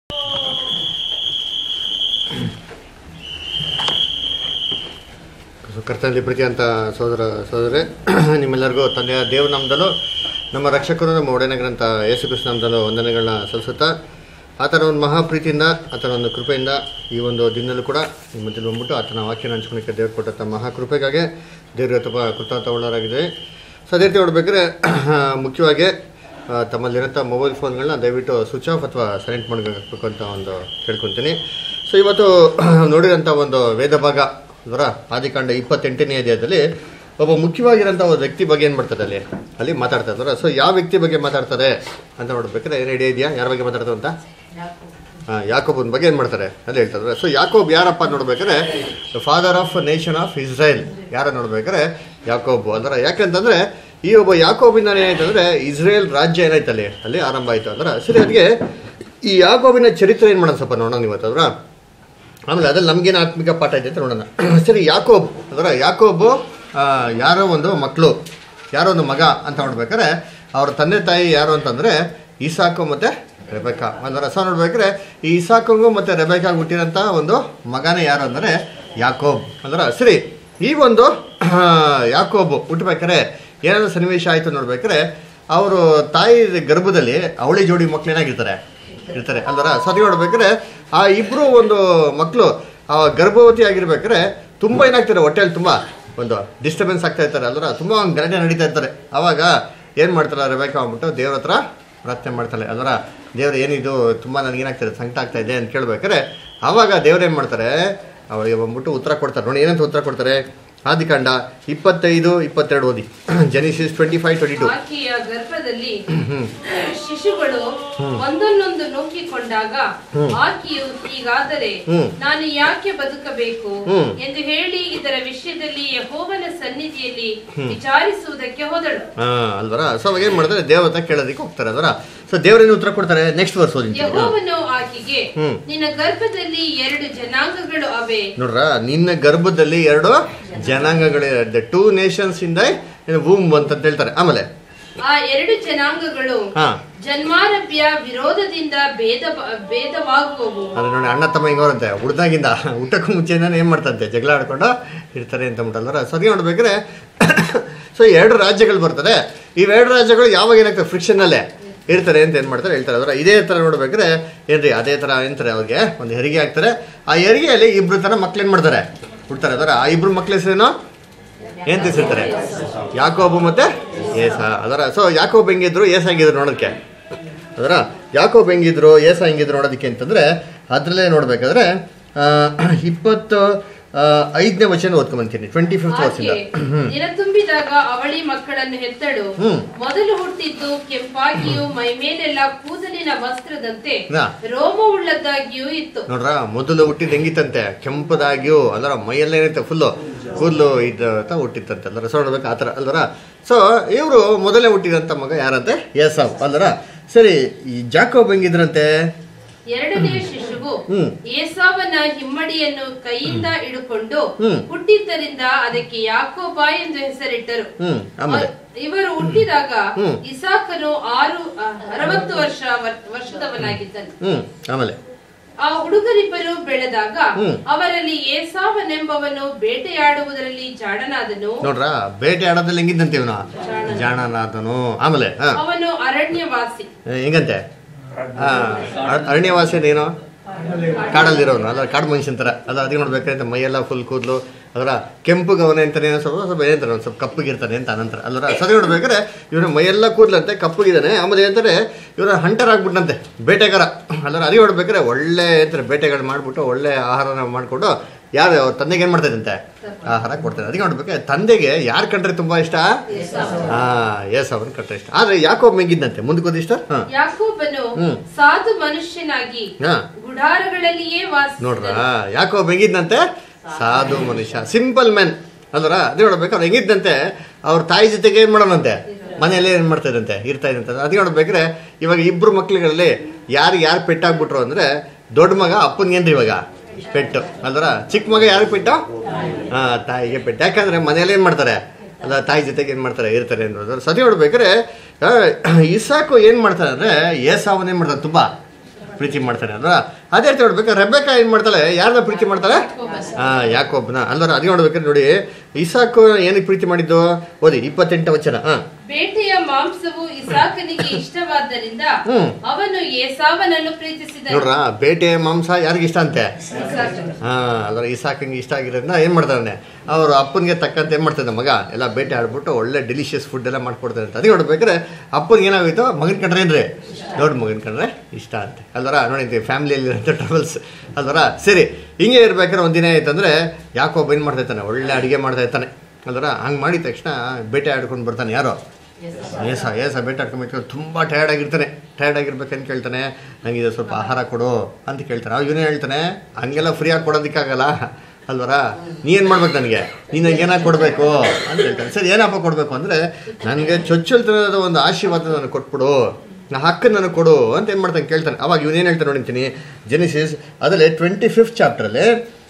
So ಕರ್ತನಲ್ಲಿ ಪ್ರೀತಿ ಅಂತ ಸೋದರ ಸೋದರೇ ನಿಮ್ಮೆಲ್ಲರಿಗೂ ತಂದೆಯ ದೇವ ನಾಮದಲ್ಲೂ ನಮ್ಮ ರಕ್ಷಕರು ನಮ್ಮ ಒಡೆನಗರಂತ ಯೇಸು ಕೃಷ್ಣ ನಾಮದಲ್ಲೂ ವಂದನೆಗಳನ್ನ ಸಲ್ಲಿಸುತ್ತಾ ಆತನ ಒಂದು ಮಹಾಪ್ರೀತಿಯಿಂದ ಆತನ ಒಂದು ಕೃಪೆಯಿಂದ ಈ ಒಂದು ದಿನದಲ್ಲೂ ಕೂಡ ನಿಮ್ಮ ಮಧ್ಯೆ ಬಂದ್ಬಿಟ್ಟು ಆತನ ವಾಕ್ಯನ ಹಂಚ್ಕೊಳಕ್ಕೆ ದೇವ್ರು ಕೊಟ್ಟಂಥ ಮಹಾಕೃಪೆಗಾಗಿ ದೇವ್ರ ತುಂಬ ಕೃತಾರ್ಥವುಳ್ಳರಾಗಿದೆ ಸೊ ಅದೇ ರೀತಿ ನೋಡ್ಬೇಕಾದ್ರೆ ಮುಖ್ಯವಾಗಿ ಆ, ತಮ್ಮಲ್ಲಿರೋಂಥ ಮೊಬೈಲ್ ಫೋನ್ಗಳನ್ನ ದಯವಿಟ್ಟು ಸ್ವಿಚ್ ಆಫ್ ಅಥವಾ ಸೈಲೆಂಟ್ ಮಾಡಬೇಕು ಅಂತ ಒಂದು ಕೇಳ್ಕೊತೀನಿ ಸೊ ಇವತ್ತು ನೋಡಿರೋಂಥ ಒಂದು ವೇದ ಭಾಗ ಅದರ ಆದಿಕಾಂಡ ಇಪ್ಪತ್ತೆಂಟನೇ ಅಧ್ಯಾಯದಲ್ಲಿ ಒಬ್ಬ ಮುಖ್ಯವಾಗಿರೋಂಥ ಒಂದು ವ್ಯಕ್ತಿ ಬಗ್ಗೆ ಏನು ಮಾಡ್ತಾರೆ ಅಲ್ಲಿ ಅಲ್ಲಿ ಮಾತಾಡ್ತಾ ಇದ್ದಾರೆ ಸೊ ಯಾವ ವ್ಯಕ್ತಿ ಬಗ್ಗೆ ಮಾತಾಡ್ತಾರೆ ಅಂತ ನೋಡ್ಬೇಕಾದ್ರೆ ಏನು ಐಡಿಯಾ ಇದೆಯಾ ಯಾರ ಬಗ್ಗೆ ಮಾತಾಡ್ತಾರೆ ಅಂತ ಹಾಂ ಯಾಕೋಬನ ಬಗ್ಗೆ ಏನು ಮಾಡ್ತಾರೆ ಅಲ್ಲಿ ಹೇಳ್ತಾ ಇದ್ದಾರೆ ಸೊ ಯಾಕೋಬ್ ಯಾರಪ್ಪ ಅಂತ ನೋಡ್ಬೇಕಾದ್ರೆ father of nation of Israel ಯಾರ ನೋಡ್ಬೇಕಾದ್ರೆ ಯಾಕೋಬ್ ಅಂದ್ರೆ ಯಾಕೆಂತಂದ್ರೆ ಈ ಒಬ್ಬ ಯಾಕೋಬಿಂದ ಏನಾಯ್ತು ಅಂದ್ರೆ ಇಸ್ರೇಲ್ ರಾಜ್ಯ ಏನಾಯ್ತು ಅಲ್ಲಿ ಅಲ್ಲಿ ಆರಂಭ ಆಯ್ತು ಅಂದ್ರೆ ಸರಿ ಅದಕ್ಕೆ ಈ ಯಾಕೋಬಿನ ಚರಿತ್ರೆ ಏನು ಮಾಡೋಣ ಸ್ವಲ್ಪ ನೋಡೋಣ ಇವತ್ತು ಅದ್ರ ಆಮೇಲೆ ಅದ್ರಲ್ಲಿ ನಮ್ಗೇನು ಆತ್ಮಿಕ ಪಾಠ ಇದೆ ಅಂತ ನೋಡೋಣ ಸರಿ ಯಾಕೋಬ್ ಅಂದ್ರೆ ಯಾಕೋಬು ಆ, ಯಾರೋ ಒಂದು ಮಕ್ಕಳು ಯಾರೋ ಒಂದು ಮಗ ಅಂತ ನೋಡ್ಬೇಕಾದ್ರೆ ಅವ್ರ ತಂದೆ ತಾಯಿ ಯಾರು ಅಂತಂದ್ರೆ ಇಸಾಕು ಮತ್ತೆ ರೆಬೆಕಾ ಅಂದ್ರೆ ರಸ ನೋಡ್ಬೇಕಾದ್ರೆ ಈ ಇಸಾಕಂಗೂ ಮತ್ತೆ ರೆಬೆಕಾಗ್ ಹುಟ್ಟಿರೋಂಥ ಒಂದು ಮಗನೇ ಯಾರು ಅಂದರೆ ಯಾಕೋಬ್ ಅಂದ್ರೆ ಸರಿ ಈ ಒಂದು ಆ, ಯಾಕೋಬು ಹುಟ್ಟಬೇಕಾದ್ರೆ ಏನಾದ್ರು ಸನ್ನಿವೇಶ ಆಯಿತು ನೋಡ್ಬೇಕಾದ್ರೆ ಅವರು ತಾಯಿ ಗರ್ಭದಲ್ಲಿ ಅವಳಿ ಜೋಡಿ ಮಕ್ಳು ಏನಾಗಿರ್ತಾರೆ ಇರ್ತಾರೆ ಅಲ್ವರ ಸರಿ ನೋಡ್ಬೇಕಾದ್ರೆ ಆ ಇಬ್ರು ಒಂದು ಮಕ್ಕಳು ಆ ಗರ್ಭವತಿ ಆಗಿರ್ಬೇಕಾದ್ರೆ ತುಂಬ ಏನಾಗ್ತಾರೆ ಹೊಟ್ಟೆಯಲ್ಲಿ ತುಂಬ ಒಂದು ಡಿಸ್ಟರ್ಬೆನ್ಸ್ ಆಗ್ತಾ ಇರ್ತಾರೆ ಅಲ್ವರ ತುಂಬ ಒಂದು ಗಲಾಟೆ ನಡೀತಾ ಇರ್ತಾರೆ ಅವಾಗ ಏನು ಮಾಡ್ತಾರೆ ರೆಬೇಕಾ ಅಂದ್ಬಿಟ್ಟು ದೇವ್ರ ಹತ್ರ ಪ್ರಾರ್ಥನೆ ಮಾಡ್ತಾಳೆ ಅಲ್ವರ ದೇವ್ರು ಏನಿದು ತುಂಬ ನನಗೇನಾಗ್ತದೆ ಸಂಕಟ ಆಗ್ತಾ ಇದೆ ಅಂತ ಕೇಳ್ಬೇಕಾದ್ರೆ ಆವಾಗ ದೇವ್ರು ಏನು ಮಾಡ್ತಾರೆ ಅವಳಿಗೆ ಬಂದ್ಬಿಟ್ಟು ಉತ್ತರ ಕೊಡ್ತಾರೆ ನೋಡಿ ಏನಂತ ಉತ್ತರ ಕೊಡ್ತಾರೆ ಆದಿಕಾಂಡ ಇಪ್ಪತ್ತೈದು ಇಪ್ಪತ್ತೆರಡು ಓದಿ Genesis twenty five twenty two ಆಕೆಯ ಗರ್ಭದಲ್ಲಿ ಶಿಶುಗಳು ಒಂದನ್ನೊಂದು ನೂಕಿಕೊಂಡಾಗ ಆಕೆಯು ಹೀಗಾದರೆ ಹ್ಮ್. ನಾನು ಯಾಕೆ ಬದುಕಬೇಕು ಹ್ಮ್. ಎಂದು ಹೇಳಿ ಇದರ ವಿಷಯದಲ್ಲಿ ಯಹೋವನ ಸನ್ನಿಧಿಯಲ್ಲಿ ವಿಚಾರಿಸುವುದಕ್ಕೆ ಹೋದಳು ಹಾ ಅಲ್ವರ ಸೊ ಅವಾಗ ಏನು ಮಾಡ್ತಾರೆ ದೇವತ ಕೇಳೋದಕ್ಕೆ ಹೋಗ್ತಾರೆ ಅಲ್ವರ ಸೊ ದೇವರೇನು ಉತ್ತರ ಕೊಡ್ತಾರೆ ನೆಕ್ಸ್ಟ್ ವರ್ಸ್ ಓದಿ ಯಹೋವನು ಆಕೆಗೆ ಹ್ಮ್. ನಿನ್ನ ಗರ್ಭದಲ್ಲಿ ಎರಡು ಜನಾಂಗಗಳು ಅವೆ ನೋಡ್ರ ನಿನ್ನ ಗರ್ಭದಲ್ಲಿ ಎರಡು ಜನಾಂಗಗಳಿದೆ ಟೂ ನೇಷನ್ಸ್ ಇಂದ ವೂಮ್ ಅಂತ ಹೇಳ್ತಾರೆ ಆಮೇಲೆ ಆ ಎರಡು ಜನಾಂಗಗಳು ಹಾ ಜನ್ಮಾರಭ್ಯ ವಿರೋಧದಿಂದ ಭೇದ ಭೇದವಾಗುವವು ಅದೇ ನೋಡಿ ಅಣ್ಣ ತಮ್ಮ ಹಿಂಗವ್ರಂತೆ ಹುಡ್ದಾಗಿಂದ ಊಟಕ್ಕೂ ಮುಂಚೆಯಿಂದಾನೆ ಏನು ಮಾಡ್ತಂತೆ ಜಗಳ ಆಡ್ಕೊಂಡು ಇರ್ತಾರೆ ಅಂತ ಬಿಟ್ಟಲ್ವರ ಸರಿ ನೋಡ್ಬೇಕಾದ್ರೆ ಸೊ ಎರಡು ರಾಜ್ಯಗಳು ಬರ್ತದೆ ಇವೆರಡು ರಾಜ್ಯಗಳು ಯಾವಾಗ ಏನಾಗ್ತದೆ ಫ್ರಿಕ್ಷನಲ್ಲೇ ಇರ್ತಾರೆ ಅಂತ ಏನು ಮಾಡ್ತಾರೆ ಹೇಳ್ತಾರೆ ಅದರ ಇದೇ ಥರ ನೋಡ್ಬೇಕಾದ್ರೆ ಏನ್ರಿ ಅದೇ ಥರ ಏನಂತಾರೆ ಅವ್ರಿಗೆ ಒಂದು ಹೆರಿಗೆ ಆಗ್ತಾರೆ ಆ ಹೆರಿಗೆಯಲ್ಲಿ ಇಬ್ರು ಥರ ಮಕ್ಳು ಏನು ಮಾಡ್ತಾರೆ ಹುಡ್ತಾರೆ ಅದರ ಆ ಇಬ್ರು ಮಕ್ಳ ಹೆಸರೇನು ಏನ್ ತಿಳಿಸಿರ್ತಾರೆ ಯಾಕೋಬು ಮತ್ತೆ ಏಸ ಅದರ ಸೊ ಯಾಕೋಬ್ ಹೆಂಗಿದ್ರು ಏಸ ಹೆಂಗಿದ್ರು ನೋಡೋದಕ್ಕೆ ಅದರ ಯಾಕೋಬ್ ಹೆಂಗಿದ್ರು ಏಸ ಹೆಂಗಿದ್ರು ನೋಡೋದಕ್ಕೆ ಅಂತಂದ್ರೆ ಅದರಲ್ಲೇ ನೋಡ್ಬೇಕಾದ್ರೆ ಆ, ಇಪ್ಪತ್ತು ಆ, ಐದನೇ ವಚನ ಓದ್ಕೊಂಬಂತೀನಿ ಟ್ವೆಂಟಿ ಫಿಫ್ತ್ ವರ್ಷದಿಂದ ಆಕೆ ದಿನ ತುಂಬಿದಾಗ ಅವಳಿ ಮಕ್ಕಳನ್ನು ಹೆತ್ತಳು ಹ್ಮ್. ಮೊದಲು ಹುಟ್ಟಿದ್ದು ಕೆಂಪಾಗಿಯೂ ಮೈಮೇಲೆಲ್ಲ ಕೂದಲಿನ ವಸ್ತ್ರದಂತೆ ನಾ. ರೋಮವುಳ್ಳದ್ದಾಗಿಯೂ ಇತ್ತು ನೋಡ್ರ ಮೊದಲು ಹುಟ್ಟಿದ ಹೆಂಗಿತ್ತಂತೆ ಕೆಂಪದಾಗಿಯೂ ಅಲ್ಲರ ಮೈಯೆಲ್ಲ ಏನೈತೆ ಫುಲ್ಲು ಕೂದಲು ಇದು ಅಂತ ಹುಟ್ಟಿತ್ತಂತೆ ಅಲ್ಲರ ಸೊ ನೋಡ್ಬೇಕು ಆ ಥರ ಅಲ್ವರ ಸೊ ಇವರು ಮೊದಲೇ ಹುಟ್ಟಿದಂಥ ಮಗ ಯಾರಂತೆ ಏಸಾವ್ ಅಲ್ಲರ ಸರಿ ಈ ಜಾಕೋಬ್ ಹೆಂಗಿದ್ರಂತೆ ಎರಡನೆಯ ಶಿಶುವು ಹ್ಮ್. ಏಸಾವನ ಹಿಮ್ಮಡಿಯನ್ನು ಕೈಯಿಂದ ಹಿಡುಕೊಂಡು ಹ್ಮ್. ಹುಟ್ಟಿದ್ದರಿಂದ ಅದಕ್ಕೆ ಯಾಕೋಬ ಎಂದು ಹೆಸರಿಟ್ಟರು ಹ್ಮ್ ಆಮೇಲೆ ಅ- ಇವರು ಹುಟ್ಟಿದಾಗ ಹ್ಮ್. ಇಸಾಕನು ಆರು ಅ, ಅರವತ್ತು ವರ್ಷ ವರ್- ವರ್ಷದವನಾಗಿದ್ದನು ಹ್ಮ್ ಆಮೇಲೆ ಆ ಹುಡುಗರಿಬ್ಬರು ಬೆಳೆದಾಗ ಹ್ಮ್. ಅವರಲ್ಲಿ ಏಸಾವನೆಂಬವನು ಬೇಟೆಯಾಡುವುದರಲ್ಲಿ ಜಾಣನಾದನು ನೋಡ್ರ ಬೇಟೆ ಆಡೋದ್ರಲ್ಲಿ ಹೆಂಗಿದ್ದಂತೆ ಇವನು ಜಾಣನಾದನು ಆಮೇಲೆ ಹಾ ಅವನು ಅರಣ್ಯವಾಸಿ ಹೆಂಗಂತೆ ಹಾ ಅರ್- ಅರಣ್ಯವಾಸಿ ಏನು ಕಾಡಲ್ಲಿರೋನು ಅಲ್ಲ ಕಾಡು ಮನುಷ್ಯನ ಥರ ಅಲ್ಲ ಅದಕ್ಕೆ ನೋಡ್ಬೇಕಂತ ಮೈಯೆಲ್ಲ ಫುಲ್ ಕೂದಲು ಅದರ ಕೆಂಪು ಗವನ ಅಂತಾನೆ ಏನೋ ಸ್ವಲ್ಪ ಸ್ವಲ್ಪ ಏನಂತಾರೆ ಒಂದು ಸ್ವಲ್ಪ ಕಪ್ಪಗಿರ್ತಾನೆ ಅಂತ ಅನಂತರ ಅಲ್ಲರ ಸರಿ ನೋಡ್ಬೇಕಾದ್ರೆ ಇವನ ಮೈಯೆಲ್ಲ ಕೂದಲಂತೆ ಕಪ್ಪಗಿದ್ದಾನೆ ಆಮೇಲೆ ಏನಂತಾರೆ ಇವರ ಹಂಟರ್ ಆಗ್ಬಿಟ್ಟಂತೆ ಬೇಟೆಗಾರ ಅಲ್ಲರ ಅದೇ ನೋಡ್ಬೇಕಾದ್ರೆ ಒಳ್ಳೆ ಅಂತಾರೆ ಬೇಟೆಗಳು ಮಾಡಿಬಿಟ್ಟು ಒಳ್ಳೆ ಆಹಾರನ ಮಾಡಿಕೊಂಡು ಯಾರು ಅವ್ರ ತಂದೆಗೆ ಏನು ಮಾಡ್ತಾರಂತೆ ಆಹಾರ ಕೊಡ್ತಾರೆ ಅದಕ್ಕೆ ನೋಡ್ಬೇಕಾದ್ರೆ ತಂದೆಗೆ ಯಾರು ಕಂಡ್ರೆ ತುಂಬಾ ಇಷ್ಟ ಹಾ ಎಸ್ ಅವನ್ ಕಂಡ್ರೆ ಇಷ್ಟ ಆದ್ರೆ ಯಾಕೋ ಮೆಂಗಿದ್ದಂತೆ ಮುಂದಕ್ಕೆ ಇಷ್ಟ ಹಾ ಯಾಕೋಬನು ಹ್ಮ್. ಸಾಧು ಮನುಷ್ಯನಾಗಿ ಹಾ ಗುಡಾರಗಳಲ್ಲಿಯೇ ನೋಡ್ರ ವಾಸಿಸಿದನು ಯಾಕೋ ಹೆಂಗಿದ್ದಂತೆ ಸಾಧು ಮನುಷ್ಯ ಸಿಂಪಲ್ ಮ್ಯಾನ್ ಅಲ್ವರ ಅದೇ ನೋಡ್ಬೇಕು ಅವ್ರು ಹೆಂಗಿದ್ದಂತೆ ಅವ್ರ ತಾಯಿ ಜೊತೆಗೆ ಏನ್ ಮಾಡೋಣಂತೆ ಮನೆಯಲ್ಲೇ ಏನ್ ಮಾಡ್ತಾ ಇದಂತೆ ಇರ್ತಾ ಇದಂತೆ ಅದೇ ನೋಡ್ಬೇಕ್ರೆ ಇವಾಗ ಇಬ್ರು ಮಕ್ಳುಗಳಲ್ಲಿ ಯಾರು ಯಾರು ಪೆಟ್ಟಾಗ್ಬಿಟ್ರು ಅಂದ್ರೆ ದೊಡ್ಡ ಮಗ ಅಪ್ಪನ್ಗೇನ್ರಿ ಇವಾಗ ಪೆಟ್ಟು ಅಲ್ವರ ಚಿಕ್ಕ ಮಗ ಯಾರು ಪೆಟ್ಟು ಹಾ ತಾಯಿಗೆ ಪೆಟ್ಟು ಯಾಕಂದ್ರೆ ಮನೆಯಲ್ಲೇ ಏನ್ ಮಾಡ್ತಾರೆ ಅಲ್ಲ ತಾಯಿ ಜೊತೆಗೆ ಏನು ಮಾಡ್ತಾರೆ ಇರ್ತಾರೆ ಅನ್ನೋದು ಸತಿ ನೋಡ್ಬೇಕಾದ್ರೆ ಆ, ಇಸಾಕು ಏನು ಮಾಡ್ತಾರೆ ಅಂದರೆ ಏಸಾವನ್ ಏನು ಮಾಡ್ತಾರೆ ತುಂಬ ಪ್ರೀತಿ ಮಾಡ್ತಾನೆ ಅಲ್ವಾ ಅದೇ ರೀತಿ ನೋಡ್ಬೇಕು ರೆಬೆಕ ಏನ್ ಮಾಡ್ತಾಳೆ ಯಾರನ್ನ ಪ್ರೀತಿ ಮಾಡ್ತಾಳೆ ಹಾ ಯಾಕೊಬ್ಬನ ಅಲ್ವರ ಅದೇ ನೋಡ್ಬೇಕಾದ್ರೆ ನೋಡಿ ಇಸಾಕು ಏನಕ್ಕೆ ಪ್ರೀತಿ ಮಾಡಿದ್ದು ಓದಿ ಇಪ್ಪತ್ತೆಂಟು ವಚನ ಹಾ ಬೇಟೆಯ ಮಾಂಸವು ಇಸಾಕನಿಗೆ ಇಷ್ಟವಾದ್ದರಿಂದ ಹ್ಮ್. ಅವನು ಏಸಾವನನ್ನು ಪ್ರೀತಿಸಿದನು ನೋಡ್ರ ಬೇಟೆ ಮಾಂಸ ಯಾರಿಗೆ ಇಷ್ಟ ಅಂತೆ ಇಸಾಕನು. ಹಾ ಅಲ್ವರ ಇಸಾಕಂಗೆ ಇಷ್ಟ ಆಗಿರೋದ್ರಿಂದ ಏನ್ ಮಾಡ್ತಾನೆ ಅವ್ರು ಅಪ್ಪನಿಗೆ ತಕ್ಕಂತೆ ಏನ್ ಮಾಡ್ತಾನೆ ಮಗ ಎಲ್ಲ ಬೇಟೆ ಆಡ್ಬಿಟ್ಟು ಒಳ್ಳೆ ಡೆಲಿಷಿಯಸ್ ಫುಡ್ ಎಲ್ಲ ಮಾಡ್ಕೊಡ್ತಾರೆ ಅಂತ ಅದೇ ನೋಡ್ಬೇಕಾದ್ರೆ ಅಪ್ಪನಿಗೆ ಏನಾಗೋಯ್ತು ಮಗನ ಕಂಡ್ರೆ ಏನ್ರಿ ದೊಡ್ಡ ಮಗನ ಕಂಡ್ರೆ ಇಷ್ಟ ಅಂತೆ ಅಲ್ವರ ನೋಡಿ ಫ್ಯಾಮಿಲಿಯಲ್ಲಿ ಇರೋಂಥ ಟ್ರಬಲ್ಸ್ ಅಲ್ವರ ಸರಿ ಹಿಂಗೆ ಇರ್ಬೇಕಾದ್ರೆ ಒಂದಿನ ಆಯ್ತಂದ್ರೆ ಯಾಕೊಬ್ಬ ಏನು ಮಾಡ್ತಾ ಇರ್ತಾನೆ ಒಳ್ಳೆ ಅಡುಗೆ ಮಾಡ್ತಾ ಇರ್ತಾನೆ ಅಲ್ವರ ಹಂಗೆ ಮಾಡಿದ ತಕ್ಷಣ ಬೇಟೆ ಆಡ್ಕೊಂಡು ಬರ್ತಾನೆ ಯಾರೋ ಏಸ ಏಸ ಬೇಟೆ ಆಡ್ಕೊಂಡ್ಬಿಟ್ಟು ತುಂಬ ಟಯರ್ಡ್ ಆಗಿರ್ತಾನೆ ಟಯರ್ಡ್ ಆಗಿರ್ಬೇಕಂತ ಕೇಳ್ತಾನೆ ನಂಗೆ ಇದು ಸ್ವಲ್ಪ ಆಹಾರ ಕೊಡು ಅಂತ ಕೇಳ್ತಾನೆ ಅವಾಗ ಇವನೇ ಹೇಳ್ತಾನೆ ಹಂಗೆಲ್ಲ ಫ್ರೀಯಾಗಿ ಕೊಡೋದಕ್ಕಾಗಲ್ಲ ಅಲ್ವರ ನೀ ಏನು ಮಾಡ್ಬೇಕು ನನಗೆ ನೀನು ನಂಗೆ ಏನಾಗಿ ಕೊಡಬೇಕು ಅಂತ ಹೇಳ್ತಾನೆ ಸರಿ ಏನಪ್ಪ ಕೊಡಬೇಕು ಅಂದರೆ ನನಗೆ ಚೊಚ್ಚಲ್ತನದ ಒಂದು ಆಶೀರ್ವಾದ ನನಗೆ ಕೊಟ್ಬಿಡು ನಾ ಹಕ್ಕನ್ನು ನನಗೆ ಕೊಡು ಅಂತ ಏನು ಮಾಡ್ತಾನೆ ಕೇಳ್ತಾನೆ ಅವಾಗ ಇವನೇನು ಹೇಳ್ತಾನೆ ನೋಡಿರ್ತೀನಿ ಜೆನಿಸಿಸ್ ಅದರಲ್ಲಿ ಟ್ವೆಂಟಿ ಫಿಫ್ತ್ ಚಾಪ್ಟ್ರಲ್ಲಿ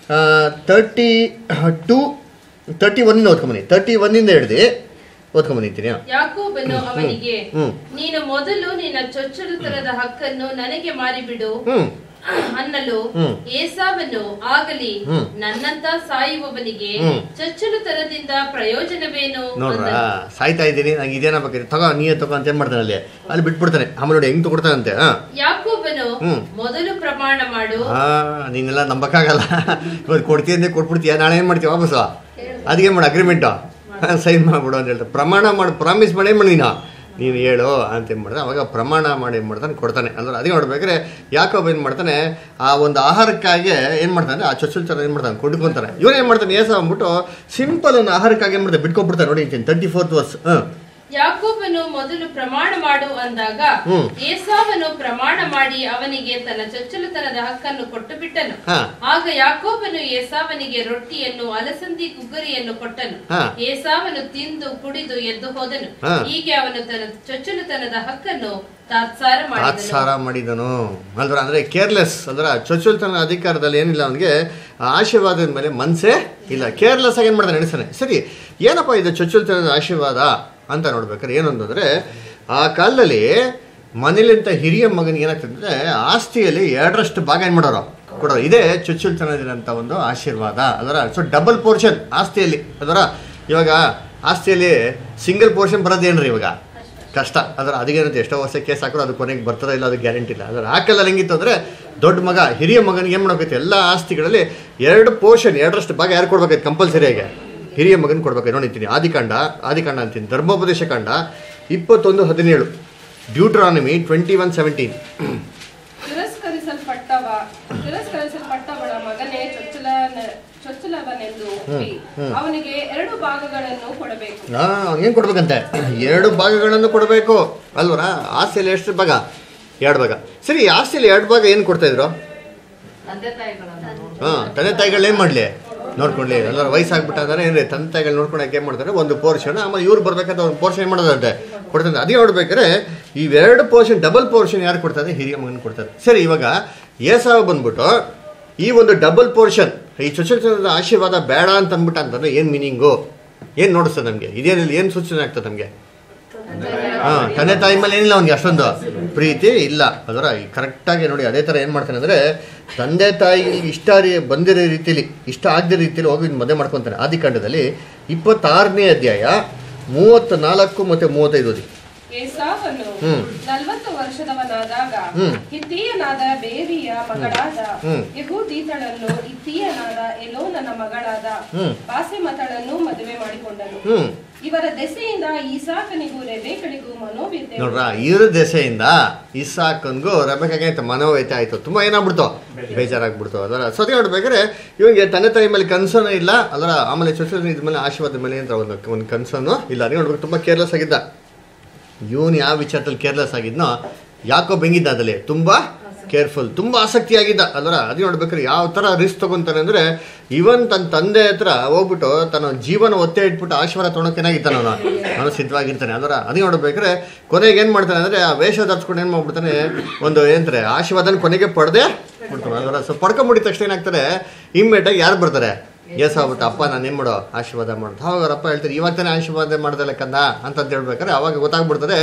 ತರ್ಟಿ ಟು ತರ್ಟಿ ಒನ್ ಓದ್ಕೊಂಬನಿ ತರ್ಟಿ ಒನ್ನಿಂದ ಹಿಡ್ದು ಓದ್ಕೊಂಬಂದಿದ್ದೀನಿ ಯಾಕೋಬನು ಅವನಿಗೆ ಹ್ಮ್. ನೀನು ಮೊದಲು ನಿನ್ನ ಚೊಚ್ಚಲುತನದ ಹಕ್ಕನ್ನು ನನಗೆ ಮಾರಿಬಿಡು ಹ್ಞೂ ಅನ್ನಲು ಹ್ಮ್. ಏಸಾವನು ಆಗಲಿ ಹ್ಮ್. ನನ್ನಂತ ಸಾಯುವವನಿಗೆ ಹ್ಮ್. ಚೊಚ್ಚಲುತನದಿಂದ ಪ್ರಯೋಜನವೇನು ನೋಡ್ರ ಅಂದನು. ಸಾಯ್ತಾ ಇದ್ದೀನಿ ನಂಗೆ ಇದೇನ ಬೇಕಾದ್ರೆ ತಗೋ ನೀಯೇ ತಗೋ ಅಂತ ಏನು ಮಾಡ್ತಾನೆ ಅಲ್ಲಿ ಅಲ್ಲಿ ಬಿಟ್ಬಿಡ್ತಾನೆ ಆಮೇಲೆ ನೋಡಿ ಹೆಂಗ್ ತಗೊಡ್ತಾನಂತೆ ಹಾಂ ಯಾಕೋಬನು ಹ್ಮ್. ಮೊದಲು ಪ್ರಮಾಣ ಮಾಡು ಆ ನೀನೆಲ್ಲ ನಂಬಕ್ಕಾಗಲ್ಲ ಇವತ್ತು ಕೊಡ್ತೀಯ ಅಂದ್ರೆ ಕೊಟ್ಬಿಡ್ತೀಯ ನಾಳೆ ಏನು ಮಾಡ್ತೀಯ ವಾಪಸ್ಸು ಅದಕ್ಕೆ ಮಾಡು ಅಗ್ರಿಮೆಂಟು ಸೈನ್ ಮಾಡ್ಬಿಡು ಅಂತ ಹೇಳ್ತಾರೆ ಪ್ರಮಾಣ ಮಾಡಿ ಪ್ರಾಮಿಸ್ ಮಾಡಿ ಏನು ಮಾಡಿ ನೀನು ನೀನು ಹೇಳು ಅಂತ ಏನು ಮಾಡ್ತಾನೆ ಅವಾಗ ಪ್ರಮಾಣ ಮಾಡಿ ಏನು ಮಾಡ್ತಾನೆ ಕೊಡ್ತಾನೆ ಅಂದ್ರೆ ಅದಕ್ಕೆ ನೋಡ್ಬೇಕಾದ್ರೆ ಯಾಕೊಬ್ಬ ಏನು ಮಾಡ್ತಾನೆ ಆ ಒಂದು ಆಹಾರಕ್ಕಾಗಿ ಏನು ಮಾಡ್ತಾನೆ ಆ ಚೊಚ್ಚಲ್ ಥರ ಏನು ಮಾಡ್ತಾನೆ ಕೊಂಡ್ಕೊಂತಾನೆ ಇವನು ಏನು ಮಾಡ್ತಾನೆ ಏಸ ಅಂದ್ಬಿಟ್ಟು ಸಿಂಪಲ್ ಒಂದು ಆಹಾರಕ್ಕಾಗಿ ಏನು ಮಾಡ್ತಾನೆ ಬಿಟ್ಕೊಬಿಡ್ತಾನೆ ನೋಡಿ ತರ್ಟಿ ಫೋರ್ತ್ ವರ್ಸ್ ಹಾಂ ಯಾಕೋಬನು ಮೊದಲು ಪ್ರಮಾಣ ಮಾಡು ಅಂದಾಗ ಹ್ಮ್. ಏಸಾವನು ಪ್ರಮಾಣ ಮಾಡಿ ಅವನಿಗೆ ತನ್ನ ಚೊಚ್ಚಲತನದ ಹಕ್ಕನ್ನು ಕೊಟ್ಟು ಬಿಟ್ಟನು ಹಾ. ಆಗ ಯಾಕೋಬನು ಏಸಾವನಿಗೆ ರೊಟ್ಟಿಯನ್ನು ಅಲಸಂದಿ ಕುಗ್ಗರಿಯನ್ನು ಕೊಟ್ಟನು ಹಾ. ಏಸಾವನು ತಿಂದು ಕುಡಿದು ಎದ್ದು ಹೋದನು ಹಾ. ಹೀಗೆ ಅವನು ತನ್ನ ಚೊಚ್ಚಲತನದ ಹಕ್ಕನ್ನು ತಾತ್ಸಾರ ಮಾಡಿದನು ತಾತ್ಸಾರ ಮಾಡಿದನು ಅಲ್ದ್ರ ಅಂದ್ರೆ ಕೇರ್ಲೆಸ್ ಅಂದ್ರೆ ಚೊಚ್ಚಲ್ತನ ಅಧಿಕಾರದಲ್ಲಿ ಏನಿಲ್ಲ ಅವನಿಗೆ ಆಶೀರ್ವಾದದ ಮೇಲೆ ಮನ್ಸೇ ಇಲ್ಲ ಕೇರ್ಲೆಸ್ ಆಗಿ ಏನು ಮಾಡ್ತಾನೆ ನಡೆಸ್ತಾನೆ ಸರಿ ಏನಪ್ಪ ಇದು ಚೊಚ್ಚಲ್ತನದ ಆಶೀರ್ವಾದ ಅಂತ ನೋಡ್ಬೇಕಾದ್ರೆ ಏನು ಅಂತಂದ್ರೆ ಆ ಕಾಲದಲ್ಲಿ ಮನೇಲಿಂತ ಹಿರಿಯ ಮಗನಿಗೆ ಏನಾಗ್ತದೆ ಅಂದ್ರೆ ಆಸ್ತಿಯಲ್ಲಿ ಎರಡರಷ್ಟು ಭಾಗ ಏನು ಮಾಡೋರು ಕೊಡೋರು ಇದೇ ಚೊಚ್ಚಲ್ತನದಿರಂಥ ಒಂದು ಆಶೀರ್ವಾದ ಅದರ ಸೊ ಡಬಲ್ ಪೋರ್ಷನ್ ಆಸ್ತಿಯಲ್ಲಿ ಅದರ ಇವಾಗ ಆಸ್ತಿಯಲ್ಲಿ ಸಿಂಗಲ್ ಪೋರ್ಷನ್ ಬರೋದೇನ್ರಿ ಇವಾಗ ಕಷ್ಟ ಅದರ ಅದಕ್ಕೇನಂತೆ ಎಷ್ಟೋ ವರ್ಷ ಕೇಸ್ ಹಾಕಿದ್ರು ಅದು ಕೊನೆಗೆ ಬರ್ತದೋ ಇಲ್ಲ ಅದು ಗ್ಯಾರಂಟಿ ಇಲ್ಲ ಅದರ ಆ ಕಾಲದಲ್ಲಿ ಹೆಂಗಿತ್ತು ಅಂದರೆ ದೊಡ್ಡ ಮಗ ಹಿರಿಯ ಮಗನಿಗೆ ಏನು ಮಾಡ್ಬೇಕಿತ್ತು ಎಲ್ಲ ಆಸ್ತಿಗಳಲ್ಲಿ ಎರಡು ಪೋರ್ಷನ್ ಎರಡರಷ್ಟು ಭಾಗ ಯಾರು ಕೊಡ್ಬೇಕಾಯ್ತು ಕಂಪಲ್ಸರಿಯಾಗಿ ಹಿರಿಯ ಮಗನ ಕೊಡ್ಬೇಕು ನೋಡಿರ್ತೀನಿ ಆದಿಕಾಂಡ ಆದಿಕಾಂಡ ಅಂತೀನಿ ಧರ್ಮೋಪದೇಶ ಕಾಂಡ ಇಪ್ಪತ್ತೊಂದು ಹದಿನೇಳು ಡ್ಯೂಟ್ರಾನಮಿ ಟ್ವೆಂಟಿ ಒನ್ ಸೆವೆಂಟೀನ್ ತಿರಸ್ಕರಿಸಲ್ಪಟ್ಟವ ತಿರಸ್ಕರಿಸಲ್ಪಟ್ಟವಳ ಮಗನೇ ಚೊಚ್ಚಲ ಚೊಚ್ಚಲವನೆಂದು ಒಪ್ಪಿ ಅವನಿಗೆ ಎರಡು ಭಾಗಗಳನ್ನು ಕೊಡಬೇಕು ಏನು ಕೊಡ್ಬೇಕಂತೆ ಎರಡು ಭಾಗಗಳನ್ನು ಕೊಡಬೇಕು ಅಲ್ವರ ಆಸ್ತಿಯಲ್ಲಿ ಎಷ್ಟು ಭಾಗ ಎರಡು ಭಾಗ ಸರಿ ಈ ಆಸ್ತಿಯಲ್ಲಿ ಎರಡು ಭಾಗ ಏನು ಕೊಡ್ತಾ ಇದ್ರು ಹಾಂ ತಂದೆ ತಾಯಿಗಳು ಏನು ಮಾಡಲಿ ನೋಡ್ಕೊಳ್ಳಿ ಎಲ್ಲರ ವಯಸ್ಸಾಗ್ಬಿಟ್ಟಾದ್ರೆ ಏನ್ರಿ ತಂದೆ ತಾಯಿಗಳು ನೋಡ್ಕೊಳಕ್ಕೆ ಏನು ಮಾಡ್ತಾರೆ ಒಂದು ಪೋರ್ಷನ್ ಆಮೇಲೆ ಇವ್ರು ಬರ್ಬೇಕಾದ್ರೆ ಒಂದು ಪೋರ್ಷನ್ ಏನು ಮಾಡೋದಂತೆ ಕೊಡ್ತಾರೆ ಅದೇ ನೋಡ್ಬೇಕಾದ್ರೆ ಇವೆರಡು ಪೋರ್ಷನ್ ಡಬಲ್ ಪೋರ್ಷನ್ ಯಾರು ಕೊಡ್ತಾರೆ ಹಿರಿಯ ಮಗನ ಕೊಡ್ತಾರೆ ಸರಿ ಇವಾಗ ಏಸಾವ ಬಂದ್ಬಿಟ್ಟು ಈ ಒಂದು ಡಬಲ್ ಪೋರ್ಷನ್ ಈ ಚೊಚ್ಚಲತನದ ಆಶೀರ್ವಾದ ಬೇಡ ಅಂತ ಅಂದ್ಬಿಟ್ಟು ಅಂತಂದ್ರೆ ಏನು ಮೀನಿಂಗು ಏನು ನೋಡಿಸ್ತದೆ ನಮಗೆ ಇದೇನಿಲ್ಲ ಏನು ಸೂಚನೆ ಆಗ್ತದೆ ನಮಗೆ ಹಾ ತಂದೆ ತಾಯಿ ಮೇಲೆ ಏನಿಲ್ಲ ಅವ್ನಿಗೆ ಅಷ್ಟೊಂದು ಪ್ರೀತಿ ಇಲ್ಲ ಅದರ ಕರೆಕ್ಟಾಗಿ ನೋಡಿ ಅದೇ ಥರ ಏನು ಮಾಡ್ತಾನೆ ಅಂದರೆ ತಂದೆ ತಾಯಿಗೆ ಇಷ್ಟ ರೀ- ಬಂದಿರೋ ರೀತಿಲಿ ಇಷ್ಟ ಆಗದ ರೀತಿಲಿ ಹೋಗಿ ಮದುವೆ ಮಾಡ್ಕೊತಾನೆ ಆದಿಕಾಂಡದಲ್ಲಿ ಇಪ್ಪತ್ತಾರನೇ ಅಧ್ಯಾಯ ಮೂವತ್ತ ನಾಲ್ಕು ಮತ್ತು ಮೂವತ್ತೈದು ಓದಿ ಏಸಾವನು ಹ್ಮ್. ನಲವತ್ತು ವರ್ಷದವನಾದಾಗ ಹ್ಮ್. ಹಿತ್ತಿಯನಾದ ಬೇರಿಯ ಮಗಳಾದ ಹ್ಮ್. ಯಹೂದೀತಳನ್ನು ಇತ್ತಿಯನಾದ ಎಲೋನನ ಮಗಳಾದ ಹ್ಮ್. ಬಾಸೆಮತಳನ್ನು ಮದುವೆ ಮಾಡಿಕೊಂಡನು ಹ್ಞೂ ಇವರ ದೆಸೆಯಿಂದ ಈಸಾಕನಿಗೂ ರೆಬೇಕಳಿಗೂ ಮನೋವ್ಯತೆ ನೋಡ್ರ ಇವ್ರ ದೆಸೆಯಿಂದ ಇಸಾಕನ್ಗೂ ರಬೇಕಾಗೆ ಆಯ್ತು ಮನೋವೈತೆ ಆಯ್ತು ತುಂಬ ಏನಾಗ್ಬಿಡ್ತು ಬೇಜಾರಾಗ್ಬಿಡ್ತು ಅದರ ಸತಿ ನೋಡ್ಬೇಕಾದ್ರೆ ಇವಂಗೆ ತಂದೆ ತಾಯಿ ಮೇಲೆ ಕನ್ಸರ್ನ್ ಇಲ್ಲ ಅದರ ಆಮೇಲೆ ಚೊಚ್ಚಲ ಇದ ಮೇಲೆ ಆಶೀರ್ವಾದ ಮೇಲೆ ಅಂತ ಒಂದು ಒಂದು ಕನ್ಸರ್ನು ಇಲ್ಲ ಅದೇ ನೋಡ್ಬೇಕು ತುಂಬ ಕೇರ್ಲೆಸ್ ಆಗಿದ್ದ ಇವನು ಯಾವ ವಿಚಾರದಲ್ಲಿ ಕೇರ್ಲೆಸ್ ಆಗಿದ್ನೋ ಯಾಕೋ ಬೆಂಗಿದ್ದ ಅದಲ್ಲಿ ತುಂಬ ಕೇರ್ಫುಲ್ ತುಂಬ ಆಸಕ್ತಿಯಾಗಿದ್ದ ಅದರ ಅದೇ ನೋಡ್ಬೇಕಾದ್ರೆ ಯಾವ ಥರ ರಿಸ್ಕ್ ತೊಗೊತಾನೆ ಅಂದರೆ ಇವನ್ ತನ್ನ ತಂದೆ ಹತ್ರ ಹೋಗ್ಬಿಟ್ಟು ತನ್ನ ಜೀವನ ಒತ್ತೆ ಇಟ್ಬಿಟ್ಟು ಆಶೀರ್ವಾದ ತೊಗೊಳಕ್ಕೇನಾಗಿದ್ದಾನೆ ಅವನು ಅವನು ಸಿದ್ಧವಾಗಿರ್ತಾನೆ ಅದರ ಅದೇ ನೋಡ್ಬೇಕಾದ್ರೆ ಕೊನೆಗೆ ಏನು ಮಾಡ್ತಾನೆ ಅಂದರೆ ಆ ವೇಷ ಧರಿಸ್ಕೊಂಡು ಏನು ಮಾಡ್ಬಿಡ್ತಾನೆ ಒಂದು ಏನಂತಾರೆ ಆಶೀರ್ವಾದನ ಕೊನೆಗೆ ಪಡೆದೇ ಬಿಡ್ತಾನೆ ಅದರ ಸೊ ಪಡ್ಕೊಂಬಿಟ್ಟಿದ ತಕ್ಷಣ ಏನಾಗ್ತಾರೆ ಇಮ್ಮಿಡಿಯೇಟಾಗಿ ಯಾರು ಬರ್ತಾರೆ ಏಸ್ ಆಗ್ಬಿಟ್ಟು ಅಪ್ಪ ನಾನು ಏನು ಮಾಡೋ ಆಶೀರ್ವಾದ ಮಾಡ್ತಾ ಅವಾಗ ಅವ್ರ ಅಪ್ಪ ಹೇಳ್ತಾರೆ ಇವಾಗ ತಾನೇ ಆಶೀರ್ವಾದ ಮಾಡ್ದಲ್ಲ ಕಂದ ಅಂತಂತ ಹೇಳ್ಬೇಕಾದ್ರೆ ಅವಾಗ ಗೊತ್ತಾಗ್ಬಿಡ್ತದೆ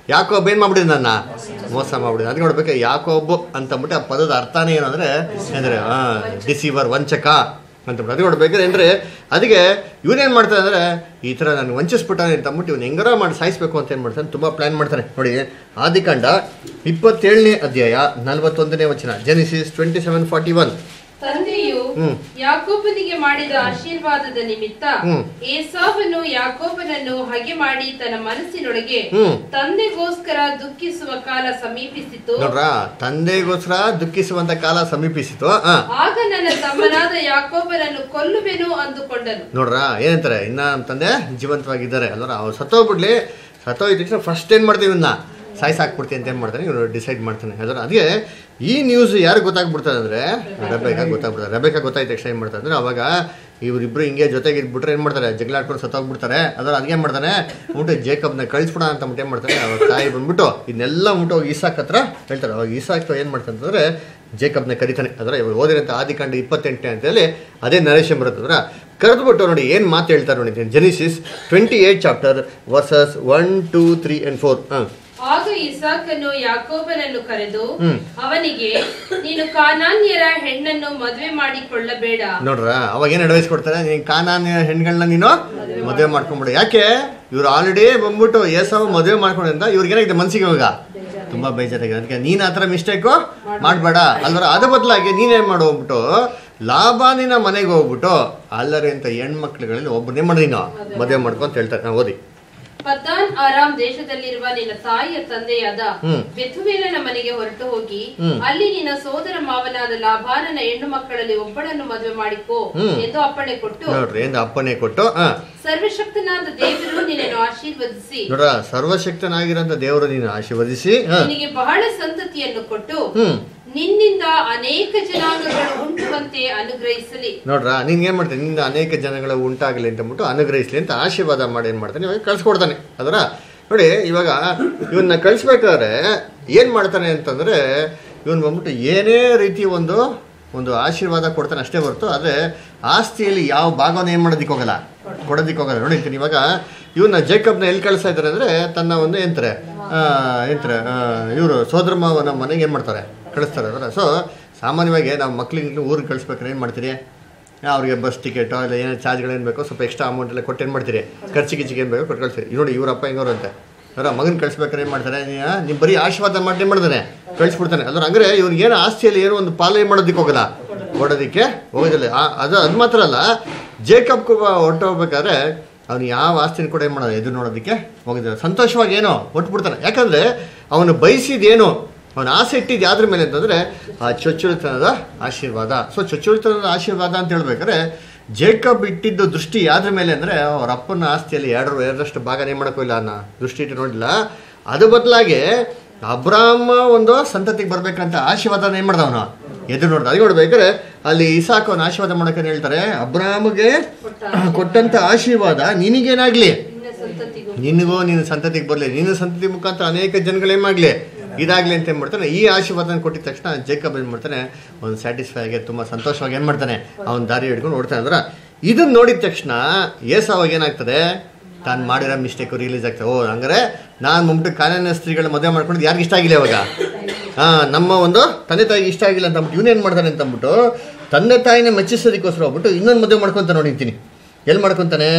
ಯಾಕೋಬ್ ಏನು ಮಾಡ್ಬಿಟ್ಟಿದ್ ನನ್ನ ಮೋಸ ಮಾಡ್ಬಿಟ್ಟಿದ್ ಅದಕ್ಕೆ ನೋಡ್ಬೇಕು ಯಾಕೋಬ್ ಅಂತಂದ್ಬಿಟ್ಟು ಆ ಪದದ ಅರ್ಥನೇ ಏನು ಅಂದರೆ ಅಂದರೆ ಡಿಸೀವರ್ ವಂಚಕ ಅಂತಂದ್ಬಿಟ್ಟು ಅದಕ್ಕೆ ನೋಡ್ಬೇಕಾದ್ರೆ ಅಂದರೆ ಅದಕ್ಕೆ ಇವನೇನು ಮಾಡ್ತಾನೆ ಅಂದರೆ ಈ ಥರ ನಾನು ವಂಚಿಸ್ಬಿಟ್ಟಾನೆ ಅಂತ ಅಂದ್ಬಿಟ್ಟು ಇವ್ನು ಹೆಂಗಾರ ಮಾಡಿ ಸಾಯಿಸ್ಬೇಕು ಅಂತ ಏನು ಮಾಡ್ತಾನೆ ತುಂಬ ಪ್ಲ್ಯಾನ್ ಮಾಡ್ತಾನೆ ನೋಡಿ ಆದಿಕಾಂಡ ಇಪ್ಪತ್ತೇಳನೇ ಅಧ್ಯಾಯ ನಲವತ್ತೊಂದನೇ ವಚನ Genesis twenty seven forty one ತಂದೆಯು ಹ್ಮ್. ಯಾಕೋಬನಿಗೆ ಮಾಡಿದ ಆಶೀರ್ವಾದದ ನಿಮಿತ್ತ ಹ್ಮ್. ಏಸಾವನು ಯಾಕೋಬನನ್ನು ಹಗೆ ಮಾಡಿ ತನ್ನ ಮನಸ್ಸಿನೊಳಗೆ ಹ್ಮ್. ತಂದೆಗೋಸ್ಕರ ದುಃಖಿಸುವ ಕಾಲ ಸಮೀಪಿಸಿತು ನೋಡ್ರ ತಂದೆಗೋಸ್ಕರ ದುಃಖಿಸುವಂತ ಕಾಲ ಸಮೀಪಿಸಿತು ಆ ಆಗ ನನ್ನ ತಮ್ಮನಾದ ಯಾಕೋಬನನ್ನು ಕೊಲ್ಲುವೆನು ಅಂದುಕೊಂಡನು ನೋಡ್ರ ಏನಂತಾರೆ ಇನ್ನ ನಮ್ಮ ತಂದೆ ಜೀವಂತವಾಗಿದ್ದಾರೆ ಅಲ್ವರ ಅವ್ರು ಸತ್ತೋಗ್ಬಿಡ್ಲಿ ಸತ್ತೋಗಿದ ತಕ್ಷಣ ಫಸ್ಟ್ ಏನು ಮಾಡ್ತೀವಿ ಇವನ್ನ ಸಾಯಿಸಾಕ್ಬಿಡ್ತೀನಿ ಅಂತ ಏನು ಮಾಡ್ತಾನೆ ಇವನು ಡಿಸೈಡ್ ಮಾಡ್ತಾನೆ ಅದರ ಅದಕ್ಕೆ ಈ ನ್ಯೂಸ್ ಯಾರು ಗೊತ್ತಾಗ್ಬಿಡ್ತದೆ ಅಂದರೆ ರಬೇಕಾ ಗೊತ್ತಾಗ್ಬಿಡ್ತಾರೆ ರಬೇಕಾ ಗೊತ್ತಾಯ್ತ ತಕ್ಷಣ ಏನು ಮಾಡ್ತಾರೆ ಅಂದರೆ ಅವಾಗ ಇವರಿಬ್ರು ಹಿಂಗೆ ಜೊತೆಗೆ ಇದ್ಬಿಟ್ರೆ ಏನು ಮಾಡ್ತಾರೆ ಜಗಳಾಡ್ಕೊಂಡು ಸತ್ತೋಗ್ಬಿಡ್ತಾರೆ ಅದರ ಅದ್ಗೆ ಏನು ಮಾಡ್ತಾನೆ ಉಂಟು ಜೇಕಬ್ನ ಕಳಿಸ್ಬಿಡ ಅಂತ ಅಂದ್ಬಿಟ್ಟು ಏನು ಮಾಡ್ತಾನೆ ಅವ್ರ ತಾಯಿ ಬಂದ್ಬಿಟ್ಟು ಇದನ್ನೆಲ್ಲ ಉಂಟು ಹೋಗಿ ಈಸಾಕ್ ಹತ್ರ ಹೇಳ್ತಾರೆ ಅವಾಗ ಈಸಾಕ್ ಏನು ಮಾಡ್ತಾನೆ ಅಂತಂದರೆ ಜೇಕಬ್ನ ಕರಿತಾನೆ ಅದರ ಇವಾಗ ಓದಿರಂತ ಆದಿಕಾಂಡ ಇಪ್ಪತ್ತೆಂಟನೇ ಅಂತೇಳಿ ಅದೇ ನರೇಶನ್ ಬರುತ್ತೆ ಅದರ ಕರೆದ್ಬಿಟ್ಟು ನೋಡಿ ಏನು ಮಾತು ಹೇಳ್ತಾರೆ ನೋಡಿ Genesis twenty eight chapter verses one two three and four ಹಾಂ ಆಗ ಇಸಾಕನು ಯಾಕೋಬನನ್ನು ಕರೆದು ಹ್ಮ್. ಅವನಿಗೆ ನೀನು ಕಾನಾನ್ಯರ ಹೆಣ್ಣನ್ನು ಮದುವೆ ಮಾಡಿಕೊಳ್ಳಬೇಡ ನೋಡ್ರ ಅವಾಗ ಏನು ಅಡ್ವೈಸ್ ಕೊಡ್ತಾರೆ ನೀನು ಕಾನಾನ್ ಹೆಣ್ಗಳನ್ನ ನೀನು ಮದುವೆ ಮಾಡ್ಕೊಂಬಿಡು ಯಾಕೆ ಇವ್ರು ಆಲ್ರೆಡಿ ಬಂದ್ಬಿಟ್ಟು ಏಸವ ಮದುವೆ ಮಾಡ್ಕೊಂಡ್ರಿಂದ ಇವ್ರಿಗೇನಾಗಿದೆ ಮನ್ಸಿಗೆ ಇವಾಗ ತುಂಬಾ ಬೇಜಾರಾಗಿದೆ ಅದಕ್ಕೆ ನೀನು ಆ ಥರ ಮಿಸ್ಟೇಕು ಮಾಡಬೇಡ ಅಲ್ವರ ಅದ್ರ ಬದಲಾಗಿ ನೀನೇನು ಮಾಡು ಹೋಗ್ಬಿಟ್ಟು ಲಾಭಾನಿನ ಮನೆಗೆ ಹೋಗ್ಬಿಟ್ಟು ಅಲ್ಲರಿ ಅಂತ ಹೆಣ್ಮಕ್ಳುಗಳಲ್ಲಿ ಒಬ್ಬನೇ ಮಾಡಿ ನೀನು ಮದುವೆ ಮಾಡ್ಕೊ ಅಂತ ಹೇಳ್ತಾರೆ ನಾವು ಓದಿ ಪದ್ದಾನ್ ಆರಾಮ್ ದೇಶದಲ್ಲಿರುವ ನಿನ್ನ ತಾಯಿಯ ತಂದೆಯಾದ ಹ್ಮ್. ಬೆಥುವೇಲನ ಮನೆಗೆ ಹೊರಟು ಹೋಗಿ ಹ್ಮ್. ಅಲ್ಲಿ ನಿನ್ನ ಸೋದರ ಮಾವನಾದ ಲಾಭಾನನ ಹೆಣ್ಣು ಮಕ್ಕಳಲ್ಲಿ ಒಬ್ಬಳನ್ನು ಮದುವೆ ಮಾಡಿಕೋ ಹ್ಮ್. ಎಂದು ಅಪ್ಪಣೆ ಕೊಟ್ಟು ನೋಡ್ರಿ ಏನು ಅಪ್ಪನೇ ಕೊಟ್ಟು ಹಾಂ ಸರ್ವಶಕ್ತನಾದ ದೇವರು ನಿನ್ನನ್ನು ಆಶೀರ್ವದಿಸಿ ನೋಡ್ರ ಸರ್ವಶಕ್ತನಾಗಿರೋಂಥ ದೇವರು ನೀನು ಆಶೀರ್ವದಿಸಿ ಹಾಂ ನಿನಗೆ ಬಹಳ ಸಂತತಿಯನ್ನು ಕೊಟ್ಟು ಹ್ಮ್ ನಿನ್ನಿಂದ ಅನೇಕ ಜನಾಂಗಗಳು ಉಂಟುವಂತೆ ಅನುಗ್ರಹಿಸಲಿ ನೋಡ್ರ ನೀನ್ ಏನ್ ಮಾಡ್ತಾನೆ ನಿಂದ ಅನೇಕ ಜನಗಳ ಉಂಟಾಗಲಿ ಅಂತ ಅಂದ್ಬಿಟ್ಟು ಅನುಗ್ರಹಿಸ್ಲಿ ಅಂತ ಆಶೀರ್ವಾದ ಮಾಡಿ ಏನ್ ಮಾಡ್ತಾನೆ ಇವಾಗ ಕಳ್ಸ್ಕೊಡ್ತಾನೆ ಅದರ ನೋಡಿ ಇವಾಗ ಇವನ್ನ ಕಳಿಸ್ಬೇಕಾದ್ರೆ ಏನ್ ಮಾಡ್ತಾನೆ ಅಂತಂದ್ರೆ ಇವನ್ ಬಂದ್ಬಿಟ್ಟು ಏನೇ ರೀತಿ ಒಂದು ಒಂದು ಆಶೀರ್ವಾದ ಕೊಡ್ತಾನೆ ಅಷ್ಟೇ ಹೊರತು ಆದರೆ ಆಸ್ತಿಯಲ್ಲಿ ಯಾವ ಭಾಗವನ್ನು ಏನು ಮಾಡೋದಕ್ಕೆ ಹೋಗಲ್ಲ ಕೊಡೋದಕ್ಕೆ ಹೋಗಲ್ಲ ನೋಡಿರ್ತೀನಿ ಇವಾಗ ಇವನ್ನ ಜೇಕಬ್ನ ಎಲ್ಲಿ ಕಳಿಸ್ತಾ ಇದ್ದಾರೆ ಅಂದರೆ ತನ್ನ ಒಂದು ಎಂತಾರೆ ಎಂತಾರೆ ಇವರು ಸೋದರ ಮಾವನ ಮನೆಗೆ ಏನು ಮಾಡ್ತಾರೆ ಕಳಿಸ್ತಾರೆ ಅದರ ಸೊ ಸಾಮಾನ್ಯವಾಗಿ ನಾವು ಮಕ್ಳಿಗೆ ಊರಿಗೆ ಕಳಿಸ್ಬೇಕಾದ್ರೆ ಏನು ಮಾಡ್ತೀರಿ ಅವ್ರಿಗೆ ಬಸ್ ಟಿಕೆಟು ಇಲ್ಲ ಏನೋ ಚಾರ್ಜ್ಗಳೇನು ಬೇಕೋ ಸ್ವಲ್ಪ ಎಕ್ಸ್ಟ್ರಾ ಅಮೌಂಟ್ ಎಲ್ಲ ಕೊಟ್ಟು ಏನು ಮಾಡ್ತೀರಿ ಖರ್ಚು ಗಿಚ್ಚಿಗೆ ಏನು ಬೇಕೋ ಕೊಟ್ಟು ಕಳಿಸ್ತೀರಿ ಈಗ ನೋಡಿ ಇವರಪ್ಪ ಹಿಂಗವ್ರು ಅಂತ ಅವರ ಮಗನ ಕಳಿಸ್ಬೇಕಾದ್ರೆ ಏನು ಮಾಡ್ತಾರೆ ನೀವು ಬರೀ ಆಶೀರ್ವಾದ ಮಾಡಿ ಏನು ಮಾಡ್ತಾನೆ ಕಳಿಸ್ಬಿಡ್ತಾನೆ ಅದ್ರ ಹಂಗಾರೆ ಇವ್ರಿಗೆ ಏನು ಆಸ್ತಿಯಲ್ಲಿ ಏನೋ ಒಂದು ಪಾಲನೆ ಮಾಡೋದಕ್ಕೆ ಹೋಗಲ್ಲ ಕೊಡೋದಕ್ಕೆ ಹೋಗೋದಿಲ್ಲ ಆ- ಅದು ಅದು ಮಾತ್ರ ಅಲ್ಲ ಜೇಕಬ್ ಹೊರಟೋಗ್ಬೇಕಾದ್ರೆ ಅವನು ಯಾವ ಆಸ್ತಿನ ಕೂಡ ಏನು ಮಾಡೋದು ಎದುರು ನೋಡೋದಕ್ಕೆ ಹೋಗಿದ್ದಾರೆ ಸಂತೋಷವಾಗಿ ಏನೋ ಹೊಟ್ಬಿಡ್ತಾನೆ ಯಾಕಂದರೆ ಅವನು ಬಯಸಿದೇನು ಅವನ ಆಸೆ ಇಟ್ಟಿದ್ದು ಯಾವ್ದ್ರ ಮೇಲೆ ಅಂತಂದರೆ ಆ ಚೊಚ್ಚುಳಿತನದ ಆಶೀರ್ವಾದ ಸೊ ಚೊಚ್ಚುಳಿತನದ ಆಶೀರ್ವಾದ ಅಂತ ಹೇಳ್ಬೇಕಾದ್ರೆ ಜೇಕಬ್ ಇಟ್ಟಿದ್ದು ದೃಷ್ಟಿ ಯಾವ್ದ್ರ ಮೇಲೆ ಅಂದರೆ ಅವ್ರ ಅಪ್ಪನ ಆಸ್ತಿಯಲ್ಲಿ ಎರಡು ಎರಡರಷ್ಟು ಭಾಗನೇ ಮಾಡೋಕ್ಕಿಲ್ಲ ಅನ್ನೋ ದೃಷ್ಟಿ ಇಟ್ಟು ನೋಡಿಲ್ಲ ಅದು ಬದಲಾಗಿ ಅಬ್ರಾಹ್ಮ ಒಂದು ಸಂತತಿಗೆ ಬರ್ಬೇಕಂತ ಆಶೀರ್ವಾದನ ಏನು ಮಾಡ್ದ ಅವನು ಎದುರು ನೋಡ್ದ ಅದಕ್ಕೆ ನೋಡ್ಬೇಕಾದ್ರೆ ಅಲ್ಲಿ ಇಸಾಕ್ ಅವನ ಆಶೀರ್ವಾದ ಮಾಡೋಕೆ ಹೇಳ್ತಾರೆ ಅಬ್ರಾಹ್ಮಗೆ ಕೊಟ್ಟಂತ ಆಶೀರ್ವಾದ ನಿನಗೇನಾಗ್ಲಿ ನಿನ್ನ ಸಂತತಿಗೂ ನಿನಗೂ ನಿನ್ನ ಸಂತತಿಗೆ ಬರಲಿ ನಿನ್ನ ಸಂತತಿ ಮುಖಾಂತರ ಅನೇಕ ಜನಗಳೇನು ಮಾಡಲಿ ಇದಾಗಲಿ ಅಂತ ಏನು ಮಾಡ್ತಾನೆ ಈ ಆಶೀರ್ವಾದನ ಕೊಟ್ಟಿದ ತಕ್ಷಣ ಜೇಕಬ್ ಏನು ಮಾಡ್ತಾನೆ ಒಂದು ಸ್ಯಾಟಿಸ್ಫೈ ಆಗಿ ತುಂಬ ಸಂತೋಷವಾಗಿ ಏನು ಮಾಡ್ತಾನೆ ಅವನ ದಾರಿ ಹಿಡ್ಕೊಂಡು ಓಡ್ತಾನೆ ಅಂದ್ರೆ ಇದನ್ನ ನೋಡಿದ ತಕ್ಷಣ ಏಸಾವಾಗ ಏನಾಗ್ತದೆ ತಾನು ಮಾಡಿರೋ ಮಿಸ್ಟೇಕು ರಿಲೀಸ್ ಆಗ್ತದೆ ಓ ಹಂಗಾರೆ ನಾನು ಮುಂಬಿಟ್ಟು ಕಾನೂನಿನ ಸ್ತ್ರೀಗಳ ಮದುವೆ ಮಾಡ್ಕೊಂಡು ಯಾರಿಗೆ ಇಷ್ಟ ಆಗಿಲ್ಲ ಇವಾಗ ಹಾಂ ನಮ್ಮ ಒಂದು ತಂದೆ ತಾಯಿಗೆ ಇಷ್ಟ ಆಗಿಲ್ಲ ಅಂತ ಅಂದ್ಬಿಟ್ಟು ಇವನೇನು ಮಾಡ್ತಾನೆ ಅಂತ ಅಂದ್ಬಿಟ್ಟು ತಂದೆ ತಾಯಿನ ಮೆಚ್ಚಿಸೋದಕ್ಕೋಸ್ಕರ ಹೋಗ್ಬಿಟ್ಟು ಇನ್ನೊಂದು ಮದುವೆ ಮಾಡ್ಕೊತಾನೆ ನೋಡಿರ್ತೀನಿ ಎಲ್ಲಿ ಮಾಡ್ಕೊತಾನೆ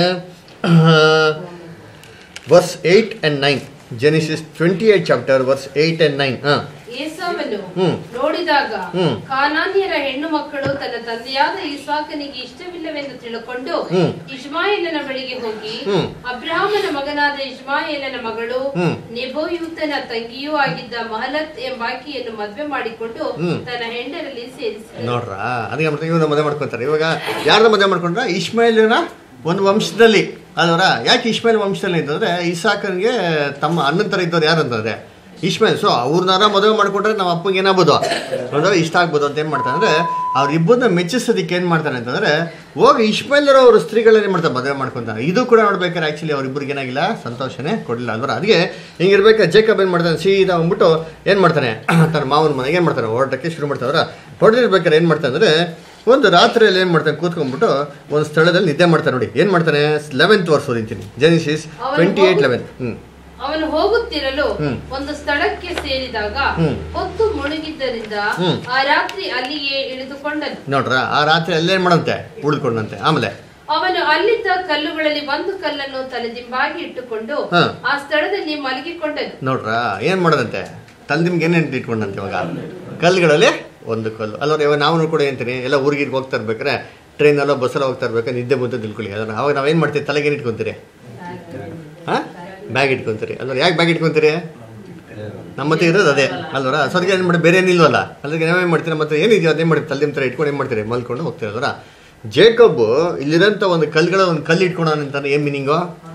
verse eight and nine Genesis twenty eight chapter verse eight and nine ಹಾಂ ಏಸಾವನು ಹ್ಮ್. ನೋಡಿದಾಗ ಹ್ಮ್. ಕಾನಾನ್ಯರ ಹೆಣ್ಣು ಮಕ್ಕಳು ತನ್ನ ತಂದೆಯಾದ ಇಸಾಕನಿಗೆ ಇಷ್ಟವಿಲ್ಲವೆಂದು ತಿಳ್ಕೊಂಡು ಹ್ಮ್. ಇಷ್ಮಾಯೇಲನ ಬಳಿಗೆ ಹೋಗಿ ಹ್ಮ್. ಅಬ್ರಾಹ್ಮನ ಮಗನಾದ ಇಷ್ಮಾಯೇಲನ ಮಗಳು ಹ್ಮ್. ನೆಬೋಯೂತನ ತಂಗಿಯೂ ಆಗಿದ್ದ ಮಹಲತ್ ಎಂಬಾಕಿಯನ್ನು ಮದುವೆ ಮಾಡಿಕೊಂಡು ಹ್ಮ್. ತನ್ನ ಹೆಂಡರಲ್ಲಿ ಸೇರಿಸಿದ ನೋಡ್ರ ಅದಕ್ಕೆ ಮಾಡ್ತಾರೆ ಇವನ್ನ ಮದುವೆ ಮಾಡ್ಕೊತಾರೆ ಇವಾಗ ಯಾರ್ದ ಮದುವೆ ಮಾಡ್ಕೊಂಡ್ರ ಇಸ್ಮಾಯಿಲ್ನ ಒಂದು ವಂಶದಲ್ಲಿ ಅಲ್ವರ ಯಾಕೆ ಇಸ್ಮಾಯಿಲ್ ವಂಶದಲ್ಲಿ ಅಂತಂದ್ರೆ ಇಸಾಕನ್ಗೆ ತಮ್ಮ ಅಣ್ಣನ ಥರ ಇದ್ದವ್ರು ಯಾರು ಅಂತಂದ್ರೆ ಇಸ್ಮಾಯಿಲ್ ಸೊ ಅವ್ರನ್ನಾರ ಮದುವೆ ಮಾಡ್ಕೊಂಡ್ರೆ ನಮ್ಮ ಅಪ್ಪಂಗೆ ಏನಾಗ್ಬೋದು ಅಂದ್ರೆ ಇಷ್ಟ ಆಗ್ಬೋದು ಅಂತ ಏನು ಮಾಡ್ತಾನೆ ಅಂದ್ರೆ ಅವ್ರಿಬ್ಬರನ್ನ ಮೆಚ್ಚಿಸೋದಕ್ಕೆ ಏನು ಮಾಡ್ತಾನೆ ಅಂತಂದ್ರೆ ಹೋಗಿ ಇಸ್ಮಾಯಿಲ್ರ ಅವ್ರ ಸ್ತ್ರೀಗಳನ್ನ ಏನು ಮಾಡ್ತಾರೆ ಮದುವೆ ಮಾಡ್ಕೊಂತಾನೆ ಇದು ಕೂಡ ನೋಡ್ಬೇಕಾದ್ರೆ ಆ್ಯಕ್ಚುಲಿ ಅವ್ರಿಬ್ರಿಗೆ ಏನಾಗಿಲ್ಲ ಸಂತೋಷನೇ ಕೊಡಲಿಲ್ಲ ಅಲ್ವರ ಅದಕ್ಕೆ ಹಿಂಗಿರ್ಬೇಕಾದ್ರೆ ಜೇಕಬ್ ಏನು ಮಾಡ್ತಾನೆ ಸೀದಾ ಹೋಗ್ಬಿಟ್ಟು ಏನು ಮಾಡ್ತಾನೆ ತನ್ನ ಮಾವನ ಮನೆಗೆ ಏನು ಮಾಡ್ತಾನೆ ಹೊರಟಕ್ಕೆ ಶುರು ಮಾಡ್ತಾವ್ರ ಹೊಡೆದಿರ್ಬೇಕಾದ್ರೆ ಏನು ಮಾಡ್ತಾನೆ ಅಂದರೆ ಒಂದು ರಾತ್ರಿಯಲ್ಲಿ ಏನು ಮಾಡ್ತಾನೆ ಕೂತ್ಕೊಂಡ್ಬಿಟ್ಟು ಒಂದು ಸ್ಥಳದಲ್ಲಿ ನಿದ್ದೆ ಮಾಡ್ತಾನೆ ನೋಡಿ ಏನು ಮಾಡ್ತಾನೆ ಲೆವೆಂತ್ ವರ್ಷ ಓದಿಂತೀನಿ ಜೆನಿಸಿಸ್ ಅವನು ಟ್ವೆಂಟಿ ಏಯ್ಟ್ ಹೋಗು- ಲೆವೆನ್ ಹ್ಞೂ ಅವನು ಹೋಗುತ್ತಿರಲು ಹ್ಮ್. ಒಂದು ಸ್ಥಳಕ್ಕೆ ಸೇರಿದಾಗ ಹ್ಮ್. ಹೊತ್ತು ಮುಳುಗಿದ್ದರಿಂದ ಹ್ಮ್. ಆ ರಾತ್ರಿ ಅಲ್ಲಿಯೇ ಇಳಿದುಕೊಂಡನು ನೋಡ್ರ ಆ ರಾತ್ರಿ ಅಲ್ಲೇನ್ ಮಾಡಂತೆ ಉಳಿದುಕೊಂಡಂತೆ ಆಮೇಲೆ ಅವನು ಅಲ್ಲಿದ್ದ ಕಲ್ಲುಗಳಲ್ಲಿ ಒಂದು ಕಲ್ಲನ್ನು ತಲೆದಿಂಬಾಗಿ ಇಟ್ಟುಕೊಂಡು ಹಾ. ಆ ಸ್ಥಳದಲ್ಲಿ ಮಲಗಿಕೊಂಡನು ನೋಡ್ರ ಏನ್ ಮಾಡೋದಂತೆ ತಲೆದಿಮ್ಗೆ ಏನೇನು ಇಟ್ಕೊಂಡಂತೆ ಇವಾಗ ಕಲ್ಲುಗಳಲ್ಲಿ ಒಂದು ಕಲ್ಲು ಅಲ್ಲವ್ರ ಇವಾಗ ನಾವು ಕೂಡ ಏನಂತೀನಿ ಎಲ್ಲ ಊರಿಗೆ ಹೋಗ್ತಾ ಇರ್ಬೇಕಾರೆ ಟ್ರೈನಲ್ಲೋ ಬಸ್ಸಲ್ಲೋ ಹೋಗ್ತಾ ಇರ್ಬೇಕಾದ್ರೆ ನಿದ್ದೆ ಬಂತು ತಿಳ್ಕೊಳ್ಳಿ ಅದನ್ನ ಅವಾಗ ನಾವೇನು ಮಾಡ್ತೀವಿ ತಲೆಗೆ ಏನು ಇಟ್ಕೊಂತೀರಿ ಹಾಂ ಬ್ಯಾಗ್ ಇಟ್ಕೊಂತೀರಿ ಅಲ್ವ ಯಾಕೆ ಬ್ಯಾಗ್ ಇಟ್ಕೊಂತೀರಿ ನಮ್ಮ ಹತ್ರ ಇರೋದು ಅದೇ ಅಲ್ವರ ಸದ್ಗೆ ಏನು ಮಾಡಿ ಬೇರೆ ಏನಿಲ್ವಲ್ಲ ಅಲ್ಲಿಗೆ ನಾವೇನು ಮಾಡ್ತೀರಿ ಮತ್ತೆ ಏನಿದೆಯೋ ಅದೇನು ಮಾಡ್ತೀರಿ ತಲೆದಿಮ್ ಥರ ಇಟ್ಕೊಂಡು ಏನು ಮಾಡ್ತೀರಿ ಮಲ್ಕೊಂಡು ಹೋಗ್ತೀರಲ್ವರ ಜೇಕಬ್ ಇಲ್ಲಿರೋಂಥ ಒಂದು ಕಲ್ಗಳ ಒಂದು ಕಲ್ಲು ಇಟ್ಕೊಳೋಣ ಅಂತಾನೆ ಏನು ಮೀನಿಂಗು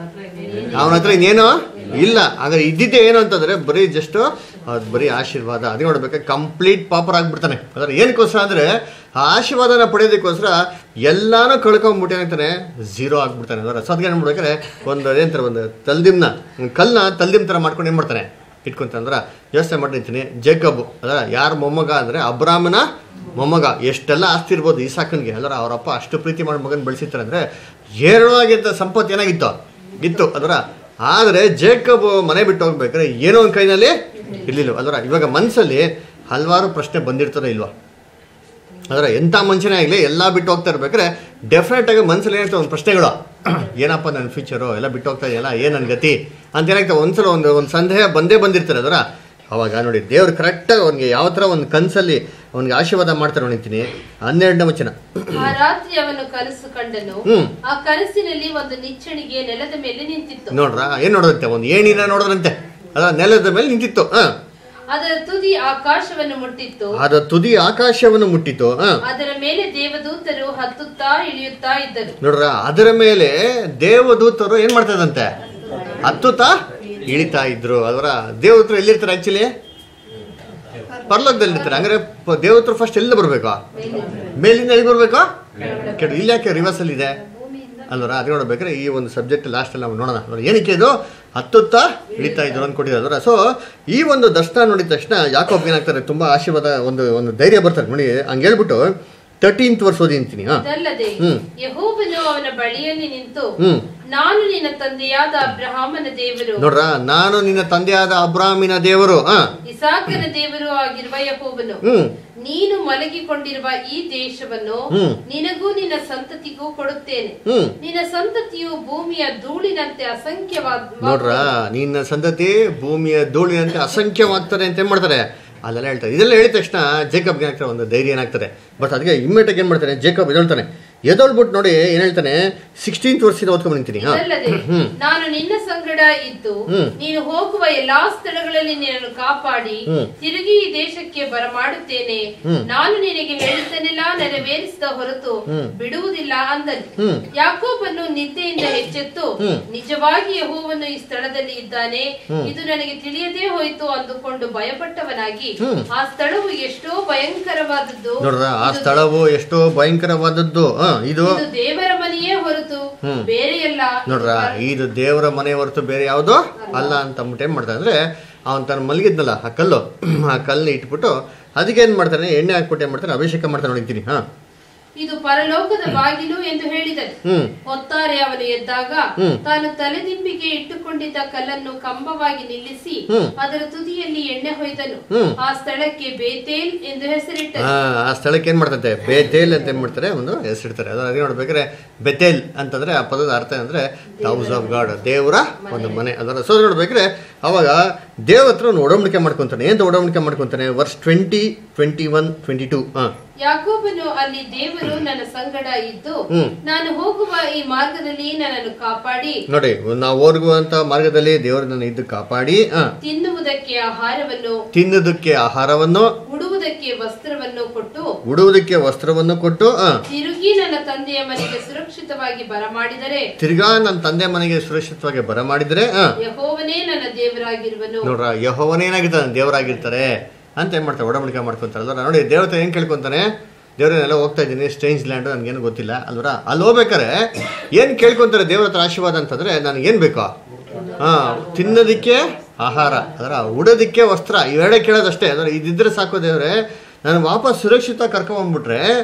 ಅವನ ಹತ್ರ ಇನ್ನೇನು ಇಲ್ಲ ಹಾಗಾದ್ರೆ ಇದ್ದಿದ್ದೆ ಏನು ಅಂತಂದ್ರೆ ಬರೀ ಜಸ್ಟ್ ಅದು ಬರೀ ಆಶೀರ್ವಾದ ಅದೇ ನೋಡ್ಬೇಕು ಕಂಪ್ಲೀಟ್ ಪಾಪರ್ ಆಗ್ಬಿಡ್ತಾನೆ ಅದ್ರ ಏನಕ್ಕೋಸ್ಕರ ಅಂದ್ರೆ ಆ ಆಶೀರ್ವಾದನ ಪಡೆಯೋದಕ್ಕೋಸ್ಕರ ಎಲ್ಲಾನು ಕಳ್ಕೊಂಡ್ಬಿಟ್ಟು ಏನಾಗ್ತಾನೆ ಝೀರೋ ಆಗ್ಬಿಡ್ತಾನೆ ಅದರ ಸದ್ಗೆ ಏನು ಮಾಡ್ಬೇಕಾದ್ರೆ ಒಂದು ಏನಂತಾರೆ ಒಂದು ತಲ್ದಿಮ್ನ ಒಂದು ಕಲ್ಲನ್ನ ತಲ್ದಿಮ್ ಥರ ಮಾಡ್ಕೊಂಡು ಏನು ಮಾಡ್ತಾನೆ ಇಟ್ಕೊಂತಂದ್ರ ಯೋಚನೆ ಮಾಡಿರ್ತೀನಿ ಜೇಕಬ್ ಅದರ ಯಾರ ಮೊಮ್ಮಗ ಅಂದ್ರೆ ಅಬ್ರಾಮನ ಮೊಮ್ಮಗ ಎಷ್ಟೆಲ್ಲ ಆಸ್ತಿ ಇರ್ಬೋದು ಈಸಾಕನ್ಗೆ ಅಲ್ಲರ ಅವರಪ್ಪ ಅಷ್ಟು ಪ್ರೀತಿ ಮಾಡಿ ಮಗನ ಬೆಳೆಸಿರ್ತಾರೆ ಅಂದ್ರೆ ಹೇರಳವಾಗಿದ್ದ ಸಂಪತ್ತು ಏನಾಗಿತ್ತು ಇತ್ತು ಅದರ ಆದರೆ ಜೇಕಬ್ ಮನೆ ಬಿಟ್ಟು ಹೋಗ್ಬೇಕಾದ್ರೆ ಏನೋ ಒಂದು ಕೈನಲ್ಲಿ ಇರ್ಲಿಲ್ಲ ಅಲ್ವರ ಇವಾಗ ಮನಸ್ಸಲ್ಲಿ ಹಲವಾರು ಪ್ರಶ್ನೆ ಬಂದಿರ್ತದೆ ಇಲ್ವಾ ಅದರ ಎಂಥ ಮನುಷ್ಯನೇ ಆಗಲಿ ಎಲ್ಲ ಬಿಟ್ಟು ಹೋಗ್ತಾ ಇರ್ಬೇಕಾದ್ರೆ ಡೆಫಿನೆಟ್ ಆಗಿ ಮನಸ್ಸಲ್ಲಿ ಏನಾಗ್ತವೆ ಒಂದು ಪ್ರಶ್ನೆಗಳು ಏನಪ್ಪ ನನ್ನ ಫ್ಯೂಚರು ಎಲ್ಲ ಬಿಟ್ಟು ಹೋಗ್ತಾ ಇದೆಯಲ್ಲ ಏನು ನನ್ನ ಗತಿ ಅಂತ ಏನಾಗ್ತವೆ ಒಂದ್ಸಲ ಒಂದು ಒಂದು ಸಂದೇಹ ಬಂದೇ ಬಂದಿರ್ತಾರೆ ಅದರ ಅವಾಗ ನೋಡಿ ದೇವ್ರು ಕರೆಕ್ಟಾಗಿ ಅವ್ನಿಗೆ ಯಾವ ಥರ ಒಂದು ಕನಸಲ್ಲಿ ಅವ್ನಿಗೆ ಆಶೀರ್ವಾದ ಮಾಡ್ತಾರೆ ನೋಡಿತೀನಿ ಹನ್ನೆರಡನೇ ವಚನ ಆ ರಾತ್ರಿ ಅವನು ಕನಸು ಕಂಡನು ಹ್ಮ್. ಆ ಕನಸಿನಲ್ಲಿ ಒಂದು ನಿಚ್ಚಣಿಗೆ ನೆಲದ ಮೇಲೆ ನಿಂತಿತ್ತು ನೋಡ್ರ ಏನು ನೋಡೋದಂತೆ ಒಂದು ಏಣಿನ ನೋಡೋದಂತೆ ಅದ ನೆಲದ ಮೇಲೆ ನಿಂತಿತ್ತು ಹಾಂ ಅದರ ತುದಿ ಆಕಾಶವನ್ನು ಮುಟ್ಟಿತ್ತು ಅದ ತುದಿ ಆಕಾಶವನ್ನು ಮುಟ್ಟಿತು ಹಾಂ ಅದರ ಮೇಲೆ ದೇವದೂತರು ಹತ್ತುತ್ತಾ ಇಳಿಯುತ್ತಾ ಇದ್ದರು ನೋಡ್ರ ಅದರ ಮೇಲೆ ದೇವದೂತರು ಏನ್ ಮಾಡ್ತಾ ಇದ್ದಂತೆ ಹತ್ತುತ್ತಾ ಇಳಿತಾ ಇದ್ರು ಅದರ ದೇವದೂತರು ಎಲ್ಲಿರ್ತಾರೆ ಆಕ್ಚುಲಿ ಪರ್ಲೋಕದಲ್ಲಿ ಇರ್ತಾರೆ ಹಂಗಾರೆ ಪ- ದೇವದೂತರು ಫಸ್ಟ್ ಎಲ್ಲಿ ಬರ್ಬೇಕು ಮೇಲಿಂದ ಎಲ್ಲಿ ಬರ್ಬೇಕು ಕೆಡ ಇಲ್ಲಿ ಯಾಕೆ ರಿವರ್ಸ್ ಅಲ್ಲಿ ಇದೆ ಅಲ್ವರ ಅದು ನೋಡ್ಬೇಕಾದ್ರೆ ಈ ಒಂದು ಸಬ್ಜೆಕ್ಟ್ ಲಾಸ್ಟ್ ಅಲ್ಲಿ ನಾವು ನೋಡೋಣ ನೋಡಿ ಏನಕ್ಕೆ ಇದು ಹತ್ತುತ್ತಾ ಇಳಿತಾ ಇದ್ರು ಅಂದ್ಕೊಟ್ಟಿದ್ದಾರೆ ಸೊ ಈ ಒಂದು ದರ್ಶನ ನೋಡಿದ ತಕ್ಷಣ ಯಾಕೋಬ್ ಏನಾಗ್ತಾರೆ ತುಂಬಾ ಆಶೀರ್ವಾದ ಒಂದು ಒಂದು ಧೈರ್ಯ ಬರ್ತಾರೆ ನೋಡಿ ಹಂಗೆ ಹೇಳ್ಬಿಟ್ಟು ತರ್ಟೀನ್ತ್ ವರ್ಷ ಓದಿ ಅಂತೀನಿ ಹಾ ಇದಲ್ಲದೆ ಹ್ಮ್. ಯಹೋವನು ಅವನ ಬಳಿಯಲ್ಲಿ ನಿಂತು ಹ್ಮ್ ನಾನು ನಿನ್ನ ತಂದೆಯಾದ ಅಬ್ರಹಾಮನ ದೇವರು ನೋಡ್ರ ನಾನು ನಿನ್ನ ತಂದೆಯಾದ ಅಬ್ರಾಮಿನ ದೇವರು ಹಾ ಇಸಾಕನ ದೇವರು ಆಗಿರುವ ಯಹೋವನು ಹ್ಮ್ ನೀನು ಮಲಗಿಕೊಂಡಿರುವ ಈ ದೇಶವನ್ನು ಹ್ಮ್. ನಿನಗೂ ನಿನ್ನ ಸಂತತಿಗೂ ಕೊಡುತ್ತೇನೆ ಹ್ಮ್ ನಿನ್ನ ಸಂತತಿಯು ಭೂಮಿಯ ಧೂಳಿನಂತೆ ಅಸಂಖ್ಯವಾದ ನೋಡ್ರ ನಿನ್ನ ಸಂತತಿ ಭೂಮಿಯ ಧೂಳಿನಂತೆ ಅಸಂಖ್ಯವಾಗ್ತದೆ ಅಂತ ಏನ್ ಮಾಡ್ತಾರೆ ಅಲ್ಲೆಲ್ಲ ಹೇಳ್ತಾರೆ ಇದೆಲ್ಲ ಹೇಳಿದ ತಕ್ಷಣ ಜೇಕಬ್ಗೆ ಏನಾಗ್ತಾರೆ ಒಂದು ಧೈರ್ಯ ಏನಾಗ್ತದೆ ಬಟ್ ಅದಕ್ಕೆ ಇಮ್ಮಿಡಿಯೇಟ್ ಏನ್ ಮಾಡ್ತಾನೆ ಜೇಕಬ್ ಎದೊಳ್ತಾನೆ ಎದೊಳ್ಬಿಟ್ಟು ನೋಡಿ ಏನ್ ಹೇಳ್ತಾನೆ ಸಿಕ್ಸ್ಟೀನ್ತ್ ವರ್ಷದಿಂದ ಓದ್ಕೊಂಡ್ ನಿಂತೀನಿ ಹಾ ಇದಲ್ಲದೆ ಹ್ಮ್ ನಾನು ನಿನ್ನ ಸಂಗಡ ಇದ್ದು ಹ್ಮ್. ನೀನು ಹೋಗುವ ಎಲ್ಲಾ ಸ್ಥಳಗಳಲ್ಲಿ ನಿನ್ನನ್ನು ಕಾಪಾಡಿ ಹ್ಮ್. ತಿರುಗಿ ಈ ದೇಶಕ್ಕೆ ಬರಮಾಡುತ್ತೇನೆ ಹ್ಮ್. ನಾನು ನಿನಗೆ ಹೇಳಿದ್ದನ್ನೆಲ್ಲ ನೆರವೇರಿಸಿದ ಹೊರತು ಹ್ಮ್. ಬಿಡುವುದಿಲ್ಲ ಅಂದನು ಹ್ಮ್. ಯಾಕೋಬನ್ನು ನಿದ್ದೆಯಿಂದ ಎಚ್ಚೆತ್ತು ಹ್ಮ್. ನಿಜವಾಗಿ ಯಹೋವನು ಈ ಸ್ಥಳದಲ್ಲಿ ಇದ್ದಾನೆ ಹ್ಮ್. ಇದು ನನಗೆ ತಿಳಿಯದೇ ಹೋಯಿತು ಅಂದುಕೊಂಡು ಭಯಪಟ್ಟವನಾಗಿ ಹ್ಮ್. ಆ ಸ್ಥಳವು ಎಷ್ಟೋ ಭಯಂಕರವಾದದ್ದು ನೋಡ್ರ ಆ ಇದು ಸ್ಥಳವು ಎಷ್ಟೋ ಭಯಂಕರವಾದದ್ದು ಹಾ ಇದು ಇದು ದೇವರ ಮನೆಯೇ ಹೊರತು ಹ್ಮ್. ಬೇರೆ ಎಲ್ಲ ನೋಡ್ರ ಇದು ದೇವರ ಮನೆ ಹೊರತು ಬೇರೆ ಯಾವುದು ಅಲ್ಲ ಅಂತ ಅಂದ್ಬಿಟ್ಟು ಏನ್ ಮಾಡ್ತಾನೆ ಅಂದ್ರೆ ಅವನ್ ತಾನು ಮಲಗಿದ್ನಲ್ಲ ಆ ಕಲ್ಲು ಆ ಕಲ್ಲನ್ನ ಇಟ್ಬಿಟ್ಟು ಅದಕ್ಕೆ ಏನ್ ಮಾಡ್ತಾನೆ ಎಣ್ಣೆ ಹಾಕ್ಬಿಟ್ಟು ಏನ್ ಮಾಡ್ತಾನೆ ಅಭಿಷೇಕ ಮಾಡ್ತಾನೆ ನೋಡಿದ್ದೀನಿ ಹಾ ಇದು ಪರಲೋಕದ ಬಾಗಿಲು ಎಂದು ಹೇಳಿದನು ಹ್ಮ್ ಹೊತ್ತಾರೆ ಅವನು ಎದ್ದಾಗ ಹ್ಮ್. ತಾನು ತಲೆದಿಂಬಿಗೆ ಇಟ್ಟುಕೊಂಡಿದ್ದ ಕಲ್ಲನ್ನು ಕಂಬವಾಗಿ ನಿಲ್ಲಿಸಿ ಹ್ಮ್. ಅದರ ತುದಿಯಲ್ಲಿ ಎಣ್ಣೆ ಹೊಯ್ದನು ಹ್ಮ್. ಆ ಸ್ಥಳಕ್ಕೆ ಬೇತೇಲ್ ಎಂದು ಹೆಸರಿಟ್ಟನು ಆ ಆ ಸ್ಥಳಕ್ಕೆ ಏನ್ ಮಾಡ್ತಂತೆ ಬೇತೇಲ್ ಅಂತ ಏನ್ ಮಾಡ್ತಾರೆ ಒಂದು ಹೆಸರಿಡ್ತಾರೆ ಅದು ಅದೇ ನೋಡ್ಬೇಕಾದ್ರೆ ಬೆತೇಲ್ ಅಂತಂದ್ರೆ ಆ ಪದದ ಅರ್ಥ ಅಂದ್ರೆ ಹೌಸ್ ಆಫ್ ಗಾಡ್ ದೇವರ ಒಂದು ಮನೆ ಅದರ ಸೊ ನೋಡ್ಬೇಕಾದ್ರೆ ಅವಾಗ ದೇವ್ರ ಹತ್ರ ಒಂದು ಒಡಂಬಡಿಕೆ ಮಾಡ್ಕೊಂತಾನೆ ಏನು ಒಡಂಬಡಿಕೆ ಮಾಡ್ಕೊಂತಾನೆ ವರ್ಷ twenty twenty one twenty two ಹಾಂ ಯಾಕೋಬನು ಅಲ್ಲಿ ದೇವರು ನನ್ನ ಸಂಗಡ ಇದ್ದು ಹ್ಮ್. ನಾನು ಹೋಗುವ ಈ ಮಾರ್ಗದಲ್ಲಿ ನನ್ನನ್ನು ಕಾಪಾಡಿ ನೋಡಿ ನಾವು ಹೋಗುವಂತ ಮಾರ್ಗದಲ್ಲಿ ದೇವರು ನನ್ನ ಇದ್ದು ಕಾಪಾಡಿ ಆ, ತಿನ್ನುವುದಕ್ಕೆ ಆಹಾರವನ್ನು ತಿನ್ನುವುದಕ್ಕೆ ಆಹಾರವನ್ನು ಉಡುವುದಕ್ಕೆ ವಸ್ತ್ರವನ್ನು ಕೊಟ್ಟು ಉಡುವುದಕ್ಕೆ ವಸ್ತ್ರವನ್ನು ಕೊಟ್ಟು ಆ, ತಿರುಗಿ ನನ್ನ ತಂದೆಯ ಮನೆಗೆ ಸುರಕ್ಷಿತವಾಗಿ ಬರಮಾಡಿದರೆ ತಿರ್ಗಾ ನನ್ನ ತಂದೆ ಮನೆಗೆ ಸುರಕ್ಷಿತವಾಗಿ ಬರಮಾಡಿದ್ರೆ ಆ, ಯಹೋವನೇ ನನ್ನ ದೇವರಾಗಿರುವನು ನೋಡ್ರ ಯಹೋವನೇನಾಗಿರ್ತಾನೆ ದೇವರಾಗಿರ್ತಾರೆ ಅಂತ ಏನ್ ಮಾಡ್ತಾರೆ ಒಡಂಬಡಿಕೆ ಮಾಡ್ಕೊಂತಾರೆ ಅಲ್ವರ ನೋಡಿ ದೇವತೆ ಏನ್ ಕೇಳ್ಕೊಂತಾನೆ ದೇವ್ರನ್ನೆಲ್ಲ ಹೋಗ್ತಾ ಇದ್ದೀನಿ ಸ್ಟ್ರೇಂಜ್ ಲ್ಯಾಂಡ್ ನನ್ಗೇನು ಗೊತ್ತಿಲ್ಲ ಅಲ್ವರ ಅಲ್ಲಿ ಹೋಗ್ಬೇಕಾರೆ ಏನ್ ಕೇಳ್ಕೊಂತಾರೆ ದೇವ್ರ ಹತ್ರ ಆಶೀರ್ವಾದ ಅಂತಂದ್ರೆ ನನಗೇನ್ ಬೇಕು ಹಾ ತಿನ್ನೋದಿಕ್ಕೆ ಆಹಾರ ಅದರ ಉಡೋದಿಕ್ಕೆ ವಸ್ತ್ರ ಇವೆರಡೇ ಕೇಳೋದಷ್ಟೇ ಅದರ ಇದಿದ್ರೆ ಸಾಕು ದೇವ್ರೆ ನಾನು ವಾಪಸ್ ಸುರಕ್ಷಿತ ಕರ್ಕೊಂಬಂದ್ಬಿಟ್ರೆ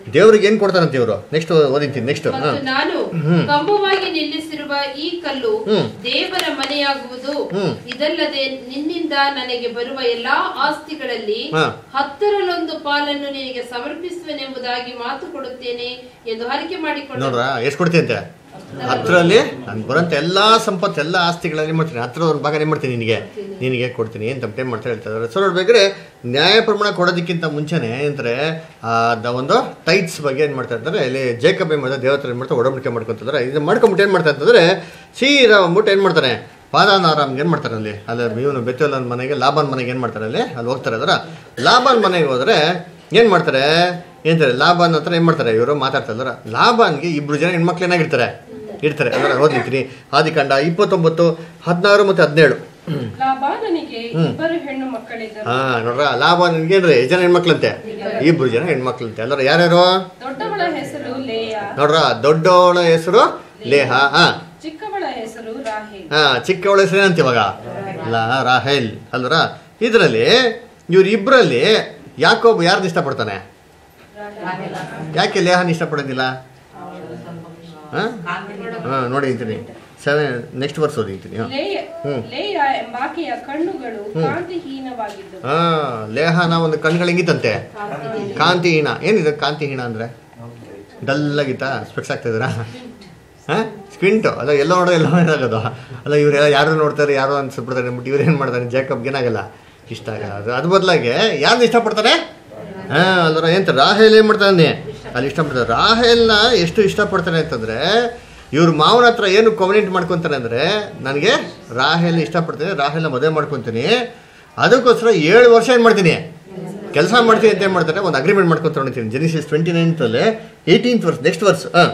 ದೇವ್ರಿಗೆ ಏನ್ ಕೊಡ್ತಾರಂತೆ ಇವರು ನೆಕ್ಸ್ಟ್ ಓದಿಂತೀನಿ ನೆಕ್ಸ್ಟ್ ಮತ್ತು ನಾನು ಕಂಬವಾಗಿ ನಿಲ್ಲಿಸಿರುವ ಈ ಕಲ್ಲು ಹ್ಮ್. ದೇವರ ಮನೆಯಾಗುವುದು ಹ್ಮ್. ಇದಲ್ಲದೆ ನಿನ್ನಿಂದ ನನಗೆ ಬರುವ ಎಲ್ಲಾ ಆಸ್ತಿಗಳಲ್ಲಿ ಹಾ. ಹತ್ತರಲ್ಲೊಂದು ಪಾಲನ್ನು ನಿನಗೆ ಸಮರ್ಪಿಸುವೆನೆಂಬುದಾಗಿ ಮಾತು ಕೊಡುತ್ತೇನೆ ಎಂದು ಹರಕೆ ಮಾಡಿಕೊಂಡು ನೋಡ್ರ ಎಷ್ಟು ಕೊಡ್ತೀನಿ ಅಂತೆ ಹತ್ತರಲ್ಲಿ ನಾನು ಬರೋಂಥ ಎಲ್ಲ ಸಂಪತ್ತು ಎಲ್ಲ ಆಸ್ತಿಗಳಲ್ಲಿ ಏನ್ ಮಾಡ್ತೀನಿ ಹತ್ರ ಒಂದು ಭಾಗ ಏನು ಮಾಡ್ತೀನಿ ನಿನಗೆ ನಿನಗೆ ಕೊಡ್ತೀನಿ ಅಂತ ಟೈಮ್ ಮಾಡ್ತಾ ಹೇಳ್ತಾ ಇದ್ದಾರೆ ಸೊ ನೋಡ್ಬೇಕಾದ್ರೆ ನ್ಯಾಯ ಪ್ರಮಾಣ ಕೊಡೋದಕ್ಕಿಂತ ಮುಂಚೆನೆ ಏನಂತಾರೆ ಆ ಒಂದು ಟೈಟ್ಸ್ ಬಗ್ಗೆ ಏನು ಮಾಡ್ತಾ ಇರ್ತಾರೆ ಇಲ್ಲಿ ಜೇಕಬ್ ಏನು ಮಾಡ್ತಾರೆ ದೇವತರ ಏನು ಮಾಡ್ತಾರೆ ಒಡಂಬಡಿಕೆ ಮಾಡ್ಕೊತಿದ್ದಾರೆ ಇದು ಮಾಡ್ಕೊಂಬಿಟ್ಟು ಏನು ಮಾಡ್ತಾ ಇರ್ತಂದ್ರೆ ಸೀದಾ ಬಂದ್ಬಿಟ್ಟು ಏನು ಮಾಡ್ತಾರೆ ಪಾದಾನಾರಾಮ್ಗೆ ಏನು ಮಾಡ್ತಾರೆ ಅಲ್ಲಿ ಅಲ್ಲಿ ಇವನು ಬೆತ್ತಲನ ಮನೆಗೆ ಲಾಭನ್ ಮನೆಗೆ ಏನು ಮಾಡ್ತಾರೆ ಅಲ್ಲಿ ಅಲ್ಲಿ ಹೋಗ್ತಾರೆ ಅದರ ಲಾಭನ್ ಮನೆಗೆ ಹೋದ್ರೆ ಏನು ಮಾಡ್ತಾರೆ ಏನಂತಾರೆ ಲಾಭನ್ ಹತ್ರ ಏನು ಮಾಡ್ತಾರೆ ಇವರು ಮಾತಾಡ್ತಾ ಇದ್ದಾರೆ ಲಾಭನ್ಗೆ ಇಬ್ರು ಜನ ಹೆಣ್ಮಕ್ಳು ಏನಾಗಿರ್ತಾರೆ ಇರ್ತಾರೆ ಅದರ ಓದಿರ್ತೀನಿ ಆದಿಕಾಂಡ ಇಪ್ಪತ್ತೊಂಬತ್ತು ಹದಿನಾರು ಮತ್ತು ಹದಿನೇಳು ಲಾಬಾನನಿಗೆ ಇಬ್ಬರು ಹೆಣ್ಣು ಮಕ್ಕಳಿದ್ದರು ಹಾ ನೋಡ್ರ ಲಾಭನ್ಗೆ ಏನ್ರಿ ಜನ ಹೆಣ್ಮಕ್ಳಂತೆ ಇಬ್ರು ಜನ ಹೆಣ್ಮಕ್ಳಂತೆ ಅಲ್ಲರ ಯಾರ್ಯಾರು ದೊಡ್ಡವಳ ಹೆಸರು ಲೇಯ ನೋಡ್ರ ದೊಡ್ಡವಳ ಹೆಸರು ಲೇಹ ಹಾ ಚಿಕ್ಕವಳ ಹೆಸರು ರಾಹೇಲ್ ಹಾ ಚಿಕ್ಕವಳ ಹೆಸರು ಏನಂತ ಇವಾಗ ಲಾ ರಾಹೇಲ್ ಅಲ್ವರ ಇದರಲ್ಲಿ ಇವ್ರಿಬ್ರಲ್ಲಿ ಯಾಕೊಬ್ಬ ಯಾರನ್ನ ಇಷ್ಟಪಡ್ತಾನೆ ಯಾಕೆ ಲೇಹನ್ ಇಷ್ಟಪಡೋದಿಲ್ಲ ಹಾ ಹಾ ನೋಡಿ ಅಂತೀನಿ ಸೆವೆನ್ ನೆಕ್ಸ್ಟ್ ವರ್ಸ್ ಓದಿರ್ತೀನಿ ಹಾಂ ಲೇಯ ಹ್ಮ್. ಲೇಯ ಎಂಬಾಕೆಯ ಕಣ್ಣುಗಳು ಕಾಂತಿಹೀನವಾಗಿದ್ದು ಹಾ ಲೇಹನ ಒಂದು ಕಣ್ಗಳು ಹೆಂಗಿತ್ತಂತೆ ಕಾಂತಿಹೀನ ಏನಿದೆ ಕಾಂತಿಹೀನ ಅಂದ್ರೆ ಡಲ್ ಆಗಿತ್ತಾ ಸ್ಪೆಕ್ಸ್ ಆಗ್ತಿದ್ದೀರಾ ಹಾ ಸ್ಕ್ವಿಂಟು ಅಲ್ಲ ಎಲ್ಲ ನೋಡೋ ಎಲ್ಲ ಏನಾಗೋದು ಅಲ್ಲ ಇವ್ರು ಯಾರು ನೋಡ್ತಾರೆ ಯಾರು ಅನ್ಸ್ಬಿಡ್ತಾರೆ ಅಂದ್ಬಿಟ್ಟು ಇವ್ರು ಏನು ಮಾಡ್ತಾರೆ ಜೇಕಬ್ಗೆ ಏನಾಗಲ್ಲ ಇಷ್ಟ ಆಗಲ್ಲ ಅದು ಅದ್ರ ಬದಲಾಗಿ ಯಾರನ್ನ ಇಷ್ಟಪಡ್ತಾರೆ ಹಾ ಅಲ್ವರ ಎಂತ ರಾಹೇಲ್ ಏನು ಮಾಡ್ತಾನೆ ಅಲ್ಲಿ ಇಷ್ಟಪಡ್ತಾರೆ ರಾಹೇಲ್ನ ಎಷ್ಟು ಇಷ್ಟಪಡ್ತಾನೆ ಅಂತಂದ್ರೆ ಇವ್ರ ಮಾವನ ಹತ್ರ ಏನು ಕಮ್ಯುನಿಟ್ ಮಾಡ್ಕೊತಾರೆ ಅಂದರೆ ನನಗೆ ರಾಹೇಲ್ನ ಇಷ್ಟಪಡ್ತೀನಿ ರಾಹೇಲ್ನ ಮದುವೆ ಮಾಡ್ಕೊತೀನಿ ಅದಕ್ಕೋಸ್ಕರ ಏಳು ವರ್ಷ ಏನು ಮಾಡ್ತೀನಿ ಕೆಲಸ ಮಾಡ್ತೀನಿ ಅಂತ ಏನು ಮಾಡ್ತಾರೆ ಒಂದು ಅಗ್ರಿಮೆಂಟ್ ಮಾಡ್ಕೊಂಡು ತೊಗೊಂಡಿದ್ದೀನಿ ಜೆನಿಸಿಸ್ ಟ್ವೆಂಟಿ ನೈನ್ತಲ್ಲಿ ಏಯ್ಟೀನ್ತ್ ವರ್ಷ ನೆಕ್ಸ್ಟ್ ವರ್ಷ ಹಾಂ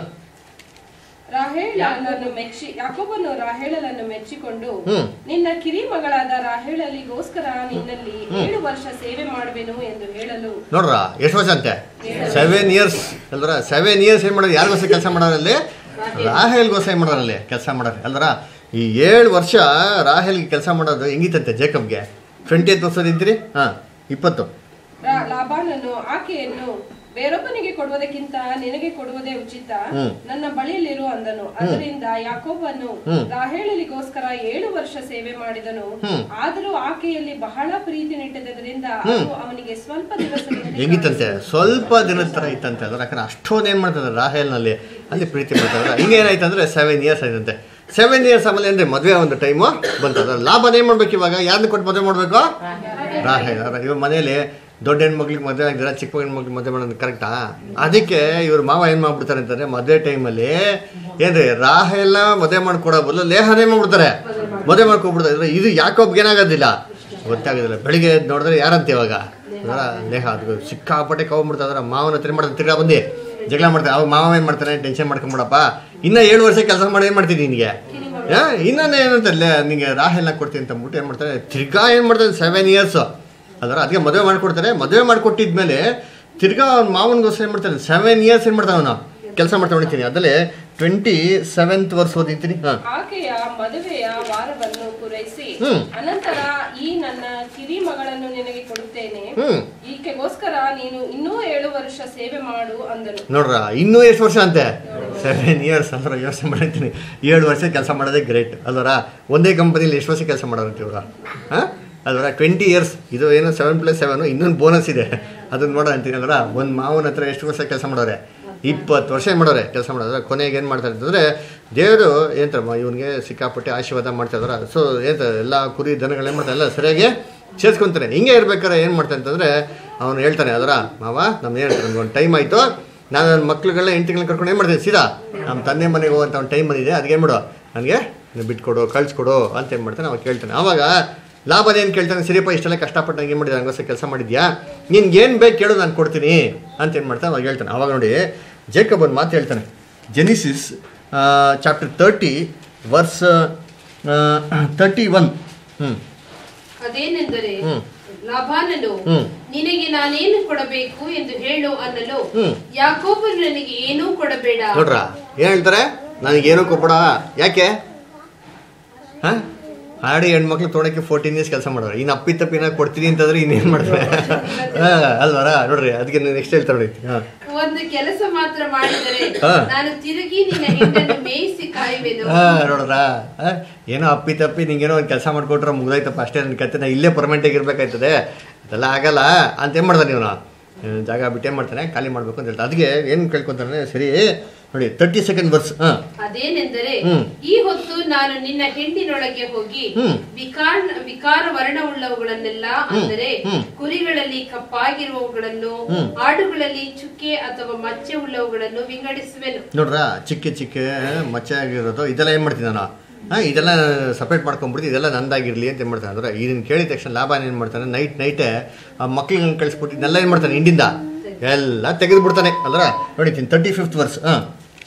ರಾಹೇಳನನ್ನು ಮೆಚ್ಚಿ ಯಾಕೋಬನು ರಾಹೇಳನನ್ನು ಮೆಚ್ಚಿಕೊಂಡು ಹ್ಮ್. ನಿನ್ನ ಕಿರಿ ಮಗಳಾದ ರಾಹೇಳಲಿಗೋಸ್ಕರ ನಿನ್ನಲ್ಲಿ ಏಳು ವರ್ಷ ಸೇವೆ ಮಾಡುವೆನು ಎಂದು ಹೇಳಲು ನೋಡ್ರ ಎಷ್ಟು ವರ್ಷ ಅಂತೆ ಸೆವೆನ್ ಇಯರ್ಸ್ ಅಲ್ದ್ರ ಸೆವೆನ್ ಇಯರ್ಸ್ ಏನು ಮಾಡೋದು ಯಾರಿಗೋಸ್ಕರ ಕೆಲಸ ಮಾಡೋರಲ್ಲಿ ರಾಹೇಲ್ಗೋಸ್ಕರ ಏನು ಮಾಡೋರಲ್ಲಿ ಕೆಲಸ ಮಾಡೋರು ಅಲ್ದ್ರ ಈ ಏಳು ವರ್ಷ ರಾಹೇಲ್ಗೆ ಕೆಲಸ ಮಾಡೋದು ಹೆಂಗಿತ್ತಂತೆ ಜೇಕಬ್ಗೆ ಟ್ವೆಂಟಿ ಏತ್ ವರ್ಷದ ಇದ್ರಿ ಹಾಂ ಇಪ್ಪತ್ತು ರಾ- ಲಾಬಾನನು ಆಕೆಯನ್ನು ಬೇರೊಬ್ಬನಿಗೆ ಕೊಡುವುದಕ್ಕಿಂತ ನಿನಗೆ ಕೊಡುವುದೇ ಉಚಿತ ಹ್ಮ್. ನನ್ನ ಬಳಿಯಲ್ಲಿರು ಅಂದನು ಅದರಿಂದ ಯಾಕೋಬನು ಹ್ಮ್. ರಾಹೇಳಲಿಗೋಸ್ಕರ ಏಳು ವರ್ಷ ಸೇವೆ ಮಾಡಿದನು ಹ್ಮ್. ಆದರೂ ಆಕೆಯಲ್ಲಿ ಬಹಳ ಪ್ರೀತಿ ನಿಟ್ಟದ್ದರಿಂದ ಅದು ಅವನಿಗೆ ಸ್ವಲ್ಪ ದಿವಸಗಳಲ್ಲಿ ಹೆಂಗಿತ್ತಂತೆ ಸ್ವಲ್ಪ ದಿನದ ಥರ ಇತ್ತಂತೆ ಅದ್ರ ಯಾಕಂದ್ರೆ ಅಷ್ಟೊಂದು ಏನು ಮಾಡ್ತಾರೆ ರಾಹೇಲ್ನಲ್ಲಿ ಅಲ್ಲಿ ಪ್ರೀತಿ ಮಾಡ್ತಾರೆ ಹಿಂಗೇನಾಯ್ತು ಅಂದರೆ ಸೆವೆನ್ ಇಯರ್ಸ್ ಆಯ್ತಂತೆ ಸೆವೆನ್ ಇಯರ್ಸ್ ಆಮೇಲೆ ಅಂದರೆ ಮದುವೆ ಒಂದು ಟೈಮು ಬಂತದ ಲಾಭನ ಏನು ಮಾಡ್ಬೇಕು ಇವಾಗ ಯಾರನ್ನ ಕೊಟ್ಟು ಮದುವೆ ಮಾಡಬೇಕು ರಾಹೇಲ್ ಅದ್ರ ಇವ್ರ ಮನೇಲಿ ದೊಡ್ಡ ಹೆಣ್ಮಕ್ಳಿಗೆ ಮದುವೆ ಆಗಿದ್ರೆ ಚಿಕ್ಕ ಹೆಣ್ಮಕ್ಳಿಗೆ ಮದುವೆ ಮಾಡೋದು ಕರೆಕ್ಟಾ ಅದಕ್ಕೆ ಇವ್ರ ಮಾವ ಏನು ಮಾಡ್ಬಿಡ್ತಾರೆ ಅಂತಂದ್ರೆ ಮದುವೆ ಟೈಮಲ್ಲಿ ಏನ್ರಿ ರಾಹೇಲ್ನ ಮದುವೆ ಮಾಡ್ಕೊಡೋ ಬದಲು ಲೇಹನೇ ಮಾಡ್ಬಿಡ್ತಾರೆ ಮದುವೆ ಮಾಡ್ಕೊಬಿಡ್ತಾರೆ ಇದು ಯಾಕೊಬ್ಗೆ ಏನಾಗೋದಿಲ್ಲ ಗೊತ್ತಾಗೋದಿಲ್ಲ ಬೆಳಿಗ್ಗೆ ಎದ್ದು ನೋಡಿದ್ರೆ ಯಾರಂತ ಇವಾಗ ಅದರ ಲೇಹ ಅದು ಸಿಕ್ಕಾಪಟ್ಟೆ ಕವ್ಬಿಡ್ತಾರೆ ಮಾವನ ಹತ್ರ ಮಾಡ್ತಾರೆ ತಿರ್ಗಾ ಬಂದು ಜಗಳ ಮಾಡ್ತಾರೆ ಅವಾಗ ಮಾವ ಏನು ಮಾಡ್ತಾನೆ ಟೆನ್ಷನ್ ಮಾಡ್ಕೊಂಬಿಡಪ್ಪ ಇನ್ನ ಏಳು ವರ್ಷ ಕೆಲಸ ಮಾಡಿ ಏನು ಮಾಡ್ತೀನಿ ನಿನಗೆ ಇನ್ನೊಂದು ಏನಂತ ನಿನಗೆ ರಾಹೆಲ್ಲ ಕೊಡ್ತೀನಿ ಅಂತ ಅಂದ್ಬಿಟ್ಟು ಏನು ಮಾಡ್ತಾರೆ ತಿರ್ಗಾ ಏನು ಮಾಡ್ತಾರೆ ಸೆವೆನ್ ಇಯರ್ಸು ಅದರ ಅದಕ್ಕೆ ಮದುವೆ ಮಾಡಿಕೊಡ್ತಾರೆ ಮದುವೆ ಮಾಡಿಕೊಟ್ಟಿದ್ಮೇಲೆ ತಿರ್ಗಾ ಅವ್ನ ಮಾವನಿಗೋಸ್ಕರ ಏನು ಮಾಡ್ತಾನೆ ಸೆವೆನ್ ಇಯರ್ಸ್ ಏನು ಮಾಡ್ತಾನೆ ಅವನು ಕೆಲಸ ಮಾಡ್ತಾ ಹೊಡಿತೀನಿ ಅದರಲ್ಲಿ ಟ್ವೆಂಟಿ ಸೆವೆಂತ್ ವರ್ಷ ಓದಿರ್ತೀನಿ ಹಾಂ ಆಕೆಯ ಮದುವೆಯ ವಾರವನ್ನು ಪೂರೈಸಿ ಹ್ಮ್. ಅನಂತರ ಈ ನನ್ನ ಕಿರಿ ಮಗಳನ್ನು ನಿನಗೆ ಕೊಡುತ್ತೇನೆ ಹ್ಞೂ ಈಕೆಗೋಸ್ಕರ ನೀನು ಇನ್ನೂ ಏಳು ವರ್ಷ ಸೇವೆ ಮಾಡು ಅಂದನು ನೋಡ್ರ ಇನ್ನೂ ಎಷ್ಟು ವರ್ಷ ಅಂತೆ ಸೆವೆನ್ ಇಯರ್ಸ್ ಅಂದ್ರೆ ಯೋಚನೆ ಮಾಡಿರ್ತೀನಿ ಏಳು ವರ್ಷ ಕೆಲಸ ಮಾಡೋದೇ ಗ್ರೇಟ್ ಅಲ್ವರ ಒಂದೇ ಕಂಪನಿಲಿ ಎಷ್ಟು ವರ್ಷ ಕೆಲಸ ಮಾಡೋರಂತೆ ಇವ್ರ ಹಾಂ ಅಲ್ವರ ಟ್ವೆಂಟಿ ಇಯರ್ಸ್ ಇದು ಏನು ಸೆವೆನ್ ಪ್ಲಸ್ ಸೆವೆನು ಇನ್ನೊಂದು ಬೋನಸ್ ಇದೆ ಅದನ್ನ ನೋಡೋ ಅಂತೀನಿ ಅಲ್ವರ ಒಂದು ಮಾವನ ಹತ್ರ ಎಷ್ಟು ವರ್ಷ ಕೆಲಸ ಮಾಡೋರೆ ಇಪ್ಪತ್ತು ವರ್ಷ ಮಾಡೋರೆ ಕೆಲಸ ಮಾಡೋದ್ರೆ ಕೊನೆಗೆ ಏನು ಮಾಡ್ತಾರೆ ಅಂತಂದರೆ ದೇವರು ಏನಂತಾರೆ ಇವನಿಗೆ ಸಿಕ್ಕಾಪಟ್ಟೆ ಆಶೀರ್ವಾದ ಮಾಡ್ತಾ ಇದಾರೆ ಸೊ ಏನಂತ ಎಲ್ಲ ಕುರಿ ದನಗಳೇನು ಮಾಡ್ತಾರೆ ಎಲ್ಲ ಸರಿಯಾಗಿ ಸೇರ್ಸ್ಕೊಂತಾರೆ ಹಿಂಗೆ ಇರ್ಬೇಕಾರೆ ಏನು ಮಾಡ್ತಾರೆ ಅಂತಂದರೆ ಅವನು ಹೇಳ್ತಾನೆ ಅದರ ಮಾವ ನಮ್ಮ ಏನು ಹೇಳ್ತಾರೆ ನಮ್ಗೆ ಒಂದು ಟೈಮ್ ಆಯಿತು ನಾನು ನನ್ನ ಮಕ್ಳುಗಳನ್ನ ಹೆಂಡತಿಗಳನ್ನ ಕರ್ಕೊಂಡು ಏನು ಮಾಡ್ತೀನಿ ಸೀದಾ ನಮ್ಮ ತಂದೆ ಮನೆಗೆ ಹೋಗುವಂಥ ಒಂದು ಟೈಮ್ ಬಂದಿದೆ ಅದಕ್ಕೆ ಏನು ಮಾಡು ನನಗೆ ಬಿಟ್ಕೊಡು ಕಳ್ಸ್ಕೊಡು ಅಂತ ಏನು ಮಾಡ್ತಾನೆ ಅವಾಗ ಕೇಳ್ತಾನೆ ಆವಾಗ ಲಾಭನ ಏನು ಕೇಳ್ತಾನೆ ಸರಿಯಪ್ಪ ಇಷ್ಟೆಲ್ಲ ಕಷ್ಟಪಟ್ಟು ನಂಗೆ ಏನು ಮಾಡಿದೆ ನನಗೋಸ್ಕರ ಕೆಲಸ ಮಾಡಿದ್ಯಾ ನಿನ್ಗೆ ಏನು ಬೇಕು ಕೇಳು ನಾನು ಕೊಡ್ತೀನಿ ಅಂತ ಏನು ಮಾಡ್ತಾನೆ ಅವಾಗ ಹೇಳ್ತಾನೆ ಆವಾಗ ನೋಡಿ ಜೇಕಬ್ ಒಂದು ಮಾತು ಹೇಳ್ತಾನೆ Genesis chapter thirty verse thirty one ಹ್ಞೂ ಅದೇನೆಂದರೆ ಹ್ಮ್. ಲಾಭಾನನು ಹ್ಮ್. ನಿನಗೆ ನಾನೇನು ಕೊಡಬೇಕು ಎಂದು ಹೇಳು ಅನ್ನಲು ಹ್ಮ್. ಯಾಕೋಬನು ನನಗೆ ಏನೂ ಕೊಡಬೇಡ ನೋಡ್ರ ಏನು ಹೇಳ್ತಾರೆ ನನಗೇನೋ ಕೊಬ್ಬಡ ಯಾಕೆ ಹಾಂ ಹಾಡಿ ಹೆಣ್ಮಕ್ಳು ತೊಗೊಳಕ್ಕೆ ಫೋರ್ಟೀನ್ ಇಯರ್ಸ್ ಕೆಲಸ ಮಾಡೋರು ಇನ್ನು ಅಪ್ಪಿ ತಪ್ಪಿನ ಕೊಡ್ತೀನಿ ಅಂತಂದ್ರೆ ಇನ್ನೇನು ಮಾಡ್ತಾರೆ ಹಾಂ ಅಲ್ವರ ನೋಡ್ರಿ ಅದಕ್ಕೆ ನೆಕ್ಸ್ಟ್ ಹೇಳ್ತಾರೆ ನೋಡಿ ಹಾಂ ಒಂದು ಕೆಲಸ ಮಾತ್ರ ಮಾಡಿದರೆ ಹಾ. ನಾನು ತಿರುಗಿ ನಿನ್ನ ಹಿಂಡನ್ನು ಮೇಯಿಸಿ ಕಾಯುವೆನು ಆ, ನೋಡ್ರ ಆ, ಏನೋ ಅಪ್ಪಿ ತಪ್ಪಿ ನಿಂಗೇನೋ ಒಂದು ಕೆಲಸ ಮಾಡ್ಕೊಟ್ರೆ ಮುಗ್ದೋಯ್ತಪ್ಪ ಅಷ್ಟೇ ನನ್ನ ಕತೆ ನಾ ಇಲ್ಲೇ ಪರ್ಮನೆಂಟಾಗಿ ಇರ್ಬೇಕಾಯ್ತದೆ ಅದೆಲ್ಲ ಆಗಲ್ಲ ಅಂತ ಏನು ಮಾಡ್ತಾನೆ ಇವನು ಹ್ಮ್, ಜಾಗ ಬಿಟ್ಟೇ ಮಾಡ್ತಾನೆ ಖಾಲಿ ಮಾಡ್ಬೇಕು ಅಂತ ಹೇಳ್ತಾನೆ ಅದಕ್ಕೆ ಏನು ಕೇಳ್ಕೊತಾನೆ ಸರಿ ನೋಡಿ ತರ್ಟಿ ಸೆಕೆಂಡ್ ವರ್ಸ್ ಹಾಂ ಅದೇನೆಂದರೆ ಹ್ಮ್. ಈ ಹೊತ್ತು ನಾನು ನಿನ್ನ ಹೆಂಡಿನೊಳಗೆ ಹೋಗಿ ಹ್ಮ್. ವಿಕಾರ ವಿಕಾರ ವರ್ಣವುಳ್ಳವುಗಳನ್ನೆಲ್ಲ ಅಂದರೆ ಹ್ಮ್. ಕುರಿಗಳಲ್ಲಿ ಕಪ್ಪಾಗಿರುವವುಗಳನ್ನು ಹ್ಮ್. ಆಡುಗಳಲ್ಲಿ ಚುಕ್ಕೆ ಅಥವಾ ಮಚ್ಚೆ ಉಳ್ಳವುಗಳನ್ನು ವಿಂಗಡಿಸುವೆನು ನೋಡ್ರ ಚಿಕ್ಕ ಚಿಕ್ಕ ಮಚ್ಚೆ ಆಗಿರೋದು ಇದೆಲ್ಲ ಏನು ಮಾಡ್ತೀನಿ ನಾನು ಹಾಂ ಇದೆಲ್ಲ ಸಪ್ರೇಟ್ ಮಾಡ್ಕೊಂಡ್ಬಿಡ್ತು ಇದೆಲ್ಲ ನಂದಾಗಿರಲಿ ಅಂತ ಏನು ಮಾಡ್ತಾನೆ ಅಂದ್ರೆ ಇದನ್ನು ಕೇಳಿದ ತಕ್ಷಣ ಲಾಭ ಏನು ಮಾಡ್ತಾನೆ ನೈಟ್ ನೈಟೇ ಆ ಮಕ್ಳಿಗೆ ಕಳಿಸ್ಬಿಟ್ಟು ಇದನ್ನೆಲ್ಲ ಏನು ಮಾಡ್ತಾನೆ ಹಿಂಡಿಂದ ಎಲ್ಲ ತೆಗೆದು ಬಿಡ್ತಾನೆ ಅಲ್ರ ನೋಡಿ ತರ್ಟಿ ಫಿಫ್ತ್ ವರ್ಸ್ ಹಾಂ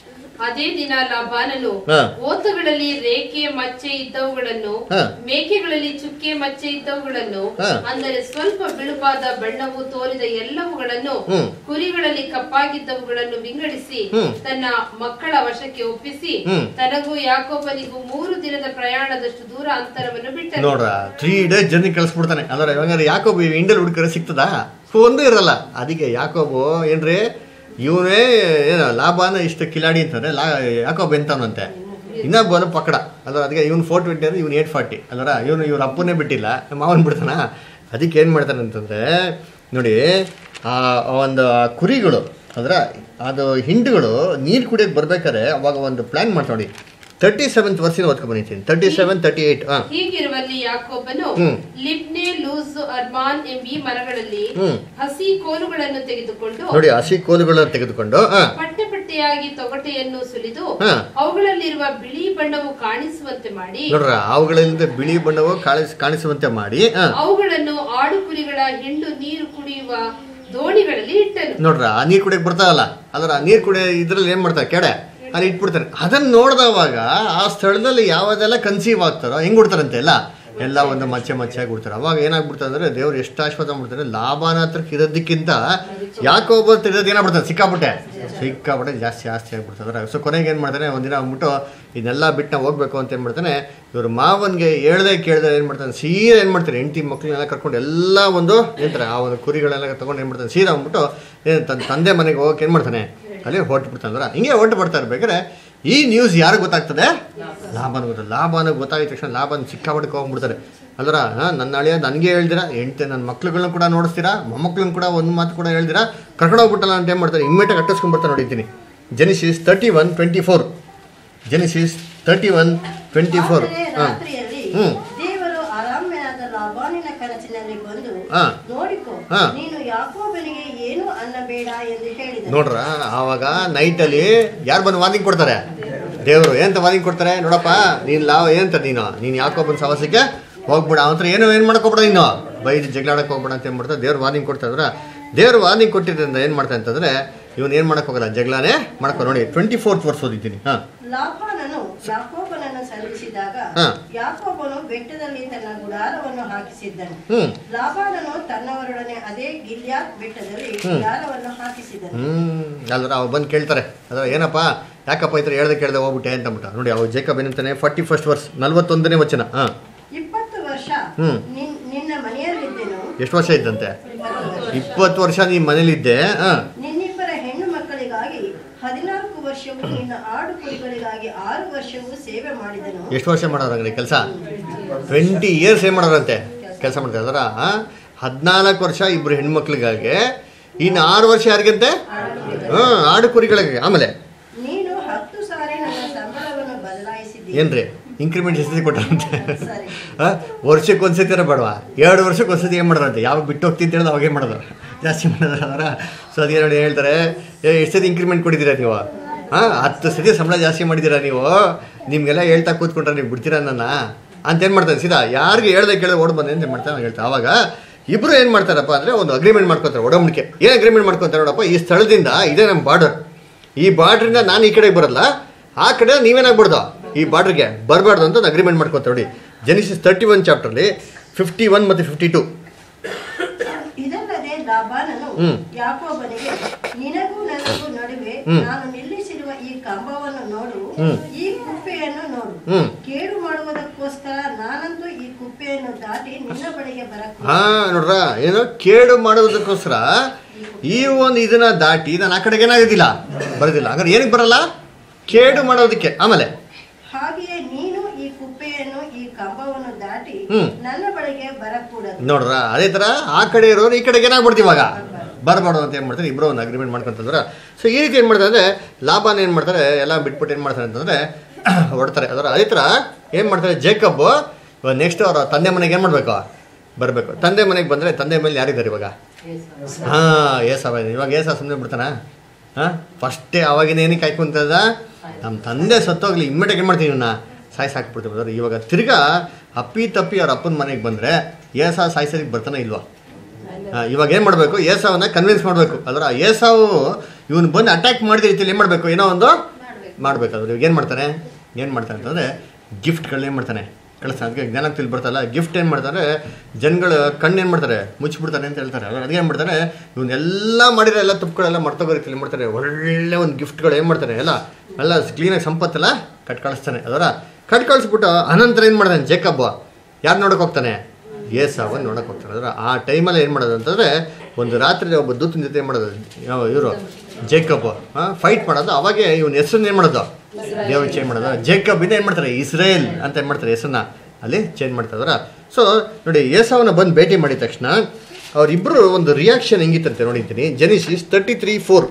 ಅದೇ ದಿನ ಲಾಭಾನನು ಹಾ. ಓತಗಳಲ್ಲಿ ರೇಖೆ ಮಚ್ಚೆ ಇದ್ದವುಗಳನ್ನು ಹಾ. ಮೇಕೆಗಳಲ್ಲಿ ಚುಕ್ಕೆ ಮಚ್ಚೆ ಇದ್ದವುಗಳನ್ನು ಹಾ. ಅಂದರೆ ಸ್ವಲ್ಪ ಬಿಳುಪಾದ ಬಣ್ಣವು ತೋರಿದ ಎಲ್ಲವುಗಳನ್ನು ಹ್ಮ್. ಕುರಿಗಳಲ್ಲಿ ಕಪ್ಪಾಗಿದ್ದವುಗಳನ್ನು ವಿಂಗಡಿಸಿ ಹ್ಮ್. ತನ್ನ ಮಕ್ಕಳ ವಶಕ್ಕೆ ಒಪ್ಪಿಸಿ ಹ್ಮ್. ತನಗೂ ಯಾಕೋಬನಿಗೂ ಮೂರು ದಿನದ ಪ್ರಯಾಣದಷ್ಟು ದೂರ ಅಂತರವನ್ನು ಬಿಟ್ಟನು ನೋಡ್ರ ತ್ರೀ ಡೇಸ್ ಜರ್ನಿ ಕಳಿಸ್ಬಿಡ್ತಾನೆ ಅಂದ್ರೆ ಇವಾಗ ಯಾಕೋಬ್ ಇಂಡಲ್ ಹುಡುಕರೆ ಸಿಗ್ತದಾ ಒಂದು ಇರಲ್ಲ ಅದಕ್ಕೆ ಯಾಕೋಬು ಏನ್ರಿ ಇವನೇ ಏನು ಲಾಭನ ಇಷ್ಟು ಕಿಲಾಡಿ ಅಂತಂದ್ರೆ ಲಾ ಯಾಕೋಬ್ ಎಂತವನಂತೆ ಇನ್ನೊಬ್ಬನು ಪಕಡ ಅಲ್ವ ಅದಕ್ಕೆ ಇವ್ನು ಫೋರ್ ಟ್ವೆಂಟಿ ಅಂದ್ರೆ ಇವ್ನು ಏಟ್ ಫಾರ್ಟಿ ಅಲ್ವರ ಇವನು ಇವ್ರ ಅಪ್ಪನೇ ಬಿಟ್ಟಿಲ್ಲ ಮಾವನ್ ಬಿಡ್ತಾನ ಅದಕ್ಕೆ ಏನು ಮಾಡ್ತಾನೆ ಅಂತಂದ್ರೆ ನೋಡಿ ಆ ಒಂದು ಕುರಿಗಳು ಅಂದ್ರೆ ಅದು ಹಿಂಡುಗಳು ನೀರು ಕುಡಿಯೋಕೆ ಬರ್ಬೇಕಾದ್ರೆ ಅವಾಗ ಒಂದು ಪ್ಲ್ಯಾನ್ ಮಾಡ್ತಾ ನೋಡಿ ತರ್ಟಿ ಸೆವೆಂತ್ ವರ್ಷದಿಂದ ಓದ್ಕೊಂಡು ಬಂದಿದ್ದೀನಿ ತರ್ಟಿ ಸೆವೆನ್ ತರ್ಟಿ ಏಯ್ಟ್ ಹಾಂ ಹೀಗಿರುವಲ್ಲಿ ಯಾಕೋಬನು ಹ್ಮ್. ಲಿಬ್ನೆ ಲೂಸ್ ಅರ್ಮಾನ್ ಎಂಬೀ ಮರಗಳಲ್ಲಿ ಹ್ಮ್. ಹಸಿ ಕೋಲುಗಳನ್ನು ತೆಗೆದುಕೊಂಡು ನೋಡಿ ಹಸಿ ಕೋಲುಗಳನ್ನ ತೆಗೆದುಕೊಂಡು ಹಾ ಪಟ್ಟೆ ಪಟ್ಟೆಯಾಗಿ ತೊಗಟೆಯನ್ನು ಸುಲಿದು ಹಾ. ಅವುಗಳಲ್ಲಿರುವ ಬಿಳಿ ಬಣ್ಣವು ಕಾಣಿಸುವಂತೆ ಮಾಡಿ ನೋಡ್ರ ಅವುಗಳಿಂದ ಬಿಳಿ ಬಣ್ಣವು ಕಾಣಿಸ್ ಕಾಣಿಸುವಂತೆ ಮಾಡಿ ಹಾ ಅವುಗಳನ್ನು ಆಡು ಕುರಿಗಳ ಹಿಂಡು ನೀರು ಕುಡಿಯುವ ದೋಣಿಗಳಲ್ಲಿ ಇಟ್ಟನು ನೋಡ್ರ ಆ ನೀರು ಕುಡಿಯಕ್ಕೆ ಬರ್ತಾವಲ್ಲ ಅದ್ರ ಆ ನೀರು ಕುಡಿಯೋ ಇದ್ರಲ್ಲಿ ಏನು ಮಾಡ್ತಾರೆ ಕೆಡೆ ಅಲ್ಲಿ ಇಟ್ಬಿಡ್ತಾರೆ ಅದನ್ನ ನೋಡಿದವಾಗ ಆ ಸ್ಥಳದಲ್ಲಿ ಯಾವುದೆಲ್ಲ ಕನ್ಸೀವ್ ಆಗ್ತಾರೋ ಹೆಂಗ್ ಬಿಡ್ತಾರಂತೆ ಎಲ್ಲ ಎಲ್ಲ ಒಂದು ಮಚ್ಚೆ ಮಚ್ಚೆ ಆಗ್ಬಿಡ್ತಾರೆ ಅವಾಗ ಏನಾಗ್ಬಿಡ್ತಾರೆ ಅಂದ್ರೆ ದೇವ್ರು ಎಷ್ಟು ಆಶ್ವಾದ ಮಾಡ್ತಾರೆ ಲಾಭನ ಹತ್ರಕ್ಕೆ ಇರೋದಕ್ಕಿಂತ ಯಾಕೋ ಒಬ್ಬ ಇರೋದು ಏನಾಗ್ಬಿಡ್ತಾರೆ ಸಿಕ್ಕಾಪಟ್ಟೆ ಸಿಕ್ಕಾಪಟ್ಟೆ ಜಾಸ್ತಿ ಜಾಸ್ತಿ ಆಗ್ಬಿಡ್ತಾರೆ ಸೊ ಕೊನೆಗೆ ಏನು ಮಾಡ್ತಾನೆ ಒಂದಿನ ಅಂದ್ಬಿಟ್ಟು ಇದನ್ನೆಲ್ಲ ಬಿಟ್ಟು ನಾವು ಹೋಗ್ಬೇಕು ಅಂತ ಏನು ಮಾಡ್ತಾನೆ ಇವ್ರ ಮಾವನ್ಗೆ ಹೇಳ್ದೆ ಕೇಳ್ದೆ ಏನು ಮಾಡ್ತಾನೆ ಸೀದಾ ಏನು ಮಾಡ್ತಾರೆ ಹೆಂಡತಿ ಮಕ್ಳನ್ನೆಲ್ಲ ಕರ್ಕೊಂಡು ಎಲ್ಲ ಒಂದು ಏನಂತಾರೆ ಆ ಒಂದು ಕುರಿಗಳೆಲ್ಲ ತಗೊಂಡು ಏನು ಮಾಡ್ತಾನೆ ಸೀದಾ ಅಂದ್ಬಿಟ್ಟು ಏನು ತನ್ನ ತಂದೆ ಮನೆಗೆ ಹೋಗಕ್ಕೆ ಏನು ಮಾಡ್ತಾನೆ ಅಲ್ಲಿ ಹೊರಟು ಬಿಡ್ತಾನಂದ್ರ ಹಿಂಗೆ ಹೊರಟು ಬರ್ತಾ ಇರ್ಬೇಕಾದ್ರೆ ಈ ನ್ಯೂಸ್ ಯಾರಿಗೆ ಗೊತ್ತಾಗ್ತದೆ ಲಾಭನ ಗೊತ್ತಾಗ ಲಾಭನ ಗೊತ್ತಾಗಿದ ತಕ್ಷಣ ಲಾಭನ ಸಿಕ್ಕಾಪಟ್ಟೆ ಹೋಗ್ಬಿಡ್ತಾರೆ ಅಲ್ರ ನನ್ನ ಅಳಿಯ ನನಗೆ ಹೇಳ್ದಿರಾ ಹೆಂಡ್ತಿ ನನ್ನ ಮಕ್ಳುಗಳನ್ನ ಕೂಡ ನೋಡಿಸ್ತೀರಾ ಮೊಮ್ಮಕ್ಳನ್ನ ಕೂಡ ಒಂದು ಮಾತು ಕೂಡ ಹೇಳ್ದಿರಾ ಕರ್ಕೊಂಡು ಹೋಗ್ಬಿಟ್ಟಲ್ಲ ಅಂತ ಏನು ಮಾಡ್ತಾರೆ ಇಮ್ಮಿಡಿಯೇಟಾಗಿ ಅಟ್ಟಿಸ್ಕೊಂಡ್ಬರ್ತಾರೆ ನೋಡಿದ್ದೀನಿ Genesis thirty one twenty four Genesis thirty one twenty four ಆದರೆ ಹಾಂ ರಾತ್ರಿಯಲ್ಲಿ ಹ್ಮ್. ದೇವರು ಅರಾಮ್ಯನಾದ ಲಾಬಾನಿನ ಕನಸಿನಲ್ಲಿ ಬಂದು ಹಾ. ನೋಡಿಕೋ ಹಾ. ನೀನು ಯಾಕೋಬನಿಗೆ ಏನು ಅನ್ನಬೇಡ ಎಂದು ಹೇಳಿದ ನೋಡ್ರ ಆವಾಗ ನೈಟಲ್ಲಿ ಯಾರು ಬಂದು ವಾರ್ನಿಂಗ್ ಕೊಡ್ತಾರೆ ದೇವರು ಏನಂತ ವಾರ್ನಿಂಗ್ ಕೊಡ್ತಾರೆ ನೋಡಪ್ಪ ನೀನು ಲಾವ್ ಏನಂತ ನೀನು ನೀನು ಯಾಕೊಬ್ಬನ ಸವಾಸಕ್ಕೆ ಹೋಗ್ಬಿಡ ಅವತ್ರ ಏನು ಏನು ಮಾಡ್ಕೊಬಿಡ ನೀನು ಬೈದು ಜಗಳಾಡಕ್ಕೆ ಹೋಗ್ಬೇಡ ಅಂತ ಏನು ಮಾಡ್ತಾರೆ ದೇವ್ರು ವಾರ್ನಿಂಗ್ ಕೊಡ್ತಾರ ದೇವ್ರು ವಾರ್ನಿಂಗ್ ಕೊಟ್ಟಿದ್ದರಿಂದ ಏನು ಮಾಡ್ತಾರೆ ಅಂತಂದ್ರೆ ಇವನು ಏನು ಮಾಡಕ್ ಹೋಗಲ್ಲ ಜಗಳಾನೇ ಮಾಡ್ಕೊ ನೋಡಿ ಟ್ವೆಂಟಿ ಫೋರ್ತ್ ವರ್ಷ ಓದಿದ್ದೀನಿ ಹಾಂ ಲಾಭಾನನು ಯಾಕೋಬನನ್ನು ಸಂಧಿಸಿದಾಗ ಹಾ. ಯಾಕೋಬನು ಬೆಟ್ಟದಲ್ಲಿ ತನ್ನ ಗುಡಾರವನ್ನು ಹಾಕಿಸಿದ್ದನು ಹ್ಮ್ ಲಾಭಾನನು ತನ್ನವರೊಡನೆ ಅದೇ ಗಿಲ್ಯಾತ್ ಬೆಟ್ಟದಲ್ಲಿ ಗುಡಾರವನ್ನು ಹಾಕಿಸಿದನು ಹ್ಮ್ ಅಲ್ರ ಅವ್ ಬಂದು ಕೇಳ್ತಾರೆ ಅದ್ರ ಏನಪ್ಪ ಯಾಕಪ್ಪ ಈ ಥರ ಹೇಳ್ದೆ ಕೇಳ್ದೆ ಹೋಗ್ಬಿಟ್ಟೆ ಅಂತ ಅಂದ್ಬಿಟ್ಟು ನೋಡಿ ಅವ್ ಜೇಕಬ್ ಏನಂತಾನೆ ಫಾರ್ಟಿ ಫಸ್ಟ್ ವರ್ಷ ನಲ್ವತ್ತೊಂದನೇ ವಚನ ಹಾಂ ಇಪ್ಪತ್ತು ವರ್ಷ ಹ್ಮ್. ನಿನ್- ನಿನ್ನ ಮನೆಯಲ್ಲಿದ್ದೆನು ಎಷ್ಟು ವರ್ಷ ಇದ್ದಂತೆ ಇಪ್ಪತ್ತು ವರ್ಷ ಇಪ್ಪತ್ತು ವರ್ಷ ನೀ ಮನೇಲಿದ್ದೆ ಹಾಂ ನಿನ್ನಿಬ್ಬರ ಹೆಣ್ಣು ಮಕ್ಕಳಿಗಾಗಿ ಹದಿನಾಲ್ಕು ವರ್ಷವು ನಿನ್ನ ಆಡು ಕುರಿಗಳಿಗಾಗಿ ಆರು ವರ್ಷವು ಸೇವೆ ಮಾಡಿದನು ಎಷ್ಟು ವರ್ಷ ಮಾಡೋರಂಗ್ರಿ ಕೆಲಸ ಟ್ವೆಂಟಿ ಇಯರ್ಸ್ ಏನು ಮಾಡೋರಂತೆ ಕೆಲಸ ಮಾಡ್ತಾರೆ ಅದರ ಹದಿನಾಲ್ಕು ವರ್ಷ ಇಬ್ಬರು ಹೆಣ್ಮಕ್ಳಿಗಾಗಿ ಇನ್ನು ಆರು ವರ್ಷ ಯಾರಿಗಂತೆ ಹಾಂ ಆಡು ಕುರಿಗಳಿಗೆ ಆಮೇಲೆ ನೀನು ಹತ್ತು ಸಾರಿ ನನ್ನ ಸಂಬಳವನ್ನು ಬದಲಾಯಿಸಿದ್ದೀ ಏನ್ರಿ ಇನ್ಕ್ರಿಮೆಂಟ್ ಎಷ್ಟು ಕೊಟ್ಟಾರಂತೆ ಸರಿ ಆ, ವರ್ಷಕ್ಕೆ ಒಂದ್ಸತಿರ ಬೇಡವಾ ಎರಡು ವರ್ಷಕ್ಕೆ ಒಂದ್ಸತಿ ಏನು ಮಾಡೋರಂತೆ ಯಾವಾಗ ಬಿಟ್ಟು ಹೋಗ್ತೀನಿ ಅಂತ ಹೇಳಿದ್ರೆ ಅವಾಗೇ ಮಾಡೋದು ಜಾಸ್ತಿ ಮಾಡೋದು ಅದರ ಸೊ ಅದೇ ನೋಡಿ ಹೇಳ್ತಾರೆ ಏ ಎಷ್ಟು ಸತಿ ಇನ್ಕ್ರಿಮೆಂಟ್ ಕೊಟ್ಟಿದ್ದೀರಾ ನೀವು ಹಾಂ ಹತ್ತು ಸತಿ ಸಂಬಳ ಜಾಸ್ತಿ ಮಾಡಿದ್ದೀರಾ ನೀವು ನಿಮಗೆಲ್ಲ ಹೇಳ್ತಾ ಕೂತ್ಕೊಂಡ್ರೆ ನೀವು ಬಿಡ್ತೀರಾ ನನ್ನ ಅಂತ ಏನು ಮಾಡ್ತಾನೆ ಸೀದಾ ಯಾರಿಗೆ ಹೇಳ್ದೆ ಕೇಳಿದ್ರೆ ಓಡ್ ಬಂದೆ ಅಂತ ಮಾಡ್ತಾನೆ ನಾನು ಹೇಳ್ತಾ ಅವಾಗ ಇಬ್ಬರು ಏನು ಮಾಡ್ತಾರಪ್ಪ ಅಂದರೆ ಒಂದು ಅಗ್ರಿಮೆಂಟ್ ಮಾಡ್ಕೊತಾರೆ ಒಡಂಬಡಿಕೆ ಏನು ಅಗ್ರಿಮೆಂಟ್ ಮಾಡ್ಕೊತಾರೆ ನೋಡಪ್ಪ ಈ ಸ್ಥಳದಿಂದ ಇದೇ ನಮ್ಮ ಬಾರ್ಡರ್ ಈ ಬಾರ್ಡ್ರಿಂದ ನಾನು ಈ ಕಡೆಗೆ ಬರಲ್ಲ ಆ ಕಡೆ ನೀವೇನಾಗ್ಬಿಡ್ದು ಈ ಬಾರ್ಡ್ರಿಗೆ ಬರಬಾರ್ದು ಅಂತ ಅಗ್ರಿಮೆಂಟ್ ಮಾಡ್ಕೊತಾರೆ ನೋಡಿ ಜೆನಿಸಿಸ್ ತರ್ಟಿ ಒನ್ ಚಾಪ್ಟರ್ಲಿ ಫಿಫ್ಟಿ ಒನ್ ಮತ್ತು ಫಿಫ್ಟಿ ಟು ಇದಲ್ಲದೆ ಲಾಬಾನನು ಹ್ಮ್. ಯಾಕೋಬನಿಗೆ ನಿನಗೂ ನನಗೂ ನಡುವೆ ಹ್ಮ್. ನಾನು ನಿಲ್ಲಿಸಿರುವ ಈ ಕಂಬವನ್ನು ನೋಡು ಹ್ಮ್. ಈ ಕುಪ್ಪೆಯನ್ನು ನೋಡು ಹ್ಮ್. ಕೇಡು ಮಾಡುವುದಕ್ಕೋಸ್ಕರ ನಾನಂತೂ ಈ ಕುಪ್ಪೆಯನ್ನು ದಾಟಿ ನಿನ್ನ ಬಳಿಗೆ ಬರಕ್ಕೆ ಹಾಂ ನೋಡ್ರ ಏನು ಕೇಡು ಮಾಡೋದಕ್ಕೋಸ್ಕರ ಈ ಒಂದು ಇದನ್ನ ದಾಟಿ ನಾನು ಆ ಕಡೆಗೆ ಏನಾಗೋದಿಲ್ಲ ಬರೋದಿಲ್ಲ ಹಾಗಾದ್ರೆ ಏನಕ್ಕೆ ಬರಲ್ಲ ಕೇಡು ಮಾಡೋದಕ್ಕೆ ಆಮೇಲೆ ಹಾಗೆಯೇ ನೀನು ಈ ಕುಪ್ಪೆಯನ್ನು ಈ ಕಂಬವನ್ನು ದಾಟಿ ಹ್ಮ್. ನನ್ನ ಬಳಿಗೆ ಬರಕೂಡದು ನೋಡ್ರ ಅದೇ ತರ ಆ ಕಡೆ ಇರೋರು ಈ ಕಡೆಗೆ ಏನಾಗ್ಬಿಡ್ತೀವಿ ಇವಾಗ ಬರಬಾರ್ದು ಅಂತ ಏನು ಮಾಡ್ತಾರೆ ಇಬ್ಬರು ಒಂದು ಅಗ್ರಿಮೆಂಟ್ ಮಾಡ್ಕೊಂತಂದ್ರೆ ಸೊ ಈ ರೀತಿ ಏನು ಮಾಡ್ತಾರೆ ಅಂದರೆ ಲಾಭನ ಏನು ಮಾಡ್ತಾರೆ ಎಲ್ಲ ಬಿಟ್ಬಿಟ್ಟು ಏನು ಮಾಡ್ತಾರೆ ಅಂತಂದರೆ ಹೊಡ್ತಾರೆ ಅದರ ಅದೇ ಥರ ಏನು ಮಾಡ್ತಾರೆ ಜೇಕಬ್ ಇವಾಗ ನೆಕ್ಸ್ಟ್ ಅವರ ತಂದೆ ಮನೆಗೆ ಏನು ಮಾಡಬೇಕು ಬರಬೇಕು ತಂದೆ ಮನೆಗೆ ಬಂದರೆ ತಂದೆ ಮೇಲೆ ಯಾರಿದ್ದಾರೆ ಇವಾಗ ಹಾಂ ಏಸವ ಇವಾಗ ಏಸ ಸುಮ್ಮನೆ ಬಿಡ್ತಾನ ಹಾಂ ಫಸ್ಟೇ ಅವಾಗಿನ ಏನಕ್ಕೆ ಕಾಯ್ಕೊಂತದ ನಮ್ಮ ತಂದೆ ಸತ್ತೋಗ್ಲಿ ಇಮ್ಮಿಡಿಯೇಟ್ ಏನು ಮಾಡ್ತೀನಿ ಇವನ್ನ ಸಾಯ್ಸಿ ಹಾಕ್ಬಿಡ್ತೀವಿ ಅದ್ರ ಇವಾಗ ತಿರ್ಗಾ ಅಪ್ಪಿ ತಪ್ಪಿ ಅವ್ರ ಅಪ್ಪನ ಮನೆಗೆ ಬಂದರೆ ಏಸ ಸಾಯ್ಸೋದಕ್ಕೆ ಬರ್ತಾನೆ ಇಲ್ವಾ ಆ, ಇವಾಗ ಏನು ಮಾಡಬೇಕು ಏಸಾವನ್ನ ಕನ್ವಿನ್ಸ್ ಮಾಡಬೇಕು ಅದರ ಏಸಾವು ಇವನು ಬಂದು ಅಟ್ಯಾಕ್ ಮಾಡಿದ ರೀತಿಯಲ್ಲಿ ಏನು ಮಾಡಬೇಕು ಏನೋ ಒಂದು ಮಾಡಬೇಕಾದ್ರೆ ಇವಾಗ ಏನು ಮಾಡ್ತಾನೆ ಏನು ಮಾಡ್ತಾನೆ ಅಂತಂದರೆ ಗಿಫ್ಟ್ಗಳನ್ನ ಏನು ಮಾಡ್ತಾನೆ ಕಳಿಸ್ತಾನೆ ಅದಕ್ಕೆ ಜ್ಞಾನ ತಿಳಿ ಬರ್ತಲ್ಲ ಗಿಫ್ಟ್ ಏನು ಮಾಡ್ತಾರೆ ಜನಗಳ ಕಣ್ಣು ಏನು ಮಾಡ್ತಾರೆ ಮುಚ್ಚಿಬಿಡ್ತಾನೆ ಅಂತ ಹೇಳ್ತಾರೆ ಅದ್ರ ಅದಕ್ಕೆ ಏನು ಮಾಡ್ತಾರೆ ಇವನ್ನೆಲ್ಲ ಮಾಡಿರೋ ಎಲ್ಲ ತುಪ್ಪಗಳೆಲ್ಲ ಮರ್ತೋಗೋ ರೀತಿಯಲ್ಲಿ ಮಾಡ್ತಾರೆ ಒಳ್ಳೆ ಒಂದು ಗಿಫ್ಟ್ಗಳು ಏನು ಮಾಡ್ತಾರೆ ಎಲ್ಲ ಎಲ್ಲ ಕ್ಲೀನಾಗಿ ಸಂಪತ್ತೆಲ್ಲ ಕಟ್ ಕಳಿಸ್ತಾನೆ ಅದರ ಕಟ್ ಕಳಿಸ್ಬಿಟ್ಟು ಅನಂತರ ಏನು ಮಾಡ್ತಾನೆ ಜೇಕಬ್ಬ ಯಾರು ನೋಡೋಕೆ ಹೋಗ್ತಾನೆ ಏಸಾವ ನೋಡಕ್ಕೆ ಹೋಗ್ತಾರೆ ಅಂದ್ರೆ ಆ ಟೈಮಲ್ಲಿ ಏನು ಮಾಡೋದು ಅಂತಂದರೆ ಒಂದು ರಾತ್ರಿ ಒಬ್ಬ ದೂತನ ಜೊತೆ ಏನು ಮಾಡೋದು ಇವರು ಜೇಕಬ್ ಫೈಟ್ ಮಾಡೋದು ಅವಾಗೆ ಇವನ ಹೆಸರನ್ನ ಏನು ಮಾಡೋದು ದೇವ್ರಿಗೆ ಚೇಂಜ್ ಮಾಡೋದು ಜೇಕಬ್ ಇಂದ ಏನು ಮಾಡ್ತಾರೆ ಇಸ್ರೇಲ್ ಅಂತ ಏನು ಮಾಡ್ತಾರೆ ಹೆಸರನ್ನ ಅಲ್ಲಿ ಚೇಂಜ್ ಮಾಡ್ತಾರ ಸೊ ನೋಡಿ ಏಸಾವನ್ನ ಬಂದು ಭೇಟಿ ಮಾಡಿದ ತಕ್ಷಣ ಅವರಿಬ್ಬರು ಒಂದು ರಿಯಾಕ್ಷನ್ ಹೆಂಗಿತ್ತಂತೆ ನೋಡಿದ್ದೀನಿ ಜೆನಿಸಿಸ್ ತರ್ಟಿ ತ್ರೀ ಫೋರ್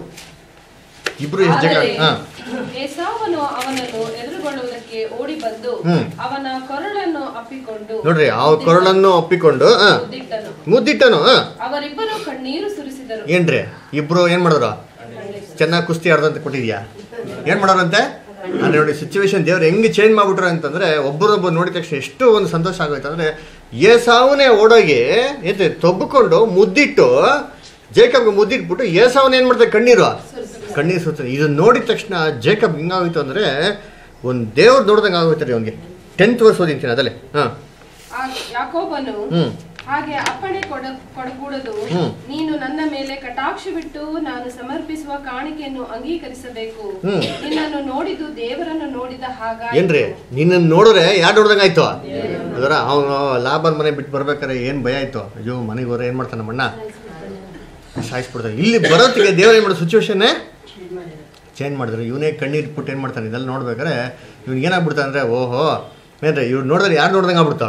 ಇಬ್ಬರು ಎಷ್ಟು ಜಗಳ ಆದರೆ ಹಾಂ ಏಸಾವನು ಅವನನ್ನು ಎದುರುಗೊಳ್ಳುವುದಕ್ಕೆ ಓಡಿ ಬಂದು ಹ್ಮ್. ಅವನ ಕೊರಳನ್ನು ಅಪ್ಪಿಕೊಂಡು ನೋಡ್ರಿ ಆ ಕೊರಳನ್ನು ಒಪ್ಪಿಕೊಂಡು ಹಾಂ ಮುದ್ದಿಟ್ಟನು ಮುದ್ದಿಟ್ಟನು ಹಾಂ ಅವರಿಬ್ಬರು ಕಣ್ಣೀರು ಸುರಿಸಿದರು ಏನ್ರಿ ಇಬ್ರು ಏನ್ ಮಾಡಿದ್ರು ಚೆನ್ನಾಗಿ ಕುಸ್ತಿ ಆಡ್ದಂತ ಕೊಟ್ಟಿದ್ಯಾ ಏನ್ ಮಾಡೋರಂತೆ ಅಂದ್ರೆ ನೋಡಿ ಸಿಚುವೇಶನ್ ದೇವ್ರು ಹೆಂಗ್ ಚೇಂಜ್ ಮಾಡ್ಬಿಟ್ರು ಅಂತಂದ್ರೆ ಒಬ್ಬರೊಬ್ಬರು ನೋಡಿದ ತಕ್ಷಣ ಎಷ್ಟು ಒಂದು ಸಂತೋಷ ಆಗೋಯ್ತು ಅಂದ್ರೆ ಏಸಾವನೇ ಓಡೋಗಿ ಏತೆ ತೊಬ್ಬಿಕೊಂಡು ಮುದ್ದಿಟ್ಟು ಜೇಕಬ್ಗೆ ಮುದ್ದಿಟ್ಬಿಟ್ಟು ಏಸಾವನ್ ಏನ್ ಮಾಡ್ತಾರೆ ಕಣ್ಣೀರು ಕಣ್ಣೀರು ಸುತ್ತಾರೆ ಇದನ್ನ ನೋಡಿದ ತಕ್ಷಣ ಜೇಕಬ್ ಹಿಂಗಾಗೋಯ್ತು ಅಂದ್ರೆ ಒಂದು ದೇವ್ರು ನೋಡ್ದಂಗೆ ಆಗೋಯ್ತಾರೆ ಅವನಿಗೆ ಟೆಂತ್ ವರ್ಷ ಓದಿಂತೀನಿ ಅದಲ್ಲೇ ಹಾಂ ಆ ಯಾಕೋಬನು ಹ್ಮ್ ಹಾಗೆ ಅಪ್ಪಣೆ ಕೊಡ ಕೊಡಕೂಡದು ಹ್ಮ್. ನೀನು ನನ್ನ ಮೇಲೆ ಕಟಾಕ್ಷ ಬಿಟ್ಟು ನಾನು ಸಮರ್ಪಿಸುವ ಕಾಣಿಕೆಯನ್ನು ಅಂಗೀಕರಿಸಬೇಕು ಹ್ಮ್. ನಿನ್ನನ್ನು ನೋಡಿದು ದೇವರನ್ನು ನೋಡಿದ ಹಾಗ ಏನ್ರಿ ನಿನ್ನನ್ನು ನೋಡಿದ್ರೆ ಯಾರು ನೋಡ್ದಂಗೆ ಆಯ್ತು ಅದರ ಅವನು ಲಾಭನ ಮನೆ ಬಿಟ್ಟು ಬರ್ಬೇಕಾರೆ ಏನು ಭಯ ಆಯ್ತು ಅಯ್ಯೋ ಮನೆಗೆ ಹೋದ್ರೆ ಏನು ಮಾಡ್ತಾನೆ ನಮ್ಮಣ್ಣ ಸಾಯಿಸ್ಬಿಡ್ತಾನೆ ಇಲ್ಲಿ ಬರೋತ್ತಿಗೆ ದೇವ್ರು ಏನು ಮಾಡೋ ಸಿಚುವೇಶನ್ನೇ ಚೇಂಜ್ ಮಾಡಿದ್ರೆ ಇವನೇ ಕಣ್ಣೀರು ಬಿಟ್ಟು ಏನು ಮಾಡ್ತಾನೆ ಇದೆಲ್ಲ ನೋಡ್ಬೇಕಾರೆ ಇವ್ನಿಗೆ ಏನಾಗ್ಬಿಡ್ತಾನೆ ಅಂದರೆ ಓಹೋ ಏನ್ರಿ ಇವ್ರು ನೋಡಿದ್ರೆ ಯಾರು ನೋಡ್ದಂಗೆ ಆಗ್ಬಿಡ್ತಾ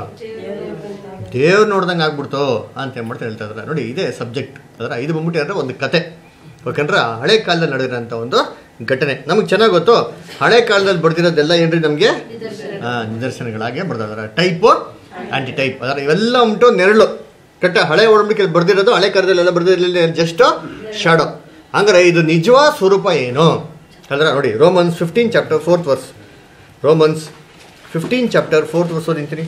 ದೇವ್ರು ನೋಡ್ದಂಗೆ ಆಗ್ಬಿಡ್ತು ಅಂತ ಏನ್ ಮಾಡ್ತಾ ಹೇಳ್ತಾ ಇದ್ದಾರೆ ನೋಡಿ ಇದೇ ಸಬ್ಜೆಕ್ಟ್ ಅದರ ಇದು ಬಂದ್ಬಿಟ್ಟು ಅಂದರೆ ಒಂದು ಕತೆ ಯಾಕಂದ್ರೆ ಹಳೆ ಕಾಲದಲ್ಲಿ ನಡೆದಿರೋಂಥ ಒಂದು ಘಟನೆ ನಮಗೆ ಚೆನ್ನಾಗಿ ಗೊತ್ತು ಹಳೆ ಕಾಲದಲ್ಲಿ ಬರ್ದಿರೋದೆಲ್ಲ ಏನ್ರಿ ನಮಗೆ ನಿದರ್ಶನಗಳಾಗೆ ಬರ್ದಿದ್ದಾರೆ ಟೈಪು ಆ್ಯಂಟಿ ಟೈಪ್ ಅದರ ಇವೆಲ್ಲ ಉಂಟು ನೆರಳು ಕಟ್ಟ ಹಳೆ ಒಡಂಬಡಿಕೆ ಬರ್ದಿರೋದು ಹಳೆ ಕಾಲದಲ್ಲೆಲ್ಲ ಬರ್ದಿರಲಿಲ್ಲ ಜಸ್ಟ್ ಶಾಡೋ ಹಂಗಾರೆ ಇದು ನಿಜವಾದ ಸ್ವರೂಪ ಏನು ಅಂದ್ರೆ ನೋಡಿ Romans fifteen chapter fourth verse Romans fifteen chapter fourth verse ಓದಿಂತೀನಿ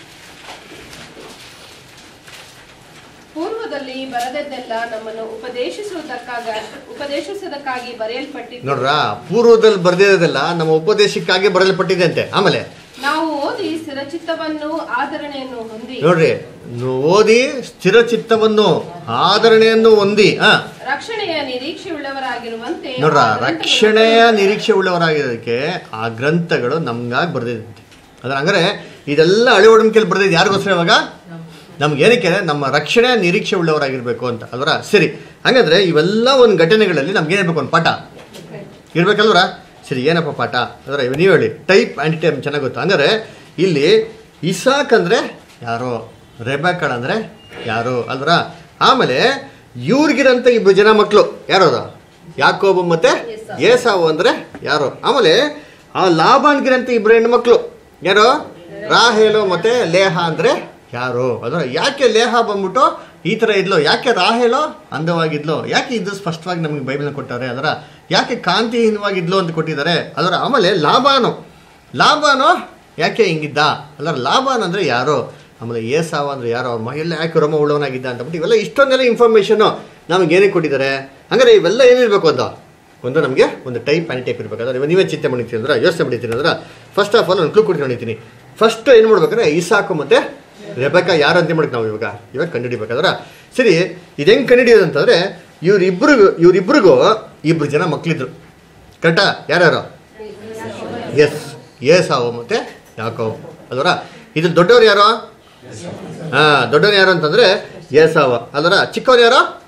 ಪೂರ್ವದಲ್ಲಿ ಬರದದ್ದೆಲ್ಲ ನಮ್ಮನ್ನು ಉಪದೇಶಿಸುವುದಕ್ಕಾಗ ಉಪದೇಶಿಸುವುದಕ್ಕಾಗಿ ಬರೆಯಲ್ಪಟ್ಟಿದ್ದು ನೋಡ್ರ ಪೂರ್ವದಲ್ಲಿ ಬರ್ದಿರೋದೆಲ್ಲ ನಮ್ಮ ಉಪದೇಶಕ್ಕಾಗಿ ಬರೆಯಲ್ಪಟ್ಟಿದೆ ಅಂತೆ ಆಮೇಲೆ ನಾವು ಓದಿ ಸ್ಥಿರಚಿತ್ತವನ್ನು ಆಧರಣೆಯನ್ನು ಹೊಂದಿ ನೋಡ್ರಿ ನೀವು ಓದಿ ಸ್ಥಿರ ಚಿತ್ತವನ್ನು ಆದರಣೆಯನ್ನು ಹೊಂದಿ ಆ ರಕ್ಷಣೆಯ ನಿರೀಕ್ಷೆಯುಳ್ಳವರಾಗಿರುವಂತೆ ನೋಡ್ರ ಆ ಗ್ರಂಥಗಳನ್ನು ರಕ್ಷಣೆಯ ನಿರೀಕ್ಷೆ ಉಳ್ಳವರಾಗಿರೋದಕ್ಕೆ ಆ ಗ್ರಂಥಗಳು ನಮ್ಗಾಗಿ ಬರ್ದಿದಂತೆ ಅದ್ರ ಹಂಗಾರೆ ಇದೆಲ್ಲ ಹಳೆ ಒಡಂಬಡಿಕೆಯಲ್ಲಿ ಬರ್ದಿದ್ದು ಯಾರಿಗೋಸ್ಕರ ಇವಾಗ ನಮ್ಗೆ ಏನಕ್ಕೆ ನಮ್ಮ ರಕ್ಷಣೆಯ ನಿರೀಕ್ಷೆ ಉಳ್ಳವರಾಗಿರ್ಬೇಕು ಅಂತ ಅಲ್ವರ ಸರಿ ಹಾಗಾದ್ರೆ ಇವೆಲ್ಲ ಒಂದು ಘಟನೆಗಳಲ್ಲಿ ನಮ್ಗೆ ಏನಿರ್ಬೇಕು ಒಂದು ಪಾಠ ಇರ್ಬೇಕಲ್ವರ ಸರಿ ಏನಪ್ಪ ಪಾಠ ಅಂದ್ರೆ ನೀವು ಹೇಳಿ ಟೈಪ್ ಆ್ಯಂಟಿ ಟೈಪ್ ಚೆನ್ನಾಗಿ ಗೊತ್ತು ಹಂಗಾರೆ ಇಲ್ಲಿ ಇಸಾಕ್ ಅಂದರೆ ಯಾರೋ ರೆಬಾಕಳ್ ಅಂದರೆ ಯಾರು ಅಲ್ವರ ಆಮೇಲೆ ಇವ್ರಿಗಿರಂತ ಇಬ್ಬರು ಜನ ಮಕ್ಕಳು ಯಾರದು ಯಾಕೋಬು ಮತ್ತೆ ಏಸಾವು ಅಂದರೆ ಯಾರು ಆಮೇಲೆ ಆ ಲಾಭಾನ್ಗಿರಂತ ಇಬ್ಬರು ಹೆಣ್ಮಕ್ಳು ಯಾರು ರಾಹೇಲು ಮತ್ತೆ ಲೇಹ ಅಂದರೆ ಯಾರು ಅದರ ಯಾಕೆ ಲೇಹ ಬಂದ್ಬಿಟ್ಟು ಈ ಥರ ಇದ್ಲು ಯಾಕೆ ರಾಹೇಲು ಅಂದವಾಗಿದ್ಲು ಯಾಕೆ ಇದು ಸ್ಪಷ್ಟವಾಗಿ ನಮಗೆ ಬೈಬಲ್ನ ಕೊಟ್ಟಾರೆ ಅದರ ಯಾಕೆ ಕಾಂತಿಹೀನವಾಗಿದ್ಲು ಅಂತ ಕೊಟ್ಟಿದ್ದಾರೆ ಅದರ ಆಮೇಲೆ ಲಾಭಾನು ಲಾಭಾನು ಯಾಕೆ ಹಿಂಗಿದ್ದ ಅದರ ಲಾಭಾನ್ ಅಂದರೆ ಯಾರು ಆಮೇಲೆ ಏಸಾವ ಅಂದರೆ ಯಾರು ಅವ್ರ ಮಹಿಳೆ ಯಾಕೆ ರೋಮ ಉಳ್ಳವನಾಗಿದ್ದ ಅಂತಬಿಟ್ಟು ಇವೆಲ್ಲ ಇಷ್ಟೊಂದೆಲ್ಲ ಇನ್ಫಾರ್ಮೇಷನು ನಮಗೆ ಏನಕ್ಕೆ ಕೊಟ್ಟಿದ್ದಾರೆ ಹಂಗಾರೆ ಇವೆಲ್ಲ ಏನಿರಬೇಕು ಅಂತ ಒಂದು ನಮಗೆ ಒಂದು ಟೈಪ್ ಆ್ಯಂಡ್ ಟೈಪ್ ಇರಬೇಕು ಅದರ ನೀವೇ ಚಿಂತೆ ಮಾಡಿರ್ತೀನಿ ಅಂದ್ರೆ ಯೋಚನೆ ಮಾಡಿರ್ತೀನಿ ಅಂದ್ರೆ ಫಸ್ಟ್ ಆಫ್ ಆಲ್ ಒಂದು ಕ್ಲೂ ಕೊಟ್ಟು ನೋಡಿದ್ದೀನಿ ಫಸ್ಟ್ ಏನು ಮಾಡ್ಬೇಕಂದ್ರೆ ಇಸಾಕು ಮತ್ತು ರೆಬೆಕ ಯಾರು ಅಂತ ಮಾಡಿ ನಾವು ಇವಾಗ ಇವಾಗ ಕಂಡುಹಿಡಿಬೇಕಾದ್ರೆ ಸರಿ ಇದು ಹೆಂಗೆ ಕಂಡುಹಿಡಿಯೋದು ಅಂತಂದರೆ ಇವ್ರಿಬ್ರಿಗೂ ಇವ್ರಿಬ್ರಿಗೂ ಇಬ್ರು ಜನ ಮಕ್ಕಳಿದ್ರು ಕರೆಕ್ಟಾ ಯಾರ್ಯಾರು ಎಸ್ ಏಸಾವು ಮತ್ತು ಯಾಕೋ ಅಲ್ವರ ಇದು ದೊಡ್ಡವ್ರು ಯಾರು ಹಾಂ ದೊಡ್ಡವ್ರು ಯಾರು ಅಂತಂದರೆ ಏಸಾವ ಅಲ್ವರ ಚಿಕ್ಕವ್ರು ಯಾರು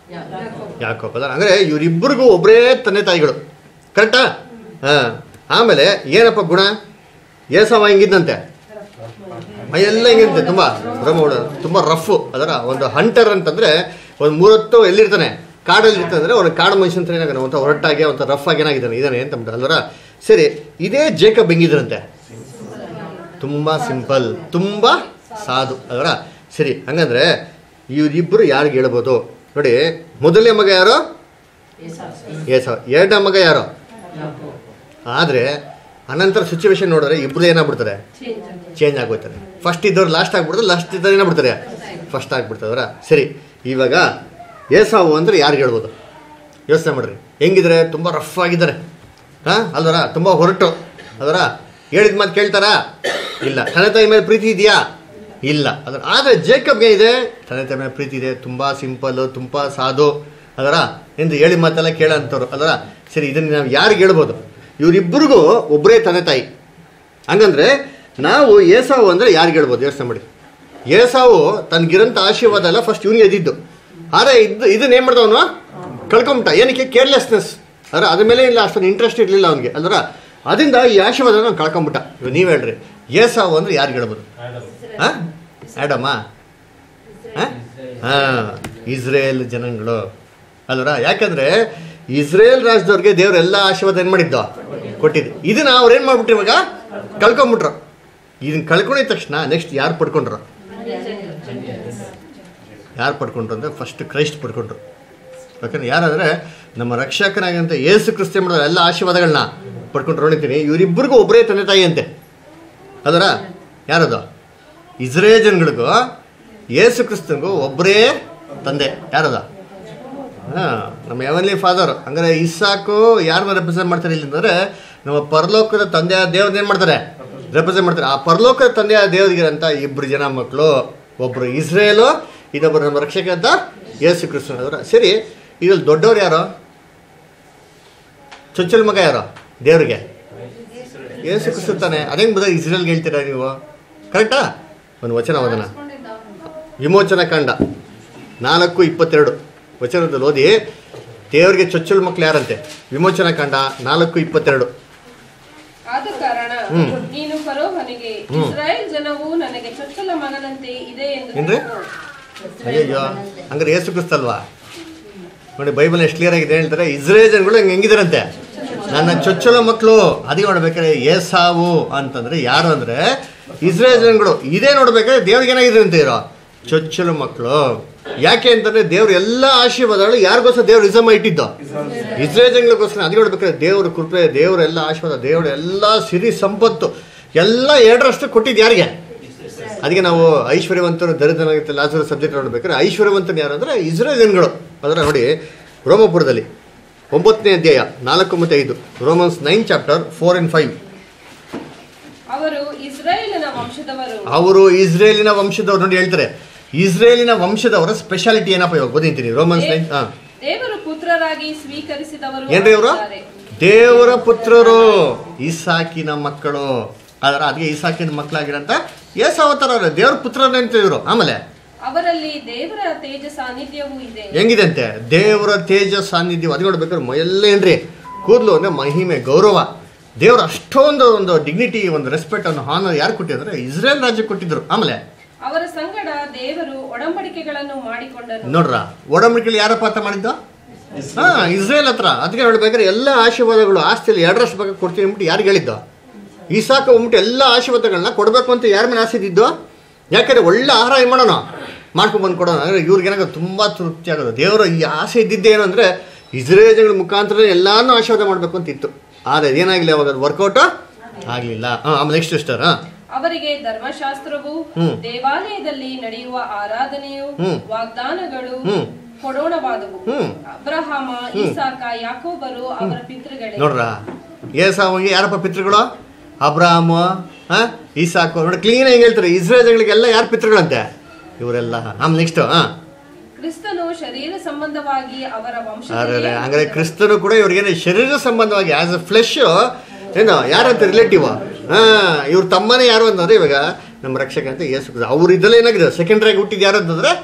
ಯಾಕೋಬ್ ಅದರ ಅಂದರೆ ಇವರಿಬ್ಬರಿಗೂ ಒಬ್ಬರೇ ತಂದೆ ತಾಯಿಗಳು ಕರೆಕ್ಟಾ ಹಾಂ ಆಮೇಲೆ ಏನಪ್ಪ ಗುಣ ಏಸವ ಹಿಂಗಿದ್ದಂತೆ ಮೈಯೆಲ್ಲ ಹಿಂಗಿರುತ್ತೆ ತುಂಬ ಬ್ರಹ್ಮಗುಡ ತುಂಬ ರಫ್ ಅದರ ಒಂದು ಹಂಟರ್ ಅಂತಂದರೆ ಒಂದು ಮೂರತ್ತು ಎಲ್ಲಿರ್ತಾನೆ ಕಾಡಲ್ಲಿ ಇರ್ತಾನೆ ಅಂದರೆ ಒಂದು ಕಾಡು ಮನುಷ್ಯ ಅಂತ ಏನಾಗ ಒಂದು ಹೊರಟಾಗಿ ಒಂದು ರಫ್ ಆಗಿ ಏನಾಗಿದ್ದಾನೆ ಇದ್ದಾನೆ ಅಂತ ಅಂದ್ಬಿಟ್ಟು ಅಲ್ವರ ಸರಿ ಇದೇ ಜೇಕಬ್ ಹೆಂಗಿದ್ರಂತೆ ತುಂಬ ಸಿಂಪಲ್ ತುಂಬ ಸಾಧು ಅದರ ಸರಿ ಹಂಗಂದ್ರೆ ಇವರಿಬ್ಬರು ಯಾರಿಗೆ ಹೇಳ್ಬೋದು ನೋಡಿ ಮೊದಲನೇ ಮಗ ಯಾರು ಏಸವ ಎರಡನೇ ಮಗ ಯಾರು ಆದರೆ ಅನಂತರ ಸಿಚುವೇಶನ್ ನೋಡಿದ್ರೆ ಇಬ್ಬರು ಏನಾಗ್ಬಿಡ್ತಾರೆ ಚೇಂಜ್ ಆಗೋಯ್ತಾರೆ ಫಸ್ಟ್ ಇದ್ದವ್ರು ಲಾಸ್ಟ್ ಆಗ್ಬಿಡ್ತಾರೆ ಲಾಸ್ಟ್ ಇದ್ದವ್ರು ಏನಾಗ್ಬಿಡ್ತಾರೆ ಫಸ್ಟ್ ಆಗ್ಬಿಡ್ತದರ ಸರಿ ಇವಾಗ ಏಸಾವು ಅಂದರೆ ಯಾರಿಗೆ ಹೇಳ್ಬೋದು ಯೋಚನೆ ಮಾಡ್ರಿ ಹೆಂಗಿದ್ರೆ ತುಂಬ ರಫ್ ಆಗಿದ್ದಾರೆ ಹಾಂ ಅಲ್ವರ ತುಂಬ ಹೊರಟು ಅದರ ಹೇಳಿದ ಮಾತು ಕೇಳ್ತಾರಾ ಇಲ್ಲ ತಂದೆ ತಾಯಿ ಮೇಲೆ ಪ್ರೀತಿ ಇದೆಯಾ ಇಲ್ಲ ಅದರ ಆದರೆ ಜೇಕಬ್ಗೆ ಇದೆ ತಂದೆ ತಾಯಿ ಮೇಲೆ ಪ್ರೀತಿ ಇದೆ ತುಂಬ ಸಿಂಪಲ್ಲು ತುಂಬ ಸಾಧು ಅದರ ಎಂದು ಹೇಳಿ ಮಾತೆಲ್ಲ ಕೇಳೋಂಥವ್ರು ಅದರ ಸರಿ ಇದನ್ನು ನಾವು ಯಾರಿಗೆ ಹೇಳ್ಬೋದು ಇವರಿಬ್ಬರಿಗೂ ಒಬ್ಬರೇ ತಂದೆ ತಾಯಿ ಹಂಗಂದ್ರೆ ನಾವು ಏಸಾವು ಅಂದರೆ ಯಾರಿಗೆ ಹೇಳ್ಬೋದು ಯೋಚನೆ ಮಾಡಿ ಏಸಾವು ತನಗಿರಂಥ ಆಶೀರ್ವಾದ ಎಲ್ಲ ಫಸ್ಟ್ ಇವನಿಗೆ ಇದ್ದಿದ್ದು ಆದರೆ ಇದು ಇದನ್ನ ಏನು ಮಾಡ್ದವನು ಕಳ್ಕೊಂಬಿಟ್ಟ ಏನಕ್ಕೆ ಕೇರ್ಲೆಸ್ನೆಸ್ ಅದರ ಅದ್ರ ಮೇಲೆ ಇಲ್ಲ ಅಷ್ಟೊಂದು ಇಂಟ್ರೆಸ್ಟ್ ಇರಲಿಲ್ಲ ಅವನಿಗೆ ಅಲ್ವರ ಅದರಿಂದ ಈ ಆಶೀರ್ವಾದ ನಾವು ಕಳ್ಕೊಂಬಿಟ್ಟ ಇವಾಗ ನೀವು ಹೇಳ್ರಿ ಏಸಾವು ಅಂದರೆ ಯಾರಿಗೆ ಹೇಳ್ಬೋದು ಹಾಂ ಆಡಮ್ಮ ಹಾಂ ಇಸ್ರೇಲ್ ಜನಗಳು ಅಲ್ವರ ಯಾಕಂದ್ರೆ ಇಸ್ರೇಲ್ ರಾಜ್ಯದವ್ರಿಗೆ ದೇವ್ರ ಎಲ್ಲ ಆಶೀರ್ವಾದ ಏನು ಮಾಡಿದ್ದು ಕೊಟ್ಟಿದ್ದು ಇದನ್ನ ಅವ್ರು ಏನು ಮಾಡ್ಬಿಟ್ರು ಇವಾಗ ಕಳ್ಕೊಂಬಿಟ್ರು ಇದನ್ನ ಕಳ್ಕೊಂಡಿದ ತಕ್ಷಣ ನೆಕ್ಸ್ಟ್ ಯಾರು ಪಡ್ಕೊಂಡ್ರು ಯಾರು ಪಡ್ಕೊಂಡ್ರು ಅಂದರೆ ಫಸ್ಟ್ ಕ್ರೈಸ್ಟ್ ಪಡ್ಕೊಂಡ್ರು ಯಾಕಂದ್ರೆ ಯಾರಂದ್ರೆ ನಮ್ಮ ರಕ್ಷಕನಾಗಂತ ಏಸು ಕ್ರಿಸ್ತ ಮಾಡಿದ ಎಲ್ಲ ಆಶೀರ್ವಾದಗಳನ್ನ ಪಡ್ಕೊಂಡು ನೋಡಿದ್ದೀನಿ ಇವರಿಬ್ಬರಿಗೂ ಒಬ್ಬರೇ ತಂದೆ ತಾಯಿ ಅಂತೆ ಅದರ ಯಾರದು ಇಸ್ರೇಲ್ ಜನಗಳಿಗೂ ಏಸು ಕ್ರಿಸ್ತನಿಗೂ ಒಬ್ಬರೇ ತಂದೆ ಯಾರದ ಹಾಂ ನಮ್ಮ ಎವನ್ಲಿ ಫಾದರ್ ಹಂಗಾರೆ ಇಸ್ಸಾಕು ಯಾರನ್ನ ರೆಪ್ರೆಸೆಂಟ್ ಮಾಡ್ತಾರೆ ಇಲ್ಲಿ ಅಂದರೆ ನಮ್ಮ ಪರಲೋಕದ ತಂದೆಯ ದೇವ್ರನ್ನ ಏನು ಮಾಡ್ತಾರೆ ರೆಪ್ರೆಸೆಂಟ್ ಮಾಡ್ತಾರೆ ಆ ಪರಲೋಕದ ತಂದೆಯ ದೇವರಿಗೆ ಅಂತ ಇಬ್ಬರು ಜನ ಮಕ್ಕಳು ಒಬ್ಬರು ಇಸ್ರೇಲು ಇನ್ನೊಬ್ಬರು ನಮ್ಮ ರಕ್ಷಕ ಅಂತ ಯೇಸು ಕ್ರಿಸ್ತನವರ ಸರಿ ಇದ್ರಲ್ಲಿ ದೊಡ್ಡವ್ರು ಯಾರು ಚೊಚ್ಚಲ ಮಗ ಯಾರು ದೇವ್ರಿಗೆ ಯೇಸು ಕ್ರಿಸ್ತ ತಾನೆ ಅದೇಂಗೆ ಬದ ಇಸ್ರೇಲ್ಗೆ ಹೇಳ್ತೀರಾ ನೀವು ಕರೆಕ್ಟಾ ಒಂದು ವಚನ ಓದೋಣ ವಿಮೋಚನಾ ಕಾಂಡ ನಾಲ್ಕು ಇಪ್ಪತ್ತೆರಡು ವಚನದಲ್ಲಿ ಓದಿ ದೇವರಿಗೆ ಚೊಚ್ಚಲ ಮಕ್ಳು ಯಾರಂತೆ ವಿಮೋಚನಾ ಕಾಂಡ ನಾಲ್ಕು ಇಪ್ಪತ್ತೆರಡು ಆದ ಕಾರಣ ಹ್ಮ್. ನೀನು ಫರೋಹನಿಗೆ ಹ್ಮ್. ಇಸ್ರಾಯೇಲ್ ಜನವು ನನಗೆ ಚೊಚ್ಚಲ ಮಗನಂತೆ ಇದೆ ಎಂದು ಏನ್ರಿ? ತಿಳಿದು, ಅಯ್ಯಯ್ಯೋ ಹಂಗಾರೆ ಏಸು ಕ್ರಿಸ್ತ ಅಲ್ವಾ ನೋಡಿ ಬೈಬಲ್ ಎಷ್ಟು ಕ್ಲಿಯರ್ ಆಗಿದೆ ಹೇಳ್ತಾರೆ ಇಸ್ರೇಲ್ ಜನಗಳು ಹೆಂಗೆ ಹೆಂಗಿದಾರಂತೆ ನನ್ನ ಚೊಚ್ಚಲ ಮಕ್ಕಳು ಅದಕ್ಕೆ ನೋಡ್ಬೇಕಾದ್ರೆ ಏಸಾವು ಅಂತಂದ್ರೆ ಯಾರು ಅಂದ್ರೆ ಇಸ್ರೇಲ್ ಜನಗಳು ಇದೇ ನೋಡ್ಬೇಕಾದ್ರೆ ದೇವ್ರಿಗೆ ಏನಾಗಿದೆ ಅಂತ ಇರೋ ಚೊಚ್ಚಲ ಮಕ್ಕಳು ಯಾಕೆ ಅಂತಂದ್ರೆ ದೇವ್ರ ಎಲ್ಲ ಆಶೀರ್ವಾದಗಳು ಯಾರಿಗೋಸ್ಕರ ದೇವ್ರ ರಿಸಮ್ ಇಟ್ಟಿದ್ದು ಇಸ್ರೇಲ್ ಜನಗಳಿಗೋಸ್ಕರ ಅದಕ್ಕೆ ನೋಡ್ಬೇಕಾದ್ರೆ ದೇವ್ರ ಕೃಪೆ ದೇವ್ರ ಎಲ್ಲ ಆಶೀರ್ವಾದ ದೇವ್ರ ಎಲ್ಲ ಸಿರಿ ಸಂಪತ್ತು ಎಲ್ಲ ಎರಡರಷ್ಟು ಕೊಟ್ಟಿದ್ದು ಯಾರಿಗೆ ಅದಕ್ಕೆ ನಾವು ಐಶ್ವರ್ಯವಂತರು ದರಿದ್ರನಾಗಿತ್ತು ಲಾಸರ ಸಬ್ಜೆಕ್ಟ್ ನೋಡ್ಬೇಕಾದ್ರೆ ಐಶ್ವರ್ಯವಂತನ ಯಾರು ಅಂದರೆ ಇಸ್ರೇಲ್ ಜನಗಳು ಅದರ ನೋಡಿ ರೋಮಪುರದಲ್ಲಿ ಒಂಬತ್ತನೇ ಅಧ್ಯಾಯ ನಾಲ್ಕು ಮತ್ತು ಐದು Romans nine chapter four and five ಅವರು ಇಸ್ರಾಯೇಲಿನ ವಂಶದವರು ಅವರು ಇಸ್ರೇಲಿನ ವಂಶದವ್ರು ನೋಡಿ ಹೇಳ್ತಾರೆ ಇಸ್ರೇಲಿನ ವಂಶದವರ ಸ್ಪೆಷಾಲಿಟಿ ಏನಪ್ಪ ಇವಾಗ ಓದಿಂತೀನಿ ರೋಮನ್ಸ್ ನೈನ್ ಹಾಂ ದೇವರು ಪುತ್ರರಾಗಿ ಸ್ವೀಕರಿಸಿದವರು ಏನ್ರಿ ಅವರು ಆಗಿದ್ದಾರೆ. ದೇವರ ಪುತ್ರರು ಇಸಾಕಿನ ಮಕ್ಕಳು ಅದರ ಅದಕ್ಕೆ ಇಸಾಕಿನ ಮಕ್ಕಳಾಗಿರಂತ ಏಸು ಅವತಾರ ಅವ್ರು. ದೇವ್ರ ಪುತ್ರರೇ ಅಂತ ಇವರು ಆಮೇಲೆ ಅವರಲ್ಲಿ ದೇವರ ತೇಜ ಸಾನ್ನಿಧ್ಯವೂ ಇದೆ ಹೆಂಗಿದಂತೆ ದೇವರ ತೇಜ ಸಾನ್ನಿಧ್ಯ ಅದು ನೋಡ್ಬೇಕಾದ್ರೆ ಮೈಯೆಲ್ಲ ಏನ್ರಿ ಕೂದಲು ಅಂದರೆ ಮಹಿಮೆ ಗೌರವ ದೇವ್ರ ಅಷ್ಟೊಂದು ಒಂದು ಡಿಗ್ನಿಟಿ ಒಂದು ರೆಸ್ಪೆಕ್ಟ್ ಅನ್ನು ಹಾನರ್ ಯಾರು ಕೊಟ್ಟಿದ್ರೆ ಇಸ್ರೇಲ್ ರಾಜ್ಯಕ್ಕೆ ಕೊಟ್ಟಿದ್ರು ಆಮೇಲೆ ಅವರ ಸಂಗಡ ದೇವರು ಒಡಂಬಡಿಕೆಗಳನ್ನು ಮಾಡಿಕೊಂಡನು ನೋಡ್ರ ಒಡಂಬಡಿಕೆಯಲ್ಲಿ ಯಾರ ಪಾತ್ರ ಮಾಡಿದ್ದು ಹಾ ಇಸ್ರೇಲ್ ಹತ್ರ ಅದಕ್ಕೆ ನೋಡ್ಬೇಕಾದ್ರೆ ಎಲ್ಲ ಆಶೀರ್ವಾದಗಳು ಆಸ್ತಿಯಲ್ಲಿ ಎರಡರಷ್ಟು ಭಾಗ ಕೊಡ್ತೀನಿ ಅಂದ್ಬಿಟ್ಟು ಯಾರಿಗೆ ಹೇಳಿದ್ದು ಈಸಾಕ ಹೋಗ್ಬಿಟ್ಟು ಎಲ್ಲ ಆಶೀರ್ವಾದಗಳನ್ನ ಕೊಡಬೇಕು ಅಂತ ಯಾರ ಮೇಲೆ ಆಸೆ ಇದ್ದಿದ್ದು ಯಾಕಂದ್ರೆ ಒಳ್ಳೆ ಆಹಾರ ಏನು ಮಾಡೋಣ ಮಾಡ್ಕೊಂಡು ಬಂದು ಕೊಡೋಣ ಅಂದರೆ ಇವ್ರಿಗೇನಾಗ ತುಂಬ ತೃಪ್ತಿ ಆಗೋದು ದೇವರ ಈ ಆಸೆ ಇದ್ದಿದ್ದೇ ಏನು ಅಂದರೆ ಇಸ್ರೇಲ್ ಜನಗಳ ಮುಖಾಂತರ ಎಲ್ಲಾನು ಆಶೀರ್ವಾದ ಮಾಡಬೇಕು ಅಂತ ಇತ್ತು ಆದರೆ ಏನಾಗಲಿ ಅವಾಗ ಅದು ವರ್ಕೌಟು ಆಗಲಿಲ್ಲ ಹಾಂ ಆಮೇಲೆ ನೆಕ್ಸ್ಟ್ ಸ್ಟಾರ್ ಹಾಂ ಅವರಿಗೆ ಧರ್ಮಶಾಸ್ತ್ರವು ಹ್ಮ್. ದೇವಾಲಯದಲ್ಲಿ ನಡೆಯುವ ಆರಾಧನೆಯು ಹ್ಮ್. ವಾಗ್ದಾನಗಳು ಹ್ಮ್. ಕೊಡೋಣವಾದವು ಹ್ಮ್. ಅಬ್ರಹಾಮ ಇಸಾಕ ಯಾಕೋಬರು ಅವರ ಪಿತೃಗಳೇ ನೋಡ್ರ ಏಸಾವಿಗೆ ಯಾರಪ್ಪ ಪಿತೃಗಳು ಅಬ್ರಾಹಮ್ ಹಾಂ ಈಸಾಕು ನೋಡಿ ಕ್ಲೀನ್ ಹೆಂಗೆ ಹೇಳ್ತಾರೆ ಇಸ್ರೇಲ್ ಜನಗಳಿಗೆಲ್ಲ ಯಾರು ಪಿತೃಗಳಂತೆ ಇವರೆಲ್ಲ ಆಮೇಲೆ ನೆಕ್ಸ್ಟ್ ಹಾಂ ಕ್ರಿಸ್ತನು ಶರೀರ ಸಂಬಂಧವಾಗಿ ಅವರ ಅರೆ ವಂಶದಲ್ಲಿ ಹಂಗಾರೆ ಕ್ರಿಸ್ತನು ಕೂಡ ಇವ್ರಿಗೇನು ಶರೀರ ಸಂಬಂಧವಾಗಿ ಆಸ್ ಅ ಫ್ಲೆಶ್ ಏನು ಯಾರಂತ ರಿಲೇಟಿವ್ ಹಾಂ ಇವ್ರ ತಮ್ಮನೇ ಯಾರು ಅಂತಂದ್ರೆ ಇವಾಗ ನಮ್ಮ ರಕ್ಷಕ ಅಂತ ಯೇಸು ಕ್ರಿಸ್ತ ಅವ್ರ ಇದೆಲ್ಲ ಏನಾಗಿದೆ ಸೆಕೆಂಡ್ರಿಯಾಗಿ ಹುಟ್ಟಿದ್ದು ಯಾರು ಅಂತಂದ್ರೆ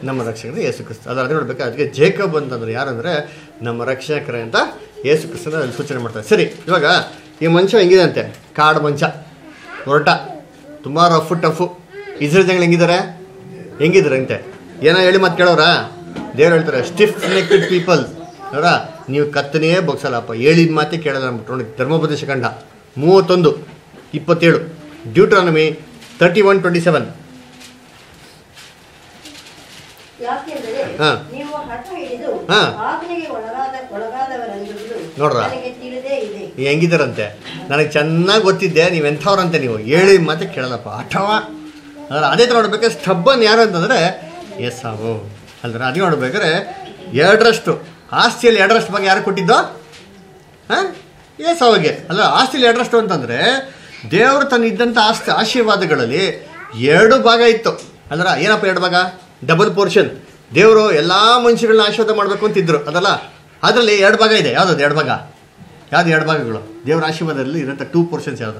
ನಮ್ಮ ರಕ್ಷಕರು ಯೇಸು ಕ್ರಿಸ್ತ ಅದು ಅದೇ ನೋಡ್ಬೇಕು ಅದಕ್ಕೆ ಜೇಕಬ್ ಅಂತಂದ್ರೆ ಯಾರಂದ್ರೆ ನಮ್ಮ ರಕ್ಷಕರೇ ಅಂತ ಯೇಸು ಕ್ರಿಸ್ತನ ಅಲ್ಲಿ ಸೂಚನೆ ಮಾಡ್ತಾರೆ ಸರಿ ಇವಾಗ ಈ ಮನುಷ್ಯ ಹೆಂಗಿದೆ ಅಂತೆ ಕಾಡು ಮಂಚ ಹೊರಟ ತುಂಬ ರಫು ಟಫು ಇಸ್ರೇಲ್ ಜನಗಳು ಹೆಂಗಿದ್ದಾರೆ ಹೆಂಗಿದ್ದಾರೆ ಅಂತೆ ಏನೋ ಹೇಳಿ ಮತ್ತೆ ಕೇಳೋರಾ ದೇವ್ರು ಹೇಳ್ತಾರೆ ಸ್ಟಿಫ್ ನೆಕ್ಟೆಡ್ ಪೀಪಲ್ ನೋಡ ನೀವು ಕತ್ತನೇ ಬಗ್ಸಲ್ಲಪ್ಪ ಹೇಳಿದ ಮಾತೆ ಕೇಳಲ್ಲ ಅಂದ್ಬಿಟ್ಟು ನೋಡಿ ಧರ್ಮೋಪದೇಶ ಕಂಡ ಮೂವತ್ತೊಂದು ಇಪ್ಪತ್ತೇಳು Deuteronomy thirty one twenty seven ಯಾಕೆಂದರೆ ಹಾ. ನೀವು ಹಠ ಹಿಡಿದು ಹಾ. ಆಜ್ಞೆಗೆ ಒಳಗಾದ ಒಳಗಾದವರೆಂಬುದು ನೋಡ್ರಾ? ನನಗೆ ತಿಳಿದೇ ಇದೆ ಹೆಂಗಿದಾರಂತೆ ನನಗೆ ಚೆನ್ನಾಗಿ ಗೊತ್ತಿದ್ದೆ ನೀವು ಎಂಥವ್ರಂತೆ ನೀವು ಹೇಳಿ ಮತ್ತೆ ಕೇಳಲ್ಲಪ್ಪ ಅಥವಾ ಅದ್ರ ಅದೇ ಥರ ನೋಡ್ಬೇಕಾದ್ರೆ ಸ್ಟಬ್ಬನ್ ಯಾರು ಅಂತಂದರೆ ಎಸ್ ಸಾವು ಅಲ್ದ್ರ ಅದೇ ನೋಡ್ಬೇಕಾದ್ರೆ ಎರಡರಷ್ಟು ಆಸ್ತಿಯಲ್ಲಿ ಎರಡರಷ್ಟು ಭಾಗ ಯಾರು ಕೊಟ್ಟಿದ್ದೋ ಹಾಂ ಎಸ್ ಅವಾಗೆ ಅಲ್ಲ ಆಸ್ತಿಯಲ್ಲಿ ಎರಡರಷ್ಟು ಅಂತಂದರೆ ದೇವರು ತನ್ನ ಇದ್ದಂಥ ಆಸ್ತಿ ಆಶೀರ್ವಾದಗಳಲ್ಲಿ ಎರಡು ಭಾಗ ಇತ್ತು ಅಲ್ರ ಏನಪ್ಪ ಎರಡು ಭಾಗ ಡಬಲ್ ಪೋರ್ಷನ್ ದೇವರು ಎಲ್ಲ ಮನುಷ್ಯಗಳನ್ನ ಆಶೀರ್ವಾದ ಮಾಡಬೇಕು ಅಂತಿದ್ರು ಅದಲ್ಲ ಅದರಲ್ಲಿ ಎರಡು ಭಾಗ ಇದೆ ಯಾವ್ದು ಎರಡು ಭಾಗ ಯಾವ್ದು ಎರಡು ಭಾಗಗಳು ದೇವರ ಆಶೀರ್ವಾದದಲ್ಲಿ ಇರೋಂಥ ಟೂ ಪೋರ್ಷನ್ಸ್ ಯಾವುದು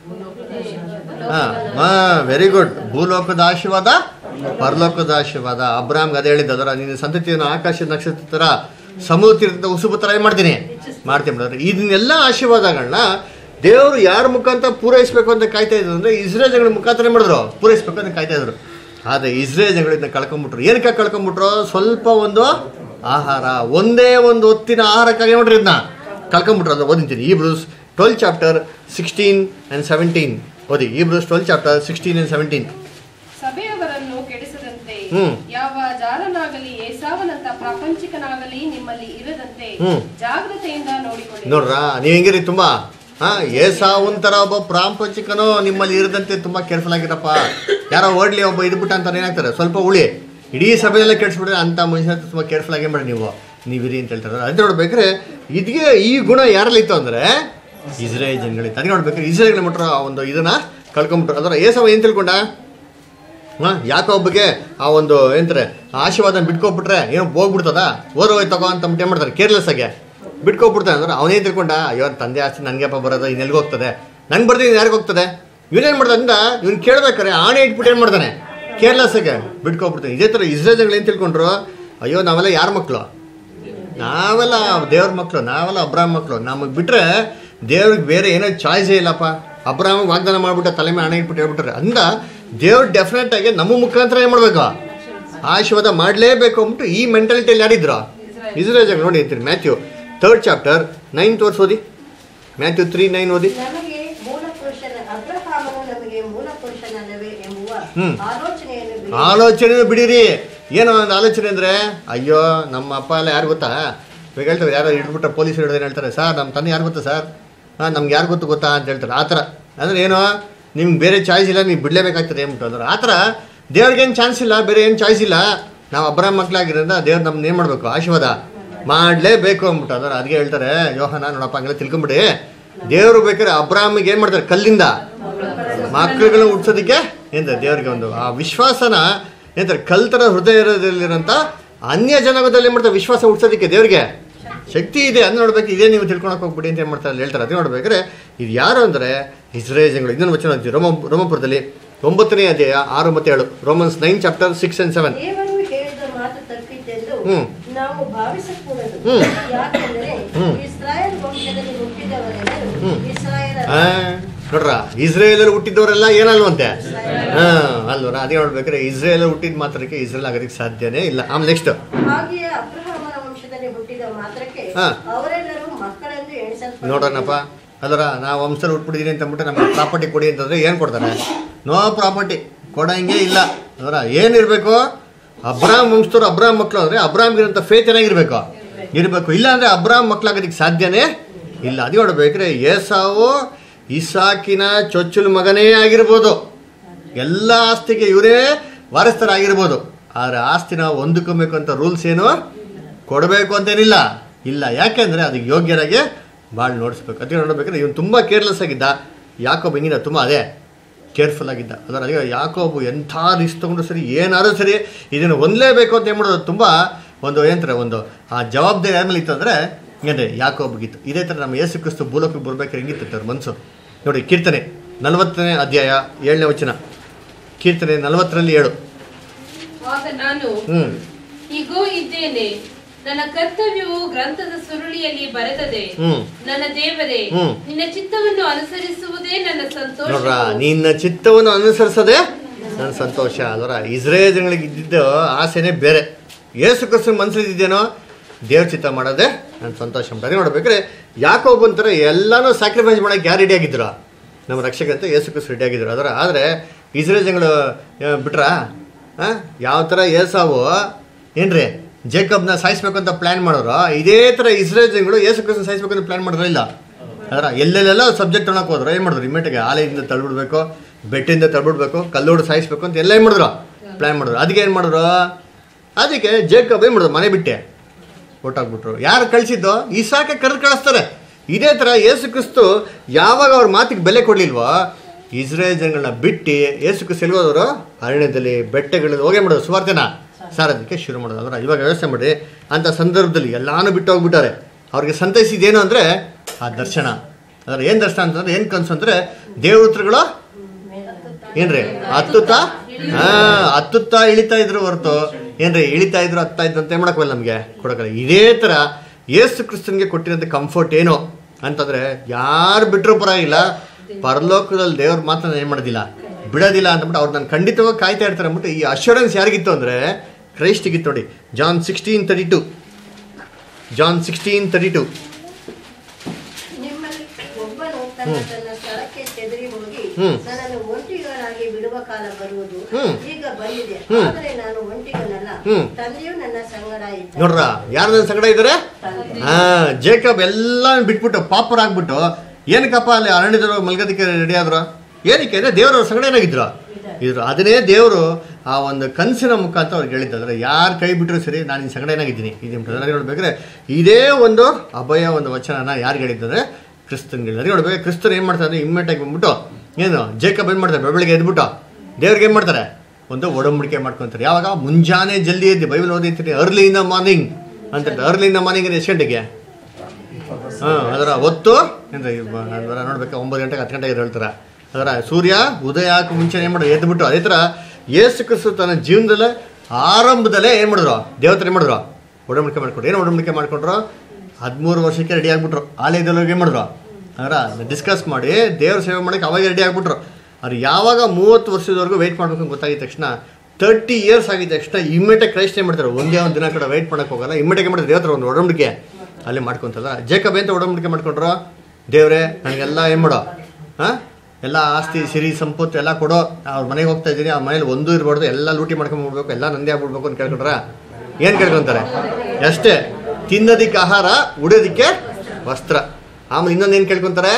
ಹಾಂ ಹಾಂ ವೆರಿ ಗುಡ್ ಭೂಲೋಕದ ಆಶೀರ್ವಾದ ಪರಲೋಕದ ಆಶೀರ್ವಾದ ಅಬ್ರಾಮ್ಗೆ ಅದೇ ಹೇಳಿದ್ದು ಅದರ ನಿನ್ನ ಸಂತತಿಯನ್ನು ಆಕಾಶದ ನಕ್ಷತ್ರ ಥರ ಸಮುದ್ರ ತೀರದ ಉಸುಬು ಥರ ಏನು ಮಾಡ್ತೀನಿ ಮಾಡ್ತೀನಿ ಬಿಡೋದ್ರೆ ಇದನ್ನೆಲ್ಲ ಆಶೀರ್ವಾದಗಳನ್ನ ದೇವರು ಯಾರ ಮುಖಾಂತರ ಪೂರೈಸಬೇಕು ಅಂತ ಕಾಯ್ತಾ ಇದ್ರು ಅಂದರೆ ಇಸ್ರೇಲ್ ಜನಗಳ ಮುಖಾಂತರ ಏನ್ ಮಾಡಿದ್ರು ಪೂರೈಸಬೇಕು ಅಂತ ಕಾಯ್ತಾ ಇದ್ರು ಆದರೆ ಇಸ್ರೇಲ್ ಜನಗಳಿಂದ ಕಳ್ಕೊಂಬಿಟ್ರು ಏನಕ್ಕೆ ಕಳ್ಕೊಂಬಿಟ್ರು ಸ್ವಲ್ಪ ಒಂದು ಆಹಾರ ಒಂದೇ ಒಂದು ಹೊತ್ತಿನ ಆಹಾರಕ್ಕಾಗಿ ನೋಡ್ರಿ ಇದನ್ನ ಕಳ್ಕೊಂಬಿಟ್ರು ಅದು ಓದಿಂತೀನಿ ಈ Hebrews twelve chapter sixteen and seventeen ಓದಿ ಈ Hebrews twelve chapter sixteen and seventeen ಸಭೆಯವರನ್ನು ಕೆಡಿಸದಂತೆ ಹ್ಮ್. ಯಾವ ಜಾರನಾಗಲಿ ಏಸಾವನಂತ ಪ್ರಾಪಂಚಿಕನಾಗಲಿ ನಿಮ್ಮಲ್ಲಿ ಇರದಂತೆ ಹ್ಮ್. ಜಾಗ್ರತೆಯಿಂದ ನೋಡಿಕೊಳ್ಳಿ ನೋಡ್ರಾ ನೀವು ಹೆಂಗಿರಿ ತುಂಬ ಹಾಂ ಏಸಾ ಒಂಥರ ಒಬ್ಬ ಪ್ರಾಂಪಚಿಕನೋ ನಿಮ್ಮಲ್ಲಿ ಇರದಂತೆ ತುಂಬ ಕೇರ್ಫುಲ್ ಆಗಿರಪ್ಪ ಯಾರೋ ಓಡ್ಲಿ ಒಬ್ಬ ಇದ್ಬಿಟ್ಟು ಅಂತಾರೆ ಏನಾಗ್ತಾರೆ ಸ್ವಲ್ಪ ಉಳಿ ಇಡೀ ಸಭೆಯೆಲ್ಲ ಕೆಡಿಸ್ಬಿಟ್ರೆ ಅಂಥ ಮನುಷ್ಯ ತುಂಬ ಕೇರ್ಫುಲ್ ಆಗೇ ಮಾಡಿ ನೀವು ನೀವಿರಿ ಅಂತ ಹೇಳ್ತಾರೆ ಅದು ನೋಡ್ಬೇಕಾದ್ರೆ ಇದಕ್ಕೆ ಈ ಗುಣ ಯಾರಲ್ಲಿ ಇತ್ತು ಅಂದರೆ ಇಸ್ರೇಲ್ ಜನಗಳಿತ್ತು ಅದಕ್ಕೆ ನೋಡ್ಬೇಕಾದ್ರೆ ಇಸ್ರೇಲ್ ಮಟ್ರ ಆ ಒಂದು ಇದನ್ನ ಕಳ್ಕೊಂಬಿಟ್ರು ಅದರ ಏಸವ ಏನು ತಿಳ್ಕೊಂಡ ಹಾಂ ಯಾಕೋ ಒಬ್ಬಗೆ ಆ ಒಂದು ಏನಂತಾರೆ ಆ ಆಶೀರ್ವಾದ ಬಿಟ್ಕೊಬಿಟ್ರೆ ಏನೋ ಹೋಗ್ಬಿಡ್ತದ ಓದೋ ಹೋಯ್ತು ತಗೋ ಅಂತ ಏನು ಮಾಡ್ತಾರೆ ಕೇರ್ಲೆಸ್ ಆಗಿ ಬಿಟ್ಕೊಬಿಡ್ತಾನೆ ಅಂದ್ರೆ ಅವನೇ ತಿಳ್ಕೊಂಡ ಅಯ್ಯೋ ತಂದೆ ಆಸ್ತಿ ನನಗೆಪ್ಪ ಬರೋದು ಇನ್ನೆಲ್ಗೆ ಹೋಗ್ತದೆ ನಂಗೆ ಬರ್ತೀನಿ ಯಾರಿಗೆ ಹೋಗ್ತದೆ ಇವನೇನು ಮಾಡ್ದಂದ ಇವ್ನು ಕೇಳ್ಬೇಕಾರೆ ಆಣೆ ಇಟ್ಬಿಟ್ಟು ಏನು ಮಾಡ್ತಾನೆ ಕೇರ್ಲೆಸ್ ಆಗಿ ಬಿಟ್ಕೊಬಿಡ್ತಾನೆ ಇದೇ ಥರ ಇಸ್ರೇಲ್ ಜನಗಳು ಏನು ತಿಳ್ಕೊಂಡ್ರು ಅಯ್ಯೋ ನಾವೆಲ್ಲ ಯಾರ ಮಕ್ಕಳು ನಾವೆಲ್ಲ ದೇವ್ರ ಮಕ್ಕಳು ನಾವೆಲ್ಲ ಅಬ್ರಾಮ್ ಮಕ್ಕಳು ನಮಗೆ ಬಿಟ್ರೆ ದೇವ್ರಿಗೆ ಬೇರೆ ಏನೋ ಚಾಯ್ಸೇ ಇಲ್ಲಪ್ಪ ಅಬ್ರಾಮ್ ವಾಗ್ದಾನ ಮಾಡ್ಬಿಟ್ಟು ತಲೆ ಮೇಲೆ ಹಣ ಇಟ್ಬಿಟ್ಟು ಹೇಳ್ಬಿಟ್ರೆ ಅಂದ ದೇವ್ರು ಡೆಫಿನೆಟ್ ಆಗಿ ನಮ್ಮ ಮುಖಾಂತರ ಏನು ಮಾಡಬೇಕು ಆಶೀರ್ವಾದ ಮಾಡಲೇಬೇಕು ಅಂದ್ಬಿಟ್ಟು ಈ ಮೆಂಟಾಲಿಟಿಯಲ್ಲಿ ಯಾರಿದ್ರು ಇಸ್ರೇಲ್ ಜನ ನೋಡಿ ಅಂತೀರಿ Matthew third chapter ninth verse ಓದಿ ಮ್ಯಾಥ್ಯೂ ತ್ರೀ ನೈನ್ ಓದಿ ನಮಗೆ ಮೂಲ ಪುರುಷನ ಅಬ್ರಹಾಮನು ನಮಗೆ ಮೂಲ ಪುರುಷನಲ್ಲವೇ ಎಂಬುವ ಹ್ಮ್. ಆಲೋಚನೆಯನ್ನು ಬಿಡಿ. ಆಲೋಚನೆ ಬಿಡಿರಿ ಏನೋ ಒಂದು ಆಲೋಚನೆ ಅಂದರೆ ಅಯ್ಯೋ ನಮ್ಮ ಅಪ್ಪ ಎಲ್ಲ ಯಾರು ಗೊತ್ತಾ ಇವಾಗ ಹೇಳ್ತಾರೆ ಯಾರೋ ಹಿಡ್ಬಿಟ್ರೆ ಪೊಲೀಸರು ಹಿಡಿದ್ರೆ ಹೇಳ್ತಾರೆ ಸರ್ ನಮ್ಮ ತಂದೆ ಯಾರು ಗೊತ್ತಾ ಸರ್ ಹಾಂ ನಮ್ಗೆ ಯಾರು ಗೊತ್ತು ಗೊತ್ತಾ ಅಂತ ಹೇಳ್ತಾರೆ ಆ ಥರ ಅಂದರೆ ಏನೋ ನಿಮ್ಗೆ ಬೇರೆ ಚಾಯ್ಸ್ ಇಲ್ಲ ನೀವು ಬಿಡಲೇಬೇಕಾಗ್ತದೆ ಅಂದ್ಬಿಟ್ಟು ಅಂದ್ರೆ ಆ ಥರ ದೇವ್ರಿಗೇನು ಚಾನ್ಸ್ ಇಲ್ಲ ಬೇರೆ ಏನು ಚಾಯ್ಸ್ ಇಲ್ಲ ನಾವು ಅಬ್ರಾಮ್ ಮಕ್ಕಳಾಗಿರೋದ್ರಿಂದ ದೇವ್ರು ನಮ್ನ ಏನು ಮಾಡಬೇಕು ಆಶೀರ್ವಾದ ಮಾಡಲೇಬೇಕು ಅಂದ್ಬಿಟ್ಟು ಅಂದ್ರೆ ಅದಕ್ಕೆ ಹೇಳ್ತಾರೆ ಯೋಹನ ನೋಡಪ್ಪ ಹಂಗೆಲ್ಲ ತಿಳ್ಕೊಂಬಿಡಿ ದೇವರು ಬೇಕಾದ್ರೆ ಅಬ್ರಾಮಿಗೆ ಏನು ಮಾಡ್ತಾರೆ ಕಲ್ಲಿಂದ ಮಕ್ಕಳುಗಳನ್ನ ಹುಟ್ಸೋದಕ್ಕೆ ಎಂತ ದೇವರಿಗೆ ಒಂದು ಆ ವಿಶ್ವಾಸನ ಎಂತಾರೆ ಕಲ್ತರ ಹೃದಯದಲ್ಲಿರೋಂಥ ಅನ್ಯ ಜನಾಂಗದಲ್ಲಿ ಏನ್ ಮಾಡ್ತಾರೆ ವಿಶ್ವಾಸ ಹುಟ್ಸೋದಕ್ಕೆ ದೇವರಿಗೆ ಶಕ್ತಿ ಇದೆ ಅಂತ ನೋಡ್ಬೇಕು ಇದೇ ನೀವು ತಿಳ್ಕೊಳಕ್ ಹೋಗ್ಬಿಡಿ ಅಂತ ಏನು ಮಾಡ್ತಾರೆ ಅಲ್ಲಿ ಹೇಳ್ತಾರೆ ಅದೇ ನೋಡ್ಬೇಕಾದ್ರೆ ಇದು ಯಾರು ಅಂದರೆ ಇಸ್ರೇಲ್ ಜನಗಳು ಇನ್ನೊಂದು ವಚನ ಅಂತೀವಿ ರೋಮ ರೋಮಪುರದಲ್ಲಿ ಒಂಬತ್ತನೇ ಅಧ್ಯಾಯ ಆರು ಮತ್ತು ಏಳು Romans nine chapter six and seven ದೇವರು ಹೇಳಿದ ಮಾತು ತಪ್ಪಿತೆಂದು ಹ್ಮ್. ನಾವು ಭಾವಿಸಕೂಡದು ಹ್ಮ್. ಯಾಕೆಂದರೆ ಹ್ಮ್. ಇಸ್ರಾಯೇಲ್ ವಂಶದಲ್ಲಿ ಹುಟ್ಟಿದವರೆಲ್ಲರೂ ಹ್ಮ್. ಇಸ್ರಾಯೇಲ್ ಆ, ನೋಡ್ರ ಇಸ್ರೇಲಲ್ಲಿ ಹುಟ್ಟಿದವರೆಲ್ಲ ಏನಲ್ವಂತೆ ಹಾಂ ಅಲ್ವರ ಅದೇ ನೋಡ್ಬೇಕಾದ್ರೆ ಇಸ್ರೇಲ್ ಹುಟ್ಟಿದ ಮಾತ್ರಕ್ಕೆ ಇಸ್ರೇಲ್ ಆಗೋದಕ್ಕೆ ಸಾಧ್ಯನೇ ಇಲ್ಲ ಆಮೇಲೆ ನೆಕ್ಸ್ಟ್ ಹಾಗೆಯೇ ಅಬ್ರಹಾಮನ ವಂಶದಲ್ಲಿ ಹುಟ್ಟಿದ ಮಾತ್ರಕ್ಕೆ ಹಾ. ಅವರೆಲ್ಲರೂ ಮಕ್ಕಳೆಂದು ಎಣಿಸಲ್ಪಡುವರು. ನೋಡೋಣಪ್ಪ ಅಲ್ಲರ ನಾವು ವಂಶದಲ್ಲಿ ಹುಟ್ಬಿಟ್ಟಿದ್ದೀನಿ ಅಂತ ಅಂದ್ಬಿಟ್ಟು ನಮಗೆ ಪ್ರಾಪರ್ಟಿ ಕೊಡಿ ಅಂತಂದ್ರೆ ಏನು ಕೊಡ್ತಾರೆ ನೋ ಪ್ರಾಪರ್ಟಿ ಕೊಡಂಗೆ ಇಲ್ಲ ಅದರ ಏನಿರಬೇಕು ಅಬ್ರಾಮ್ ವಂಶದವ್ರು ಅಬ್ರಾಮ್ ಮಕ್ಕಳು ಅಂದರೆ ಅಬ್ರಾಮ್ಗಿರೋಂಥ ಫೇತ್ ಏನಾಗಿರ್ಬೇಕು ಇರಬೇಕು ಇಲ್ಲ ಅಂದರೆ ಅಬ್ರಾಮ್ ಮಕ್ಕಳಾಗೋದಕ್ಕೆ ಸಾಧ್ಯನೇ ಇಲ್ಲ ಅದು ನೋಡ್ಬೇಕ್ರೆ ಏಸಾವು ಇಸಾಕಿನ ಚೊಚ್ಚಲು ಮಗನೇ ಆಗಿರ್ಬೋದು ಎಲ್ಲ ಆಸ್ತಿಗೆ ಇವರೇ ವಾರಸ್ಥರಾಗಿರ್ಬೋದು ಆದರೆ ಆಸ್ತಿನ ಹೊಂದ್ಕೊಬೇಕು ಅಂತ ರೂಲ್ಸ್ ಏನು ಕೊಡಬೇಕು ಅಂತೇನಿಲ್ಲ ಇಲ್ಲ ಯಾಕೆಂದರೆ ಅದಕ್ಕೆ ಯೋಗ್ಯರಾಗಿ ಭಾಳ ನೋಡಿಸ್ಬೇಕು ಅದಕ್ಕೆ ನೋಡ್ಬೇಕಾದ್ರೆ ಇವನು ತುಂಬ ಕೇರ್ಲೆಸ್ ಆಗಿದ್ದ ಯಾಕೋ ಹಿಂಗಿನ ತುಂಬ ಅದೇ ಕೇರ್ಫುಲ್ ಆಗಿದ್ದ ಅದರ ಅದಕ್ಕೆ ಯಾಕೋಬು ಎಂಥ ರಿಸ್ಕ್ ತೊಗೊಂಡು ಸರಿ ಏನಾದರೂ ಸರಿ ಇದನ್ನು ಹೊಂದಲೇಬೇಕು ಅಂತ ಏನು ಮಾಡೋದು ತುಂಬ ಒಂದು ಏನಂತಾರೆ ಒಂದು ಆ ಜವಾಬ್ದಾರಿ ಯಾರ ಇತ್ತು ಅಂದರೆ ಅಂದರೆ ಯಾಕೋಬ್ಗಿತ್ತು ಇದೇ ಥರ ನಮ್ಮ ಯೇಸು ಕ್ರಿಸ್ತು ಭೂಲೋಕಕ್ಕೆ ಬರ್ಬೇಕಾದ್ರೆ ಹೆಂಗಿತ್ತು ಅವ್ರ ಮನಸ್ಸು ನೋಡಿ ಕೀರ್ತನೆ ನಲವತ್ತನೇ ಅಧ್ಯಾಯ ಏಳನೇ ವಚನ ಕೀರ್ತನೆ ನಲವತ್ತರಲ್ಲಿ ಏಳು ಆತನು ನಾನು ಹ್ಮ್ ಇಗೋ ಇದ್ದೇನೆ ನನ್ನ ಕರ್ತವ್ಯವು ಗ್ರಂಥದ ಸುರುಳಿಯಲ್ಲಿ ಬರೆದದೆ ಹ್ಮ್. ನನ್ನ ದೇವರೇ ಹ್ಮ್. ನಿನ್ನ ಚಿತ್ತವನ್ನು ಅನುಸರಿಸುವುದೇ ನನ್ನ ಸಂತೋಷ ನೋಡ್ರ ನಿನ್ನ ಚಿತ್ತವನ್ನು ಅನುಸರಿಸದೆ ನನ್ನ ಸಂತೋಷ ಅಲ್ವರ ಇಸ್ರೇಲ್ ಜನಗಳಿಗೆ ಇದ್ದಿದ್ದು ಆಸೆನೇ ಬೇರೆ ಯೇಸು ಕ್ರಿಸ್ತನ ಮನಸ್ಸಲ್ಲಿದ್ದೇನೋ ದೇವ್ರ ಚಿತ್ತ ಮಾಡೋದೇ ನನ್ನ ಸಂತೋಷ ಅಂತ ಅದೇ ನೋಡ್ಬೇಕಾದ್ರೆ ಯಾಕೊಬ್ಬ ಅಂತಾರೆ ಎಲ್ಲಾನು ಸ್ಯಾಕ್ರಿಫೈಸ್ ಮಾಡಕ್ಕೆ ಯಾರು ರೆಡಿ ಆಗಿದ್ರು ನಮ್ಮ ರಕ್ಷಕ ಅಂತ ಯೇಸು ಕ್ರಿಸ್ತ ರೆಡಿ ಆಗಿದ್ರು ಅದರ ಆದರೆ ಇಸ್ರೇಲ್ ಜನಗಳು ಆ, ಬಿಟ್ರಾ ಆ? ಯಾವ ಥರ ಏಸಾವು ಏನ್ರಿ ಜೇಕಬ್ನ ಸಾಯಿಸ್ಬೇಕು ಅಂತ ಪ್ಲಾನ್ ಮಾಡೋರು ಇದೇ ಥರ ಇಸ್ರೇಲ್ ಜನಗಳು ಯೇಸು ಕ್ರಿಸ್ತನ ಸಾಯಿಸ್ಬೇಕು ಅಂತ ಪ್ಲಾನ್ ಮಾಡಿದ್ರು ಇಲ್ಲ ಅದರ ಎಲ್ಲೆಲ್ಲೆಲ್ಲ ಸಬ್ಜೆಕ್ಟ್ ತೊಗೊಳಕ್ ಹೋದ್ರು ಏನು ಮಾಡಿದ್ರು ಇಮ್ಮಿಡಿಯೇಟ್ಗೆ ಆಲೆಯಿಂದ ತಳ್ಬಿಡ್ಬೇಕು ಬೆಟ್ಟಿಂದ ತಳ್ಬಿಡ್ಬೇಕು ಕಲ್ಲೋಡು ಸಾಯಿಸ್ಬೇಕು ಅಂತ ಎಲ್ಲ ಏನು ಮಾಡಿದ್ರು ಪ್ಲ್ಯಾನ್ ಮಾಡಿದ್ರು ಅದಕ್ಕೆ ಏನು ಮಾಡಿದ್ರು ಅದಕ್ಕೆ ಜೇಕಬ್ ಏನು ಮಾಡಿದ್ರು ಮನೆ ಬಿಟ್ಟೆ ಹೊಟ್ಟಾಗ್ಬಿಟ್ರು ಯಾರು ಕಳಿಸಿದ್ದು ಇಸಾಕೆ ಕರೆದು ಕಳಿಸ್ತಾರೆ ಇದೇ ಥರ ಯೇಸು ಕ್ರಿಸ್ತು ಯಾವಾಗ ಅವ್ರ ಮಾತಿಗೆ ಬೆಲೆ ಕೊಡಲಿಲ್ವೋ ಇಸ್ರೇಲ್ ಜನಗಳನ್ನ ಬಿಟ್ಟು ಯೇಸು ಕ್ರಿಸ್ತು ಎಲ್ಗೋದವರು ಅರಣ್ಯದಲ್ಲಿ ಬೆಟ್ಟಗಳಲ್ಲಿ ಹೋಗೇ ಮಾಡೋದು ಸುವಾರ್ತೆನ ಸಾರೋದಕ್ಕೆ ಶುರು ಮಾಡೋದು ಅಂದ್ರೆ ಇವಾಗ ವ್ಯವಸ್ಥೆ ಮಾಡಿ ಅಂಥ ಸಂದರ್ಭದಲ್ಲಿ ಎಲ್ಲಾನು ಬಿಟ್ಟು ಹೋಗ್ಬಿಟ್ಟಾರೆ ಅವ್ರಿಗೆ ಸಂತೈಸಿದ್ದೇನು ಅಂದರೆ ಆ ದರ್ಶನ ಅಂದ್ರೆ ಏನು ದರ್ಶನ ಅಂತಂದ್ರೆ ಏನು ಕನಸು ಅಂದರೆ ದೇವೃತ್ರಗಳು ಏನ್ರಿ ಹತ್ತುತ್ತ ಹಾ ಹತ್ತುತ್ತ ಇಳಿತಾ ಇದ್ರು ಹೊರತು ಏನ್ರಿ ಇಳಿತಾ ಇದ್ರು ಹತ್ತಾ ಇದ್ರು ಅಂತ ಮಾಡಕ್ಕಲ್ಲ ನಮಗೆ ಕೊಡಕಲ್ಲ ಇದೇ ಥರ ಯೇಸು ಕ್ರಿಸ್ತನ್ಗೆ ಕೊಟ್ಟಿರೋಂಥ ಕಂಫರ್ಟ್ ಏನು ಅಂತಂದ್ರೆ ಯಾರು ಬಿಟ್ಟರು ಪರವಾಗಿಲ್ಲ ಪರಲೋಕದಲ್ಲಿ ದೇವ್ರ ಮಾತನ್ನ ಏನು ಮಾಡೋದಿಲ್ಲ ಬಿಡೋದಿಲ್ಲ ಅಂತಬಿಟ್ಟು ಅವ್ರು ನಾನು ಖಂಡಿತವಾಗಿ ಕಾಯ್ತಾ ಇರ್ತಾರೆ ಅಂದ್ಬಿಟ್ಟು ಈ ಅಶ್ಯೂರೆನ್ಸ್ ಯಾರಿಗಿತ್ತು ಅಂದರೆ ಕ್ರೈಸ್ಟಿಗಿತ್ತು ನೋಡಿ John sixteen thirty two John sixteen thirty two ನಿಮ್ಮಲ್ಲಿ ಒಬ್ಬನು ತನ್ನ ತನ್ನ ಸ್ಥಳಕ್ಕೆ ಚೆದರಿ ಹೋಗಿ ಹ್ಮ್. ನನ್ನನ್ನು ಒಂಟಿಗಳಾಗಿ ಬಿಡುವ ಕಾಲ ಬರುವುದು ಹ್ಮ್. ಈಗ ಬಂದಿದೆ ಹ್ಮ್. ಆದರೆ ನಾನು ಒಂಟಿಗನಲ್ಲ ಹ್ಮ್. ತಂದೆಯು ನನ್ನ ಸಂಗಡ ಇದ್ದ ನೋಡ್ರ ಯಾರು ನನ್ನ ಸಂಗಡ ಇದ್ದಾರೆ ಹಾ ಜೇಕಬ್ ಎಲ್ಲ ಬಿಟ್ಬಿಟ್ಟು ಪಾಪರ್ ಆಗ್ಬಿಟ್ಟು ಏನಕ್ಕಪ್ಪ ಅಲ್ಲಿ ಅರಣ್ಯದೊಳಗೆ ಮಲ್ಗೋದಕ್ಕೆ ರೆಡಿ ಆದ್ರು ಏನಕ್ಕೆ ಅಂದ್ರೆ ದೇವ್ರ ಸಂಗಡ ಏನಾಗಿದ್ರು ಇದ್ರು ಅದನ್ನೇ ದೇವರು ಆ ಒಂದು ಕನಸಿನ ಮುಖಾಂತರ ಅವ್ರಿಗೆ ಹೇಳಿದ್ದಾರೆ ಯಾರು ಕೈ ಬಿಟ್ಟರು ಸರಿ ನಾನು ಈ ಸಂಗಡ ಏನಾಗಿದ್ದೀನಿ ಇದು ನೋಡ್ಬೇಕಾದ್ರೆ ಇದೇ ಒಂದು ಅಭಯ ಒಂದು ವಚನನ ಯಾರಿಗೆ ಹೇಳಿದ್ದಾರೆ ಕ್ರಿಸ್ತನ್ಗೆ ಹೇಳಿದ್ದಾರೆ ನೋಡ್ಬೇಕು ಕ್ರಿಸ್ತನ್ ಏನು ಮಾಡ್ತಾರೆ ಇಮ್ಮಿಡಿಯೇಟಾಗಿ ಬಂದ್ಬಿಟ್ಟು ಏನು ಜೇಕಬ್ ಏನು ಮಾಡ್ತಾರೆ ಬೆಳಗ್ಗೆ ಎದ್ಬಿಟ್ಟು ದೇವ್ರಿಗೆ ಏನು ಮಾಡ್ತಾರೆ ಒಂದು ಒಡಂಬಡಿಕೆ ಮಾಡ್ಕೊಂತಾರೆ ಯಾವಾಗ ಮುಂಜಾನೆ ಜಲ್ದಿ ಎದ್ದು ಬೈಬಲ್ ಓದಿರ್ತೀನಿ ಅರ್ಲಿ ಇನ್ ದ ಮಾರ್ನಿಂಗ್ ಅಂತ ಅರ್ಲಿ ಇನ್ ದ ಮಾರ್ನಿಂಗ್ ಎಷ್ಟು ಗಂಟೆಗೆ ಹಾಂ ಅದರ ಹೊತ್ತು ಅಂದರೆ ಅದರ ನೋಡ್ಬೇಕು ಒಂಬತ್ತು ಗಂಟೆಗೆ ಹತ್ತು ಗಂಟೆಗೆ ಹೇಳ್ತಾರೆ ಅದರ ಸೂರ್ಯ ಉದಯ ಹಾಕಿ ಮುಂಚೆ ಏನು ಮಾಡೋದು ಎದ್ಬಿಟ್ಟು ಅದೇ ಥರ ಯೇಸು ಕ್ರಿಸ್ತು ತನ್ನ ಜೀವನದಲ್ಲೇ ಆರಂಭದಲ್ಲೇ ಏನು ಮಾಡಿದ್ರು ದೇವತರ ಏನು ಮಾಡಿದ್ರು ಒಡಂಬಡಿಕೆ ಮಾಡ್ಕೊಂಡ್ರು ಏನು ಒಡಂಬಡಿಕೆ ಮಾಡ್ಕೊಂಡ್ರು ಹದಿಮೂರು ವರ್ಷಕ್ಕೆ ರೆಡಿ ಆಗ್ಬಿಟ್ರು ಆಲಯದಲ್ಲಿ ಏನು ಮಾಡಿದ್ರು ಅದರ ಡಿಸ್ಕಸ್ ಮಾಡಿ ದೇವ್ರ ಸೇವೆ ಮಾಡೋಕ್ಕೆ ಅವಾಗ ರೆಡಿ ಆಗ್ಬಿಟ್ರು ಅವ್ರು ಯಾವಾಗ ಮೂವತ್ತು ವರ್ಷದವರೆಗೂ ವೆಯ್ಟ್ ಮಾಡ್ಬೇಕು ಅಂತ ಗೊತ್ತಾಗಿದ ತಕ್ಷಣ ತರ್ಟಿ ಇಯರ್ಸ್ ಆಗಿದ ತಕ್ಷಣ ಇಮ್ಮಿಡಿಯೇಟ್ ಕ್ರೈಸ್ಟ್ ಏನು ಮಾಡ್ತಾರೆ ಒಂದೇ ಒಂದು ದಿನ ಕಡೆ ವೆಯ್ಟ್ ಮಾಡೋಕೆ ಹೋಗಲ್ಲ ಇಮ್ಮಿಡಿಯೇಟ್ ಮಾಡ್ತಾರೆ ದೇವತ್ರ ಒಂದು ಒಡಂಬಡಿಕೆ ಅಲ್ಲಿ ಮಾಡ್ಕೊಂತಲ್ಲ ಜೇಕಬ್ ಎಂತ ಒಡಂಬಡಿಕೆ ಮಾಡ್ಕೊಂಡ್ರು ದೇವ್ರೆ ನನಗೆಲ್ಲ ಏನು ಮಾಡೋ ಹಾಂ ಎಲ್ಲ ಆಸ್ತಿ ಸಿರಿ ಸಂಪತ್ತು ಎಲ್ಲ ಕೊಡೋ ಅವ್ರ ಮನೆಗೆ ಹೋಗ್ತಾ ಇದ್ದೀನಿ ಆ ಮನೇಲಿ ಒಂದು ಇರ್ಬಾರ್ದು ಎಲ್ಲ ಲೂಟಿ ಮಾಡ್ಕೊಂಡ್ಬಿಡ್ಬೇಕು ಎಲ್ಲ ನಂದೇ ಆಗ್ಬಿಡ್ಬೇಕು ಅಂತ ಕೇಳ್ಕೊಂಡ್ರ ಏನು ಕೇಳ್ಕೊಂತಾರೆ ಅಷ್ಟೇ ತಿನ್ನೋದಿಕ್ಕೆ ಆಹಾರ ಉಡೋದಿಕ್ಕೆ ವಸ್ತ್ರ ಆಮೇಲೆ ಇನ್ನೊಂದು ಏನು ಕೇಳ್ಕೊಂತಾರೆ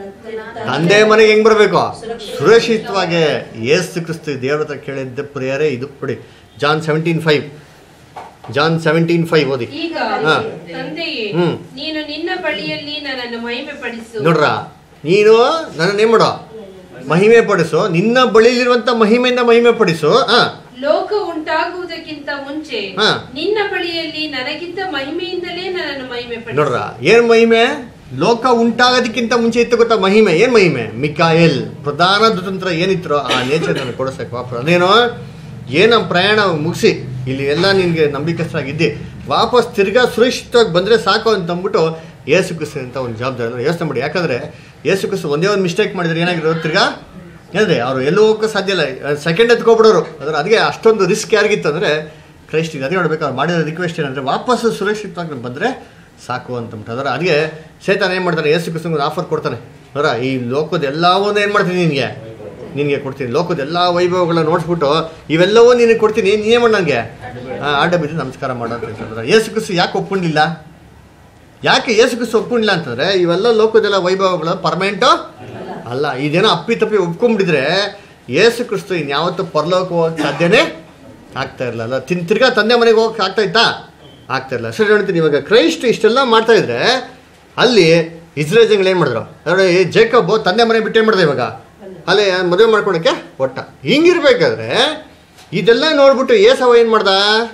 ತಂದೆ ಮನೆಗೆ ಹೆಂಗ್ ಬರಬೇಕು ಸುರಕ್ಷಿತವಾಗಿ ಏಸು ಕ್ರಿಸ್ತು ದೇವ್ರ ಹತ್ರ ಕೇಳಿದ್ದ ಪ್ರೇಯರೇ ಇದು ಕೊಡಿ John seventeen five John seventeen five ಓದಿ ಈಗ ಹಾ. ತಂದೆಯೇ ಹ್ಮ್. ನೀನು ನಿನ್ನ ಬಳಿಯಲ್ಲಿ ನನ್ನನ್ನು ಮಹಿಮೆ ಪಡಿಸು ನೋಡ್ರ ನೀನು ನನ್ನ ಏನ್ ಮಾಡೋ ಮಹಿಮೆ ಪಡಿಸು ನಿನ್ನ ಬಳಿಲಿರುವಂತ ಮಹಿಮೆಯಿಂದ ಮಹಿಮೆ ಪಡಿಸು ಹಾ ಲೋಕ ಉಂಟಾಗುವುದಕ್ಕಿಂತ ಮುಂಚೆ ಹಾ. ನಿನ್ನ ಬಳಿಯಲ್ಲಿ ನನಗಿದ್ದ ಮಹಿಮೆಯಿಂದಲೇ ನನ್ನನ್ನು ಮಹಿಮೆ ಪಡಿಸು ನೋಡ್ರ ಏನ್ ಮಹಿಮೆ ಲೋಕ ಉಂಟಾಗೋದಕ್ಕಿಂತ ಮುಂಚೆ ಇತ್ತು ಗೊತ್ತಾ ಮಹಿಮೆ ಏನ್ ಮಹಿಮೆ ಮಿಕಾಯಲ್ ಪ್ರಧಾನ ದುತಂತ್ರ ಏನಿತ್ತರೋ ಆ ನೇಚರ್ ನನಗೆ ಕೊಡಿಸ್ಬೇಕು ವಾಪಸ್ ಅದೇನೋ ಏನ ಪ್ರಯಾಣ ಮುಗಿಸಿ ಇಲ್ಲಿ ಎಲ್ಲ ನಿನಗೆ ನಂಬಿಕಸ್ಥರಾಗಿದ್ದಿ ವಾಪಸ್ ತಿರ್ಗಾ ಸುರಕ್ಷಿತವಾಗಿ ಬಂದರೆ ಸಾಕು ಅಂತ ಅಂದ್ಬಿಟ್ಟು ಏಸು ಕ್ರಿಸ್ತು ಅಂತ ಒಂದು ಜವಾಬ್ದಾರಿ ಯೋಚನೆ ಮಾಡಿ ಯಾಕಂದರೆ ಏಸು ಕ್ರಿಸ್ತು ಒಂದೇ ಒಂದು ಮಿಸ್ಟೇಕ್ ಮಾಡಿದ್ರೆ ಏನಾಗಿರೋದು ತಿರ್ಗಾ ಏನಂದ್ರೆ ಅವರು ಎಲ್ಲೂ ಹೋಗೋಕೆ ಸಾಧ್ಯ ಇಲ್ಲ ಸೆಕೆಂಡ್ ಎತ್ಕೊಬಿಡೋರು ಅದ್ರ ಅದಕ್ಕೆ ಅಷ್ಟೊಂದು ರಿಸ್ಕ್ ಯಾರಿಗಿತ್ತು ಅಂದರೆ ಕ್ರೈಸ್ಟ್ ಅದೇ ನೋಡ್ಬೇಕು ಅವ್ರು ಮಾಡಿರೋ ರಿಕ್ವೆಸ್ಟ್ ಏನಂದರೆ ವಾಪಸ್ ಸುರಕ್ಷಿತವಾಗಿ ಬಂದರೆ ಸಾಕು ಅಂತಂದ್ಬಿಟ್ಟು ಅದರ ಅದಕ್ಕೆ ಸೇತಾನ ಏನು ಮಾಡ್ತಾನೆ ಏಸು ಕ್ರಿಸ್ತಂಗೆ ಒಂದು ಆಫರ್ ಕೊಡ್ತಾನೆ ಅದರ ಈ ಲೋಕದ ಎಲ್ಲವನ್ನೂ ಏನು ಮಾಡ್ತೀನಿ ನಿನಗೆ ನಿನಗೆ ಕೊಡ್ತೀನಿ ಲೋಕದ ಎಲ್ಲ ವೈಭವಗಳನ್ನ ನೋಡಿಸ್ಬಿಟ್ಟು ಇವೆಲ್ಲವೂ ನಿನಗೆ ಕೊಡ್ತೀನಿ ನೀನೇ ಮಾಡಿ ನನಗೆ ಆಡ ಬಿದ್ದು ನಮಸ್ಕಾರ ಮಾಡೋ ಅಂತ ಹೇಳ್ತಾರೆ ಏಸು ಕ್ರಿಸ್ತು ಯಾಕೆ ಒಪ್ಕೊಂಡಿಲ್ಲ ಯಾಕೆ ಏಸು ಕ್ರಿಸ್ತು ಒಪ್ಕೊಂಡಿಲ್ಲ ಅಂತಂದರೆ ಇವೆಲ್ಲ ಲೋಕದೆಲ್ಲ ವೈಭವಗಳು ಪರ್ಮನೆಂಟು ಅಲ್ಲ ಇದೇನೋ ಅಪ್ಪಿ ತಪ್ಪಿ ಒಪ್ಕೊಂಡ್ಬಿಟ್ಟಿದ್ರೆ ಏಸು ಕ್ರಿಸ್ತು ಇನ್ಯಾವತ್ತೂ ಪರಲೋಕ ಹೋಗಕ್ಕೆ ಸಾಧ್ಯನೇ ಆಗ್ತಾ ಇರಲಿಲ್ಲ ತಿನ್ ತಿರ್ಗಾ ತಂದೆ ಮನೆಗೆ ಹೋಗಕ್ಕೆ ಆಗ್ತಾ ಇತ್ತಾ ಆಗ್ತಾ ಇರಲಿಲ್ಲ ಸರಿ ಹೇಳ್ತೀನಿ ಇವಾಗ ಕ್ರೈಸ್ಟ್ ಇಷ್ಟೆಲ್ಲ ಮಾಡ್ತಾ ಇದ್ರೆ ಅಲ್ಲಿ ಇಸ್ರೇಲ್ ಜನಗಳು ಏನು ಮಾಡಿದ್ರು ನೋಡಿ ಜೇಕಬ್ ತಂದೆ ಮನೆ ಬಿಟ್ಟು ಏನು ಮಾಡಿದೆ ಇವಾಗ ಅಲ್ಲಿ ಮದುವೆ ಮಾಡ್ಕೊಳಕ್ಕೆ ಒಟ್ಟ ಹಿಂಗಿರ್ಬೇಕಾದ್ರೆ ಇದೆಲ್ಲ ನೋಡ್ಬಿಟ್ಟು ಏಸವ ಏನು ಮಾಡ್ದ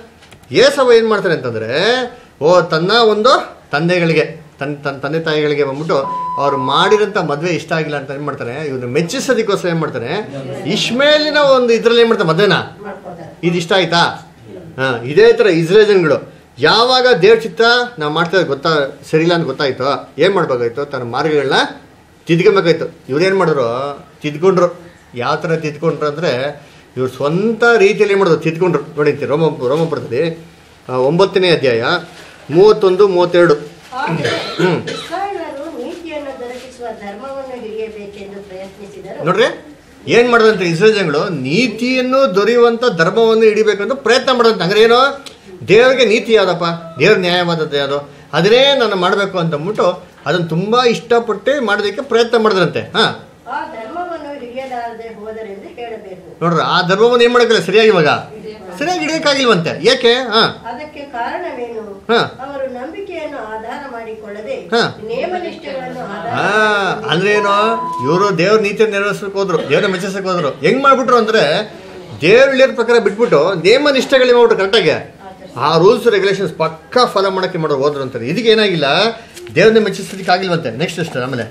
ಏಸವ ಏನು ಮಾಡ್ತಾರೆ ಅಂತಂದರೆ ಓ ತನ್ನ ಒಂದು ತಂದೆಗಳಿಗೆ ತನ್ನ ತನ್ನ ತಂದೆ ತಾಯಿಗಳಿಗೆ ಬಂದ್ಬಿಟ್ಟು ಅವ್ರು ಮಾಡಿರೋಂಥ ಮದುವೆ ಇಷ್ಟ ಆಗಿಲ್ಲ ಅಂತ ಏನು ಮಾಡ್ತಾರೆ ಇವನು ಮೆಚ್ಚಿಸೋದಕ್ಕೋಸ್ಕರ ಏನು ಮಾಡ್ತಾನೆ ಇಶ್ಮೇಲಿನ ಒಂದು ಇದರಲ್ಲಿ ಏನು ಮಾಡ್ತಾರೆ ಮದುವೆನ ಇದು ಇಷ್ಟ ಆಯ್ತಾ ಹಾ ಇದೇ ಥರ ಇಸ್ರೇಲ್ ಜನಗಳು ಯಾವಾಗ ದೇವ್ರ ಚಿತ್ತ ನಾವು ಮಾಡ್ತಾ ಇರೋದು ಗೊತ್ತಾ ಸರಿಯಿಲ್ಲ ಅಂತ ಗೊತ್ತಾಯ್ತೋ ಏನು ಮಾಡ್ಬೇಕಾಯ್ತು ತನ್ನ ಮಾರ್ಗಗಳನ್ನ ತಿದ್ಕೊಬೇಕಾಯ್ತು ಇವ್ರೇನು ಮಾಡಿದ್ರು ತಿದ್ಕೊಂಡ್ರು ಯಾವ ಥರ ತಿದ್ಕೊಂಡ್ರು ಅಂದರೆ ಇವ್ರು ಸ್ವಂತ ರೀತಿಯಲ್ಲಿ ಏನು ಮಾಡಿದ್ರು ತಿದ್ಕೊಂಡ್ರು ನೋಡಿ ರೋಮ ರೋಮಪುರದಲ್ಲಿ ಆ, ಒಂಬತ್ತನೇ ಅಧ್ಯಾಯ ಮೂವತ್ತೊಂದು ಮೂವತ್ತೆರಡು ಆದರೆ ಹ್ಮ್. ಇಸ್ರಾಯೇಲರು ನೀತಿಯನ್ನು ದೊರಕಿಸುವ ಧರ್ಮವನ್ನು ಹಿಡಿಯಬೇಕೆಂದು ಪ್ರಯತ್ನಿಸಿದರು ನೋಡ್ರಿ ಏನ್ ಮಾಡೋದಂತೆ ಇಸ್ರೇಲ್ ಜನಗಳು ನೀತಿಯನ್ನು ದೊರೆಯುವಂತ ಧರ್ಮವನ್ನು ಹಿಡಿಬೇಕಂತ ಪ್ರಯತ್ನ ಮಾಡೋದಂತೆ ಅಂದ್ರೆ ಏನು ದೇವರಿಗೆ ನೀತಿ ಯಾವ್ದಪ್ಪ ದೇವ್ರ ನ್ಯಾಯವಾದದ್ದು ಯಾವುದು ಅದನ್ನೇ ನಾನು ಮಾಡಬೇಕು ಅಂತ ಅಂದ್ಬಿಟ್ಟು ಅದನ್ನ ತುಂಬಾ ಇಷ್ಟಪಟ್ಟು ಮಾಡೋದಕ್ಕೆ ಪ್ರಯತ್ನ ಮಾಡಿದ್ರಂತೆ ಹಾ ಆ ಧರ್ಮವನ್ನು ಹಿಡಿಯಲಾರದೆ ಹೋದರೆಂದು ಹೇಳಬೇಕು ನೋಡ್ರಿ ಆ ಧರ್ಮವನ್ನು ಏನ್ ಮಾಡಕ್ಕಿಲ್ಲ ಸರಿಯಾಗಿ ಇವಾಗ ಸರಿಯಾಗಿ ಹಿಡಿಯಕ್ಕಾಗಿಲ್ವಂತೆ ಯಾಕೆ ಹಾ ಅದಕ್ಕೆ ಕಾರಣವೇನು ಹಾ. ಅವರು ನಂಬಿಕೆಯನ್ನು ಆಧಾರ ಮಾಡಿಕೊಳ್ಳದೆ ಹಾ. ನೇಮನಿಷ್ಠೆಗಳನ್ನು ಆಧಾರ ಆ ಅಂದ್ರೆ ಏನು ಇವರು ದೇವ್ರ ನೀತಿಯನ್ನು ನೆರವೇರಿಸಕ್ಕೆ ಹೋದ್ರು ದೇವ್ರ ಮೆಚ್ಚಿಸಕ್ಕೆ ಹೋದ್ರು ಹೆಂಗ್ ಮಾಡ್ಬಿಟ್ರು ಅಂದ್ರೆ ದೇವ್ರ ಹೇಳಿದ ಪ್ರಕಾರ ಬಿಟ್ಬಿಟ್ಟು ನೇಮ ನಿಷ್ಠೆಗಳು ಮಾಡ್ಬಿಟ್ರು ಕರೆಕ್ಟಾಗಿ ಆ ರೂಲ್ಸ್ ರೆಗ್ಯುಲೇಷನ್ಸ್ ಪಕ್ಕಾ ಫಾಲೋ ಮಾಡಕ್ಕೆ ಮಾಡೋ ಹೋದ್ರು ಅಂತಾರೆ ಇದಕ್ಕೆ ಏನಾಗಿಲ್ಲ ದೇವ್ರನ್ನ ಮೆಚ್ಚಿಸೋದಕ್ಕೆ ಆಗಿಲ್ವಂತೆ ನೆಕ್ಸ್ಟ್ ಅಷ್ಟೇ ಆಮೇಲೆ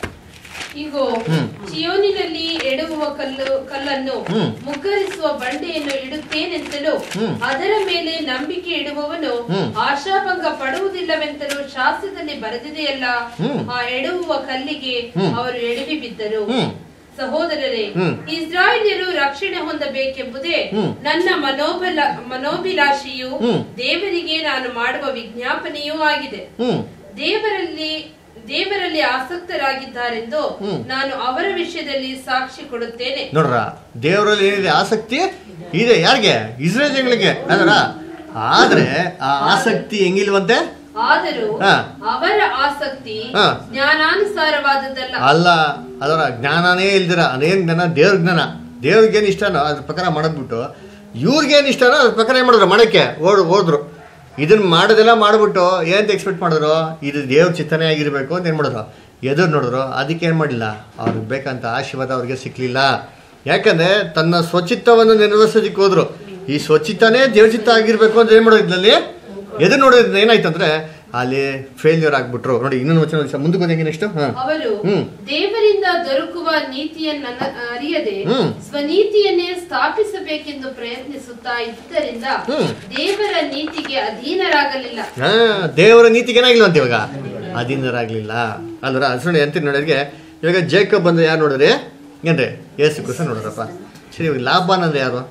ಇಗೋ ಚಿಯೋನಿನಲ್ಲಿ ಎಡುವ ಕಲ್ಲು ಕಲ್ಲನ್ನು ಹ್ಮ್. ಮುಗ್ಗರಿಸುವ ಬಂಡೆಯನ್ನು ಇಡುತ್ತೇನೆಂತಲೂ ಹ್ಮ್. ಅದರ ಮೇಲೆ ನಂಬಿಕೆ ಇಡುವವನು ಹ್ಮ್. ಆಶಾಭಂಗ ಪಡುವುದಿಲ್ಲವೆಂತಲೂ ಶಾಸ್ತ್ರದಲ್ಲಿ ಬರೆದಿದೆಯಲ್ಲ ಹ್ಮ್. ಆ ಎಡುವ ಕಲ್ಲಿಗೆ ಹ್ಮ್. ಅವರು ಎಡವಿ ಬಿದ್ದರು ಹ್ಮ್. ಸಹೋದರರೇ ಹ್ಮ್. ಇಸ್ರಾಯೇಲ್ಯರು ರಕ್ಷಣೆ ಹೊಂದಬೇಕೆಂಬುದೇ ಹ್ಮ್. ನನ್ನ ಮನೋಬಲ ಮನೋಭಿಲಾಷೆಯು ಹ್ಮ್. ದೇವರಿಗೆ ನಾನು ಮಾಡುವ ವಿಜ್ಞಾಪನೆಯೂ ಆಗಿದೆ ಹ್ಮ್ ದೇವರಲ್ಲಿ ದೇವರಲ್ಲಿ ಆಸಕ್ತರಾಗಿದ್ದಾರೆಂದು ಹ್ಮ್. ನಾನು ಅವರ ವಿಷಯದಲ್ಲಿ ಸಾಕ್ಷಿ ಕೊಡುತ್ತೇನೆ ನೋಡ್ರ ದೇವರಲ್ಲಿ ಏನಿದೆ ಆಸಕ್ತಿ ಇದೆ ಯಾರಿಗೆ ಇಸ್ರೇಲ್ ಜನಗಳಿಗೆ ಅದರ ಆದ್ರೆ ಆ ಆಸಕ್ತಿ ಹೆಂಗಿಲ್ವಂತೆ ಆದರೂ ಹಾ. ಅವರ ಆಸಕ್ತಿ ಹಾ. ಜ್ಞಾನಾನುಸಾರವಾದದ್ದಲ್ಲ ಅಲ್ಲ ಅದರ ಜ್ಞಾನನೇ ಇಲ್ದಿರ ಅದೇನ್ ಜ್ಞಾನ ದೇವ್ರ ಜ್ಞಾನ ದೇವ್ರಿಗೇನು ಇಷ್ಟನೋ ಅದ್ರ ಪ್ರಕಾರ ಮಾಡದ್ಬಿಟ್ಟು ಇವ್ರಿಗೇನು ಇಷ್ಟನೋ ಅದ್ರ ಪ್ರಕಾರ ಏನು ಮಾಡಿದ್ರು ಮಾಡಕ್ಕೆ ಓಡ್ ಹೋದ್ರು ಇದನ್ನ ಮಾಡೋದೆಲ್ಲ ಮಾಡ್ಬಿಟ್ಟು ಏನಂತ ಎಕ್ಸ್ಪೆಕ್ಟ್ ಮಾಡಿದ್ರು ಇದು ದೇವ್ರ ಚಿತ್ತನೆ ಆಗಿರ್ಬೇಕು ಅಂತ ಏನು ಮಾಡಿದ್ರು ಎದುರು ನೋಡಿದ್ರು ಅದಕ್ಕೆ ಏನು ಮಾಡಿಲ್ಲ ಅವ್ರಿಗೆ ಬೇಕಂತ ಆಶೀರ್ವಾದ ಅವ್ರಿಗೆ ಸಿಕ್ಲಿಲ್ಲ ಯಾಕಂದ್ರೆ ತನ್ನ ಸ್ವಚಿತ್ತವನ್ನು ನೆರವೇರಿಸೋದಕ್ಕೆ ಹೋದ್ರು ಈ ಸ್ವಚಿತ್ತನೇ ದೇವ್ರ ಚಿತ್ತ ಆಗಿರ್ಬೇಕು ಅಂತ ಏನು ಮಾಡೋದು ಇದ್ರಲ್ಲಿ ಎದುರು ನೋಡೋದ್ರಿಂದ ಏನಾಯ್ತು ಅಂದ್ರೆ ಅಲ್ಲಿ ಫೇಲ್ಯೂರ್ ಆಗ್ಬಿಟ್ರು ನೋಡಿ ಇನ್ನೊಂದು ವಚನ ಮುಂದಕ್ಕೆ ಹೋದಂಗೆ ನೆಕ್ಸ್ಟ್ ಹಾಂ ಅವರು ಹ್ಮ್. ದೇವರಿಂದ ದೊರಕುವ ನೀತಿಯನ್ನ ಅರಿಯದೆ ಹ್ಮ್. ಸ್ವನೀತಿಯನ್ನೇ ಸ್ಥಾಪಿಸಬೇಕೆಂದು ಪ್ರಯತ್ನಿಸುತ್ತಾ ಇದ್ದರಿಂದ ಹ್ಮ್. ದೇವರ ನೀತಿಗೆ ಅಧೀನರಾಗಲಿಲ್ಲ ಹಾ ದೇವರ ನೀತಿಗೆ ಏನಾಗಿಲ್ಲ ಅಂತ ಇವಾಗ ಅಧೀನರಾಗ್ಲಿಲ್ಲ ಅಲ್ವರ ಸುಳ್ಳು ಎಂತ ನೋಡಿದ್ರೆ ಇವಾಗ ಜೇಕಬ್ ಬಂದ್ರೆ ಯಾರು ನೋಡ್ರಿ ಏನ್ರಿ ಏಸು ಕೃಷ್ಣ ನೋಡ್ರಪ್ಪ ಸರಿ ಇವಾಗ ಲಾಭಾನ್ ಅಂದ್ರೆ ಯಾರು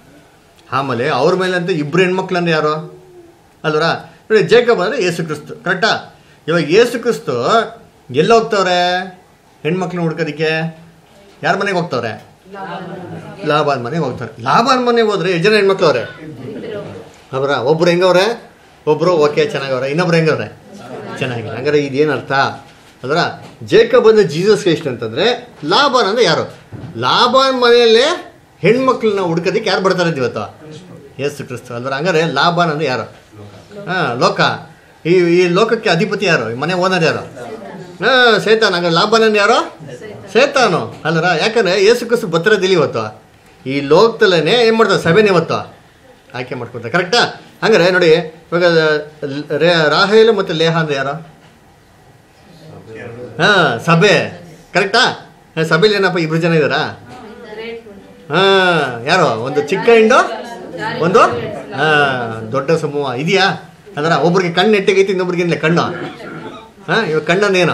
ಆಮೇಲೆ ಅವ್ರ ಮೇಲೆ ಅಂತ ಇಬ್ರು ಹೆಣ್ಮಕ್ಳು ಅಂದ್ರೆ ಯಾರು ಅಲ್ವರ ನೋಡಿ ಜೇಕಬ್ ಅಂದ್ರೆ ಏಸು ಕ್ರಿಸ್ತು ಕರೆಕ್ಟಾ ಇವಾಗ ಏಸು ಕ್ರಿಸ್ತು ಎಲ್ಲಿ ಹೋಗ್ತವ್ರೆ ಹೆಣ್ಮಕ್ಳನ್ನ ಹುಡ್ಕೋದಿಕ್ಕೆ ಯಾರ ಮನೆಗೆ ಹೋಗ್ತವ್ರೆ ಲಾಭಾನ್ ಮನೆಗೆ ಹೋಗ್ತಾರೆ ಲಾಭಾನ್ ಮನೆಗೆ ಹೋದ್ರೆ ಎಷ್ಟು ಜನ ಹೆಣ್ಮಕ್ಳು ಅವ್ರೆ ಅವರ ಒಬ್ರು ಹೆಂಗವ್ರೆ ಒಬ್ರು ಓಕೆ ಚೆನ್ನಾಗವ್ರೆ ಇನ್ನೊಬ್ರು ಹೆಂಗವ್ರೆ ಚೆನ್ನಾಗಿಲ್ಲ ಹಂಗಾರೆ ಇದೇನು ಅರ್ಥ ಅದರ ಜೇಕಬ್ ಅಂದ್ರೆ ಜೀಸಸ್ ಕ್ರೈಸ್ಟ್ ಅಂತಂದ್ರೆ ಲಾಭಾನ್ ಅಂದ್ರೆ ಯಾರು ಲಾಭಾನ್ ಮನೆಯಲ್ಲೇ ಹೆಣ್ಮಕ್ಳನ್ನ ಹುಡ್ಕೋದಕ್ಕೆ ಯಾರು ಬರ್ತಾರೆ ಇವತ್ತು ಯೇಸು ಕ್ರಿಸ್ತು ಅಂದ್ರೆ ಹಂಗಾರೆ ಲಾಭಾನ್ ಅಂದ್ರೆ ಯಾರು ಹಾ ಲೋಕ ಈ ಈ ಲೋಕಕ್ಕೆ ಅಧಿಪತಿ ಯಾರು ಈ ಮನೆ ಓನರ್ ಯಾರು ಹಾ ಸೇತಾನ್ ಹಂಗಾರೆ ಲಾಭಾನ್ ಅಂದ್ರೆ ಯಾರು ಸೇತಾನು ಅಲ್ಲರ ಯಾಕಂದ್ರೆ ಯೇಸು ಕ್ರಿಸ್ತು ಬತ್ತಿರೋದಿಲ್ಲ ಇವತ್ತು ಈ ಲೋಕದಲ್ಲೇ ಏನು ಮಾಡ್ತಾರೆ ಸಭೆನೇ ಇವತ್ತು ಆಯ್ಕೆ ಮಾಡ್ಕೊತಾರೆ ಕರೆಕ್ಟಾ ಹಂಗಾರೆ ನೋಡಿ ಇವಾಗ ರೇ- ರಾಹೇಲ್ ಮತ್ತು ಲೇಹ ಅಂದ್ರೆ ಯಾರು ಹಾ ಸಭೆ ಕರೆಕ್ಟಾ ಹಾ, ಸಭೆಲಿ ಏನಪ್ಪ ಇಬ್ರು ಜನ ಇದ್ದಾರಾ ಹಾ ಯಾರು ಒಂದು ಚಿಕ್ಕ ಹಿಂಡು ಒಂದು ಹಾ ದೊಡ್ಡ ಸಮೂಹ ಇದೆಯಾ ಅದರ ಒಬ್ರಿಗೆ ಕಣ್ಣು ನೆಟ್ಟಿಗೈತಿ ಇನ್ನೊಬ್ರಿಗೆ ಏನಿಲ್ಲ ಕಣ್ಣು ಹಾ ಇವಾಗ ಕಣ್ಣನ್ನೇನು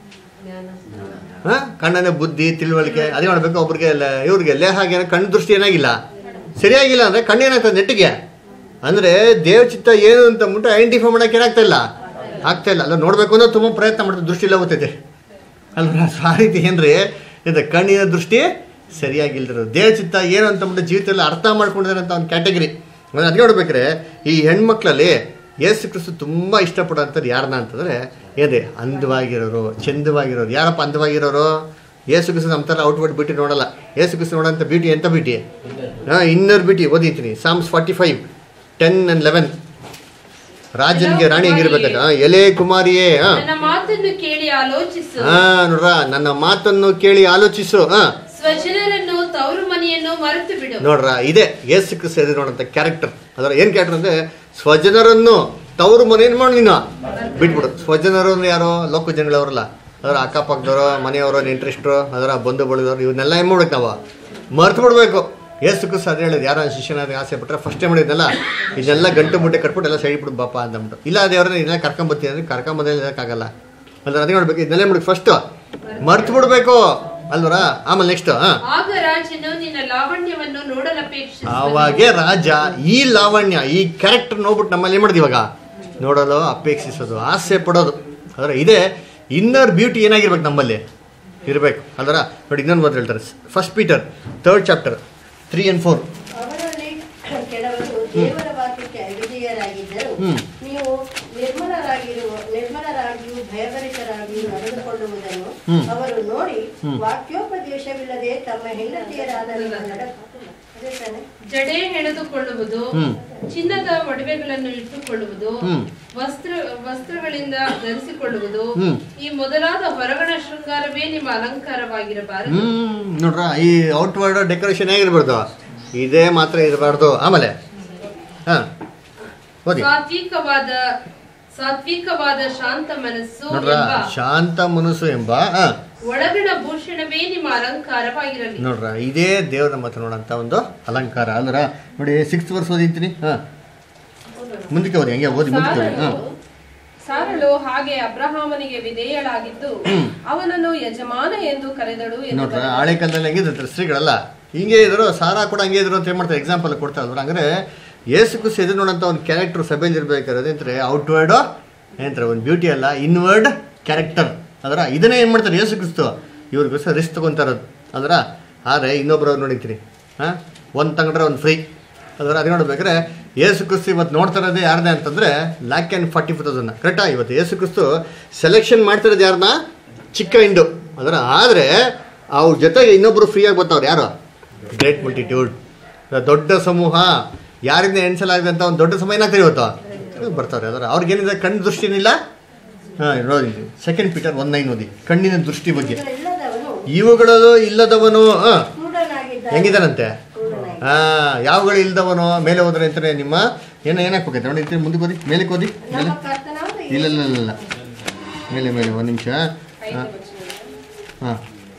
ಹಾ ಕಣ್ಣನ್ನೇ ಬುದ್ಧಿ ತಿಳುವಳಿಕೆ ಅದೇ ಮಾಡ್ಬೇಕು ಒಬ್ರಿಗೆ ಲೆ- ಇವ್ರಿಗೆ ಲೇಹಾಗೆ ಕಣ್ಣು ದೃಷ್ಟಿ ಏನಾಗಿಲ್ಲ ಸರಿಯಾಗಿಲ್ಲ ಅಂದ್ರೆ ಕಣ್ಣೇನಾಗ್ತದೆ ನೆಟ್ಟಿಗೆ ಅಂದ್ರೆ ದೇವ ಚಿತ್ತ ಏನು ಅಂತ ಅಂದ್ಬಿಟ್ಟು ಐಡೆಂಟಿಫೈ ಮಾಡಕ್ಕೆ ಏನಾಗ್ತಾ ಇಲ್ಲ ಆಗ್ತಾ ಇಲ್ಲ ಅಲ್ಲ ನೋಡ್ಬೇಕು ಅಂದ್ರೆ ತುಂಬ ಪ್ರಯತ್ನ ಮಾಡ್ತಾರೆ ದೃಷ್ಟಿ ಇಲ್ಲ ಹೋಗ್ತೈತೆ ಅಲ್ವಾ ಆ ರೀತಿ ಏನ್ರಿ ಇದು ಕಣ್ಣಿನ ದೃಷ್ಟಿ ಸರಿಯಾಗಿಲ್ದಿರೋದು ದೇವ ಚಿತ್ತ ಏನು ಅಂತ ಅಂದ್ಬಿಟ್ಟು ಜೀವಿತದಲ್ಲಿ ಅರ್ಥ ಮಾಡ್ಕೊಂಡಿದ್ದಾರೆ ಅಂತ ಒಂದು ಕ್ಯಾಟಗರಿ ಅದಕ್ಕೆ ನೋಡ್ಬೇಕ್ರೆ ಈ ಹೆಣ್ಮಕ್ಳಲ್ಲಿ ಯೇಸು ಕ್ರಿಸ್ತು ತುಂಬ ಇಷ್ಟಪಡೋಂಥದ್ದು ಯಾರನ್ನ ಅಂತಂದರೆ ಏನ್ರಿ ಅಂದವಾಗಿರೋರು ಚಂದವಾಗಿರೋರು ಯಾರಪ್ಪ ಅಂದವಾಗಿರೋರು ಯೇಸು ಕ್ರಿಸ್ತು ನಮ್ಮ ಥರ ಔಟ್ವರ್ಡ್ ಬ್ಯೂಟಿ ನೋಡಲ್ಲ ಯೇಸು ಕ್ರಿಸ್ತು ನೋಡೋಂಥ ಬ್ಯೂಟಿ ಎಂಥ ಬ್ಯೂಟಿ ಹಾಂ ಇನ್ನರ್ ಬ್ಯೂಟಿ ಓದಿತೀನಿ Psalms forty five ten and eleven ರಾಜನಿಗೆ ರಾಣಿ ಹೆಂಗಿರ್ಬೇಕಂತ ಹಾಂ ಎಲೆ ಕುಮಾರಿಯೇ ಹಾಂ ನನ್ನ ಮಾತನ್ನು ಕೇಳಿ ಆಲೋಚಿಸು ಹಾ ನೋಡ್ರ ನನ್ನ ಮಾತನ್ನು ಕೇಳಿ ಆಲೋಚಿಸು ಹಾ ಸ್ವಜನರನ್ನು ತವರು ಮನೆಯನ್ನು ಮರೆತು ಬಿಡು ನೋಡ್ರ ಇದೆ ಯೇಸು ಕ್ರಿಸ್ತ ಎದುರು ನೋಡಂತ ಕ್ಯಾರೆಕ್ಟರ್ ಅದರ ಏನ್ ಕ್ಯಾರೆಕ್ಟರ್ ಅಂದ್ರೆ ಸ್ವಜನರನ್ನು ತವರು ಮನೇನ್ ಮಾಡಿ ನೀನು ಬಿಟ್ಬಿಡು ಸ್ವಜನರು ಅಂದ್ರೆ ಯಾರೋ ಲೋಕ ಜನಗಳವರಲ್ಲ ಅದರ ಅಕ್ಕಪಕ್ಕದವರು ಮನೆಯವರು ನೆಂಟ್ರಿಸ್ಟ್ರು ಅದರ ಬಂಧು ಬಳದವರು ಇವನ್ನೆಲ್ಲ ಏನ್ ಮಾಡ್ಬೇಕು ನಾವು ಮರ್ತು ಬಿಡ್ಬೇಕು ಏಸು ಕುಸ್ ಅದು ಹೇಳಿದ್ ಯಾರೋ ಶಿಷ್ಯನಾದ ಆಸೆ ಪಟ್ಟರೆ ಫಸ್ಟ್ ಟೈಮ್ ಮಾಡಿದ್ನಲ್ಲ ಇದೆಲ್ಲ ಗಂಟು ಮುಟ್ಟೆ ಕಟ್ಬಿಟ್ಟು ಎಲ್ಲ ಸೈಡ್ ಬಿಡು ಬಾಪ ಅಂದ್ಬಿಟ್ಟು ಇಲ್ಲ ದೇವ್ರನ್ನ ಇದನ್ನ ಕರ್ಕೊಂಬತ್ತೀನಿ ಅಂದ್ರೆ ಕರ್ಕೊಂಬಂದ್ರೆ ಇರೋಕ್ಕಾಗಲ್ಲ ಅಲ್ಲ ಅದೇ ನೋಡ್ಬೇಕು ಇದನ್ನೆಲ್ಲ ಮಾಡಿ ಫಸ್ಟ್ ಮರ್ತು ಬಿಡ್ಬೇಕು ಅಲ್ವರ ಆಮೇಲೆ ನೆಕ್ಸ್ಟ್ ಹಾಂ ಆಗ ರಾಜನು ನಿನ್ನ ಲಾವಣ್ಯವನ್ನು ನೋಡಲಪೇಕ್ಷಿಸಿ ಆವಾಗೆ ರಾಜ ಈ ಲಾವಣ್ಯ ಈ ಕ್ಯಾರೆಕ್ಟರ್ ನೋಡ್ಬಿಟ್ಟು ನಮ್ಮಲ್ಲಿ ಏನು ಮಾಡಿದ್ವಿ ಇವಾಗ ನೋಡಲು ಅಪೇಕ್ಷಿಸೋದು ಆಸೆ ಪಡೋದು ಅದರ ಇದೇ ಇನ್ನರ್ ಬ್ಯೂಟಿ ಏನಾಗಿರ್ಬೇಕು ನಮ್ಮಲ್ಲಿ ಇರಬೇಕು ಅದರ ನೋಡಿ ಇನ್ನೊಂದು ಮಾತು ಹೇಳ್ತಾರೆ first Peter third chapter three and four ಅವರಲ್ಲಿ ಕೆಲವರು ದೇವರ ವಾಕ್ಯಕ್ಕೆ ಅವಿಧೇಯರಾಗಿದ್ದರು ಹ್ಮ್. ನೀವು ನಿರ್ಮಲರಾಗಿರುವ ನಿರ್ಮಲರಾಗಿಯೂ ಭಯಭರಿತರಾಗಿಯೂ ನಡೆದುಕೊಳ್ಳುವುದನ್ನು ಹ್ಮ್. ಅವರು ನೋಡಿ ವಾಕ್ಯೋಪದೇಶವಿಲ್ಲದೆ ತಮ್ಮ ಹೆಂಡತಿಯರಾದ ನಿಮ್ಮ ನಡ- ಅದೇ ತಾನೇ? ಜಡೆ ಹೆಣೆದುಕೊಳ್ಳುವುದು ಹ್ಮ್. ಚಿನ್ನದ ಒಡವೆಗಳನ್ನು ಇಟ್ಟುಕೊಳ್ಳುವುದು ಹ್ಮ್. ವಸ್ತ್ರ ವಸ್ತ್ರಗಳಿಂದ ಧರಿಸಿಕೊಳ್ಳುವುದು ಹ್ಮ್. ಈ ಮೊದಲಾದ ಹೊರಗಣ ಶೃಂಗಾರವೇ ನಿಮ್ಮ ಅಲಂಕಾರವಾಗಿರಬಾರದು ಹ್ಮ್ ನೋಡ್ರ ಈ ಔಟ್ವರ್ಡ್ ಡೆಕೋರೇಷನ್ ಹೇಗಿರ್ಬಾರ್ದು ಇದೇ ಮಾತ್ರ ಇರಬಾರ್ದು ಆಮೇಲೆ ಹಾಂ ಓದಿ ಸಾತ್ವಿಕವಾದ ಸಾತ್ವಿಕವಾದ ಶಾಂತ ಮನಸ್ಸು ನೋಡ್ರ ಎಂಬ ಶಾಂತ ಮನಸ್ಸು ಎಂಬ ಹಾಂ ಒಳಗಣ ಭೂಷಣವೇ ನಿಮ್ಮ ಅಲಂಕಾರವಾಗಿರಲಿ ನೋಡ್ರ ಇದೇ ದೇವರ ಮಾತು ನೋಡಂತ ಒಂದು ಅಲಂಕಾರ ಅಲ್ರ ನೋಡಿ ಸಿಕ್ಸ್ ವರ್ಸ್ ಓದಿರ್ತೀನಿ ಹಾಂ ಮುಂದಕ್ಕೆ ಓದಿ ಹಂಗೆ ಓದಿ ಮುಂದಕ್ಕೆ ಓದಿ ಹಾಂ ಸಾರಳು ಸಾರಳು ಹಾಗೆ ಅಬ್ರಹಾಮನಿಗೆ ವಿಧೇಯಳಾಗಿದ್ದು ಅವನನ್ನು ಯಜಮಾನ ಎಂದು ಕರೆದಳು ಎಂದು ನೋಡ್ರ ಹಳೆ ಕಾಲದಲ್ಲಿ ಹೆಂಗಿದ್ರು ಸ್ತ್ರೀಗಳಲ್ಲ ಹಿಂಗೆ ಇದ್ರು ಸಾರಾ ಕೂಡ ಹಂಗೆ ಇದ್ರು ಅಂತ ಏನು ಮಾಡ್ತಾರೆ ಎಕ್ಸಾಂಪಲ್ ಕೊಡ್ತಾ ಇದ್ರು ಹಂಗಾರೆ ಏಸು ಕುಸ್ ಎದುರು ನೋಡಂತ ಒಂದು ಕ್ಯಾರೆಕ್ಟರ್ ಸಭೆಯಲ್ಲಿ ಇರ್ಬೇಕಾದ್ರೆ ಏನಂತಾರೆ ಔಟ್ವರ್ಡು ಏನಂತಾರೆ ಒಂದು ಬ್ಯೂಟಿ ಅಲ್ಲ ಇನ್ವರ್ಡ್ ಕ್ಯಾರೆಕ್ಟರ್ ಅದರ ಇದನ್ನೇ ಏನು ಮಾಡ್ತಾರೆ ಏಸು ಕ್ರಿಸ್ತು ಇವ್ರಿಗೋಸ್ಕರ ರಿಸ್ಕ್ ತೊಗೊತಾ ಇರೋದು ಅದರ ಆದರೆ ಇನ್ನೊಬ್ಬರು ನೋಡಿರ್ತೀನಿ ಹಾಂ ಒಂದು ತಗೊಂಡ್ರೆ ಒಂದು ಫ್ರೀ ಅದರ ಅದು ನೋಡ್ಬೇಕಾದ್ರೆ ಏಸು ಕ್ರಿಸ್ತು ಇವತ್ತು ನೋಡ್ತಾ ಇರೋದೇ ಯಾರದೇ ಅಂತಂದರೆ lakh and forty four thousand ಕರೆಕ್ಟಾ ಇವತ್ತು ಏಸು ಕ್ರಿಸ್ತು ಸೆಲೆಕ್ಷನ್ ಮಾಡ್ತಿರೋದು ಯಾರನ್ನ ಚಿಕ್ಕ ಇಂಡು ಅದರ ಆದರೆ ಅವ್ರ ಜೊತೆಗೆ ಇನ್ನೊಬ್ಬರು ಫ್ರೀಯಾಗಿ ಬರ್ತಾವ್ರು ಯಾರು ಗ್ರೇಟ್ ಮಲ್ಟಿಟ್ಯೂಡ್ ದೊಡ್ಡ ಸಮೂಹ ಯಾರಿಂದ ಎಣಿಸಲಾಗಿದೆ ಅಂತ ಒಂದು ದೊಡ್ಡ ಸಮಯ ಏನಾಗ್ತಾರೆ ಇವತ್ತು ಬರ್ತಾರೆ ಅದರ ಅವ್ರಿಗೇನಿದೆ ಕಣ್ಣು ದೃಷ್ಟಿನಿಲ್ಲ ಹಾಂ ನೋಡಿ ಸೆಕೆಂಡ್ ಪೀಟರ್ ಒನ್ ನೈನ್ ಓದಿ ಕಣ್ಣಿನ ದೃಷ್ಟಿ ಬಗ್ಗೆ ಇದರಿಲ್ಲದವನು ಇವುಗಳದು ಇಲ್ಲದವನು ಹಾಂ ಕ್ರೂಡನಾಗಿದ್ದ ಹೆಂಗಿದಾನಂತೆ ಕ್ರೂಡನಾಗಿ ಹಾಂ ಯಾವಗಳು ಇಲ್ದವನು ಮೇಲೆ ಹೋದ್ರೆ ಅಂತಾರೆ ನಿಮ್ಮ ಏನು ಏನಾಗ್ಬೇಕೈತೆ ನೋಡಿ ಇಂತ ಮುಂದಕ್ಕೆ ಓದಿ ಮೇಲೆ ಓದಿ ಮೇಲೆ ನಮ್ಮ ಕರ್ತನಾದ ಇಲ್ಲ ಇಲ್ಲ ಇಲ್ಲ ಇಲ್ಲ ಮೇಲೆ ಮೇಲೆ ಒಂದು ನಿಮಿಷ ಹಾಂ ಹಾಂ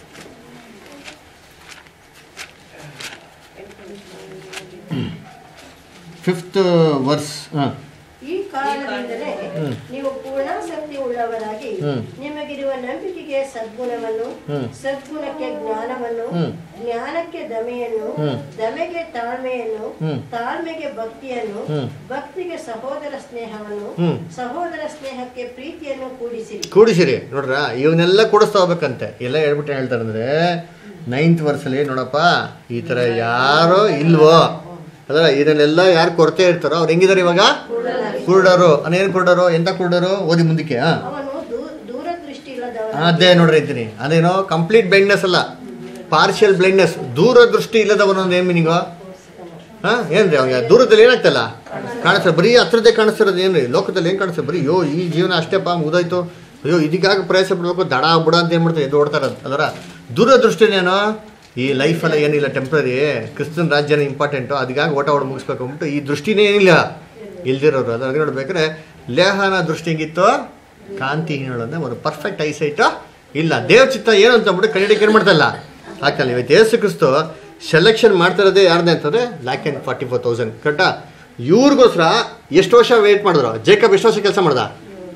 ಫಿಫ್ತ್ ವರ್ಸ್ ಹಾಂ ಈ ಕಾರಣದಿಂದಲೇ ಹ್ಮ್. ನೀವು ಪೂರ್ಣಾಸಕ್ತಿ ಉಳ್ಳವರಾಗಿ ಹ್ಮ್. ನಿಮಗಿರುವ ನಂಬಿಕೆಗೆ ಸದ್ಗುಣವನ್ನು ಹ್ಮ್. ಸದ್ಗುಣಕ್ಕೆ ಜ್ಞಾನವನ್ನು ಹ್ಮ್. ಜ್ಞಾನಕ್ಕೆ ದಮೆಯನ್ನು ಹ್ಮ್. ದಮೆಗೆ ತಾಳ್ಮೆಯನ್ನು ಹ್ಮ್. ತಾಳ್ಮೆಗೆ ಭಕ್ತಿಯನ್ನು ಹ್ಮ್. ಭಕ್ತಿಗೆ ಸಹೋದರ ಸ್ನೇಹವನ್ನು ಹ್ಮ್. ಸಹೋದರ ಸ್ನೇಹಕ್ಕೆ ಪ್ರೀತಿಯನ್ನು ಕೂಡಿಸಿರಿ ಕೂಡಿಸಿರಿ ನೋಡ್ರ ಇವನ್ನೆಲ್ಲ ಕೂಡಿಸ್ತಾ ಹೋಗ್ಬೇಕಂತೆ ಎಲ್ಲ ಹೇಳ್ಬಿಟ್ಟು ಹೇಳ್ತಾರೆ ಅಂದ್ರೆ ನೈನ್ತ್ ವರ್ಸಲ್ಲಿ ನೋಡಪ್ಪ ಈ ಥರ ಯಾರೋ ಇಲ್ವೋ ಅದರ ಇದನ್ನೆಲ್ಲ ಯಾರು ಕೊರತೆ ಇರ್ತಾರೋ ಅವ್ರು ಹೆಂಗಿದ್ದಾರೆ ಇವಾಗ ಕುರುಡರು ಏನು ಕುರುಡರು ಎಂತ ಕುರುಡರು ಓದಿ ಮುಂದಕ್ಕೆ ಹಾಂ ಅವನು ದೂ- ದೂರದೃಷ್ಟಿ ಇಲ್ಲದವನು ಅದೇ ನೋಡ್ರಿ ಇದ್ದೀನಿ ಅದೇನೋ ಕಂಪ್ಲೀಟ್ ಬ್ಲೈಂಡ್ನೆಸ್ ಅಲ್ಲ ಪಾರ್ಷಿಯಲ್ ಬ್ಲೈಂಡ್ನೆಸ್ ದೂರದೃಷ್ಟಿ ಇಲ್ಲದವನು ಅಂದ್ರೆ ಏನು ಮೀನಿಂಗು ಹಾಂ ಏನ್ರಿ ಅವಾಗ ದೂರದಲ್ಲಿ ಏನಾಗ್ತಲ್ಲ ಕಾಣಿಸ್ತದೆ ಬರೀ ಹತ್ರದೇ ಕಾಣಿಸ್ತಿರೋದು ಏನ್ರಿ ಲೋಕದಲ್ಲಿ ಏನು ಕಾಣಿಸ್ತದೆ ಬರೀ ಯೋ ಈ ಜೀವನ ಅಷ್ಟೇಪ್ಪ ಮುಗ್ದೋಯ್ತು ಅಯ್ಯೋ ಇದಕ್ಕಾಗಿ ಪ್ರಯಾಸ ಪಡ್ಬೇಕು ದಡ ಬುಡ ಅಂತ ಏನು ಮಾಡ್ತಾರೆ ಎದ್ದು ಓಡ್ತಾ ಇರೋದು ಅದರ ದೂರದೃಷ್ಟಿನೇನೋ ಈ ಲೈಫೆಲ್ಲ ಏನಿಲ್ಲ ಟೆಂಪ್ರರಿ ಕ್ರಿಸ್ತನ್ ರಾಜ್ಯನ ಇಂಪಾರ್ಟೆಂಟು ಅದಕ್ಕಾಗಿ ಓಟ ಓಡ ಮುಗಿಸ್ಬೇಕು ಅಂದ್ಬಿಟ್ಟು ಈ ದೃಷ್ಟಿನೇ ಏನಿಲ್ಲ ಇಲ್ದಿರೋರು ಅದ್ರ ನೋಡ್ಬೇಕಾದ್ರೆ ಲೇಹನ ದೃಷ್ಟಿ ಹೆಂಗಿತ್ತು ಕಾಂತಿಹೀನಳು ಅಂದರೆ ಒಂದು ಪರ್ಫೆಕ್ಟ್ ಐಸೈಟು ಇಲ್ಲ ದೇವ್ ಚಿತ್ತ ಏನು ಅಂತ ಅಂದ್ಬಿಟ್ಟು ಕನ್ನಡಕ್ಕೆ ಏನು ಮಾಡ್ತಾಯಿಲ್ಲ ಆಗ್ತಾಯಿಲ್ಲ ಇವತ್ತು ಯೇಸು ಕ್ರಿಸ್ತು ಸೆಲೆಕ್ಷನ್ ಮಾಡ್ತಿರೋದೇ ಯಾರ್ದೇ ಅಂತಂದರೆ lakh and forty four thousand ಕರೆಕ್ಟಾ ಇವ್ರಿಗೋಸ್ಕರ ಎಷ್ಟು ವರ್ಷ ವೇಟ್ ಮಾಡಿದ್ರು ಜೇಕಬ್ ಎಷ್ಟು ವರ್ಷ ಕೆಲಸ ಮಾಡ್ದ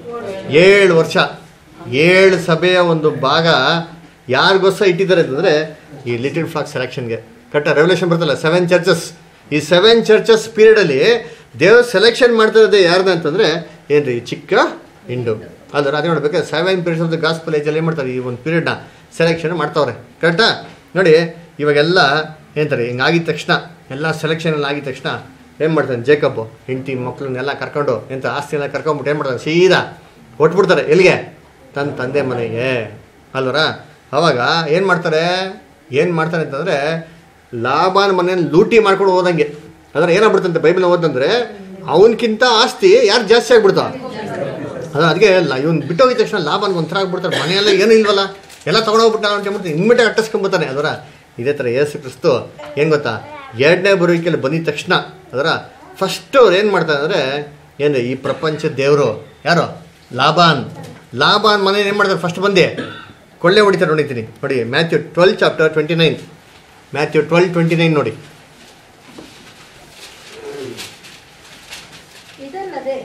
ಏಳು ವರ್ಷ ಏಳು ಸಭೆಯ ಒಂದು ಭಾಗ ಯಾರಿಗೋಸ್ಕರ ಇಟ್ಟಿದ್ದಾರೆ ಅಂತಂದರೆ ಈ ಲಿಟಲ್ ಫ್ಲಾಕ್ ಸೆಲೆಕ್ಷನ್ಗೆ ಕರೆಕ್ಟಾ ರೆವಲ್ಯೂಷನ್ ಬರ್ತಲ್ಲ ಸೆವೆನ್ ಚರ್ಚಸ್ ಈ ಸೆವೆನ್ ಚರ್ಚಸ್ ಪೀರಿಯಡಲ್ಲಿ ದೇವ್ರು ಸೆಲೆಕ್ಷನ್ ಮಾಡ್ತಿರೋದೇ ಯಾರ್ದು ಅಂತಂದರೆ ಏನ್ರಿ ಈ ಚಿಕ್ಕ ಹಿಂಡು ಅಲ್ದ್ರ ಅದೇ ನೋಡ್ಬೇಕು seven periods of the gospel ಏಜಲ್ಲಿ ಏನು ಮಾಡ್ತಾರೆ ಈ ಒಂದು ಪೀರಿಯಡ್ನ ಸೆಲೆಕ್ಷನ್ ಮಾಡ್ತಾವ್ರೆ ಕರೆಕ್ಟಾ ನೋಡಿ ಇವಾಗೆಲ್ಲ ಏನಂತಾರೆ ಹಿಂಗಾಗಿದ ತಕ್ಷಣ ಎಲ್ಲ ಸೆಲೆಕ್ಷನ್ ಎಲ್ಲ ಆಗಿದ ತಕ್ಷಣ ಏನು ಮಾಡ್ತಾನೆ ಜೇಕಬ್ಬು ಹೆಂಡತಿ ಮಕ್ಳನ್ನೆಲ್ಲ ಕರ್ಕೊಂಡು ಎಂತ ಆಸ್ತಿ ಎಲ್ಲ ಕರ್ಕೊಂಡ್ಬಿಟ್ಟು ಏನು ಮಾಡ್ತಾನೆ ಸೀದಾ ಹೊಟ್ಬಿಡ್ತಾರೆ ಎಲ್ಲಿಗೆ ತನ್ನ ತಂದೆ ಮನೆಗೆ ಅಲ್ವರ ಅವಾಗ ಏನು ಮಾಡ್ತಾರೆ ಏನು ಮಾಡ್ತಾರೆ ಅಂತಂದರೆ ಲಾಭಾನ ಮನೆಯನ್ನು ಲೂಟಿ ಮಾಡ್ಕೊಂಡು ಹೋದಂಗೆ ಅಂದ್ರೆ ಏನಾಗ್ಬಿಡ್ತಂತೆ ಬೈಬಲ್ ಓದಂದ್ರೆ ಅವನಕ್ಕಿಂತ ಆಸ್ತಿ ಯಾರು ಜಾಸ್ತಿ ಆಗ್ಬಿಡ್ತಾವ ಅದು ಅದಕ್ಕೆ ಇವ್ನು ಬಿಟ್ಟೋಗಿದ ತಕ್ಷಣ ಲಾಭ ಒಂಥರ ಆಗ್ಬಿಡ್ತಾರೆ ಮನೆಯೆಲ್ಲ ಏನೂ ಇಲ್ವಲ್ಲ ಎಲ್ಲ ತೊಗೊಂಡೋಗ್ಬಿಟ್ಟ ಅಂತ ಹೇಳ್ಬಿಟ್ಟು ಇಮ್ಮಿಡಿಯೇಟ್ ಅಟ್ಟಿಸ್ಕೊಂಬತ್ತಾನೆ ಅದರ ಇದೇ ಥರ ಏಸು ಕ್ರಿಸ್ತು ಏನು ಗೊತ್ತಾ ಎರಡನೇ ಬರುವಿಕೆಯಲ್ಲಿ ಬಂದಿದ ತಕ್ಷಣ ಅದರ ಫಸ್ಟ್ ಅವ್ರು ಏನು ಮಾಡ್ತಾರೆ ಅಂದರೆ ಏನು ಈ ಪ್ರಪಂಚ ದೇವರು ಯಾರು ಲಾಭಾನ್ ಲಾಭಾನ್ ಮನೆ ಏನು ಮಾಡ್ತಾರೆ ಫಸ್ಟ್ ಬಂದೆ ಕೊಳ್ಳೆ ಹೊಡಿತಾರೆ ನೋಡಿದ್ದೀನಿ ನೋಡಿ Matthew twelve chapter twenty nine Matthew twelve twenty nine ನೋಡಿ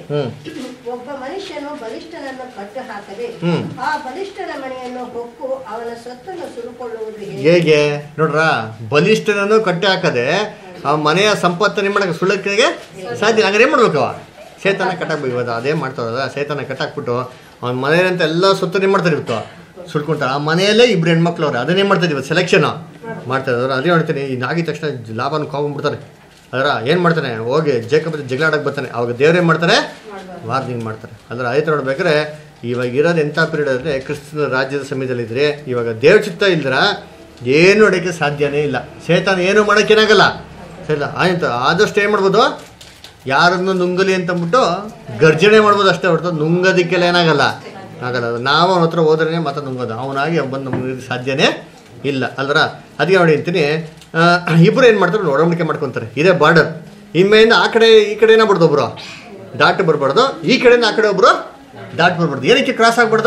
ಹ್ಮ್ ಒಬ್ಬ ಮನುಷ್ಯನು ಬಲಿಷ್ಠನನ್ನು ಕಟ್ಟು ಹಾಕದೆ ಹ್ಮ್. ಆ ಬಲಿಷ್ಠನ ಮನೆಯನ್ನು ಹೊಕ್ಕು ಅವನ ಸೊತ್ತನ್ನು ಸುರುಕೊಳ್ಳುವುದು ಹೇಗೆ ಹೇಗೆ ನೋಡ್ರ ಬಲಿಷ್ಠನನ್ನು ಕಟ್ಟಿ ಹಾಕದೆ ಆ ಮನೆಯ ಸಂಪತ್ತನ್ನು ಏನ್ ಮಾಡಕ್ಕೆ ಸುಳ್ಳಕ್ಕೆ ಸಾಧ್ಯ ಇಲ್ಲ. ಹಂಗಾರೆ ಏನು ಮಾಡ್ಬೇಕು ಅವ ಸೇತನ ಕಟ್ಟಾಕ್ಬೇಕು ಇವತ್ತು ಅದೇ ಮಾಡ್ತಾರಲ್ಲ ಸೇತನ ಕಟ್ಟಾಕ್ಬಿಟ್ಟು ಅವ್ನ ಮನೆಯಂತ ಎಲ್ಲ ಸೊತ್ತನ್ನು ಏನು ಮಾಡ್ತಾರೆ ಇವತ್ತು ಸುಳ್ಕೊಂತಾರೆ ಆ ಮನೆಯಲ್ಲೇ ಇಬ್ರು ಹೆಣ್ಮಕ್ಳು ಅವ್ರೆ ಅದನ್ನೇ ಮಾಡ್ತಾರೆ ಇವತ್ತು ಸೆಲೆಕ್ಷನ್ ಮಾಡ್ತಾರೆ ಅದ್ರ ಅದೇ ಹೇಳ್ತೀನಿ ಇನ್ನು ಆಗಿದ ತಕ್ಷಣ ಲಾಭನ ಕಾಕೊಂಡ್ಬಿಡ್ತಾರೆ ಅದರ ಏನು ಮಾಡ್ತಾನೆ ಹೋಗಿ ಜೇಕಬ್ ಜಗಳಾಡಕ್ಕೆ ಬರ್ತಾನೆ ಅವಾಗ ದೇವ್ರು ಏನು ಮಾಡ್ತಾರೆ ವಾರ್ನಿಂಗ್ ಮಾಡ್ತಾರೆ ಅಂದ್ರೆ ಆಯ್ತು ನೋಡ್ಬೇಕಾದ್ರೆ ಇವಾಗ ಇರೋದು ಎಂಥ ಪೀರಿಯಡ್ ಅಂದರೆ ಕ್ರಿಸ್ತನ ರಾಜ್ಯದ ಸಮಯದಲ್ಲಿದ್ದರೆ ಇವಾಗ ದೇವ್ರ ಚಿತ್ತ ಇಲ್ದ್ರ ಏನು ಮಾಡೋಕ್ಕೆ ಸಾಧ್ಯನೇ ಇಲ್ಲ ಸೇತಾನ ಏನು ಮಾಡೋಕ್ಕೇನಾಗಲ್ಲ ಸರಿ ಆಯ್ತು ಆದಷ್ಟು ಏನು ಮಾಡ್ಬೋದು ಯಾರನ್ನು ನುಂಗಲಿ ಅಂತ ಅಂದ್ಬಿಟ್ಟು ಗರ್ಜನೆ ಮಾಡ್ಬೋದು ಅಷ್ಟೇ ಹೊರತು ನುಂಗೋದಕ್ಕೆಲ್ಲ ಏನಾಗಲ್ಲ ಆಗಲ್ಲ ಅದು ನಾವು ಅವನ ಹತ್ರ ಹೋದ್ರೆ ಮಾತ್ರ ನುಂಗೋದು ಅವನಾಗಿ ಬಂದು ನುಂಗೋದಕ್ಕೆ ಸಾಧ್ಯನೇ ಇಲ್ಲ ಅಲ್ದ್ರ ಅದಕ್ಕೆ ನೋಡಿ ಅಂತೀನಿ ಇಬ್ಬರು ಏನು ಮಾಡ್ತಾರೆ ಒಡಂಬಡಿಕೆ ಮಾಡ್ಕೊತಾರೆ ಇದೇ ಬಾರ್ಡರ್ ಇನ್ಮೇಲಿಂದ ಆ ಕಡೆ ಈ ಕಡೆ ಏನಾಗ್ಬಿಡ್ದು ಒಬ್ರು ದಾಟ್ ಬರಬಾರ್ದು ಈ ಕಡೆಯಿಂದ ಆ ಕಡೆ ಒಬ್ರು ದಾಟ್ ಬರ್ಬಾರ್ದು ಏನಕ್ಕೆ ಕ್ರಾಸ್ ಆಗ್ಬಾರ್ದು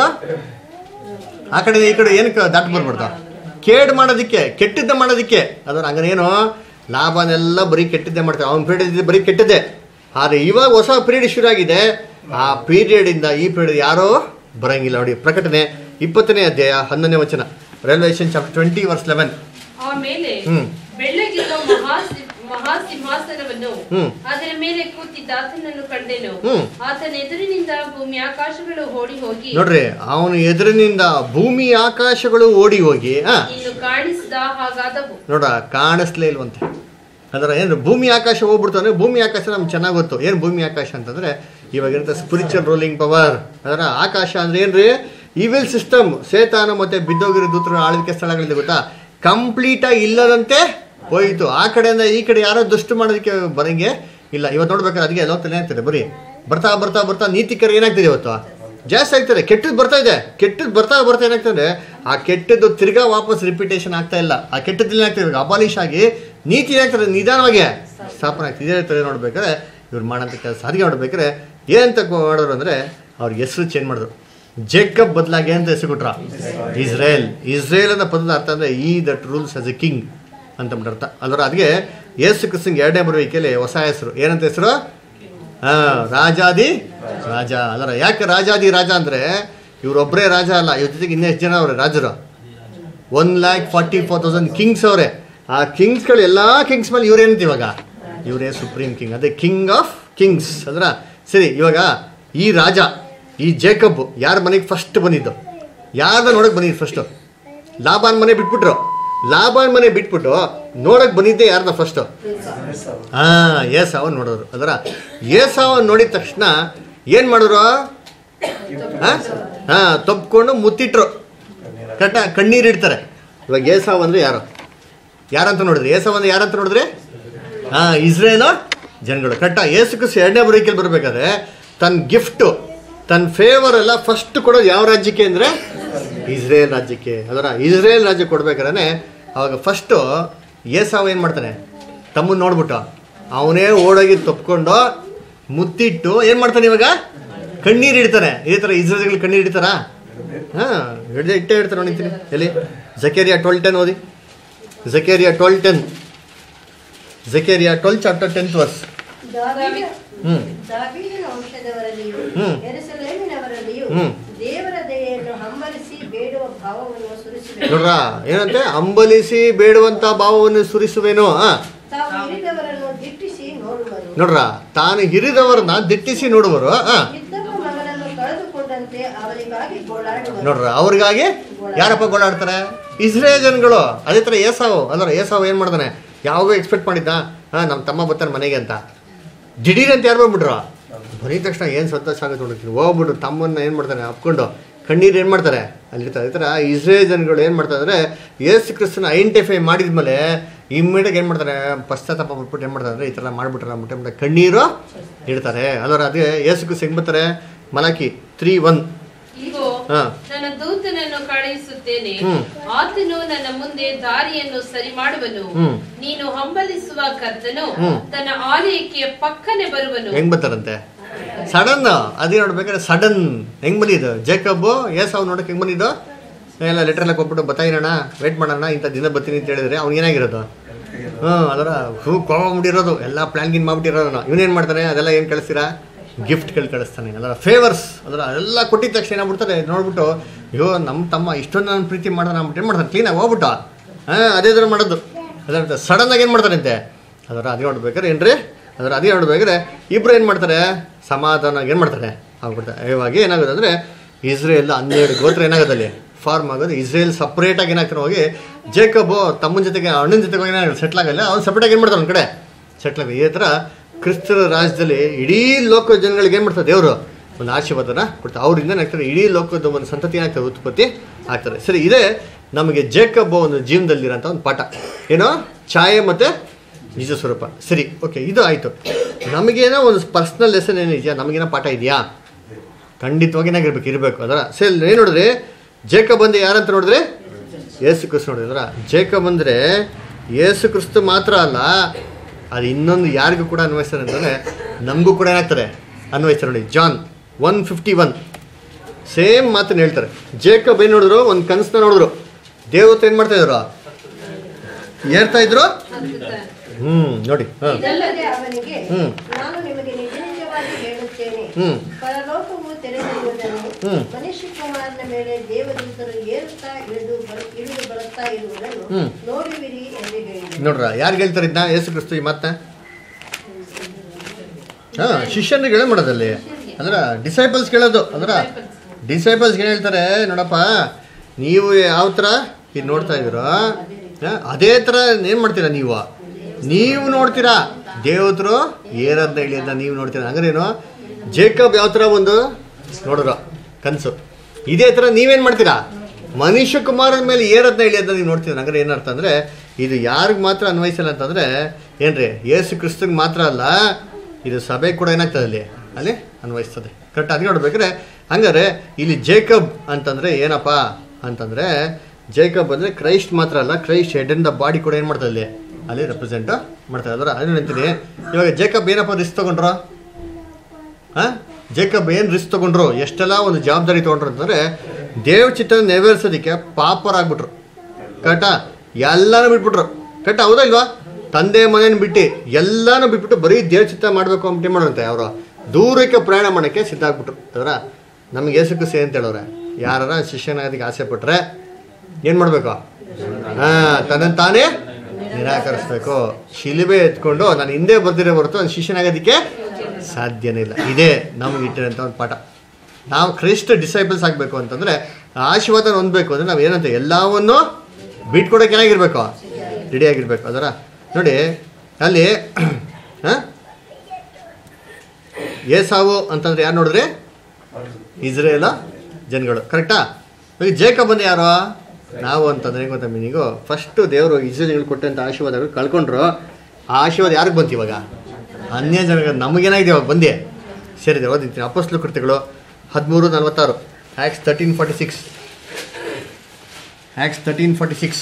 ಆ ಕಡೆ ಈ ಕಡೆ ಏನಕ್ಕೆ ದಾಟ್ ಬರ್ಬಾರ್ದು ಕೇಡ್ ಮಾಡೋದಕ್ಕೆ ಕೆಟ್ಟದ್ದೇ ಮಾಡೋದಕ್ಕೆ ಅದರ ಹಂಗನೇನು ಲಾಭನೆಲ್ಲ ಬರೀ ಕೆಟ್ಟದ್ದೇ ಮಾಡ್ತಾರೆ ಅವ್ನ ಪೀರಿಯಡ್ ಬರೀ ಕೆಟ್ಟದ್ದೇ ಆದರೆ ಇವಾಗ ಹೊಸ ಪೀರಿಯಡ್ ಶುರು ಆಗಿದೆ ಆ ಪೀರಿಯಡಿಂದ ಈ ಪೀರಿಯಡ್ ಯಾರೋ ಬರಂಗಿಲ್ಲ ನೋಡಿ ಪ್ರಕಟಣೆ ಇಪ್ಪತ್ತನೇ ಅಧ್ಯಾಯ ಹನ್ನೊಂದನೇ ವಚನ Revelation chapter twenty verse eleven ಆಮೇಲೆ ಹ್ಮ್. ಬೆಳ್ಳಗಿರುವ ಮಹಾಸಿ ಮಹಾಸಿಂಹಾಸನವನ್ನು ಹ್ಮ್. ಅದರ ಮೇಲೆ ಕೂತಿದ್ದ ಆತನನ್ನು ಕಂಡೆನು ಹ್ಮ್. ಆತನ ಎದುರಿನಿಂದ ಭೂಮಿ ಆಕಾಶಗಳು ಓಡಿ ಹೋಗಿ ನೋಡ್ರಿ ಅವನ ಎದುರಿನಿಂದ ಭೂಮಿ ಆಕಾಶಗಳು ಓಡಿ ಹೋಗಿ ಆ ಇನ್ನು ಕಾಣಿಸಿದ ಹಾಗಾದವು ನೋಡ್ರ ಕಾಣಿಸ್ಲೇ ಇಲ್ವಂತೆ ಅಂದ್ರೆ ಏನು ಭೂಮಿ ಆಕಾಶ ಹೋಗ್ಬಿಡ್ತು ಅಂದ್ರೆ ಭೂಮಿ ಆಕಾಶ ನಮ್ಗೆ ಚೆನ್ನಾಗಿ ಗೊತ್ತು ಏನು ಭೂಮಿ ಆಕಾಶ ಅಂತಂದ್ರೆ ಇವಾಗಿರಂತ ಸ್ಪಿರಿಚುವಲ್ ರೋಲಿಂಗ್ ಪವರ್ ಅದರ ಆಕಾಶ ಅಂದ್ರೆ ಏನ್ರಿ ಇವಿಲ್ ಸಿಸ್ಟಮ್ ಸೇತಾನ ಮತ್ತೆ ಬಿದ್ದೋಗಿರೋ ದೂತರ ಆಳ್ವಿಕೆ ಸ್ಥಳಗಳಿದೆ ಗೊತ್ತಾ ಕಂಪ್ಲೀಟಾಗಿ ಇಲ್ಲದಂತೆ ಹೋಯಿತು ಆ ಕಡೆಯಿಂದ ಈ ಕಡೆ ಯಾರೋ ದುಷ್ಟು ಮಾಡೋದಕ್ಕೆ ಬರಂಗೆ ಇಲ್ಲ ಇವತ್ತು ನೋಡ್ಬೇಕಾದ್ರೆ ಅದಕ್ಕೆ ಎಲ್ಲ ಆಗ್ತದೆ ಬರೀ ಬರ್ತಾ ಬರ್ತಾ ಬರ್ತಾ ನೀತಿಕರು ಏನಾಗ್ತಿದೆ ಇವತ್ತು ಜಾಸ್ತಿ ಆಗ್ತದೆ ಕೆಟ್ಟದ್ದು ಬರ್ತಾ ಇದೆ ಕೆಟ್ಟದ್ದು ಬರ್ತಾ ಬರ್ತಾ ಏನಾಗ್ತದೆ ಆ ಕೆಟ್ಟದ್ದು ತಿರ್ಗಾ ವಾಪಸ್ ರಿಪಿಟೇಷನ್ ಆಗ್ತಾ ಇಲ್ಲ ಆ ಕೆಟ್ಟದ್ದು ಏನಾಗ್ತದೆ ಇವಾಗ ಅಬಾಲಿಷ್ ಆಗಿ ನೀತಿ ಏನಾಗ್ತದೆ ನಿಧಾನವಾಗಿ ಸ್ಥಾಪನೆ ಆಗ್ತದೆ ಇದೇ ಥರ ನೋಡ್ಬೇಕಾದ್ರೆ ಇವ್ರು ಮಾಡೋಂಥ ಕೆಲಸ ಅದಕ್ಕೆ ನೋಡ್ಬೇಕಾದ್ರೆ ಏನಂತ ಮಾಡೋರು ಅಂದರೆ ಅವ್ರ ಹೆಸರು ಚೇಂಜ್ ಮಾಡಿದ್ರು ಜೇಕಬ್ ಬದಲಾಗಿ ಅಂತ ಹೆಸರು ಕೊಟ್ರ ಇಸ್ರೇಲ್ ಇಸ್ರೇಲ್ ಅನ್ನೋ ಪದದ ಅರ್ಥ ಅಂದರೆ ಈ that rules as a king ಅಂತ ಬಿಟ್ಟು ಅರ್ಥ ಅಂದ್ರೆ ಅದಕ್ಕೆ ಯೇಸು ಕ್ರಿಸ್ತಂಗೆ ಎರಡನೇ ಬರುವಿಕೆಯಲ್ಲಿ ಹೊಸ ಹೆಸರು ಏನಂತ ಹೆಸರು ಹಾ ರಾಜಾದಿ ರಾಜ ಅಲ್ಲರ ಯಾಕೆ ರಾಜಾದಿ ರಾಜ ಅಂದರೆ ಇವರೊಬ್ಬರೇ ರಾಜ ಅಲ್ಲ ಇವ್ರ ಜೊತೆಗೆ ಇನ್ನೂ ಎಷ್ಟು ಜನ ಅವ್ರೆ ರಾಜರು one lakh forty four thousand kings ಅವರೇ ಆ ಕಿಂಗ್ಸ್ಗಳು ಎಲ್ಲ ಕಿಂಗ್ಸ್ ಮೇಲೆ ಇವ್ರೇನಂತ ಇವಾಗ ಇವರೇ ಸುಪ್ರೀಂ ಕಿಂಗ್ ಅದೇ ಕಿಂಗ್ ಆಫ್ ಕಿಂಗ್ಸ್ ಅಂದ್ರ ಸರಿ ಇವಾಗ ಈ ರಾಜ ಈ ಜೇಕಬ್ ಯಾರ ಮನೆಗೆ ಫಸ್ಟ್ ಬಂದಿದ್ದು ಯಾರ್ದ ನೋಡಕ್ ಬಂದಿದ್ದು ಫಸ್ಟು ಲಾಭಾನ್ ಮನೆ ಬಿಟ್ಬಿಟ್ರು ಲಾಭಾನ್ ಮನೆ ಬಿಟ್ಬಿಟ್ಟು ನೋಡಕ್ ಬಂದಿದ್ದೆ ಯಾರ್ದ ಫಸ್ಟು ಹಾ ಏಸಾವ್ ನೋಡೋರು ಅದರ ಏಸಾವ್ ನೋಡಿದ ತಕ್ಷಣ ಏನು ಮಾಡಿದ್ರು ಹಾ ಹಾ ತಪ್ಕೊಂಡು ಮುತ್ತಿಟ್ರು ಕಟ್ಟ ಕಣ್ಣೀರು ಇಡ್ತಾರೆ ಇವಾಗ ಏಸಾವ್ ಅಂದ್ರೆ ಯಾರು ಯಾರಂತ ನೋಡಿದ್ರಿ ಏಸಾವ್ ಅಂದ್ರೆ ಯಾರಂತ ನೋಡಿದ್ರಿ ಹಾ ಇಸ್ರೇಲು ಜನಗಳು ಕಟ್ಟ ಏಸುಕ್ರಿಸ್ ಎರಡನೇ ಬರೀಕೆಯಲ್ಲಿ ಬರಬೇಕಾದ್ರೆ ತನ್ನ ಗಿಫ್ಟು ತನ್ನ ಫೇವರ್ ಎಲ್ಲ ಫಸ್ಟ್ ಕೊಡೋದು ಯಾವ ರಾಜ್ಯಕ್ಕೆ ಅಂದರೆ ಇಸ್ರೇಲ್ ರಾಜ್ಯಕ್ಕೆ ಅದರ ಇಸ್ರೇಲ್ ರಾಜ್ಯ ಕೊಡ್ಬೇಕಾದ್ರೆ ಅವಾಗ ಫಸ್ಟು ಏಸಾವ್ ಏನು ಮಾಡ್ತಾನೆ ತಮ್ಮನ್ನ ನೋಡ್ಬಿಟ್ಟು ಅವನೇ ಓಡೋಗಿ ತಪ್ಕೊಂಡು ಮುತ್ತಿಟ್ಟು ಏನು ಮಾಡ್ತಾನೆ ಇವಾಗ ಕಣ್ಣೀರು ಇಡ್ತಾನೆ ಇದೇ ಥರ ಇಸ್ರೇಲ್ಗಳು ಕಣ್ಣೀರು ಇಡ್ತಾರಾ ಹಾಂ ಹಿಡ್ದೆ ಇಟ್ಟೇ ಇಡ್ತಾರೆ ನೋಡಿತೀನಿ ಎಲ್ಲಿ ಜಕೇರಿಯಾ ಟ್ವೆಲ್ ಟೆನ್ ಓದಿ Zechariah twelve ten Zechariah twelve chapter tenth verse ದಾವೀದ ಹ್ಮ್. ದಾವೀದನ ವಂಶದವರಲ್ಲಿಯೂ ಹ್ಮ್. ಯೆರೂಸಲೇಮಿನವರಲ್ಲಿಯೂ ಹ್ಮ್. ದೇವರ ದಯೆಯನ್ನು ಹಂಬಲಿಸಿ ಬೇಡುವ ಭಾವವನ್ನು ಸುರಿಸಿದರು ನೋಡ್ರ ಏನಂತೆ ಅಂಬಲಿಸಿ ಬೇಡುವಂತ ಭಾವವನ್ನು ಸುರಿಸುವೇನೋ ಆ ತಾವು ಹಿರಿದವರನ್ನು ದಿಟ್ಟಿಸಿ ನೋಡುವರು ನೋಡ್ರ ತಾನು ಹಿರಿದವರನ್ನ ದಿಟ್ಟಿಸಿ ನೋಡುವರು ಆ ಇದ್ದಪ್ಪ ಮಗನನ್ನು ಕಳೆದುಕೊಂಡಂತೆ ಅವರಿಗಾಗಿ ಗೋಳಾಡುವರು ನೋಡ್ರ ಅವ್ರಿಗಾಗಿ ಯಾರಪ್ಪ ಗೋಳಾಡ್ತಾರೆ ಇಸ್ರೇಲ್ ಜನಗಳು ಅದೇ ಥರ ಏಸಾವು ಅಂದ್ರೆ ಏಸಾವು ಏನು ಮಾಡ್ತಾನೆ ಯಾವಾಗೋ ಎಕ್ಸ್ಪೆಕ್ಟ್ ಮಾಡಿದ್ದ ಹಾಂ ನಮ್ಮ ತಮ್ಮ ಬರ್ತಾನೆ ಮನೆಗೆ ಅಂತ ದಿಢೀರ್ ಅಂತ ಯಾರು ಬಂದ್ಬಿಟ್ರು ಬಂದಿದ ತಕ್ಷಣ ಏನು ಸಂತೋಷ ಆಗುತ್ತೆ ನೋಡ್ತೀನಿ ಹೋಗ್ಬಿಟ್ಟು ತಮ್ಮನ್ನ ಏನು ಮಾಡ್ತಾನೆ ಅಪ್ಕೊಂಡು ಕಣ್ಣೀರು ಏನು ಮಾಡ್ತಾರೆ ಅಲ್ಲಿರ್ತಾರೆ ಅದೇ ಥರ ಇಸ್ರೇಲ್ ಜನಗಳು ಏನು ಮಾಡ್ತಾರೆ ಅಂದರೆ ಯೇಸು ಕ್ರಿಸ್ತನ ಐಡೆಂಟಿಫೈ ಮಾಡಿದ್ಮೇಲೆ ಇಮ್ಮಿಡಿಯಾಗಿ ಏನು ಮಾಡ್ತಾರೆ ಪಶ್ಚಾತ್ತಾಪ ಬಿಟ್ಬಿಟ್ಟು ಏನು ಮಾಡ್ತಾರೆ ಅಂದರೆ ಈ ಥರ ಮಾಡಿಬಿಟ್ರೆ ಅಂದ್ಬಿಟ್ಟು ಏನ್ ಮಾಡ್ತಾರೆ? ಕಣ್ಣೀರು ಇಡ್ತಾರೆ ಅದರ ಅದೇ ಯೇಸು ಕ್ರಿಸ್ತ ಹೆಂಗೆ ಬರ್ತಾರೆ ಮಲಾಕಿ ತ್ರೀ ಒನ್ ಇಗೋ ಹಾ. ನನ್ನ ದೂತನನ್ನು ಕಳುಹಿಸುತ್ತೇನೆ ಹ್ಮ್. ಆತನು ನನ್ನ ಮುಂದೆ ದಾರಿಯನ್ನು ಸರಿ ಮಾಡುವನು ಹ್ಮ್. ನೀನು ಹಂಬಲಿಸುವ ಕರ್ತನು ಹ್ಮ್. ತನ್ನ ಆಲಯಕ್ಕೆ ಪಕ್ಕನೆ ಬರುವನು ಹೆಂಗ್ ಬರ್ತಾರಂತೆ ಸಡನ್ ಅದೇ ನೋಡ್ಬೇಕಾದ್ರೆ ಸಡನ್ ಹೆಂಗ್ ಬಂದಿದ್ದು ಜೇಕಬ್ಬು ಏಸಾವ್ ನೋಡಕ್ ಹೆಂಗ್ ಬಂದಿದ್ದು ಎಲ್ಲ ಲೆಟರ್ ಎಲ್ಲ ಕೊಟ್ಬಿಟ್ಟು ಬತ್ತಾಯಿರೋಣ ವೇಟ್ ಮಾಡೋಣ ಇಂಥ ದಿನ ಬರ್ತೀನಿ ಅಂತ ಹೇಳಿದ್ರೆ ಅವ್ನಿಗೆ ಏನಾಗಿರೋದು ಹ್ಞೂ ಅದರ ಹೂ ಕೋವ ಮುಡಿರೋದು ಎಲ್ಲ ಪ್ಲಾನ್ ಗಿನ್ ಮಾಡ್ಬಿಟ್ಟಿರೋದು ಇವನೇನು ಮಾಡ್ತಾನೆ ಅದೆಲ್ಲ ಏನು ಕಳಿಸ್ತೀರಾ ಗಿಫ್ಟ್ಗಳು ಕಳಿಸ್ತಾನೆ ಅದರ ಫೇವರ್ಸ್ ಅದರ ಎಲ್ಲ ಕೊಟ್ಟಿದ ತಕ್ಷಣ ಏನಾಗ್ಬಿಡ್ತಾರೆ ನೋಡ್ಬಿಟ್ಟು ಅಯ್ಯೋ ನಮ್ಮ ತಮ್ಮ ಇಷ್ಟೊಂದು ನಾನು ಪ್ರೀತಿ ಮಾಡೋಣ ಅಂದ್ಬಿಟ್ಟು ಏನು ಮಾಡ್ತಾನೆ ಕ್ಲೀನಾಗಿ ಹೋಗ್ಬಿಟ್ಟು ಹಾಂ ಅದೇ ಥರ ಮಾಡೋದು ಅದರ ಸಡನ್ನಾಗಿ ಏನು ಮಾಡ್ತಾರಂತೆ ಅದರ ಅದೇ ನೋಡ್ಬೇಕಾದ್ರೆ ಏನ್ರಿ ಅದರ ಅದೇ ನೋಡ್ಬೇಕಾದ್ರೆ ಇಬ್ರು ಏನು ಮಾಡ್ತಾರೆ ಸಮಾಧಾನ ಏನು ಮಾಡ್ತಾರೆ ಆಗ್ಬಿಡ್ತಾರೆ ಇವಾಗ ಏನಾಗುತ್ತೆ ಅಂದರೆ ಇಸ್ರೇಲ್ ಹನ್ನೆರಡು ಗೋತ್ರ ಏನಾಗುತ್ತೆ ಅಲ್ಲಿ ಫಾರ್ಮ್ ಆಗೋದು ಇಸ್ರೇಲ್ ಸಪ್ರೇಟಾಗಿ ಏನಾಗ್ತಾರೆ ಹೋಗಿ ಜೇಕಬು ತಮ್ಮನ ಜೊತೆಗೆ ಅಣ್ಣನ ಜೊತೆಗೆ ಹೋಗಿ ಏನಾಗುತ್ತೆ ಸೆಟ್ಲ್ ಆಗಲ್ಲ ಅವ್ನು ಸಪ್ರೇಟಾಗಿ ಏನು ಮಾಡ್ತಾರೆ ಒಂದು ಕಡೆ ಸೆಟ್ಲ್ ಆಗಿ ಇದೇ ಥರ ಕ್ರಿಸ್ತರ ರಾಜ್ಯದಲ್ಲಿ ಇಡೀ ಲೋಕ ಜನಗಳಿಗೆ ಏನು ಮಾಡ್ತಾರೆ ದೇವರು ಒಂದು ಆಶೀರ್ವಾದನ ಕೊಡ್ತಾರೆ ಅವರಿಂದ ಏನಾಗ್ತಾರೆ ಇಡೀ ಲೋಕದ ಒಂದು ಸಂತತಿ ಏನಾಗ್ತದೆ ಉತ್ಪತ್ತಿ ಆಗ್ತಾರೆ ಸರಿ ಇದೇ ನಮಗೆ ಜೇಕಬ್ ಒಂದು ಜೀವನದಲ್ಲಿರೋಂಥ ಒಂದು ಪಾಠ ಏನೋ ಛಾಯೆ ಮತ್ತು ನಿಜ ಸ್ವರೂಪ ಸರಿ ಓಕೆ ಇದು ಆಯಿತು ನಮಗೇನೋ ಒಂದು ಪರ್ಸ್ನಲ್ ಲೆಸನ್ ಏನಿದೆಯಾ ನಮಗೇನೋ ಪಾಠ ಇದೆಯಾ ಖಂಡಿತವಾಗಿ ಏನಾಗಿರ್ಬೇಕು ಇರಬೇಕು ಅದರ ಸರಿ ಏನು ನೋಡಿದ್ರೆ ಜೇಕಬ್ ಬಂದು ಯಾರಂತ ನೋಡಿದ್ರೆ ಯೇಸು ಕ್ರಿಸ್ತು ನೋಡಿದ್ರ ಜೇಕಬ್ ಅಂದರೆ ಯೇಸು ಕ್ರಿಸ್ತು ಮಾತ್ರ ಅಲ್ಲ ಅದು ಇನ್ನೊಂದು ಯಾರಿಗೂ ಕೂಡ ಅನ್ವಯಿಸ್ತಾರೆ ಅಂತಂದರೆ ನಮಗೂ ಕೂಡ ಏನಾಗ್ತಾರೆ ಅನ್ವಯಿಸ್ತಾರೆ ನೋಡಿ John one fifty one same ಮಾತನ್ನ ಹೇಳ್ತಾರೆ ಜೇಕಬ್ ಏನು ನೋಡಿದ್ರು ಒಂದು ಕನಸನ್ನ ನೋಡಿದ್ರು ದೇವತೆ ಏನು ಮಾಡ್ತಾ ಇದ್ರು ಏರ್ತಾ ಇದ್ರು ಹ್ಞೂ ನೋಡಿ ಹಾಂ ಇದಲ್ಲದೆ ಅವನಿಗೆ ಹ್ಮ್. ನಾನು ನಿಮಗೆ ನಿಜ ನಿಜವಾಗಿ ಹೇಳುತ್ತೇನೆ ಹ್ಮ್. ಪರಲೋಕವು ತೆರೆದಿರುವುದನ್ನು ಹ್ಮ್. ಮನುಷ್ಯ ಕುಮಾರನ ಮೇಲೆ ದೇವದೂತರು ಏರುತ್ತಾ ಇಳಿದು ಬರು- ಇಳಿದು ಬರುತ್ತಾ ಇರುವುದನ್ನು ಹ್ಮ್. ನೋಡುವಿರಿ ಎಂದು ಹೇಳಿದರು ನೋಡ್ರ ಯಾರು ಹೇಳ್ತಾರೆ ಇದನ್ನ ಯೇಸು ಕ್ರಿಸ್ತು ಈ ಮತ್ತೆ ಹಾಂ ಶಿಷ್ಯನಿಗೆ ಹೇಳ ಮಾಡೋದಲ್ಲಿ ಅಂದ್ರೆ ಡಿಸೈಪಲ್ಸ್ ಕೇಳೋದು ಅಂದ್ರೆ ಡಿಸೈಪಲ್ಸ್ ಏನು ಹೇಳ್ತಾರೆ ನೋಡಪ್ಪ ನೀವು ಯಾವ ಥರ ಇದು ನೋಡ್ತಾ ಇದ್ದೀರೋ ಆ, ಅದೇ ಥರ ಏನು ಮಾಡ್ತೀರಾ ನೀವು ನೀವು ನೋಡ್ತೀರಾ ದೇವತರು ಏರದ್ನ ಇಳಿಯೋದನ್ನ ನೀವು ನೋಡ್ತೀರಾ ಹಂಗಾರೇನು ಜೇಕಬ್ ಯಾವ ಥರ ಒಂದು ನೋಡ್ರ ಕನಸು ಇದೇ ಥರ ನೀವೇನು ಮಾಡ್ತೀರಾ ಮನುಷ್ಯ ಕುಮಾರನ ಮೇಲೆ ಏರದ್ನ ಇಳಿಯೋದನ್ನ ನೀವು ನೋಡ್ತೀರಾ ಹಂಗಾರೆ ಏನರ್ಥ ಅಂದರೆ ಇದು ಯಾರಿಗೆ ಮಾತ್ರ ಅನ್ವಯಿಸಲ್ಲ ಅಂತಂದರೆ ಏನ್ರಿ ಯೇಸು ಕ್ರಿಸ್ತಂಗೆ ಮಾತ್ರ ಅಲ್ಲ ಇದು ಸಭೆ ಕೂಡ ಏನಾಗ್ತದೆ ಅಲ್ಲಿ ಅಲ್ಲಿ ಅನ್ವಯಿಸ್ತದೆ ಕರೆಕ್ಟ್ ಅದಕ್ಕೆ ನೋಡ್ಬೇಕಾದ್ರೆ ಹಂಗಾರೆ ಇಲ್ಲಿ ಜೇಕಬ್ ಅಂತಂದರೆ ಏನಪ್ಪ ಅಂತಂದರೆ ಜೇಕಬ್ ಅಂದರೆ ಕ್ರೈಸ್ಟ್ ಮಾತ್ರ ಅಲ್ಲ Christ head and the body ಕೂಡ ಏನು ಮಾಡ್ತದೆ ಅಲ್ಲಿ ಅಲ್ಲಿ ರೆಪ್ರೆಸೆಂಟ್ ಮಾಡ್ತಾರೆ ಅದರ ಅದು ಅಂತೀನಿ ಇವಾಗ ಜೇಕಬ್ ಏನಪ್ಪ ರಿಸ್ಕ್ ತೊಗೊಂಡ್ರು ಹಾಂ ಜೇಕಬ್ ಏನು ರಿಸ್ಕ್ ತೊಗೊಂಡ್ರು ಎಷ್ಟೆಲ್ಲ ಒಂದು ಜವಾಬ್ದಾರಿ ತೊಗೊಂಡ್ರು ಅಂತಂದರೆ ದೇವ ಚಿತ್ರ ನೆರವೇರಿಸೋದಕ್ಕೆ ಪಾಪರಾಗ್ಬಿಟ್ರು ಕರೆಕ್ಟಾ ಎಲ್ಲಾನು ಬಿಟ್ಬಿಟ್ರು ಕರೆಕ್ಟಾ ಹೌದಾ ಇಲ್ವಾ ತಂದೆ ಮನೇನ ಬಿಟ್ಟು ಎಲ್ಲಾನು ಬಿಟ್ಬಿಟ್ಟು ಬರೀ ದೇವ ಚಿತ್ತ ಮಾಡಬೇಕು ಅಂತ ಮಾಡೋಂತೆ ಅವರು ದೂರಕ್ಕೆ ಪ್ರಯಾಣ ಮಾಡೋಕ್ಕೆ ಸಿದ್ಧ ಆಗ್ಬಿಟ್ರು ಅದರ ನಮಗೆ ಏಸು ಸೇ ಅಂತ ಹೇಳೋರೆ ಯಾರ ಶಿಷ್ಯನಾಗೋದಕ್ಕೆ ಆಸೆ ಪಟ್ಟರೆ ಏನು ಮಾಡಬೇಕು ಹಾಂ ತನ್ನ ತಾನೇ ನಿರಾಕರಿಸ್ಬೇಕು ಶಿಲಿಬೆ ಎತ್ಕೊಂಡು ನಾನು ಹಿಂದೆ ಬರ್ದಿರೋ ಹೊರತು ನಾನು ಶಿಷ್ಯನಾಗೋದಕ್ಕೆ ಸಾಧ್ಯನೇ ಇಲ್ಲ ಇದೇ ನಮಗೆ ಇಟ್ಟಿರೋಂಥ ಒಂದು ಪಾಠ ನಾವು ಕ್ರೈಸ್ಟ್ ಡಿಸೈಬಲ್ಸ್ ಆಗಬೇಕು ಅಂತಂದರೆ ಆಶೀರ್ವಾದ ಹೊಂದಬೇಕು ಅಂದರೆ ನಾವು ಏನಂತ ಎಲ್ಲವನ್ನು ಬಿಟ್ಕೊಡೋಕೆ ಏನಾಗಿರ್ಬೇಕು ರೆಡಿಯಾಗಿರ್ಬೇಕು ಅದರ ನೋಡಿ ಅಲ್ಲಿ ಹಾಂ ಏಸಾವು ಅಂತಂದ್ರೆ ಯಾರು ನೋಡಿದ್ರೆ ಇಸ್ರೇಲ ಜನಗಳು ಕರೆಕ್ಟಾ ಈಗ ಜೇಕಬ್ ಬಂದು ಯಾರು ನಾವು ಅಂತಂದ್ರೆ ಹೆಂಗ್ ಗೊತ್ತಾ ಮೀನಿಗೂ ಫಸ್ಟು ದೇವರು ಇಸ್ರೇಲ್ಗಳು ಕೊಟ್ಟಂಥ ಆಶೀರ್ವಾದಗಳು ಕಳ್ಕೊಂಡ್ರು ಆ ಆಶೀರ್ವಾದ ಯಾರಿಗೆ ಬಂತು ಇವಾಗ ಅನ್ಯ ಜನಗಳು ನಮಗೇನಾಗಿದೆ ಇವಾಗ ಬಂದೆ ಸೇರಿದೆ ಓದಿರ್ತೀನಿ ಅಪಸ್ಲು ಕೃತಿಗಳು ಹದಿಮೂರು ನಲ್ವತ್ತಾರು Acts thirteen forty six Acts thirteen forty six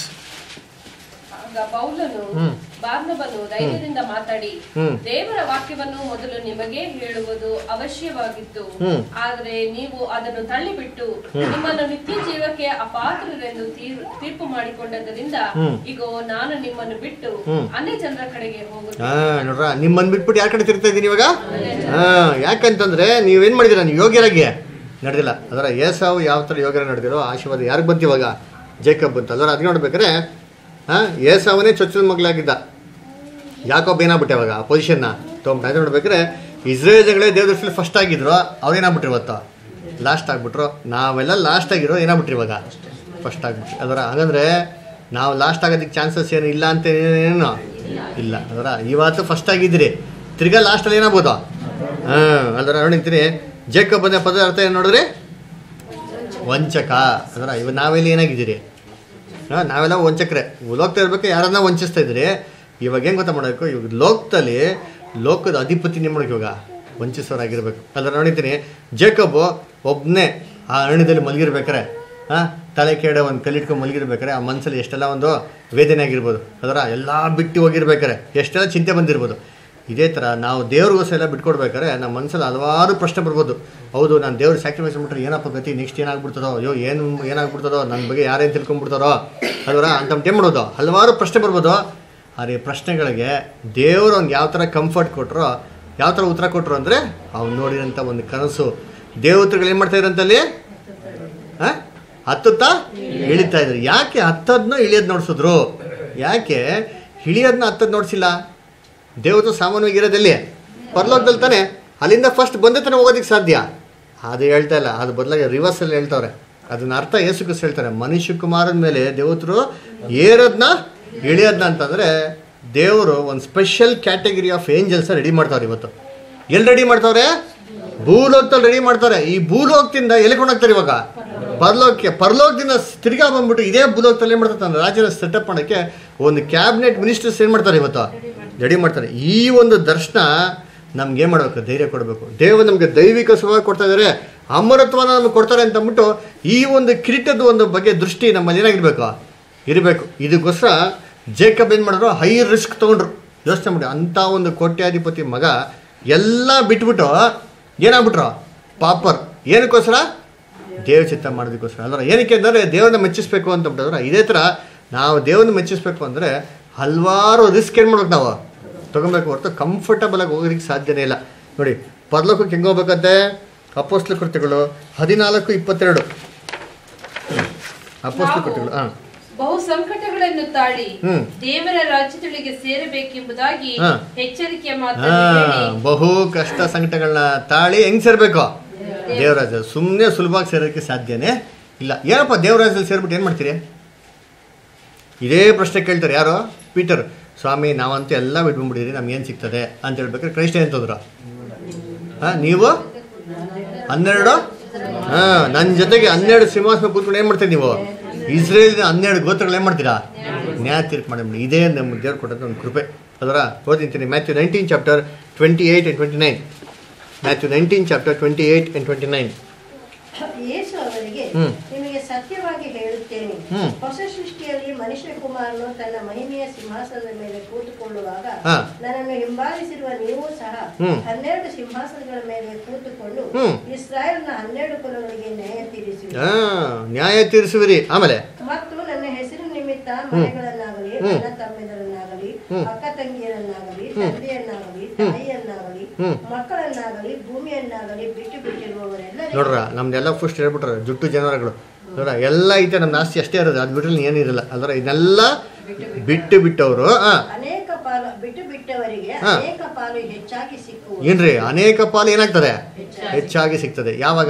ಆಗ ಪೌಲನು ಹ್ಮ್. ಬಾರ್ನಬನು ಧೈರ್ಯದಿಂದ ಮಾತಾಡಿ ಹ್ಮ್. ದೇವರ ವಾಕ್ಯವನ್ನು ಮೊದಲು ನಿಮಗೆ ಹೇಳುವುದು ಅವಶ್ಯವಾಗಿತ್ತು ಹ್ಮ್. ಆದರೆ ನೀವು ಅದನ್ನು ತಳ್ಳಿಬಿಟ್ಟು ನಿಮ್ಮನ್ನು ನಿತ್ಯ ಜೀವಕ್ಕೆ ಅಪಾತ್ರರೆಂದು ತೀರ್- ತೀರ್ಪು ಮಾಡಿಕೊಂಡದ್ದರಿಂದ ಹ್ಮ್. ಇಗೋ ನಾನು ನಿಮ್ಮನ್ನು ಬಿಟ್ಟು ಹ್ಮ್. ಅನ್ಯ ಜನರ ಕಡೆಗೆ ಹೋಗುತ್ತೇನೆ ಹಾಂ ನೋಡ್ರ ನಿಮ್ಮನ್ನು ಬಿಟ್ಬಿಟ್ಟು ಯಾರ ಕಡೆ ತಿರ್ತಾ ಇದ್ದೀನಿ ಇವಾಗ ಹಾಂ ಯಾಕಂತಂದ್ರೆ ನೀವೇನು ಮಾಡಿದ್ದೀರಾ ನೀವು ಯೋಗ್ಯರಾಗಿ ನಡೆದಿಲ್ಲ ಅದರ ಏಸಾವು ಯಾವ ಥರ ಯೋಗ್ಯರ ನಡೆದಿರೋ ಆಶೀರ್ವಾದ ಯಾರಿಗೆ ಬಂತು ಇವಾಗ ಜೇಕಬ್ ಬಂತು ಅದರ ಅದಕ್ಕೆ ನೋಡ್ಬೇಕಾರೆ ಹಾಂ ಏಸಾವನೇ ಚೊಚ್ಚಲ ಮಗಳಾಗಿದ್ದ ಯಾಕೊಬ್ಬ ಏನಾಗ್ಬಿಟ್ಟೆ ಇವಾಗ ಆ ಪೊಸಿಷನ್ನ ತೊಗೊಂಡು ಅದು ನೋಡ್ಬೇಕಾದ್ರೆ ಇಸ್ರೇಲ್ಗಳೇ ದೇವದರ್ಶನ ಫಸ್ಟ್ ಆಗಿದ್ರು ಅವ್ರು ಏನಾಗ್ಬಿಟ್ರು ಇವತ್ತು ಲಾಸ್ಟ್ ಆಗ್ಬಿಟ್ರು ನಾವೆಲ್ಲ ಲಾಸ್ಟ್ ಆಗಿರೋ ಏನಾಗ್ಬಿಟ್ರಿ ಇವಾಗ ಫಸ್ಟ್ ಆಗ್ಬಿಟ್ರಿ ಅದರ ಹಂಗಂದ್ರೆ ನಾವು ಲಾಸ್ಟ್ ಆಗೋದಕ್ಕೆ ಚಾನ್ಸಸ್ ಏನು ಇಲ್ಲ ಅಂತ ಏನು ಇಲ್ಲ ಅದರ ಇವತ್ತು ಫಸ್ಟ್ ಆಗಿದ್ದೀರಿ ತಿರ್ಗಾ ಲಾಸ್ಟಲ್ಲಿ ಏನಾಗ್ಬೋದು ಹಾಂ ಅದರ ನೋಡಿರ್ತೀನಿ ಜೇಕಬ್ ಬಂದ ಪದ ಅರ್ಥ ಏನು ನೋಡಿದ್ರಿ ವಂಚಕ ಅದರ ಇವಾಗ ನಾವೆಲ್ಲಿ ಏನಾಗಿದ್ದೀರಿ ಹಾಂ ನಾವೆಲ್ಲ ವಂಚಕರೇ ಲೋಕದಲ್ಲಿ ಇರ್ಬೇಕು ಯಾರನ್ನ ವಂಚಿಸ್ತಾ ಇದ್ರಿ ಇವಾಗ ಏನು ಗೊತ್ತಾ ಮಾಡಬೇಕು ಇವಾಗ ಲೋಕದಲ್ಲಿ ಲೋಕದ ಅಧಿಪತಿನೇ ಮಾಡೋಕೆ ಇವಾಗ ವಂಚಿಸೋರಾಗಿರ್ಬೇಕು ಅದ್ರ ನೋಡಿದ್ದೀನಿ ಜೇಕಬ್ ಒಬ್ಬನೇ ಆ ಅರಣ್ಯದಲ್ಲಿ ಮಲಗಿರ್ಬೇಕಾರೆ ಹಾಂ ತಲೆ ಕೆಡ ಒಂದು ಕಲ್ಲಿಟ್ಕೊಂಡು ಮಲಗಿರ್ಬೇಕಾರೆ ಆ ಮನಸ್ಸಲ್ಲಿ ಎಷ್ಟೆಲ್ಲ ಒಂದು ವೇದನೆ ಆಗಿರ್ಬೋದು ಅದರ ಎಲ್ಲ ಬಿಟ್ಟು ಹೋಗಿರ್ಬೇಕಾರೆ ಎಷ್ಟೆಲ್ಲ ಚಿಂತೆ ಬಂದಿರ್ಬೋದು ಇದೇ ಥರ ನಾವು ದೇವ್ರಿಗೋಸ್ಕರ ಎಲ್ಲ ಬಿಟ್ಕೊಡ್ಬೇಕಾದ್ರೆ ನಮ್ಮ ಮನಸ್ಸಲ್ಲಿ ಹಲವಾರು ಪ್ರಶ್ನೆ ಬರ್ಬೋದು ಹೌದು ನಾನು ದೇವ್ರು ಸ್ಯಾಕ್ರಿಫೈಸ್ ಮಾಡ್ಬಿಟ್ರೆ ಏನಪ್ಪ ಗತಿ ನೆಕ್ಸ್ಟ್ ಏನಾಗ್ಬಿಡ್ತದೋ ಅಯ್ಯೋ ಏನು ಏನಾಗ್ಬಿಡ್ತದೋ ನನ್ನ ಬಗ್ಗೆ ಯಾರೇನು ತಿಳ್ಕೊಂಡ್ಬಿಡ್ತಾರೋ ಅದರ ಅಂತ ಟೈಮ್ ಮಾಡೋದು ಹಲವಾರು ಪ್ರಶ್ನೆ ಬರ್ಬೋದು ಆದರೆ ಈ ಪ್ರಶ್ನೆಗಳಿಗೆ ದೇವರು ಅವ್ನಿಗೆ ಯಾವ ಥರ ಕಂಫರ್ಟ್ ಕೊಟ್ಟರೋ ಯಾವ ಥರ ಉತ್ತರ ಕೊಟ್ಟರು ಅಂದರೆ ಅವ್ನು ನೋಡಿರೋಂಥ ಒಂದು ಕನಸು ದೇವತೆಗಳು ಏನು ಮಾಡ್ತಾ ಇದ್ರಂತಲ್ಲಿ ಆ? ಹತ್ತುತ್ತಾ ಇಳಿತಾ ಇದ್ರು ಯಾಕೆ ಹತ್ತದನ್ನ ಇಳಿಯೋದು ನೋಡ್ಸಿದ್ರು ಯಾಕೆ ಇಳಿಯೋದನ್ನ ಹತ್ತದ್ ನೋಡ್ಸಿಲ್ಲ ದೇವತೆ ಸಾಮಾನ್ಯವಾಗಿ ಇರೋದೆಲ್ಲಿ ಪರಲೋಕದಲ್ಲಿ ತಾನೆ ಅಲ್ಲಿಂದ ಫಸ್ಟ್ ಬಂದ ತಾನೆ ಹೋಗೋದಕ್ಕೆ ಸಾಧ್ಯ ಅದು ಹೇಳ್ತಾ ಇಲ್ಲ ಅದು ಬದಲಾಗಿ ರಿವರ್ಸಲ್ಲಿ ಹೇಳ್ತಾವ್ರೆ ಅದನ್ನ ಅರ್ಥ ಯೇಸು ಕ್ರಿಸ್ತ ಹೇಳ್ತಾರೆ ಮನುಷ್ಯ ಕುಮಾರನ ಮೇಲೆ ದೇವತರು ಏರೋದನ್ನ ಇಳಿಯೋದನ್ನ ಅಂತಂದರೆ ದೇವರು ಒಂದು special category of angels ready ಮಾಡ್ತಾವ್ರೆ ಇವತ್ತು ಎಲ್ಲಿ ರೆಡಿ ಮಾಡ್ತಾವ್ರೆ ಭೂಲೋಕದಲ್ಲಿ ರೆಡಿ ಮಾಡ್ತಾರೆ ಈ ಭೂಲೋಕದಿಂದ ಎಲ್ಲಿ ಕೊಂಡೋಗ್ತಾರೆ ಇವಾಗ ಪರಲೋಕಕ್ಕೆ ಪರಲೋಕದಿಂದ ತಿರ್ಗಾ ಬಂದ್ಬಿಟ್ಟು ಇದೇ ಭೂಲೋಕದಲ್ಲಿ ಏನು ಮಾಡ್ತಾರೆ ತನ್ನ ರಾಜ್ಯನ ಸೆಟಪ್ ಮಾಡೋಕ್ಕೆ ಒಂದು ಕ್ಯಾಬಿನೆಟ್ ಮಿನಿಸ್ಟರ್ಸ್ ಏನು ಮಾಡ್ತಾರೆ ಇವತ್ತು ರೆಡಿ ಮಾಡ್ತಾರೆ ಈ ಒಂದು ದರ್ಶನ ನಮ್ಗೆ ಏನು ಮಾಡಬೇಕು ಧೈರ್ಯ ಕೊಡಬೇಕು ದೇವರು ನಮಗೆ ದೈವಿಕ ಸುಖ ಕೊಡ್ತಾ ಇದ್ದಾರೆ ಅಮರತ್ವನ ನಮ್ಗೆ ಕೊಡ್ತಾರೆ ಅಂತ ಅಂದ್ಬಿಟ್ಟು ಈ ಒಂದು ಕಿರೀಟದ ಒಂದು ಬಗ್ಗೆ ದೃಷ್ಟಿ ನಮ್ಮಲ್ಲಿ ಏನಾಗಿರ್ಬೇಕು ಇರಬೇಕು ಇದಕ್ಕೋಸ್ಕರ ಜೇಕಬ್ ಏನು ಮಾಡಿದ್ರು ಹೈ ರಿಸ್ಕ್ ತೊಗೊಂಡ್ರು ಯೋಚನೆ ಮಾಡಿ ಅಂಥ ಒಂದು ಕೋಟ್ಯಾಧಿಪತಿ ಮಗ ಎಲ್ಲ ಬಿಟ್ಬಿಟ್ಟು ಏನಾಗ್ಬಿಟ್ರು ಪಾಪರ್ ಏನಕ್ಕೋಸ್ಕರ ದೇವ ಚಿತ್ತ ಮಾಡೋದಕ್ಕೋಸ್ಕರ ಅಲ್ವ ಏನಕ್ಕೆ ಅಂದರೆ ದೇವರನ್ನ ಮೆಚ್ಚಿಸ್ಬೇಕು ಅಂತ ಬಿಟ್ಟಿದ್ರೆ ಇದೇ ಥರ ನಾವು ದೇವರನ್ನ ಮೆಚ್ಚಿಸ್ಬೇಕು ಅಂದರೆ ಹಲವಾರು ರಿಸ್ಕ್ ಏನು ಮಾಡ್ಬೇಕು ನಾವು ತೊಗೊಬೇಕು ಹೊರತು ಕಂಫರ್ಟಬಲ್ ಆಗಿ ಹೋಗೋದಕ್ಕೆ ಸಾಧ್ಯನೇ ಇಲ್ಲ ನೋಡಿ ಪರ್ಲೋಕಕ್ಕೆ ಹೆಂಗೆ ಹೋಗ್ಬೇಕಂತೆ ಅಪೋಸ್ಲ ಕೃತ್ಯಗಳು ಹದಿನಾಲ್ಕು ಇಪ್ಪತ್ತೆರಡು ಅಪೋಸ್ಲ ಕೃತ್ಯಗಳು ಹಾಂ ಬಹು ಸಂಕಟಗಳನ್ನು ತಾಳಿ ಹ್ಮ್. ದೇವರ ರಾಜ್ಯದೊಳಗೆ ಸೇರಬೇಕೆಂಬುದಾಗಿ ಹಾ. ಎಚ್ಚರಿಕೆಯ ಹಾ, ಮಾತನ್ನು ಹೇಳಿ ಬಹು ಕಷ್ಟ ಸಂಕಟಗಳನ್ನ ತಾಳಿ ಹೆಂಗ್ ಸೇರ್ಬೇಕು ದೇವರಾಜ ಸುಮ್ಮನೆ ಸುಲಭವಾಗಿ ಸೇರೋಕ್ಕೆ ಸಾಧ್ಯನೇ ಇಲ್ಲ ಏನಪ್ಪ ದೇವರಾಜಲ್ಲಿ ಸೇರ್ಬಿಟ್ಟು ಏನು ಮಾಡ್ತೀರಿ ಇದೇ ಪ್ರಶ್ನೆ ಕೇಳ್ತಾರೆ ಯಾರು ಪೀಟರ್ ಸ್ವಾಮಿ ನಾವಂತೂ ಎಲ್ಲ ಬಿಟ್ಕೊಂಡ್ಬಿಟ್ಟಿರಿ ನಮ್ಗೆ ಏನು ಸಿಗ್ತದೆ ಅಂತ ಹೇಳ್ಬೇಕಾದ್ರೆ ಕ್ರೈಸ್ತ ಎಂತಂದ್ರು ಹಾಂ ನೀವು ಹನ್ನೆರಡು ಹಾಂ ನನ್ನ ಜೊತೆಗೆ ಹನ್ನೆರಡು ಸಿಂಹಾಸನ ಕೂತ್ಕೊಂಡು ಏನು ಮಾಡ್ತೀರಿ ನೀವು ಇಸ್ರೇಲಿನ ಹನ್ನೆರಡು ಗೋತ್ರಗಳು ಏನು ಮಾಡ್ತೀರಾ ನ್ಯಾಯ ತೀರ್ಪು ಮಾಡಿ ಇದೇ ನಮ್ಮ ದೇವ್ರು ಕೊಟ್ಟಂಥ ಒಂದು ಕೃಪೆ ಅದರ ಓದಿಂತೀನಿ Matthew nineteen chapter twenty eight and twenty nine Matthew nineteen chapter twenty eight and twenty nine ಯೇಸು ಅವರಿಗೆ ಹ್ಮ್. ನಿಮಗೆ ಸತ್ಯವಾಗಿ ಹೇಳುತ್ತೇನೆ ಹ್ಮ್. ಹೊಸ ಸೃಷ್ಟಿಯಲ್ಲಿ ಮನುಷ್ಯ ಕುಮಾರನು ತನ್ನ ಮಹಿಮೆಯ ಸಿಂಹಾಸನದ ಮೇಲೆ ಕೂತುಕೊಳ್ಳುವಾಗ ಹಾ. ನನ್ನನ್ನು ಹಿಂಬಾಲಿಸಿರುವ ನೀವು ಸಹ ಹ್ಮ್. ಹನ್ನೆರಡು ಸಿಂಹಾಸನಗಳ ಮೇಲೆ ಕೂತುಕೊಂಡು ಹ್ಮ್. ಇಸ್ರಾಯೇಲ್ನ ಹನ್ನೆರಡು ಕುಲಗಳಿಗೆ ನ್ಯಾಯ ತೀರಿಸಿ ಹಾಂ ನ್ಯಾಯ ತೀರಿಸುವಿರಿ ಆಮೇಲೆ ಮತ್ತು ನನ್ನ ಹೆಸರು ನಿಮಿತ್ತ ಮನೆಗಳನ್ನಾಗಲಿ ಹ್ಮ್. ಅಣ್ಣ ತಮ್ಮೆದರನ್ನಾಗಲಿ ಹ್ಮ್. ಅಕ್ಕ ತಂಗಿಯರನ್ನಾಗಲಿ ಹ್ಮ್. ತಂದೆಯನ್ನಾಗಲಿ ಹ್ಮ್. ತಾಯಿಯನ್ನಾಗಲಿ ಹ್ಮ್. ಮಕ್ಕಳನ್ನಾಗಲಿ ಭೂಮಿಯನ್ನಾಗಲಿ ಬಿಟ್ಟು ಬಿಟ್ಟಿರುವವರೆಲ್ಲರಿಗೂ ನೋಡ್ರ ನಮ್ದೆಲ್ಲ ಫಸ್ಟ್ ಹೇಳ್ಬಿಟ್ರೆ ಜುಟ್ಟು ಜನರಗಳು ನೋಡ್ರ ಎಲ್ಲ ಐತೆ ನಮ್ಮ ಆಸ್ತಿ ಅಷ್ಟೇ ಇರೋದು ಅದು ಬಿಟ್ರೆ ಏನಿರಲ್ಲ ಅದರ ಇದನ್ನೆಲ್ಲ ಬಿಟ್ಟು ಬಿಟ್ಟವರು ಹಾಂ ಅನೇಕ ಪಾಲು ಬಿಟ್ಟು ಬಿಟ್ಟವರಿಗೆ ಹಾ. ಅನೇಕ ಪಾಲು ಹೆಚ್ಚಾಗಿ ಸಿಕ್ಕುವುದು ಏನ್ರಿ ಅನೇಕ ಪಾಲು ಏನಾಗ್ತದೆ ಹೆಚ್ಚಾಗಿ ಸಿಗ್ತದೆ ಯಾವಾಗ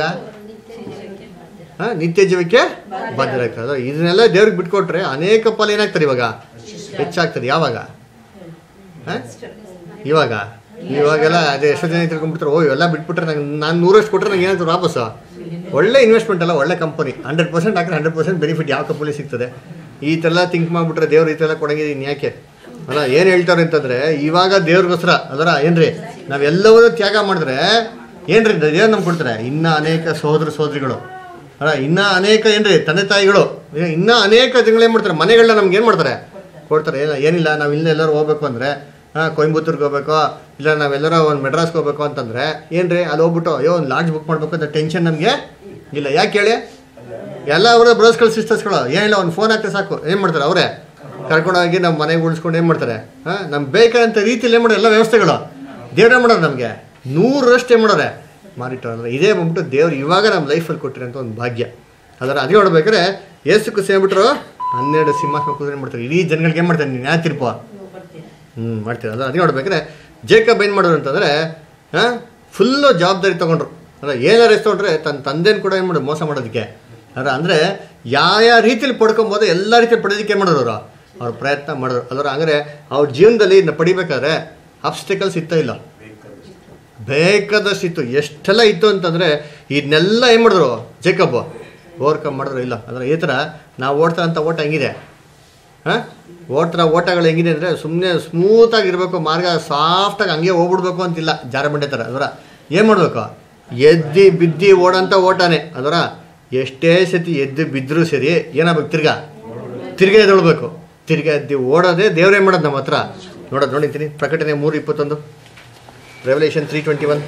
ಹಾ ನಿತ್ಯ ಜೀವಕ್ಕೆ ಬದ್ಧರಾಗ್ತದೆ ಅದ್ರ ಇದನ್ನೆಲ್ಲ ದೇವ್ರಿಗೆ ಬಿಟ್ಕೊಟ್ರೆ ಅನೇಕ ಪಾಲು ಏನಾಗ್ತದೆ ಇವಾಗ ಹೆಚ್ಚಾಗ್ತದೆ ಯಾವಾಗ ಹಾ? ಇವಾಗ ಇವಾಗೆಲ್ಲ ಅದೇ ಎಷ್ಟೋ ಜನ ತಿಳ್ಕೊಂಡ್ಬಿಡ್ತಾರೆ ಓ ಇವೆಲ್ಲ ಬಿಟ್ಬಿಟ್ರೆ ನಂಗೆ ನಾನು ನೂರಷ್ಟು ಕೊಟ್ಟರೆ ನಂಗೆ ಏನಾಗ್ತದೆ ವಾಪಸ್ಸು ಒಳ್ಳೆ ಇನ್ವೆಸ್ಟ್ಮೆಂಟ್ ಅಲ್ಲ ಒಳ್ಳೆ ಕಂಪನಿ ಹಂಡ್ರೆಡ್ ಪರ್ಸೆಂಟ್ ಹಾಕಿದ್ರೆ ಹಂಡ್ರೆಡ್ ಪರ್ಸೆಂಟ್ ಬೆನಿಫಿಟ್ ಯಾವ ಕಂಪನಿ ಸಿಗ್ತದೆ ಈ ಥರ ಎಲ್ಲ ಥಿಂಕ್ ಮಾಡಿಬಿಟ್ರೆ ದೇವ್ರು ಈ ಥರ ಕೊಡಂಗಿದೆ ಇನ್ನು ಯಾಕೆ ಅಲ್ಲ ಏನು ಹೇಳ್ತಾರೆ ಅಂತಂದರೆ ಇವಾಗ ದೇವ್ರಿಗೋಸ್ಕರ ಅದರ ಏನ್ರಿ ನಾವೆಲ್ಲವನ್ನೂ ತ್ಯಾಗ ಮಾಡಿದ್ರೆ ಏನ್ರಿ ದೇವ್ರು ನಮ್ಗೆ ಕೊಡ್ತಾರೆ ಇನ್ನೂ ಅನೇಕ ಸಹೋದರ ಸಹೋದರಿಗಳು ಅಲ್ಲ ಇನ್ನೂ ಅನೇಕ ಏನ್ರಿ ತಂದೆ ತಾಯಿಗಳು ಇನ್ನೂ ಅನೇಕ ಜನಗಳು ಏನು ಮಾಡ್ತಾರೆ ಮನೆಗಳನ್ನ ನಮ್ಗೆ ಏನು ಮಾಡ್ತಾರೆ ಕೊಡ್ತಾರೆ ಏನ ಏನಿಲ್ಲ ನಾವು ಇಲ್ಲಿ ಎಲ್ಲರೂ ಹೋಗ್ಬೇಕು ಅಂದರೆ ಹಾಂ ಕೊಯಂಬತ್ತೂರ್ಗೆ ಹೋಗ್ಬೇಕು ಇಲ್ಲ ನಾವೆಲ್ಲರೂ ಒಂದು ಮೆಡ್ರಾಸ್ಗೆ ಹೋಗ್ಬೇಕು ಅಂತಂದರೆ ಏನ್ರಿ ಅಲ್ಲಿ ಹೋಗ್ಬಿಟ್ಟು ಅಯ್ಯೋ ಒಂದು ಲಾಡ್ಜ್ ಬುಕ್ ಮಾಡಬೇಕು ಅಂತ ಟೆನ್ಷನ್ ನಮಗೆ ಇಲ್ಲ ಯಾಕೆ ಹೇಳಿ ಎಲ್ಲ ಅವರ ಬ್ರದರ್ಸ್ಗಳು ಸಿಸ್ಟರ್ಸ್ಗಳು ಏನಿಲ್ಲ ಒಂದು ಫೋನ್ ಹಾಕ್ತಾರೆ ಸಾಕು ಏನು ಮಾಡ್ತಾರೆ ಅವರೇ ಕರ್ಕೊಂಡೋಗಿ ನಮ್ಮ ಮನೆಗೆ ಉಳಿಸ್ಕೊಂಡು ಏನು ಮಾಡ್ತಾರೆ ಹಾಂ ನಮ್ಗೆ ಬೇಕಾದಂಥ ರೀತಿಯಲ್ಲಿ ಏನು ಮಾಡೋದು ಎಲ್ಲ ವ್ಯವಸ್ಥೆಗಳು ದೇವ್ರೇ ಮಾಡೋದು ನಮಗೆ ನೂರರಷ್ಟು ಏನು ಮಾಡೋರೆ ಮಾರಿಟ್ಟು ಇದೇ ಬಂದ್ಬಿಟ್ಟು ದೇವ್ರು ಇವಾಗ ನಮ್ಮ ಲೈಫಲ್ಲಿ ಕೊಟ್ಟಿರೋಂಥ ಒಂದು ಭಾಗ್ಯ ಅದರ ಅದೇ ನೋಡ್ಬೇಕಾದ್ರೆ ಏಸು ಸೇರ್ಬಿಟ್ರು ಹನ್ನೆರಡು ಸಿಂಹಾಸನ ಕೂತ್ಕೊಂಡು ಮಾಡ್ತಾರೆ ಇಡೀ ಜನಗಳಿಗೆ ಏನು ಮಾಡ್ತಾರೆ ನೀನು ಯಾವ ತೀರ್ಪು ಹ್ಞೂ ಮಾಡ್ತೀರ ಅದು ಅದೇ ನೋಡ್ಬೇಕಾದ್ರೆ ಜೇಕಬ್ ಏನು ಮಾಡೋರು ಅಂತಂದರೆ ಹಾಂ ಫುಲ್ಲು ಜವಾಬ್ದಾರಿ ತೊಗೊಂಡ್ರು ಅಲ್ಲ ಏನಾರು ಎಷ್ಟೊಂಡ್ರೆ ತನ್ನ ತಂದೆನ ಕೂಡ ಏನು ಮಾಡೋದು ಮೋಸ ಮಾಡೋದಕ್ಕೆ ಅದ್ರ ಅಂದರೆ ಯಾವ ಯಾವ ರೀತಿಯಲ್ಲಿ ಪಡ್ಕೊಬೋದು ಎಲ್ಲ ರೀತಿಯಲ್ಲಿ ಪಡೆಯೋದಕ್ಕೆ ಏನು ಮಾಡೋರು ಅವರು ಅವ್ರು ಪ್ರಯತ್ನ ಮಾಡಿದ್ರು ಅದರ ಹಂಗಾರೆ ಅವ್ರ ಜೀವನದಲ್ಲಿ ಇದನ್ನ ಪಡಿಬೇಕಾದ್ರೆ ಅಬ್ಸ್ಟಿಕಲ್ಸ್ ಇತ್ತ ಇಲ್ಲ ಬೇಕಾದಷ್ಟು ಇತ್ತು ಎಷ್ಟೆಲ್ಲ ಇತ್ತು ಅಂತಂದರೆ ಇದನ್ನೆಲ್ಲ ಏನು ಮಾಡಿದ್ರು ಜೇಕಬ್ ಓವರ್ಕಮ್ ಮಾಡಿದ್ರು ಇಲ್ಲ ಅಂದರೆ ಈ ಥರ ನಾವು ಓಡ್ತಾ ಅಂತ ಓಟ ಹೆಂಗಿದೆ ಹಾಂ ಓಟ್ರ ಓಟಗಳು ಹೆಂಗಿದೆ ಅಂದರೆ ಸುಮ್ಮನೆ ಸ್ಮೂತಾಗಿ ಇರಬೇಕು ಮಾರ್ಗ ಸಾಫ್ಟಾಗಿ ಹಂಗೆ ಹೋಗ್ಬಿಡ್ಬೇಕು ಅಂತಿಲ್ಲ ಜಾರಬಂಡೆ ಥರ ಅದರ ಏನು ಮಾಡಬೇಕು ಎದ್ದಿ ಬಿದ್ದಿ ಓಡೋಂಥ ಓಟನೇ ಅದರ ಎಷ್ಟೇ ಸತಿ ಎದ್ದು ಬಿದ್ದರೂ ಸರಿ ಏನಾಗಬೇಕು ತಿರ್ಗಾ ತಿರ್ಗಾ ಎದ್ದೇಳ್ಬೇಕು ತಿರ್ಗಾ ಎದ್ದು ಓಡೋದೇ ದೇವ್ರೇ ಮಾಡೋದು ನಮ್ಮ ಹತ್ರ ನೋಡೋದು ನೋಡಿರ್ತೀನಿ ಪ್ರಕಟಣೆ ಮೂರು ಇಪ್ಪತ್ತೊಂದು ರೆವಲ್ಯೂಷನ್ ತ್ರೀ ಟ್ವೆಂಟಿ ಒನ್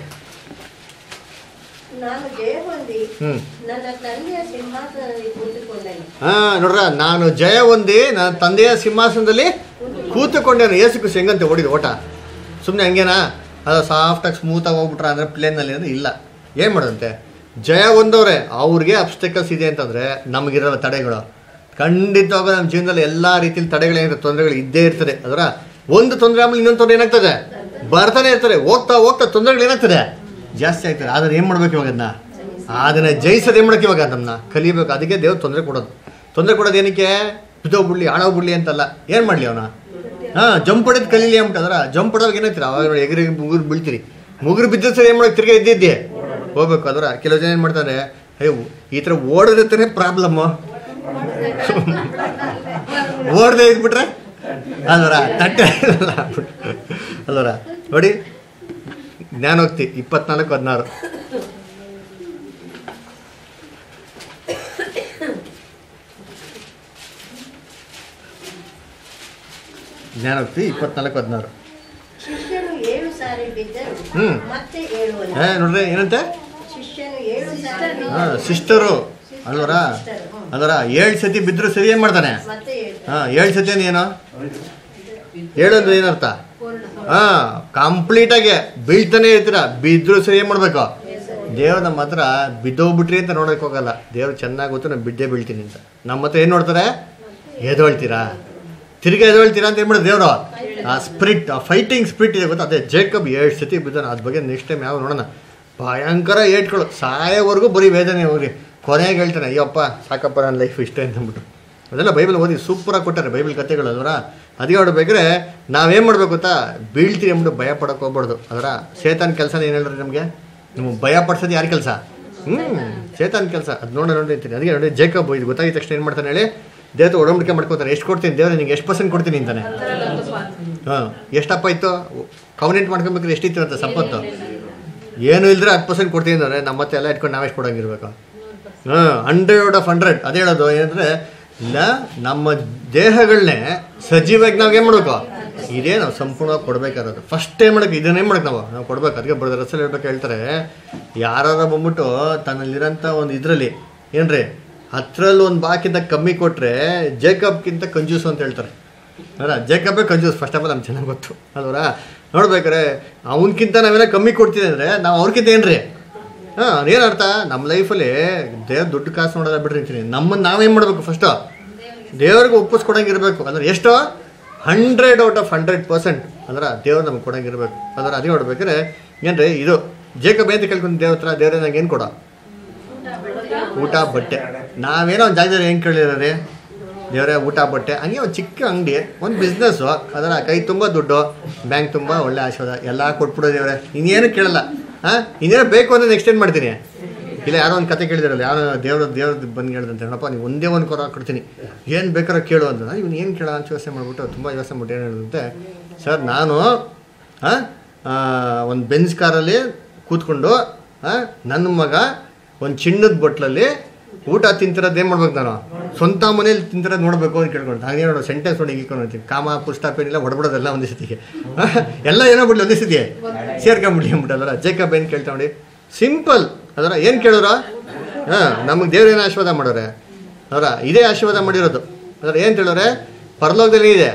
ನಾನು ಜಯ ಹೊಂದಿ ಹ್ಞೂ ನನ್ನ ತಂದೆಯ ಸಿಂಹಾಸನದಲ್ಲಿ ಕೂತುಕೊಂಡನು ಹಾಂ ನೋಡ್ರ ನಾನು ಜಯ ಹೊಂದಿ ನನ್ನ ತಂದೆಯ ಸಿಂಹಾಸನದಲ್ಲಿ ಕೂತುಕೊಂಡೇನು ಏಸು ಖುಷಿ ಹೆಂಗಂತೆ ಓಡಿದ ಓಟ ಸುಮ್ಮನೆ ಹಂಗೇನಾ ಅದು ಸಾಫ್ಟಾಗಿ ಸ್ಮೂತಾಗಿ ಹೋಗ್ಬಿಟ್ರೆ ಅಂದರೆ ಪ್ಲೇನಲ್ಲಿ ಅಂದರೆ ಇಲ್ಲ ಏನು ಮಾಡೋದಂತೆ ಜಯ ಹೊಂದವ್ರೆ ಅವ್ರಿಗೆ ಅಬ್ಸ್ಟೆಕಲ್ಸ್ ಇದೆ ಅಂತಂದರೆ ನಮಗಿರಲ್ಲ ತಡೆಗಳು ಖಂಡಿತವಾಗ ನಮ್ಮ ಜೀವನದಲ್ಲಿ ಎಲ್ಲ ರೀತಿಯಲ್ಲಿ ತಡೆಗಳೇನಿರುತ್ತೆ ತೊಂದರೆಗಳು ಇದ್ದೇ ಇರ್ತದೆ ಅದರ ಒಂದು ತೊಂದರೆ ಆಮೇಲೆ ಇನ್ನೊಂದು ತೊಂದರೆ ಏನಾಗ್ತದೆ ಬರ್ತಾನೆ ಇರ್ತಾರೆ ಹೋಗ್ತಾ ಹೋಗ್ತಾ ತೊಂದರೆಗಳು ಏನಾಗ್ತದೆ ಜಾಸ್ತಿ ಆಗ್ತದೆ ಆದರೆ ಏನು ಮಾಡ್ಬೇಕು ಇವಾಗ ಅದನ್ನ ಅದನ್ನ ಜಯಿಸೋದು ಏನು ಮಾಡಕ್ಕೆ ಇವಾಗ ನಮ್ಮನ್ನ ಕಲಿಬೇಕು ಅದಕ್ಕೆ ದೇವ್ರು ತೊಂದರೆ ಕೊಡೋದು ತೊಂದರೆ ಕೊಡೋದು ಏನಕ್ಕೆ ಬಿದ್ದೋಗ್ಬಿಡ್ಲಿ ಹಾಳೋಗ್ಬಿಡ್ಲಿ ಅಂತಲ್ಲ ಏನು ಮಾಡಲಿ ಅವನ ಹಾಂ ಜಂಪ್ ಹೊಡೆದು ಕಲೀಲಿ ಅಂಬಿಟ್ಟದ್ರ ಜಂಪ್ ಹೊಡೋವಾಗ ಏನಾಗ್ತೀರ ಅವಾಗ ಎಗರಿ ಮುಗುರು ಬೀಳ್ತೀರಿ ಮುಗುರು ಬಿದ್ದ ಸರಿ ಏನು ಮಾಡಕ್ಕೆ ತಿರ್ಗಾ ಇದ್ದಿದ್ದೆ ಹೋಗ್ಬೇಕು ಅದರ ಕೆಲವು ಜನ ಏನು ಮಾಡ್ತಾರೆ ಅಯ್ಯೋ ಈ ಥರ ಓಡೋದತ್ತೇ ಪ್ರಾಬ್ಲಮ್ಮು ಓಡದೆ ಇದ್ಬಿಟ್ರೆ ಅಲ್ವರ ತಟ್ಟೆ ಅಲ್ವರ ನೋಡಿ ಜ್ಞಾನೋಕ್ತಿ ಇಪ್ಪತ್ನಾಲ್ಕು ಹದಿನಾರು ಜ್ಞಾನೋಕ್ತಿ ಇಪ್ಪತ್ನಾಲ್ಕು ಹದಿನಾರು ಶಿಷ್ಯನು ಏಳು ಸಾರಿ ಬಿದ್ದರು ಹ್ಮ್. ಮತ್ತೆ ಏಳುವನು ಏ ನೋಡ್ರಿ ಏನಂತೆ ಶಿಷ್ಯನು ಏಳು ಸಾರಿ ಹಾಂ ಸಿಸ್ಟರು ಅಲ್ವರ ಅಲ್ವರ ಏಳು ಸತಿ ಬಿದ್ದರೂ ಸರಿ ಏನು ಮಾಡ್ತಾನೆ ಮತ್ತೆ ಏಳು ಹಾಂ ಏಳು ಸತಿ ಅಂದ್ರೆ ಏನು ಏಳು ಅಂದ್ರೆ ಏನರ್ಥ ಹಾಂ ಕಂಪ್ಲೀಟಾಗಿ ಬೀಳ್ತಾನೆ ಇರ್ತೀರ ಬಿದ್ದರೂ ಸರಿ ಏನು ಮಾಡಬೇಕು ದೇವ್ರು ನಮ್ಮ ಹತ್ರ ಬಿದ್ದೋಗ್ಬಿಟ್ರಿ ಅಂತ ನೋಡೋಕೆ ಹೋಗಲ್ಲ ದೇವ್ರು ಚೆನ್ನಾಗಿ ಗೊತ್ತು ನಾನು ಬಿದ್ದೇ ಬೀಳ್ತೀನಿ ಅಂತ ನಮ್ಮ ಹತ್ರ ಏನು ನೋಡ್ತಾರೆ ಎದೊಳ್ತೀರಾ ತಿರ್ಗಿ ಎದೊಳ್ತೀರಾ ಅಂತ ಏನು ಮಾಡೋದು ದೇವರು ಆ ಸ್ಪ್ರಿಟ್ ಆ ಫೈಟಿಂಗ್ ಸ್ಪ್ರಿಟ್ ಇದೆ ಗೊತ್ತಾ ಅದೇ ಜೇಕಬ್ ಏಳು ಸತಿ ಬಿದ್ದಾನೆ ಅದ್ರ ಬಗ್ಗೆ ನೆಕ್ಸ್ಟ್ ಟೈಮ್ ಯಾವ ನೋಡೋಣ ಭಯಂಕರ ಏಟ್ಗಳು ಸಾಯೋವರೆಗೂ ಬರೀ ವೇದನೆ ಹೋಗಿ ಕೊನೆಗೆ ಹೇಳ್ತಾನೆ ಅಯ್ಯಪ್ಪ ಸಾಕಪ್ಪ ನನ್ನ ಲೈಫ್ ಇಷ್ಟೇ ಅಂತ ಅಂದ್ಬಿಟ್ಟು ಅದೆಲ್ಲ ಬೈಬಲ್ ಓದಿ ಸೂಪರಾಗಿ ಕೊಟ್ಟಾರೆ ಬೈಬಲ್ ಕಥೆಗಳು ಅದರ ಅದಕ್ಕೆ ಹೊಡ್ಬೇಕಾದ್ರೆ ನಾವೇನು ಮಾಡ್ಬೇಕು ಗೊತ್ತಾ ಬೀಳ್ತೀವಿ ಅಂದ್ಬಿಟ್ಟು ಭಯ ಪಡೋಕೆ ಹೋಗ್ಬಾರ್ದು ಅದರ ಸೇತನ್ ಕೆಲಸ ಏನು ಹೇಳ್ರಿ ನಮಗೆ ನಿಮಗೆ ಭಯ ಪಡ್ಸೋದು ಯಾರ ಕೆಲಸ ಹ್ಞೂ ಚೇತನ್ ಕೆಲಸ ಅದು ನೋಡಿ ನೋಡಿ ಅಂತೀನಿ ಅದಕ್ಕೆ ನೋಡಿ ಜೇಕಬ್ ಇದು ಗೊತ್ತಾಗಿದ ತಕ್ಷಣ ಏನು ಮಾಡ್ತಾನೆ ಹೇಳಿ ದೇವತ ಒಡಂಬಡಿಕೆ ಮಾಡ್ಕೋತಾರೆ ಎಷ್ಟು ಕೊಡ್ತೀನಿ ದೇವ್ರೆ ನಿಂಗೆ ಎಷ್ಟು ಪರ್ಸೆಂಟ್ ಕೊಡ್ತೀನಿ ಅಂತಾನೆ ಹಾಂ ಎಷ್ಟಪ್ಪ ಇತ್ತು ಕವನೆಂಟ್ ಮಾಡ್ಕೊಬೇಕಾದ್ರೆ ಎಷ್ಟಿತ್ತು ಅಂತ ಸಂಪತ್ತು ಏನು ಇಲ್ಲದ್ರೆ ಹತ್ತು ಪರ್ಸೆಂಟ್ ಕೊಡ್ತೀನಿ ಅಂದರೆ ನಮ್ಮ ಮತ್ತೆ ಎಲ್ಲ ಇಟ್ಕೊಂಡು ನಾವೇ ಕೊಡಂಗಿರ್ಬೇಕು ಹಾಂ ಹಂಡ್ರೆಡ್ ಆಫ್ ಹಂಡ್ರೆಡ್ ಅದೇ ಹೇಳೋದು ಏನಂದರೆ ಇಲ್ಲ ನಮ್ಮ ದೇಹಗಳನ್ನೇ ಸಜೀವಾಗಿ ನಾವು ಏನು ಮಾಡಬೇಕು ಇದೇ ನಾವು ಸಂಪೂರ್ಣವಾಗಿ ಕೊಡಬೇಕಾರೋದು ಫಸ್ಟ್ ಟೈಮ್ ಮಾಡೋಕೆ ಇದನ್ನೇ ಮಾಡಕ್ಕೆ ನಾವು ನಾವು ಕೊಡ್ಬೇಕು ಅದಕ್ಕೆ ಬರೋದು ರಸಲ್ ಹೇಳ್ಬೇಕು ಹೇಳ್ತಾರೆ ಯಾರು ಬಂದ್ಬಿಟ್ಟು ತನ್ನಲ್ಲಿರೋಂಥ ಒಂದು ಇದರಲ್ಲಿ ಏನ್ರಿ ಹತ್ರಲ್ಲಿ ಒಂದು ಬಾಕಿಂತ ಕಮ್ಮಿ ಕೊಟ್ಟರೆ ಜೇಕಬ್ಗಿಂತ ಕಂಜೂಸ್ ಅಂತ ಹೇಳ್ತಾರೆ ಅಲ್ಲ ಜೇಕಬ್ಬೇ ಕಂಜೂಸ್ ಫಸ್ಟ್ ಆಫ್ ಆಲ್ ನಮ್ಗೆ ಚೆನ್ನಾಗಿ ಗೊತ್ತು ಅಲ್ವರ ನೋಡ್ಬೇಕಾರೆ ಅವನಕ್ಕಿಂತ ನಾವೆಲ್ಲ ಕಮ್ಮಿ ಕೊಡ್ತೀವಿ ಅಂದರೆ ನಾವು ಅವ್ರಿಗಿಂತ ಏನ್ರಿ ಹಾಂ ಏನರ್ಥ ನಮ್ಮ ಲೈಫಲ್ಲಿ ದೇವ್ರ ದುಡ್ಡು ಕಾಸು ನೋಡೋದ ಬಿಡ್ರಿ ಅಂತೀನಿ ನಮ್ಮನ್ನು ನಾವೇನು ಮಾಡಬೇಕು ಫಸ್ಟು ದೇವ್ರಿಗೆ ಒಪ್ಪಿಸ್ಕೊಡಂಗಿರ್ಬೇಕು ಅಂದ್ರೆ ಎಷ್ಟು hundred out of hundred percent ಅಂದ್ರೆ ದೇವ್ರು ನಮ್ಗೆ ಕೊಡಂಗಿರ್ಬೇಕು ಅಂದ್ರೆ ಅದೇ ನೋಡ್ಬೇಕಾದ್ರೆ ಏನ್ರಿ ಇದು ಜೇಕಬ್ ಅಂತ ಕೇಳ್ಕೊಂಡು ದೇವ್ರ ಹತ್ರ ದೇವ್ರೆ ನಂಗೆ ಏನು ಕೊಡ ಊಟ ಬಟ್ಟೆ ನಾವೇನೋ ಒಂದು ಜಾಗದಲ್ಲಿ ಏನು ಕೇಳಿರೋರಿ ದೇವರೇ ಊಟ ಬಟ್ಟೆ ಹಂಗೆ ಒಂದು ಚಿಕ್ಕ ಅಂಗಡಿ ಒಂದು ಬಿಸ್ನೆಸ್ಸು ಅದರ ಕೈ ತುಂಬ ದುಡ್ಡು ಬ್ಯಾಂಕ್ ತುಂಬ ಒಳ್ಳೆ ಆಶೀರ್ವಾದ ಎಲ್ಲ ಕೊಟ್ಬಿಡೋ ದೇವ್ರೆ ಇನ್ನೇನು ಕೇಳಲ್ಲ ಹಾಂ ಇನ್ನೇನು ಬೇಕು ಅಂದರೆ ನೆಕ್ಸ್ಟ್ ಏನು ಮಾಡ್ತೀನಿ ಇಲ್ಲ ಯಾರೋ ಒಂದು ಕತೆ ಕೇಳಿದಿರಲ್ಲ ಯಾರೋ ದೇವ್ರ ದೇವ್ರದ್ದು ಬಂದು ಹೇಳ್ದಂತೆ ಹೇಳಪ್ಪ ನೀವು ಒಂದೇ ಒಂದು ಕೊರ ಕೊಡ್ತೀನಿ ಏನು ಬೇಕಾರೋ ಕೇಳು ಅಂತ ಇವ್ನು ಏನು ಕೇಳ ಅಂತ ಯೋಚನೆ ಮಾಡಿಬಿಟ್ಟು ತುಂಬ ಯೋಚನೆ ಮಾಡ್ಬಿಟ್ಟು ಏನು ಹೇಳಿದಂತೆ ಸರ್ ನಾನು ಹಾಂ ಒಂದು ಬೆಂಚ್ ಕಾರಲ್ಲಿ ಕೂತ್ಕೊಂಡು ಹಾಂ ನನ್ನ ಮಗ ಒಂದು ಚಿನ್ನದ ಬಟ್ಲಲ್ಲಿ ಊಟ ತಿಂತಿರೋದು ಏನು ಮಾಡ್ಬೇಕು ನಾನು ಸ್ವಂತ ಮನೇಲಿ ತಿಂತಿರೋದು ನೋಡಬೇಕು ಅಂತ ಕೇಳ್ಕೊಂಡು ಹಾಗೆ ನೋಡು ಸೆಂಟೆನ್ಸ್ ನೋಡಿ ಇಕ್ಕೊಂಡು ಅಂತೀನಿ ಕಾಮ ಪುಸ್ತಕ ಏನಿಲ್ಲ ಹೊಡ್ಬಿಡೋದೆಲ್ಲ ಒಂದೇ ಸತಿಗೆ ಎಲ್ಲ ಏನೋ ಬಿಡ್ಲಿ ಒಂದೇ ಸತಿ ಸೇರ್ಕೊಂಬಿಡ್ಲಿ ಅಂದ್ಬಿಟ್ಟಲ್ಲ ಜೇಕಬ್ ಏನು ಕೇಳ್ತಾ ನೋಡಿ ಸಿಂಪಲ್ ಅದರ ಏನು ಕೇಳೋರ ಹಾಂ ನಮಗೆ ದೇವ್ರು ಏನು ಆಶೀರ್ವಾದ ಮಾಡೋರೆ ಅದರ ಇದೇ ಆಶೀರ್ವಾದ ಮಾಡಿರೋದು ಅದರ ಏನು ಹೇಳೋರೆ ಪರಲೋಕದಲ್ಲಿ ಇದೆ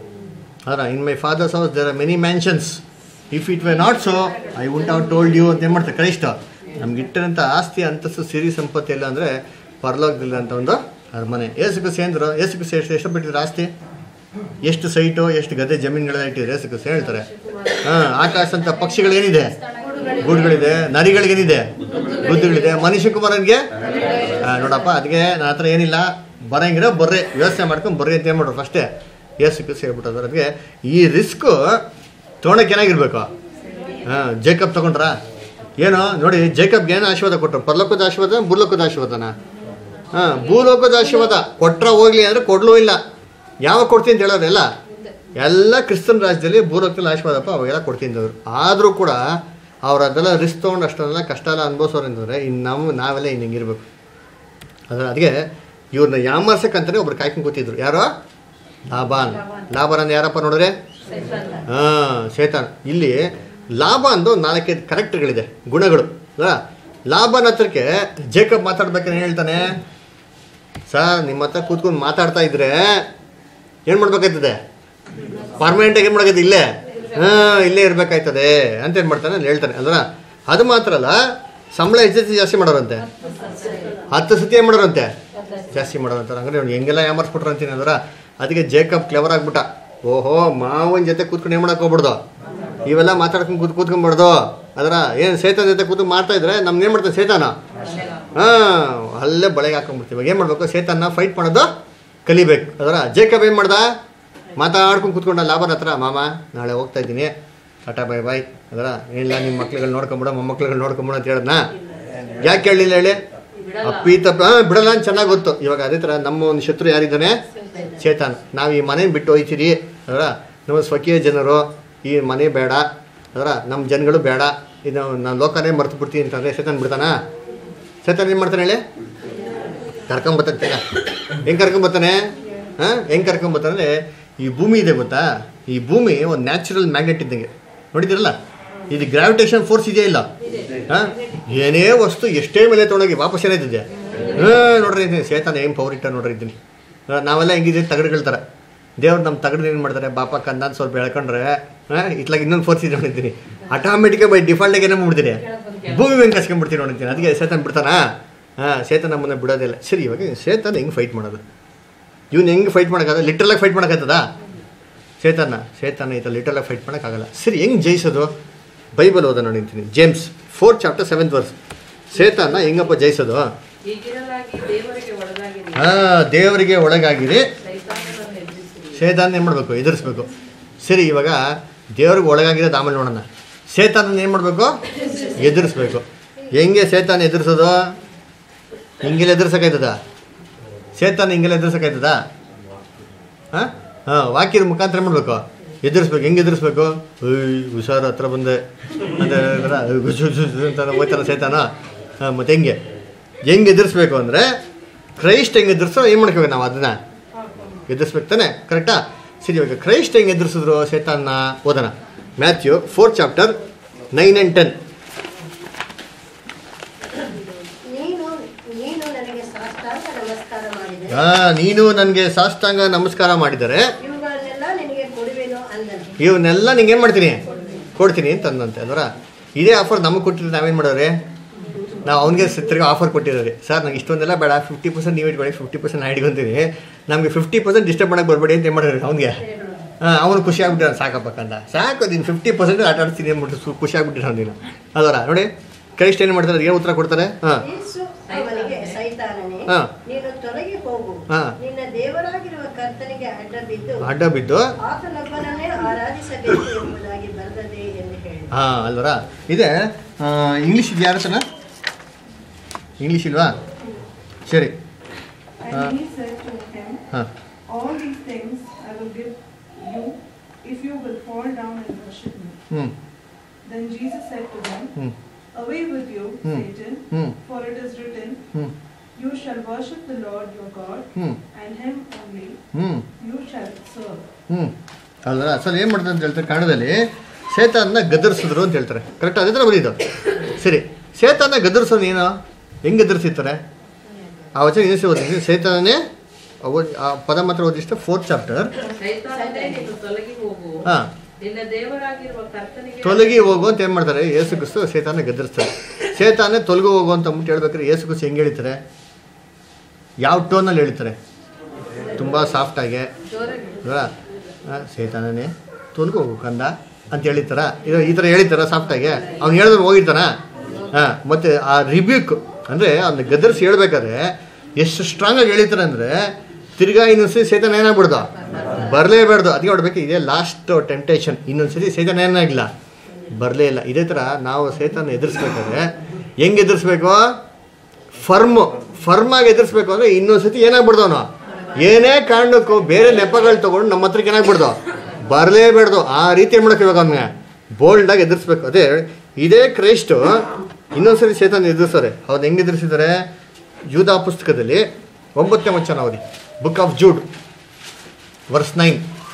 ಅದರ in my father's house there are many mansions if it were not so I would have told you ಅಂತ ಏನು ಮಾಡ್ತಾರೆ ಕ್ರೈಸ್ತ ನಮ್ಗೆ ಇಟ್ಟಿರೋಂಥ ಆಸ್ತಿ ಅಂತಸ್ತು ಸಿರಿ ಸಂಪತ್ತಿ ಇಲ್ಲ ಅಂದರೆ ಪರಲೋಕದಲ್ಲಿ ಅಂತ ಒಂದು ಅರಮನೆ ಏಸುಕು ಸೇಂದ್ರು ಏಸುಕು ಸೇ ಎಷ್ಟು ಎಷ್ಟು ಬಿಟ್ಟಿದ್ರು ಆಸ್ತಿ ಎಷ್ಟು ಸೈಟು ಎಷ್ಟು ಗದೆ ಜಮೀನುಗಳೆಲ್ಲ ಇಟ್ಟಿದ್ರೆ ಏಸುಕು ಸೇ ಹೇಳ್ತಾರೆ ಹಾಂ ಆಕಾಶ ಅಂತ ಪಕ್ಷಿಗಳೇನಿದೆ ಗೂಡುಗಳಿದೆ ನರಿಗಳಿಗೇನಿದೆ ಬುದ್ಧಿಗಳಿದೆ ಮನುಷ್ಯ ಕುಮಾರನಿಗೆ ಆ, ನೋಡಪ್ಪ ಅದಕ್ಕೆ ನನ್ನ ಹತ್ರ ಏನಿಲ್ಲ ಬರಂಗಿರೋ ಬರ್ರಿ ವ್ಯವಸ್ಥೆ ಮಾಡ್ಕೊಂಡು ಬರ್ರಿ ಅಂತ ಏನು ಮಾಡ್ರು ಫಸ್ಟೇ ಏಸುಕು ಸೇರ್ಬಿಟ್ಟದ್ರು ಅದಕ್ಕೆ ಈ ರಿಸ್ಕು ತೊಗೊಳಕ್ಕೆ ಏನಾಗಿರ್ಬೇಕು ಹಾಂ ಜೇಕಬ್ ತಗೊಂಡ್ರ ಏನು ನೋಡಿ ಜೇಕಬ್ಗೆ ಏನು ಆಶೀರ್ವಾದ ಕೊಟ್ಟರು ಪರಲೋಕದ ಆಶೀರ್ವಾದ ಭೂಲೋಕದ ಆಶೀರ್ವಾದನ ಹಾಂ ಭೂಲೋಕದ ಆಶೀರ್ವಾದ ಕೊಟ್ರ ಹೋಗ್ಲಿ ಅಂದರೆ ಕೊಡ್ಲೂ ಇಲ್ಲ ಯಾವಾಗ ಕೊಡ್ತೀನಿ ಅಂತ ಹೇಳೋರೆಲ್ಲ ಎಲ್ಲ ಕ್ರಿಸ್ತನ್ ರಾಜ್ಯದಲ್ಲಿ ಭೂಲೋಕದಲ್ಲಿ ಆಶೀರ್ವಾದಪ್ಪ ಅವಾಗೆಲ್ಲ ಕೊಡ್ತೀನಿ ಅಂದರು ಆದರೂ ಕೂಡ ಅವ್ರು ಅದೆಲ್ಲ ರಿಸ್ಕ್ ತೊಗೊಂಡು ಅಷ್ಟೆಲ್ಲ ಕಷ್ಟ ಎಲ್ಲ ಅನುಭವಿಸೋರು ಅಂತಂದರೆ ಇನ್ನು ನಮ್ಮ ನಾವೆಲ್ಲ ಇನ್ನು ಹಿಂಗಿರ್ಬೇಕು ಅದ್ರ ಅದಕ್ಕೆ ಇವ್ರನ್ನ ಯಾಮರ್ಸಕ್ಕಂತಾನೆ ಒಬ್ರು ಕಾಯ್ಕೊಂಡು ಕೂತಿದ್ರು ಯಾರೋ ಲಾಭಾನ್ ಲಾಭಾನ್ ಅಂದ್ರೆ ಯಾರಪ್ಪ ನೋಡಿದ್ರೆ ಹಾಂ ಶೇತಾನ್ ಇಲ್ಲಿ ಲಾಭ ಅಂದು ನಾಲ್ಕೈದು ಕರೆಕ್ಟ್ಗಳಿದೆ ಗುಣಗಳು ಅಲ್ವಾ ಲಾಭನ ಹತ್ರಕ್ಕೆ ಜೇಕಬ್ ಮಾತಾಡ್ಬೇಕಾದ್ರೆ ಹೇಳ್ತಾನೆ ಸರ್ ನಿಮ್ಮ ಹತ್ರ ಕೂತ್ಕೊಂಡು ಮಾತಾಡ್ತಾ ಇದ್ರೆ ಏನು ಮಾಡ್ಬೇಕಾಯ್ತದೆ ಪರ್ಮನೆಂಟಾಗಿ ಏನು ಮಾಡಕೈತೆ ಇಲ್ಲೇ ಹಾ ಇಲ್ಲೇ ಇರ್ಬೇಕಾಯ್ತದೆ ಅಂತ ಏನ್ ಮಾಡ್ತಾನೆ ಅಲ್ಲಿ ಹೇಳ್ತಾನೆ ಅಲ್ರ ಅದು ಮಾತ್ರ ಅಲ್ಲ ಸಂಬಳ ಹೆಚ್ಚು ಹೆಚ್ಚು ಜಾಸ್ತಿ ಮಾಡೋರಂತೆ ಹತ್ತು ಸತಿ ಏನ್ ಮಾಡೋರಂತೆ ಜಾಸ್ತಿ ಮಾಡೋರಂತಾರೆ ಹಂಗಾರೆ ಅವ್ನು ಹೆಂಗೆಲ್ಲ ಯಾಮರ್ಸ್ಬಿಟ್ರು ಅಂತೀನಿ ಅದರ ಅದಕ್ಕೆ ಜೇಕಬ್ ಕ್ಲೆವರ್ ಆಗ್ಬಿಟ್ಟ ಓಹೋ ಮಾವನ ಜೊತೆ ಕೂತ್ಕೊಂಡು ಏನು ಮಾಡಕ್ ಹೋಗ್ಬಿಡ್ದು ಇವೆಲ್ಲ ಮಾತಾಡ್ಕೊಂಡು ಕೂತ್ ಕೂತ್ಕೊಂಡ್ಬಾರ್ದು ಅದರ ಏನು ಸೇತನ ಜೊತೆ ಕೂತು ಮಾಡ್ತಾ ಇದ್ರೆ ನಮ್ಗೆ ಏನು ಮಾಡ್ತಾನೆ ಸೇತಾನ ಹಾಂ ಅಲ್ಲೇ ಬಳೆಗೆ ಹಾಕೊಂಡ್ಬಿಡ್ತೀವಿ ಇವಾಗ ಏನು ಮಾಡಬೇಕು ಸೇತನ್ನ ಫೈಟ್ ಮಾಡೋದು ಕಲಿಬೇಕು ಅದರ ಜೇಕಬ್ ಏನು ಮಾಡ್ದ ಮಾತಾಡ್ಕೊಂಡು ಕೂತ್ಕೊಂಡ ಲಾಭನ ಹತ್ರ ಮಾಮ ನಾಳೆ ಹೋಗ್ತಾ ಇದ್ದೀನಿ ಟಾಟಾ ಬಾಯ್ ಬಾಯ್ ಅದರ ಏನಿಲ್ಲ ನಿಮ್ಮ ಮಕ್ಳುಗಳು ನೋಡ್ಕೊಂಬಿಡ ಮೊಮ್ಮಕ್ಳುಗಳು ನೋಡ್ಕೊಂಬಿಡ ಅಂತ ಹೇಳದ್ನ ಯಾಕೆ ಕೇಳಲಿಲ್ಲ ಹೇಳಿ ಅಪ್ಪಿ ತಪ್ಪ ಹಾಂ ಬಿಡಲ್ಲ ಅಂತ ಚೆನ್ನಾಗಿ ಗೊತ್ತು ಇವಾಗ ಅದೇ ಥರ ನಮ್ಮ ಒಂದು ಶತ್ರು ಯಾರಿದ್ದಾನೆ ಚೇತನ್ ನಾವು ಈ ಮನೆ ಬಿಟ್ಟು ಹೋಯ್ತೀರಿ ಅದರ ನಮ್ಮ ಸ್ವಕೀಯ ಜನರು ಈ ಮನೆ ಬೇಡ ಅದರ ನಮ್ಮ ಜನಗಳು ಬೇಡ ಇದು ನಾನು ಲೋಕನೇ ಮರ್ತು ಬಿಡ್ತೀನಿ ಅಂತಂದರೆ ಚೇತನ್ ಬಿಡ್ತಾನ ಚೇತನ್ ಏನು ಮಾಡ್ತಾನೆ ಹೇಳಿ ಕರ್ಕೊಂಬರ್ತಾನೆ ತಗ ಹೆಂಗೆ ಕರ್ಕೊಂಬರ್ತಾನೆ ಹಾಂ ಹೆಂಗೆ ಕರ್ಕೊಂಬರ್ತಾನೆ ಈ ಭೂಮಿ ಇದೆ ಗೊತ್ತಾ ಈ ಭೂಮಿ ಒಂದು ನ್ಯಾಚುರಲ್ ಮ್ಯಾಗ್ನೆಟ್ ಇದ್ದಂಗೆ ನೋಡಿದಿರಲ್ಲ ಇದು ಗ್ರಾವಿಟೇಷನ್ ಫೋರ್ಸ್ ಇದೆಯಾ ಇಲ್ಲ ಹಾಂ ಏನೇ ವಸ್ತು ಎಷ್ಟೇ ಮೇಲೆ ತೊಗೊಂಡೋಗಿ ವಾಪಸ್ ಏನಾಯ್ತಿದೆ ಹಾಂ ನೋಡ್ರಿ ಇದೀನಿ ಸೇತಾನ ಏನು ಪವರ್ ಇಟ್ಟ ನೋಡ್ರಿ ಇದ್ದೀನಿ ಆ, ನಾವೆಲ್ಲ ಹೆಂಗಿದೆ ತಗಡುಗಳ ಥರ ದೇವ್ರು ನಮ್ಮ ತಗಡು ಏನು ಮಾಡ್ತಾರೆ ಬಾಪ ಕಂದ ಅಂತ ಸ್ವಲ್ಪ ಎಳ್ಕೊಂಡ್ರೆ ಹಾಂ ಇತ್ಲಾಗ ಇನ್ನೊಂದು ಫೋರ್ಸ್ ಇದೆ ನೋಡಿದ್ದೀನಿ ಆಟೋಮೆಟಿಕಾಗಿ ಬೈ ಡಿಫಾಲ್ಟಾಗಿ ಏನೋ ಮಾಡ್ಬಿಡ್ತೀನಿ ಭೂಮಿ ಹೆಂಗೆ ಕಸ್ಕೊಂಡ್ಬಿಡ್ತೀನಿ ನೋಡಿದ್ದೀನಿ ಅದಕ್ಕೆ ಸೇತನ್ ಬಿಡ್ತಾನಾ ಹಾಂ ಸೇತನ್ ನಮ್ಮನ್ನ ಬಿಡೋದಿಲ್ಲ ಸರಿ ಇವಾಗ ಸೇತನ್ ಹೆಂಗೆ ಫೈಟ್ ಮಾಡೋದು ಇವ್ನು ಹೆಂಗೆ ಫೈಟ್ ಮಾಡೋಕ್ಕಾಗಲ್ಲ ಲಿಟ್ರಲಾಗಿ ಫೈಟ್ ಮಾಡೋಕ್ಕಾಗ್ತದಾ ಸೇತನ್ನ ಸೇತನ್ನ ಈತ ಲಿಟ್ರಲಾಗಿ ಫೈಟ್ ಮಾಡೋಕ್ಕಾಗಲ್ಲ ಸರಿ ಹೆಂಗೆ ಜಯಿಸೋದು ಬೈಬಲ್ ಓದೋಣ ನಿಂತೀನಿ James four chapter seventh verse ಸೇತನ್ನ ಹೆಂಗಪ್ಪ ಜಯಿಸೋದು ಹೀಗಿರಲಾಗಿ ದೇವರಿಗೆ ಒಳಗಾಗಿರಿ ಹಾಂ ದೇವರಿಗೆ ಒಳಗಾಗಿರಿ ಸೈತಾನನನ್ನು ಎದುರಿಸಿರಿ ಸೇತಾನ ಏನು ಮಾಡಬೇಕು ಎದುರಿಸ್ಬೇಕು ಸರಿ ಇವಾಗ ದೇವ್ರಿಗೆ ಒಳಗಾಗಿರೋದು ಆಮೇಲೆ ನೋಡೋಣ ಸೇತಾನ ಏನು ಮಾಡಬೇಕು ಎದುರಿಸ್ಬೇಕು ಹೆಂಗೆ ಸೇತಾನ ಎದುರಿಸೋದು ಹಿಂಗೆಲ್ಲ ಎದುರ್ಸೋಕ್ಕಾಯ್ತದ ಸೇತಾನ ಹಿಂಗೆಲ್ಲ ಎದುರ್ಸೋಕ್ಕಾಯ್ತದ ಹಾಂ ಹಾಂ ವಾಕ್ಯದ ಮುಖಾಂತರ ಮಾಡಬೇಕು ಎದುರಿಸ್ಬೇಕು ಹೆಂಗೆ ಎದುರಿಸ್ಬೇಕು ಏಯ್ ಹುಷಾರು ಹತ್ರ ಬಂದೆ ಅಂತ ಹೇಳಿದ್ರ ಗುಜು ಗುಜು ಗುಜು ಅಂತ ಹೋಯ್ತಾನ ಸೇತಾನ ಹಾಂ ಮತ್ತೆ ಹೆಂಗೆ ಹೆಂಗೆ ಎದುರಿಸ್ಬೇಕು ಅಂದರೆ ಕ್ರೈಸ್ಟ್ ಹೆಂಗೆ ಎದುರಿಸೋ ಏನು ಮಾಡ್ಕೋಬೇಕು ನಾವು ಅದನ್ನ ಎದುರಿಸ್ಬೇಕು ತಾನೆ ಕರೆಕ್ಟಾ ಸರಿ ಇವಾಗ ಕ್ರೈಸ್ಟ್ ಹೆಂಗೆ ಎದುರಿಸಿದ್ರು ಸೇತಾನ್ನ ಓದೋಣ Matthew fourth chapter nine and ten ನೀನು ನೀನು ನನಗೆ ಸಾಷ್ಟಾಂಗ ನಮಸ್ಕಾರ ಮಾಡಿದೆ ಹಾಂ ನೀನು ನನಗೆ ಸಾಷ್ಟಾಂಗ ನಮಸ್ಕಾರ ಮಾಡಿದರೆ ಇವುಗಳನ್ನೆಲ್ಲ ನಿನಗೆ ಕೊಡುವೆನೋ ಅಂದನು ಇವನ್ನೆಲ್ಲ ನಿಂಗೆ ಏನು ಮಾಡ್ತೀನಿ ಕೊಡ್ತೀನಿ ಅಂತ ಅಂದಂತೆ ಅದರ ಇದೇ ಆಫರ್ ನಮಗೆ ಕೊಟ್ಟಿದ್ರೆ ನಾವೇನು ಮಾಡೋರೆ ನಾವು ಅವನಿಗೆ ತಿರ್ಗಿ ಆಫರ್ ಕೊಟ್ಟಿರೋರಿ ಸರ್ ನಂಗೆ ಇಷ್ಟೊಂದೆಲ್ಲ ಬೇಡ ಫಿಫ್ಟಿ ಪರ್ಸೆಂಟ್ ನೀವು ಇಟ್ಕೊಳ್ಳಿ ಫಿಫ್ಟಿ ಪರ್ಸೆಂಟ್ ನಾನು ಇಟ್ಕೊಂತೀನಿ ನಮಗೆ ಫಿಫ್ಟಿ ಪರ್ಸೆಂಟ್ ಡಿಸ್ಟರ್ಬ್ ಮಾಡಕ್ಕೆ ಬರಬೇಡಿ ಅಂತ ಏನು ಮಾಡಿದ್ರಿ ಅವ್ನಿಗೆ ಹಾಂ ಅವನು ಖುಷಿ ಆಗ್ಬಿಟ್ಟಿರ ಸಾಕಪ್ಪ ಕಂದ ಸಾಕು ನೀನು ಫಿಫ್ಟಿ ಪರ್ಸೆಂಟ್ ಆಟ ಆಡ್ತೀನಿ ಅಂದ್ಬಿಟ್ಟು ಸು ಖುಷಿ ಆಗ್ಬಿಟ್ಟಿರ ಅವನಿಗೆ ಅದರ ನೋಡಿ ಕ್ರೈಸ್ಟ್ ಏನು ಮಾಡ್ತಾರೆ ಏನು ಉತ್ತರ ಕೊಡ್ತಾರೆ ಹಾಂ ಯೇಸು ಅವನಿಗೆ ಸೈತಾನನೇ ಹಾ. ನೀನು ತೊಲಗಿ ಹೋಗು ಹಾ. ನಿನ್ನ ದೇವರಾಗಿರುವ ಕರ್ತನಿಗೆ ಅಡ್ಡ ಬಿದ್ದು ಅಡ್ಡ ಬಿದ್ದು ಆತನೊಬ್ಬನನ್ನೇ ಆರಾಧಿಸಬೇಕು ಎಂಬುದಾಗಿ ಬರ್ತದೆ ಎಂದು ಹೇಳಿ ಹಾಂ ಅಲ್ವರ ಇದೆ ಇಂಗ್ಲೀಷ್ ಇದು ಯಾರ ಇಂಗ್ಲೀಷ್ ಇಲ್ವಾ ಸರಿ And he said to him, ಹಾಂ All these things I will give you if you will fall down and worship me. ಹ್ಞೂ Then Jesus said to them, ಹ್ಞೂ Away with you, Hmm. Satan, ಹ್ಞೂ for it is written, ಹ್ಞೂ You shall worship the Lord your God, ಹ್ಞೂ and him only ಹ್ಞೂ you shall serve. ಹ್ಞೂ ಅಲ್ವಾ sir ಏನು ಮಾಡ್ತಾರೆ ಅಂತ ಹೇಳ್ತಾರೆ ಕನ್ನಡದಲ್ಲಿ ಸೇತಾನ್ನ ಗದರಿಸಿದ್ರು ಅಂತ ಹೇಳ್ತಾರೆ ಕರೆಕ್ಟ್ ಅದೇ ಥರ ಬರೀದು ಸರಿ ಸೇತಾನ್ನ ಗದರಿಸೋದು ಏನು ಹೆಂಗೆ ಗದರಿಸಿರ್ತಾರೆ ಆ ವಚನ ಇನ್ನಿಸಿ ಓದಿದ್ವಿ ಸೇತಾನೇ ಅವ ಆ ಪದ ಮಾತ್ರ ಓದಿಷ್ಟು ಫೋರ್ತ್ ಚಾಪ್ಟರ್ ಸೈತಾನನೇ ನೀನು ತೊಲಗಿ ಹೋಗು ಹಾಂ ನಿನ್ನ ದೇವರಾಗಿರುವ ಕರ್ತನಿಗೆ ತೊಲಗಿ ಹೋಗು ಅಂತ ಏನು ಮಾಡ್ತಾರೆ ಯೇಸು ಕ್ರಿಸ್ತು ಸೇತಾನ ಗದರಿಸ್ತಾರೆ ಸೇತಾನೇ ತೊಲಗು ಹೋಗು ಅಂತ ಅಂದ್ಬಿಟ್ಟು ಹೇಳ್ಬೇಕಾದ್ರೆ ಯೇಸು ಕ್ರಿಸ್ತು ಹೆಂಗೆ ಹೇಳ್ತಾರೆ ಯಾವ ಟೋನಲ್ಲಿ ಹೇಳ್ತಾರೆ ತುಂಬ ಸಾಫ್ಟಾಗಿ ಅಲ್ವಾ ಸೇತಾನೇ ತೊಲಗು ಹೋಗು ಕಂದ ಅಂತ ಹೇಳಿರ್ತಾರ ಇದು ಈ ಥರ ಹೇಳಿರ್ತಾರ ಸಾಫ್ಟಾಗಿ ಅವ್ನು ಹೇಳಿದ್ರೆ ಹೋಗಿರ್ತಾನ ಹಾಂ ಮತ್ತು ಆ ರಿಬ್ಯೂಕ್ ಅಂದರೆ ಅವ್ನ ಗದರಿಸಿ ಹೇಳ್ಬೇಕಾದ್ರೆ ಎಷ್ಟು ಸ್ಟ್ರಾಂಗಾಗಿ ಹೇಳಿರ್ತಾರೆ ಅಂದರೆ ತಿರ್ಗಾ ಇನ್ನೊಂದ್ಸರಿ ಸೇತನ ಏನಾಗ್ಬಿಡ್ದು ಬರಲೇಬಾರ್ದು ಅದಕ್ಕೆ ನೋಡ್ಬೇಕು ಇದೇ ಲಾಸ್ಟ್ ಟೆಂಪ್ಟೇಷನ್ ಇನ್ನೊಂದ್ಸರಿ ಸೇತನ ಏನಾಗಿಲ್ಲ ಬರಲೇ ಇಲ್ಲ ಇದೇ ಥರ ನಾವು ಸೇತನ ಎದುರಿಸ್ಬೇಕಾದ್ರೆ ಹೆಂಗೆ ಎದುರಿಸ್ಬೇಕು ಫರ್ಮ್ ಫರ್ಮ್ ಆಗಿ ಎದುರಿಸ್ಬೇಕು ಅಂದರೆ ಇನ್ನೊಂದ್ಸತಿ ಏನಾಗ್ಬಿಡ್ದು ಅವನು ಏನೇ ಕಾರಣಕ್ಕೂ ಬೇರೆ ನೆಪಗಳು ತೊಗೊಂಡು ನಮ್ಮ ಹತ್ರಕ್ಕೆ ಏನಾಗ್ಬಿಡ್ದು ಬರಲೇಬೇಡ್ದು ಆ ರೀತಿ ಏನ್ ಮಾಡಕ್ಕೆ ಇವಾಗ ಅವನಿಗೆ ಬೋಲ್ಡಾಗಿ ಎದುರಿಸ್ಬೇಕು ಅದೇ ಇದೇ ಕ್ರೈಸ್ಟು ಇನ್ನೊಂದ್ಸರಿ ಸೇತನ ಎದುರಿಸ್ತಾರೆ ಅವ್ರು ಹೆಂಗೆ ಎದುರಿಸಿದ್ದಾರೆ ಯೂದಾ ಪುಸ್ತಕದಲ್ಲಿ ಒಂಬತ್ತನೇ ವಚನ ಓದಿ book of Jude verse nine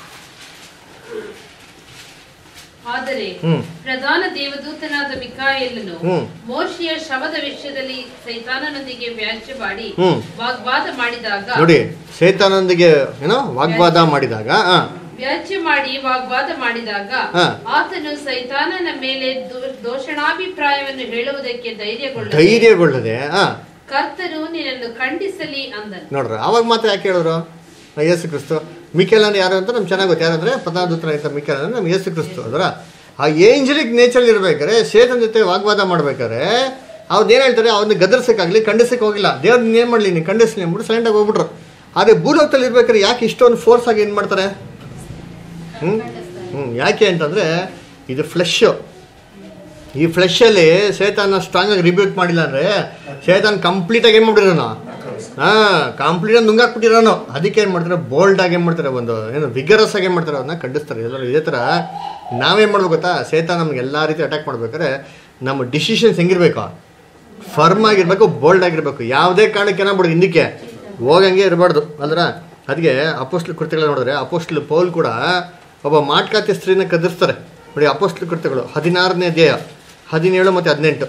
ಆದರೆ ಹ್ಮ್. ಪ್ರಧಾನ ದೇವದೂತನಾದ ಮಿಕಾಯೇಲನು ಹ್ಮ್. ಮೋಶೆಯ ಶವದ ವಿಷಯದಲ್ಲಿ ಸೈತಾನನೊಂದಿಗೆ ವ್ಯಾಜ್ಯವಾಡಿ ಹ್ಮ್. ವಾಗ್ವಾದ ಮಾಡಿದಾಗ ನೋಡಿ ಸೇತಾನೊಂದಿಗೆ ಏನೋ ವಾಗ್ವಾದ ಮಾಡಿದಾಗ ಹಾಂ ವ್ಯಾಜ್ಯ ಮಾಡಿ ವಾಗ್ವಾದ ಮಾಡಿದಾಗ ಹಾ. ಆತನು ಸೈತಾನನ ಮೇಲೆ ದೋ- ದೂಷಣಾಭಿಪ್ರಾಯವನ್ನು ಹೇಳುವುದಕ್ಕೆ ಧೈರ್ಯಗೊಳ್ಳ ಧೈರ್ಯಗೊಳ್ಳದೆ ಹಾ ಕರ್ತನು ನಿನ್ನನ್ನು ಖಂಡಿಸಲಿ ಅಂದನು ನೋಡ್ರಿ ಅವಾಗ ಮಾತ್ರ ಯಾಕೆ ಹೇಳಿದ್ರು ಆ ಯೇಸು ಕ್ರಿಸ್ತು ಮಿಕೆಲ್ ಅಂದ್ರೆ ಯಾರು ಅಂತ ನಮ್ಗೆ ಚೆನ್ನಾಗಿ ಗೊತ್ತು ಯಾರಂದ್ರೆ ಪದಾದೂತರ ಅಂತ ಮಿಕೆಲ್ ಅಂದ್ರೆ ನಮ್ಗೆ ಯೇಸು ಕ್ರಿಸ್ತು ಅದರ ಆ ಏಂಜಲಿಕ್ ನೇಚರ್ ಇರ್ಬೇಕಾದ್ರೆ ಸೇತನ್ ಜೊತೆ ವಾಗ್ವಾದ ಮಾಡ್ಬೇಕಾದ್ರೆ ಅವ್ರು ಏನು ಹೇಳ್ತಾರೆ ಅವ್ರನ್ನ ಗದರ್ಸಕ್ಕಾಗ್ಲಿ ಖಂಡಿಸಕ್ಕೆ ಹೋಗಿಲ್ಲ ದೇವ್ರ ಏನು ಮಾಡಲಿ ನೀನು ಖಂಡಿಸ್ಲಿ ಅಂದ್ಬಿಟ್ಟು ಸೈಲೆಂಟಾಗಿ ಹೋಗ್ಬಿಟ್ರು ಆದರೆ ಭೂಲೋಕದಲ್ಲಿ ಇರ್ಬೇಕಾದ್ರೆ ಯಾಕೆ ಇಷ್ಟೊಂದು ಫೋರ್ಸ್ ಆಗಿ ಏನು ಮಾಡ್ತಾರೆ ಹ್ಞೂ ಹ್ಞೂ ಯಾಕೆ ಅಂತಂದರೆ ಇದು ಫ್ಲೆಶ್ಶು ಈ ಫ್ಲೆಶಲ್ಲಿ ಸೇತಾನ ಸ್ಟ್ರಾಂಗ್ ಆಗಿ ರಿಬ್ಯೂಟ್ ಮಾಡಿಲ್ಲ ಅಂದ್ರೆ ಸೇತಾನ್ ಕಂಪ್ಲೀಟ್ ಆಗಿ ಏನು ಮಾಡ್ಬಿಟ್ಟಿರೋನು ಹಾಂ ಕಂಪ್ಲೀಟ್ ಆಗಿ ನುಂಗಾಕ್ಬಿಟ್ಟಿರೋನು ಅದಕ್ಕೆ ಏನು ಮಾಡ್ತಾರೆ ಬೋಲ್ಡ್ ಆಗಿ ಏನು ಮಾಡ್ತಾರೆ ಒಂದು ಏನು ವಿಗರಸ್ ಆಗಿ ಏನು ಮಾಡ್ತಾರೆ ಅದನ್ನ ಖಂಡಿಸ್ತಾರೆ ಎಲ್ಲರೂ ಇದೇ ಥರ ನಾವೇನು ಮಾಡ್ಬೇಕು ಗೊತ್ತಾ ಸೇತಾನ್ ನಮ್ಗೆ ಎಲ್ಲ ರೀತಿ ಅಟ್ಯಾಕ್ ಮಾಡ್ಬೇಕಾದ್ರೆ ನಮ್ಮ ಡಿಸಿಷನ್ಸ್ ಹೆಂಗಿರ್ಬೇಕು ಫರ್ಮ್ ಆಗಿರ್ಬೇಕು ಬೋಲ್ಡ್ ಆಗಿರ್ಬೇಕು ಯಾವುದೇ ಕಾರಣಕ್ಕೆ ಏನಾಗ್ಬಿಡೋದು ಹಿಂದಕ್ಕೆ ಹೋಗಂಗೆ ಇರಬಾರ್ದು ಅಲ್ದ್ರ ಅದಕ್ಕೆ ಅಪೋಸ್ಟ್ಲ್ ಕೃತ್ಯಗಳು ನೋಡಿದ್ರೆ ಅಪೋಸ್ಟ್ಲ್ ಪೌಲ್ ಕೂಡ ಒಬ್ಬ ಮಾಟ್ಕಾತಿ ಸ್ತ್ರೀನ ಕದರ್ಸ್ತಾರೆ ನೋಡಿ ಅಪೋಸ್ಟ್ಲ್ ಕೃತ್ಯಗಳು ಹದಿನಾರನೇ ಅಧ್ಯಾಯ ಹದಿನೇಳು ಮತ್ತು ಹದಿನೆಂಟು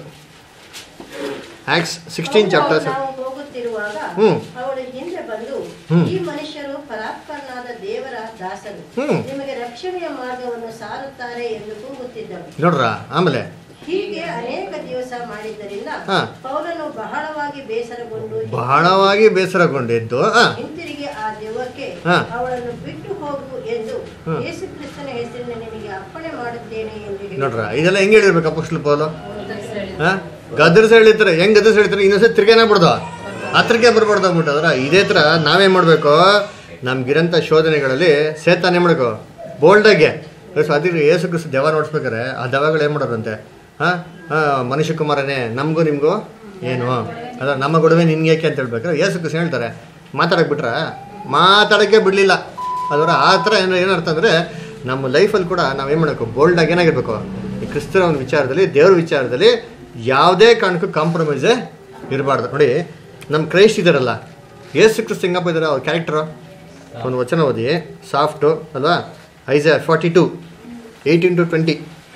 ಆಕ್ಸ್ ಸಿಕ್ಸ್ಟೀನ್ ಚಾಪ್ಟರ್ ನಾವು ಹೋಗುತ್ತಿರುವಾಗ ಹ್ಮ್. ಅವಳು ಹಿಂದೆ ಬಂದು ಹ್ಮ್. ಈ ಮನುಷ್ಯರು ಪರಾತ್ಪರನಾದ ದೇವರ ದಾಸರು ಹ್ಮ್. ನಿಮಗೆ ರಕ್ಷಣೆಯ ಮಾರ್ಗವನ್ನು ಸಾರುತ್ತಾರೆ ಎಂದು ಕೂಗುತ್ತಿದ್ದಳು ನೋಡ್ರ ಆಮೇಲೆ ಹೀಗೆ ಅನೇಕ ದಿವಸ ಮಾಡಿದ್ದರಿಂದ ಹಾ. ಪೌಲನು ಬಹಳವಾಗಿ ಬೇಸರಗೊಂಡು ಬಹಳವಾಗಿ ಬೇಸರಗೊಂಡಿದ್ದು ಹಾಂ ಹಿಂತಿರುಗಿ ಆ ದೆವ್ವಕ್ಕೆ ಹಾ. ಅವಳನ್ನು ಬಿಟ್ಟು ಹೋಗು ಎಂದು ಹ್ಮ್. ಯೇಸು ಕ್ರಿಸ್ತನ ಹೆಸರಿನ ನಿನಗೆ ಅಪ್ಪಣೆ ಮಾಡುತ್ತೇನೆ ಎಂದು ಹೇಳಿದನು. ನೋಡ್ರ ಇದೆಲ್ಲ ಹೆಂಗೆ ಹೇಳಿರ್ಬೇಕು ಅಪೋಸ್ಟ್ಲ್ ಪೌಲು ಹಾಂ ಗದರ್ಸ್ ಹೇಳಿರ್ತಾರೆ ಹೆಂಗ್ ಗದರ್ಸ್ ಹೇಳ್ತಾರೆ ಇನ್ನೊಂದ್ಸತಿ ತಿರ್ಗೇನ ಬಿಡ್ದು ಹತ್ರಕ್ಕೆ ಬರ್ಬಾರ್ದು ಅಂದ್ಬಿಟ್ಟು ಅದ್ರ ಇದೇ ಥರ ನಾವೇನು ಮಾಡಬೇಕು ನಮ್ಗಿರೋಂಥ ಶೋಧನೆಗಳಲ್ಲಿ ಸೇತಾನೆ ಮಾಡಬೇಕು ಬೋಲ್ಡಾಗೆ ಸೊ ಅದಕ್ಕೆ ಏಸು ಕ್ರಿಸ್ತು ದೆವ ನೋಡ್ಸ್ಬೇಕಾರೆ ಆ ದೆವಗಳು ಏನು ಮಾಡೋದಂತೆ ಹಾಂ ಹಾಂ ಮನುಷ್ಯ ಕುಮಾರನೇ ನಮಗೂ ನಿಮಗೂ ಏನು ಅದ ನಮ್ಮ ಗೊಡವೆ ನಿನ್ಗೆ ಯಾಕೆ ಅಂತ ಹೇಳ್ಬೇಕಾರೆ ಏಸು ಕ್ರಿಸ್ತು ಹೇಳ್ತಾರೆ ಮಾತಾಡಕ್ಕೆ ಬಿಟ್ರೆ ಮಾತಾಡೋಕ್ಕೆ ಬಿಡಲಿಲ್ಲ ಅದರ ಆ ಥರ ಏನು ಏನರ್ಥ ಅಂದರೆ ನಮ್ಮ ಲೈಫಲ್ಲಿ ಕೂಡ ನಾವೇನು ಮಾಡಬೇಕು ಬೋಲ್ಡಾಗಿ ಏನಾಗಿರ್ಬೇಕು ಈ ಕ್ರಿಸ್ತರ ಒಂದು ವಿಚಾರದಲ್ಲಿ ದೇವ್ರ ವಿಚಾರದಲ್ಲಿ ಯಾವುದೇ ಕಾರಣಕ್ಕೂ ಕಾಂಪ್ರಮೈಸೇ ಇರಬಾರ್ದು ನೋಡಿ ನಮ್ಮ ಕ್ರೈಸ್ಟ್ ಇದ್ದಾರಲ್ಲ ಏಸು ಕ್ರಿಸ್ತ ಹೆಂಗಪ್ಪ ಇದ್ದಾರೆ ಅವ್ರ ಕ್ಯಾರೆಕ್ಟರು ಒಂದು ವಚನ ಓದಿ ಸಾಫ್ಟು ಅಲ್ವಾ Isaiah forty two eighteen to twenty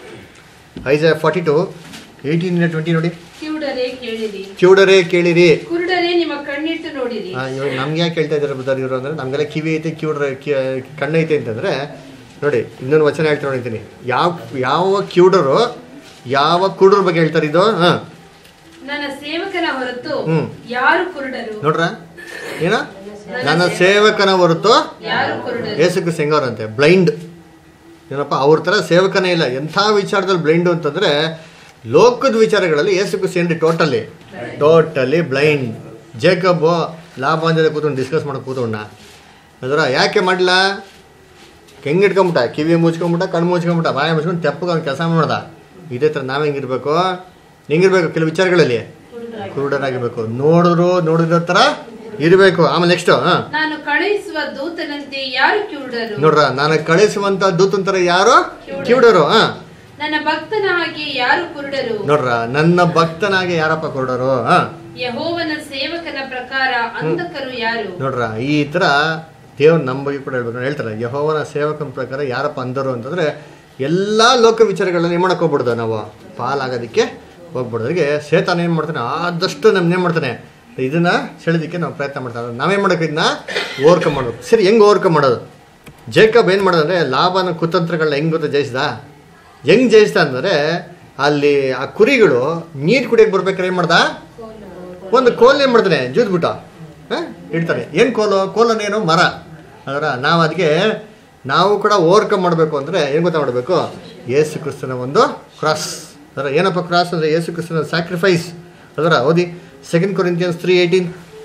Isaiah forty two eighteen twenty ನೋಡಿ ಕಿವುಡರೇ ಕೇಳಿರಿ ಕಿವುಡರೇ ಕೇಳಿರಿ ಕುರುಡರೇ ನಿಮ್ಮ ಕಣ್ಣಿಟ್ಟು ನೋಡಿರಿ ಆ, ಇವಾಗ ನಮ್ಗೆ ಯಾಕೆ ಹೇಳ್ತಾ ಇದ್ದಾರೆ ಬುದ್ಧಾರ್ ಇವರು ಅಂದರೆ ನಮಗೆಲ್ಲ ಕಿವಿ ಐತೆ ಕಿವುಡ್ರ ಕಿ ಕಣ್ಣೈತೆ ಅಂತಂದರೆ ನೋಡಿ ಇನ್ನೊಂದು ವಚನ ಹೇಳ್ತಾ ನೋಡಿದ್ದೀನಿ ಯಾವ ಯಾವ ಕಿವುಡರು ಯಾವ ಕುರುಡ್ರ ಬಗ್ಗೆ ಹೇಳ್ತಾರೆ ಇದು ಹಾಂ ನನ್ನ ಸೇವಕನ ಹೊರತು ಹ್ಮ್. ಯಾರು ಕುರುಡರು ನೋಡ್ರ ಏನ ನನ್ನ ಸೇವಕನ ಹೊರತು ಯಾರು ಕುರುಡರು ಏಸಕ್ಕೆ ಸಿಂಗವ್ರಂತೆ ಬ್ಲೈಂಡ್ ಏನಪ್ಪ ಅವ್ರ ಥರ ಸೇವಕನೇ ಇಲ್ಲ ಎಂಥ ವಿಚಾರದಲ್ಲಿ ಬ್ಲೈಂಡು ಅಂತಂದರೆ ಲೋಕದ ವಿಚಾರಗಳಲ್ಲಿ ಏಸು ಏನ್ರಿ ಟೋಟಲಿ ಟೋಟಲಿ ಬ್ಲೈಂಡ್ ಜೇಕಬ್ಬು ಲಾಭಾಂಜಲಿ ಕೂತ್ಕೊಂಡು ಡಿಸ್ಕಸ್ ಮಾಡೋಕೆ ಕೂತ್ಕೊಂಡ ಅದರ ಯಾಕೆ ಮಾಡಲ್ಲ ಹೆಂಗೆ ಇಟ್ಕೊಂಬಿಟ್ಟ ಕಿವಿ ಮುಚ್ಕೊಂಬಿಟ್ಟ ಕಣ್ಣು ಮುಚ್ಕೊಂಬಿಟ್ಟ ಬಾಯ ಮುಚ್ಕೊಂಡು ತೆಪ್ಪಗೆ ಅವ್ನು ಕೆಲಸ ಮಾಡ್ದ ಇದೇ ಥರ ನಾವು ಹೆಂಗಿರ್ಬೇಕು ಹೆಂಗಿರ್ಬೇಕು ಕೆಲವು ವಿಚಾರಗಳಲ್ಲಿ ಕುರುಡರಾಗಿರ್ಬೇಕು ನೋಡಿದ್ರು ನೋಡಿರೋ ಥರ ಇರಬೇಕು ಆಮೇಲೆ ನೆಕ್ಸ್ಟು ಹಾಂ ನಾನು ಕಳುಹಿಸುವ ದೂತನಂತೆ ಯಾರು ಕಿವುಡರು ನೋಡ್ರ ನಾನು ಕಳಿಸುವಂತ ದೂತನ್ ಥರ ಯಾರು ಕಿವುಡರು ಹಾ ನನ್ನ ಭಕ್ತನ ಹಾಗೆ ಯಾರು ಕುರುಡರು ನೋಡ್ರ ನನ್ನ ಭಕ್ತನಾಗೆ ಯಾರಪ್ಪ ಕೊಡೋರು ಹಾ ಯಹೋವನ ಸೇವಕನ ಪ್ರಕಾರ ಅಂಧಕರು ಯಾರು ನೋಡ್ರ ಈ ಥರ ದೇವ್ರು ನಮ್ಮ ಬಗ್ಗೆ ಕೂಡ ಹೇಳ್ಬೇಕು ಹೇಳ್ತಾರೆ ಯಹೋವನ ಸೇವಕನ ಪ್ರಕಾರ ಯಾರಪ್ಪ ಅಂದರು ಅಂತಂದ್ರೆ ಎಲ್ಲ ಲೋಕ ವಿಚಾರಗಳನ್ನ ಏನು ಮಾಡಕ್ಕೆ ಹೋಗ್ಬಿಡ್ದು ನಾವು ಪಾಲಾಗೋದಕ್ಕೆ ಹೋಗ್ಬಿಡ್ದು ಅದಕ್ಕೆ ಸೇತಾನ ಏನು ಮಾಡ್ತಾನೆ ಆದಷ್ಟು ನಮ್ಗೆ ಏನು ಮಾಡ್ತಾನೆ ಇದನ್ನ ಸೆಳೆದಕ್ಕೆ ನಾವು ಪ್ರಯತ್ನ ಮಾಡ್ತಾರೆ ನಾವೇನು ಮಾಡೋಕೆ ಇದನ್ನ ಓವರ್ಕಮ್ ಮಾಡ್ಬೇಕು ಸರಿ ಹೆಂಗೆ ಓವರ್ಕಮ್ ಮಾಡೋದು ಜೇಕಬ್ ಏನು ಮಾಡೋದಂದ್ರೆ ಲಾಭನ ಕುತಂತ್ರಗಳನ್ನ ಹೆಂಗೆ ಗೊತ್ತಾ ಜಯಿಸ್ದ ಹೆಂಗೆ ಜಯಿಸ್ದ ಅಂದರೆ ಅಲ್ಲಿ ಆ ಕುರಿಗಳು ನೀರು ಕುಡಿಯೋಕೆ ಬರ್ಬೇಕಾದ್ರೆ ಏನು ಮಾಡ್ದ ಒಂದು ಕೋಲ್ ಏನು ಮಾಡ್ತಾನೆ ಜೂದ್ಬಿಟ್ಟು ಹಾಂ ಇಡ್ತಾನೆ ಏನು ಕೋಲು ಕೋಲನ್ನೇನು ಮರ ಅದರ ನಾವು ಅದಕ್ಕೆ ನಾವು ಕೂಡ ಓವರ್ಕಮ್ ಮಾಡಬೇಕು ಅಂದರೆ ಏನು ಗೊತ್ತಾ ಮಾಡಬೇಕು ಯೇಸು ಕ್ರಿಸ್ತನ ಒಂದು ಕ್ರಾಸ್ ಅದರ ಏನಪ್ಪ ಕ್ರಾಸ್ ಅಂದರೆ ಯೇಸು ಕ್ರಿಸ್ತನ ಸ್ಯಾಕ್ರಿಫೈಸ್ ಅದರ ಓದಿ second Corinthians three eighteen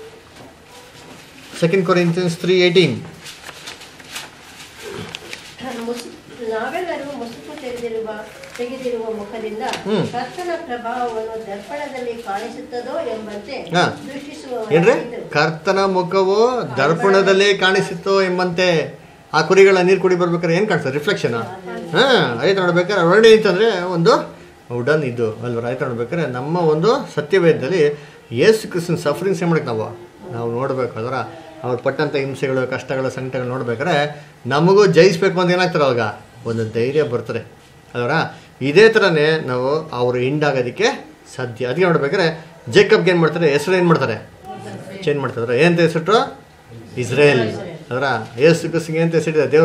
second Corinthians three eighteen ಮುಸು- ನಾವೆಲ್ಲರೂ ಮುಸುಕು ತೆಗೆದಿರುವ ತೆಗೆದಿರುವ ಮುಖದಿಂದ ಹ್ಮ್. ಕರ್ತನ ಪ್ರಭಾವವನ್ನು ದರ್ಪಣದಲ್ಲಿ ಕಾಣಿಸುತ್ತದೋ ಎಂಬಂತೆ ಹಾ. ದೃಷ್ಟಿಸುವ ಏನ್ರಿ ಕರ್ತನ ಮುಖವು ದರ್ಪಣದಲ್ಲೇ ಕಾಣಿಸಿತ್ತು ಎಂಬಂತೆ ಆ ಕುರಿಗಳ ನೀರು ಕುಡಿ ಬರ್ಬೇಕಾದ್ರೆ ಏನು ಕಾಣಿಸ್ತದೆ ರಿಫ್ಲೆಕ್ಷನ್ ಹಾಂ ಆಯ್ತು ನೋಡ್ಬೇಕಾದ್ರೆ ಒಳ್ಳೆ ಅಂತಂದರೆ ಒಂದು ವುಡನ್ ಇದು ಅಲ್ವ ಆಯ್ತು ನೋಡ್ಬೇಕಾದ್ರೆ ನಮ್ಮ ಒಂದು ಸತ್ಯವೇದದಲ್ಲಿ ಯೇಸು ಕ್ರಿಸ್ತನ ಸಫರಿಂಗ್ಸ್ ಏನು ಮಾಡಕ್ಕೆ ನಾವು ನಾವು ನೋಡಬೇಕು ಅದರ ಅವ್ರು ಪಟ್ಟಂಥ ಹಿಂಸೆಗಳು ಕಷ್ಟಗಳು ಸಂಕಟಗಳು ನೋಡ್ಬೇಕಾದ್ರೆ ನಮಗೂ ಜಯಿಸ್ಬೇಕು ಅಂತ ಏನಾಗ್ತಾರೆ ಅವಾಗ ಒಂದು ಧೈರ್ಯ ಬರ್ತದೆ ಅದರ ಇದೇ ಥರನೇ ನಾವು ಅವರು ಹಿಂಡಾಗೋದಕ್ಕೆ ಸಾಧ್ಯ ಅದಕ್ಕೆ ನೋಡ್ಬೇಕಾದ್ರೆ ಜೇಕಬ್ಗೆ ಏನು ಮಾಡ್ತಾರೆ ಹೆಸರು ಏನು ಮಾಡ್ತಾರೆ ಚೇಂಜ್ ಮಾಡ್ತಾರೆ ಏನಂತ ಹೆಸರು ಇಸ್ರೇಲ್ ಅದರ ಏಸು ಕ್ರಿಸ್ತಿಗೆ ಅಂತ ಹೆಸರಿದೆ ದೇವರು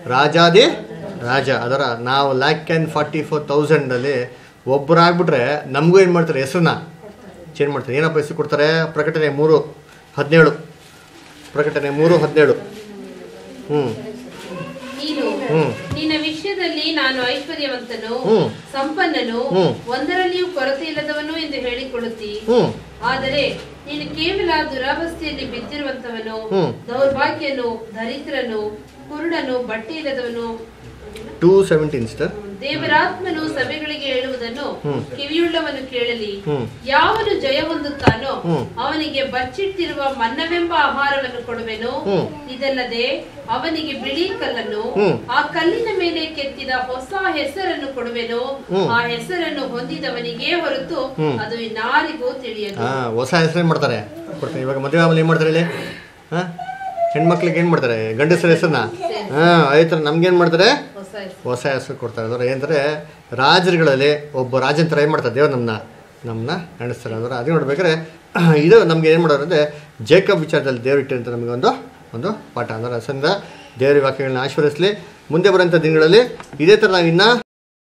ರಾಜಾದಿ ರಾಜ ಅದರ ನಾವು ಲ್ಯಾಕ್ ಆ್ಯಂಡ್ ಫಾರ್ಟಿ ಫೋರ್ ತೌಸಂಡಲ್ಲಿ ಒಬ್ಬರಾಗ್ಬಿಟ್ರೆ ನಮಗೂ ಏನು ಮಾಡ್ತಾರೆ ಹೆಸರನ್ನ ಚೇಂಜ್ ಮಾಡ್ತಾರೆ ಏನಪ್ಪ ಹೆಸರು ಕೊಡ್ತಾರೆ ಪ್ರಕಟಣೆ ಮೂರು ಹದಿನೇಳು ಪ್ರಕಟಣೆ ಮೂರು ಹದಿನೇಳು ಹ್ಞೂ ನೀನು ಹ್ಮ್. ನಿನ್ನ ವಿಷಯದಲ್ಲಿ ನಾನು ಐಶ್ವರ್ಯವಂತನು ಹ್ಮ್. ಸಂಪನ್ನನು ಹ್ಮ್. ಒಂದರಲ್ಲಿಯೂ ಕೊರತೆ ಇಲ್ಲದವನು ಎಂದು ಹೇಳಿಕೊಳ್ಳುತ್ತಿ ಹ್ಞೂ ಆದರೆ ನೀನು ಕೇವಲ ದುರಾವಸ್ಥೆಯಲ್ಲಿ ಬಿದ್ದಿರುವಂತವನು ಹ್ಮ್. ದೌರ್ಭಾಗ್ಯನು ದರಿದ್ರನು ಕುರುಡನು ಬಟ್ಟೆ ಇಲ್ಲದವನು ಟೂ ಸೆವೆಂಟೀನ್ ಸಿಸ್ಟರ್ ದೇವರಾತ್ಮನು ಸಭೆಗಳಿಗೆ ಹೇಳುವುದನ್ನು ಹ್ಮ್. ಕಿವಿಯುಳ್ಳವನು ಕೇಳಲಿ ಹ್ಮ್. ಯಾವನು ಜಯ ಹೊಂದುತ್ತಾನೋ ಹ್ಮ್. ಅವನಿಗೆ ಬಚ್ಚಿಟ್ಟಿರುವ ಮನ್ನವೆಂಬ ಆಹಾರವನ್ನು ಕೊಡುವೆನು ಹ್ಮ್. ಇದಲ್ಲದೆ ಅವನಿಗೆ ಬಿಳಿ ಕಲ್ಲನ್ನು ಹ್ಮ್. ಆ ಕಲ್ಲಿನ ಮೇಲೆ ಕೆತ್ತಿದ ಹೊಸ ಹೆಸರನ್ನು ಕೊಡುವೆನು ಹ್ಮ್. ಆ ಹೆಸರನ್ನು ಹೊಂದಿದವನಿಗೇ ಹೊರತು ಹ್ಮ್. ಅದು ಇನ್ನಾರಿಗೂ ತಿಳಿಯದು ಹಾಂ ಹೊಸ ಹೆಸರು ಏನು ಮಾಡ್ತಾರೆ ಕೊಡ್ತೀನಿ ಇವಾಗ ಮದುವೆ ಆಮೇಲೆ ಏನು ಮಾಡ್ತಾರೆ ಹೇಳಿ ಹಾಂ ಹೆಣ್ಮಕ್ಳಿಗೆ ಏನು ಮಾಡ್ತಾರೆ ಗಂಡಸರ ಹೆಸರನ್ನ ಹಾಂ ಆಯ್ತು ನಮ್ಗೇನು ಮಾಡ್ತಾರೆ ಹೊಸ ಹೆಸರು ಹೊಸ ಹೆಸರು ಕೊಡ್ತಾರೆ ಅಂದ್ರೆ ಏನಂದರೆ ರಾಜರುಗಳಲ್ಲಿ ಒಬ್ಬ ರಾಜನ ಥರ ಏನು ಮಾಡ್ತಾರೆ ದೇವ್ರು ನಮ್ಮನ್ನ ನಮ್ಮನ್ನ ನಡೆಸ್ತಾರೆ ಅಂದ್ರೆ ಅದು ನೋಡ್ಬೇಕಾದ್ರೆ ಇದು ನಮ್ಗೆ ಏನು ಮಾಡೋರು ಅಂದರೆ ಜೇಕಬ್ ವಿಚಾರದಲ್ಲಿ ದೇವ್ರು ಇಟ್ಟಿರಂತ ನಮಗೆ ಒಂದು ಒಂದು ಪಾಠ ಅಂದ್ರೆ ಅಸಂದ ದೇವರ ವಾಕ್ಯಗಳನ್ನ ಆಶೀರ್ವದಿಸಲಿ ಮುಂದೆ ಬರೋಂಥ ದಿನಗಳಲ್ಲಿ ಇದೇ ಥರ ನಾವು ಇನ್ನೂ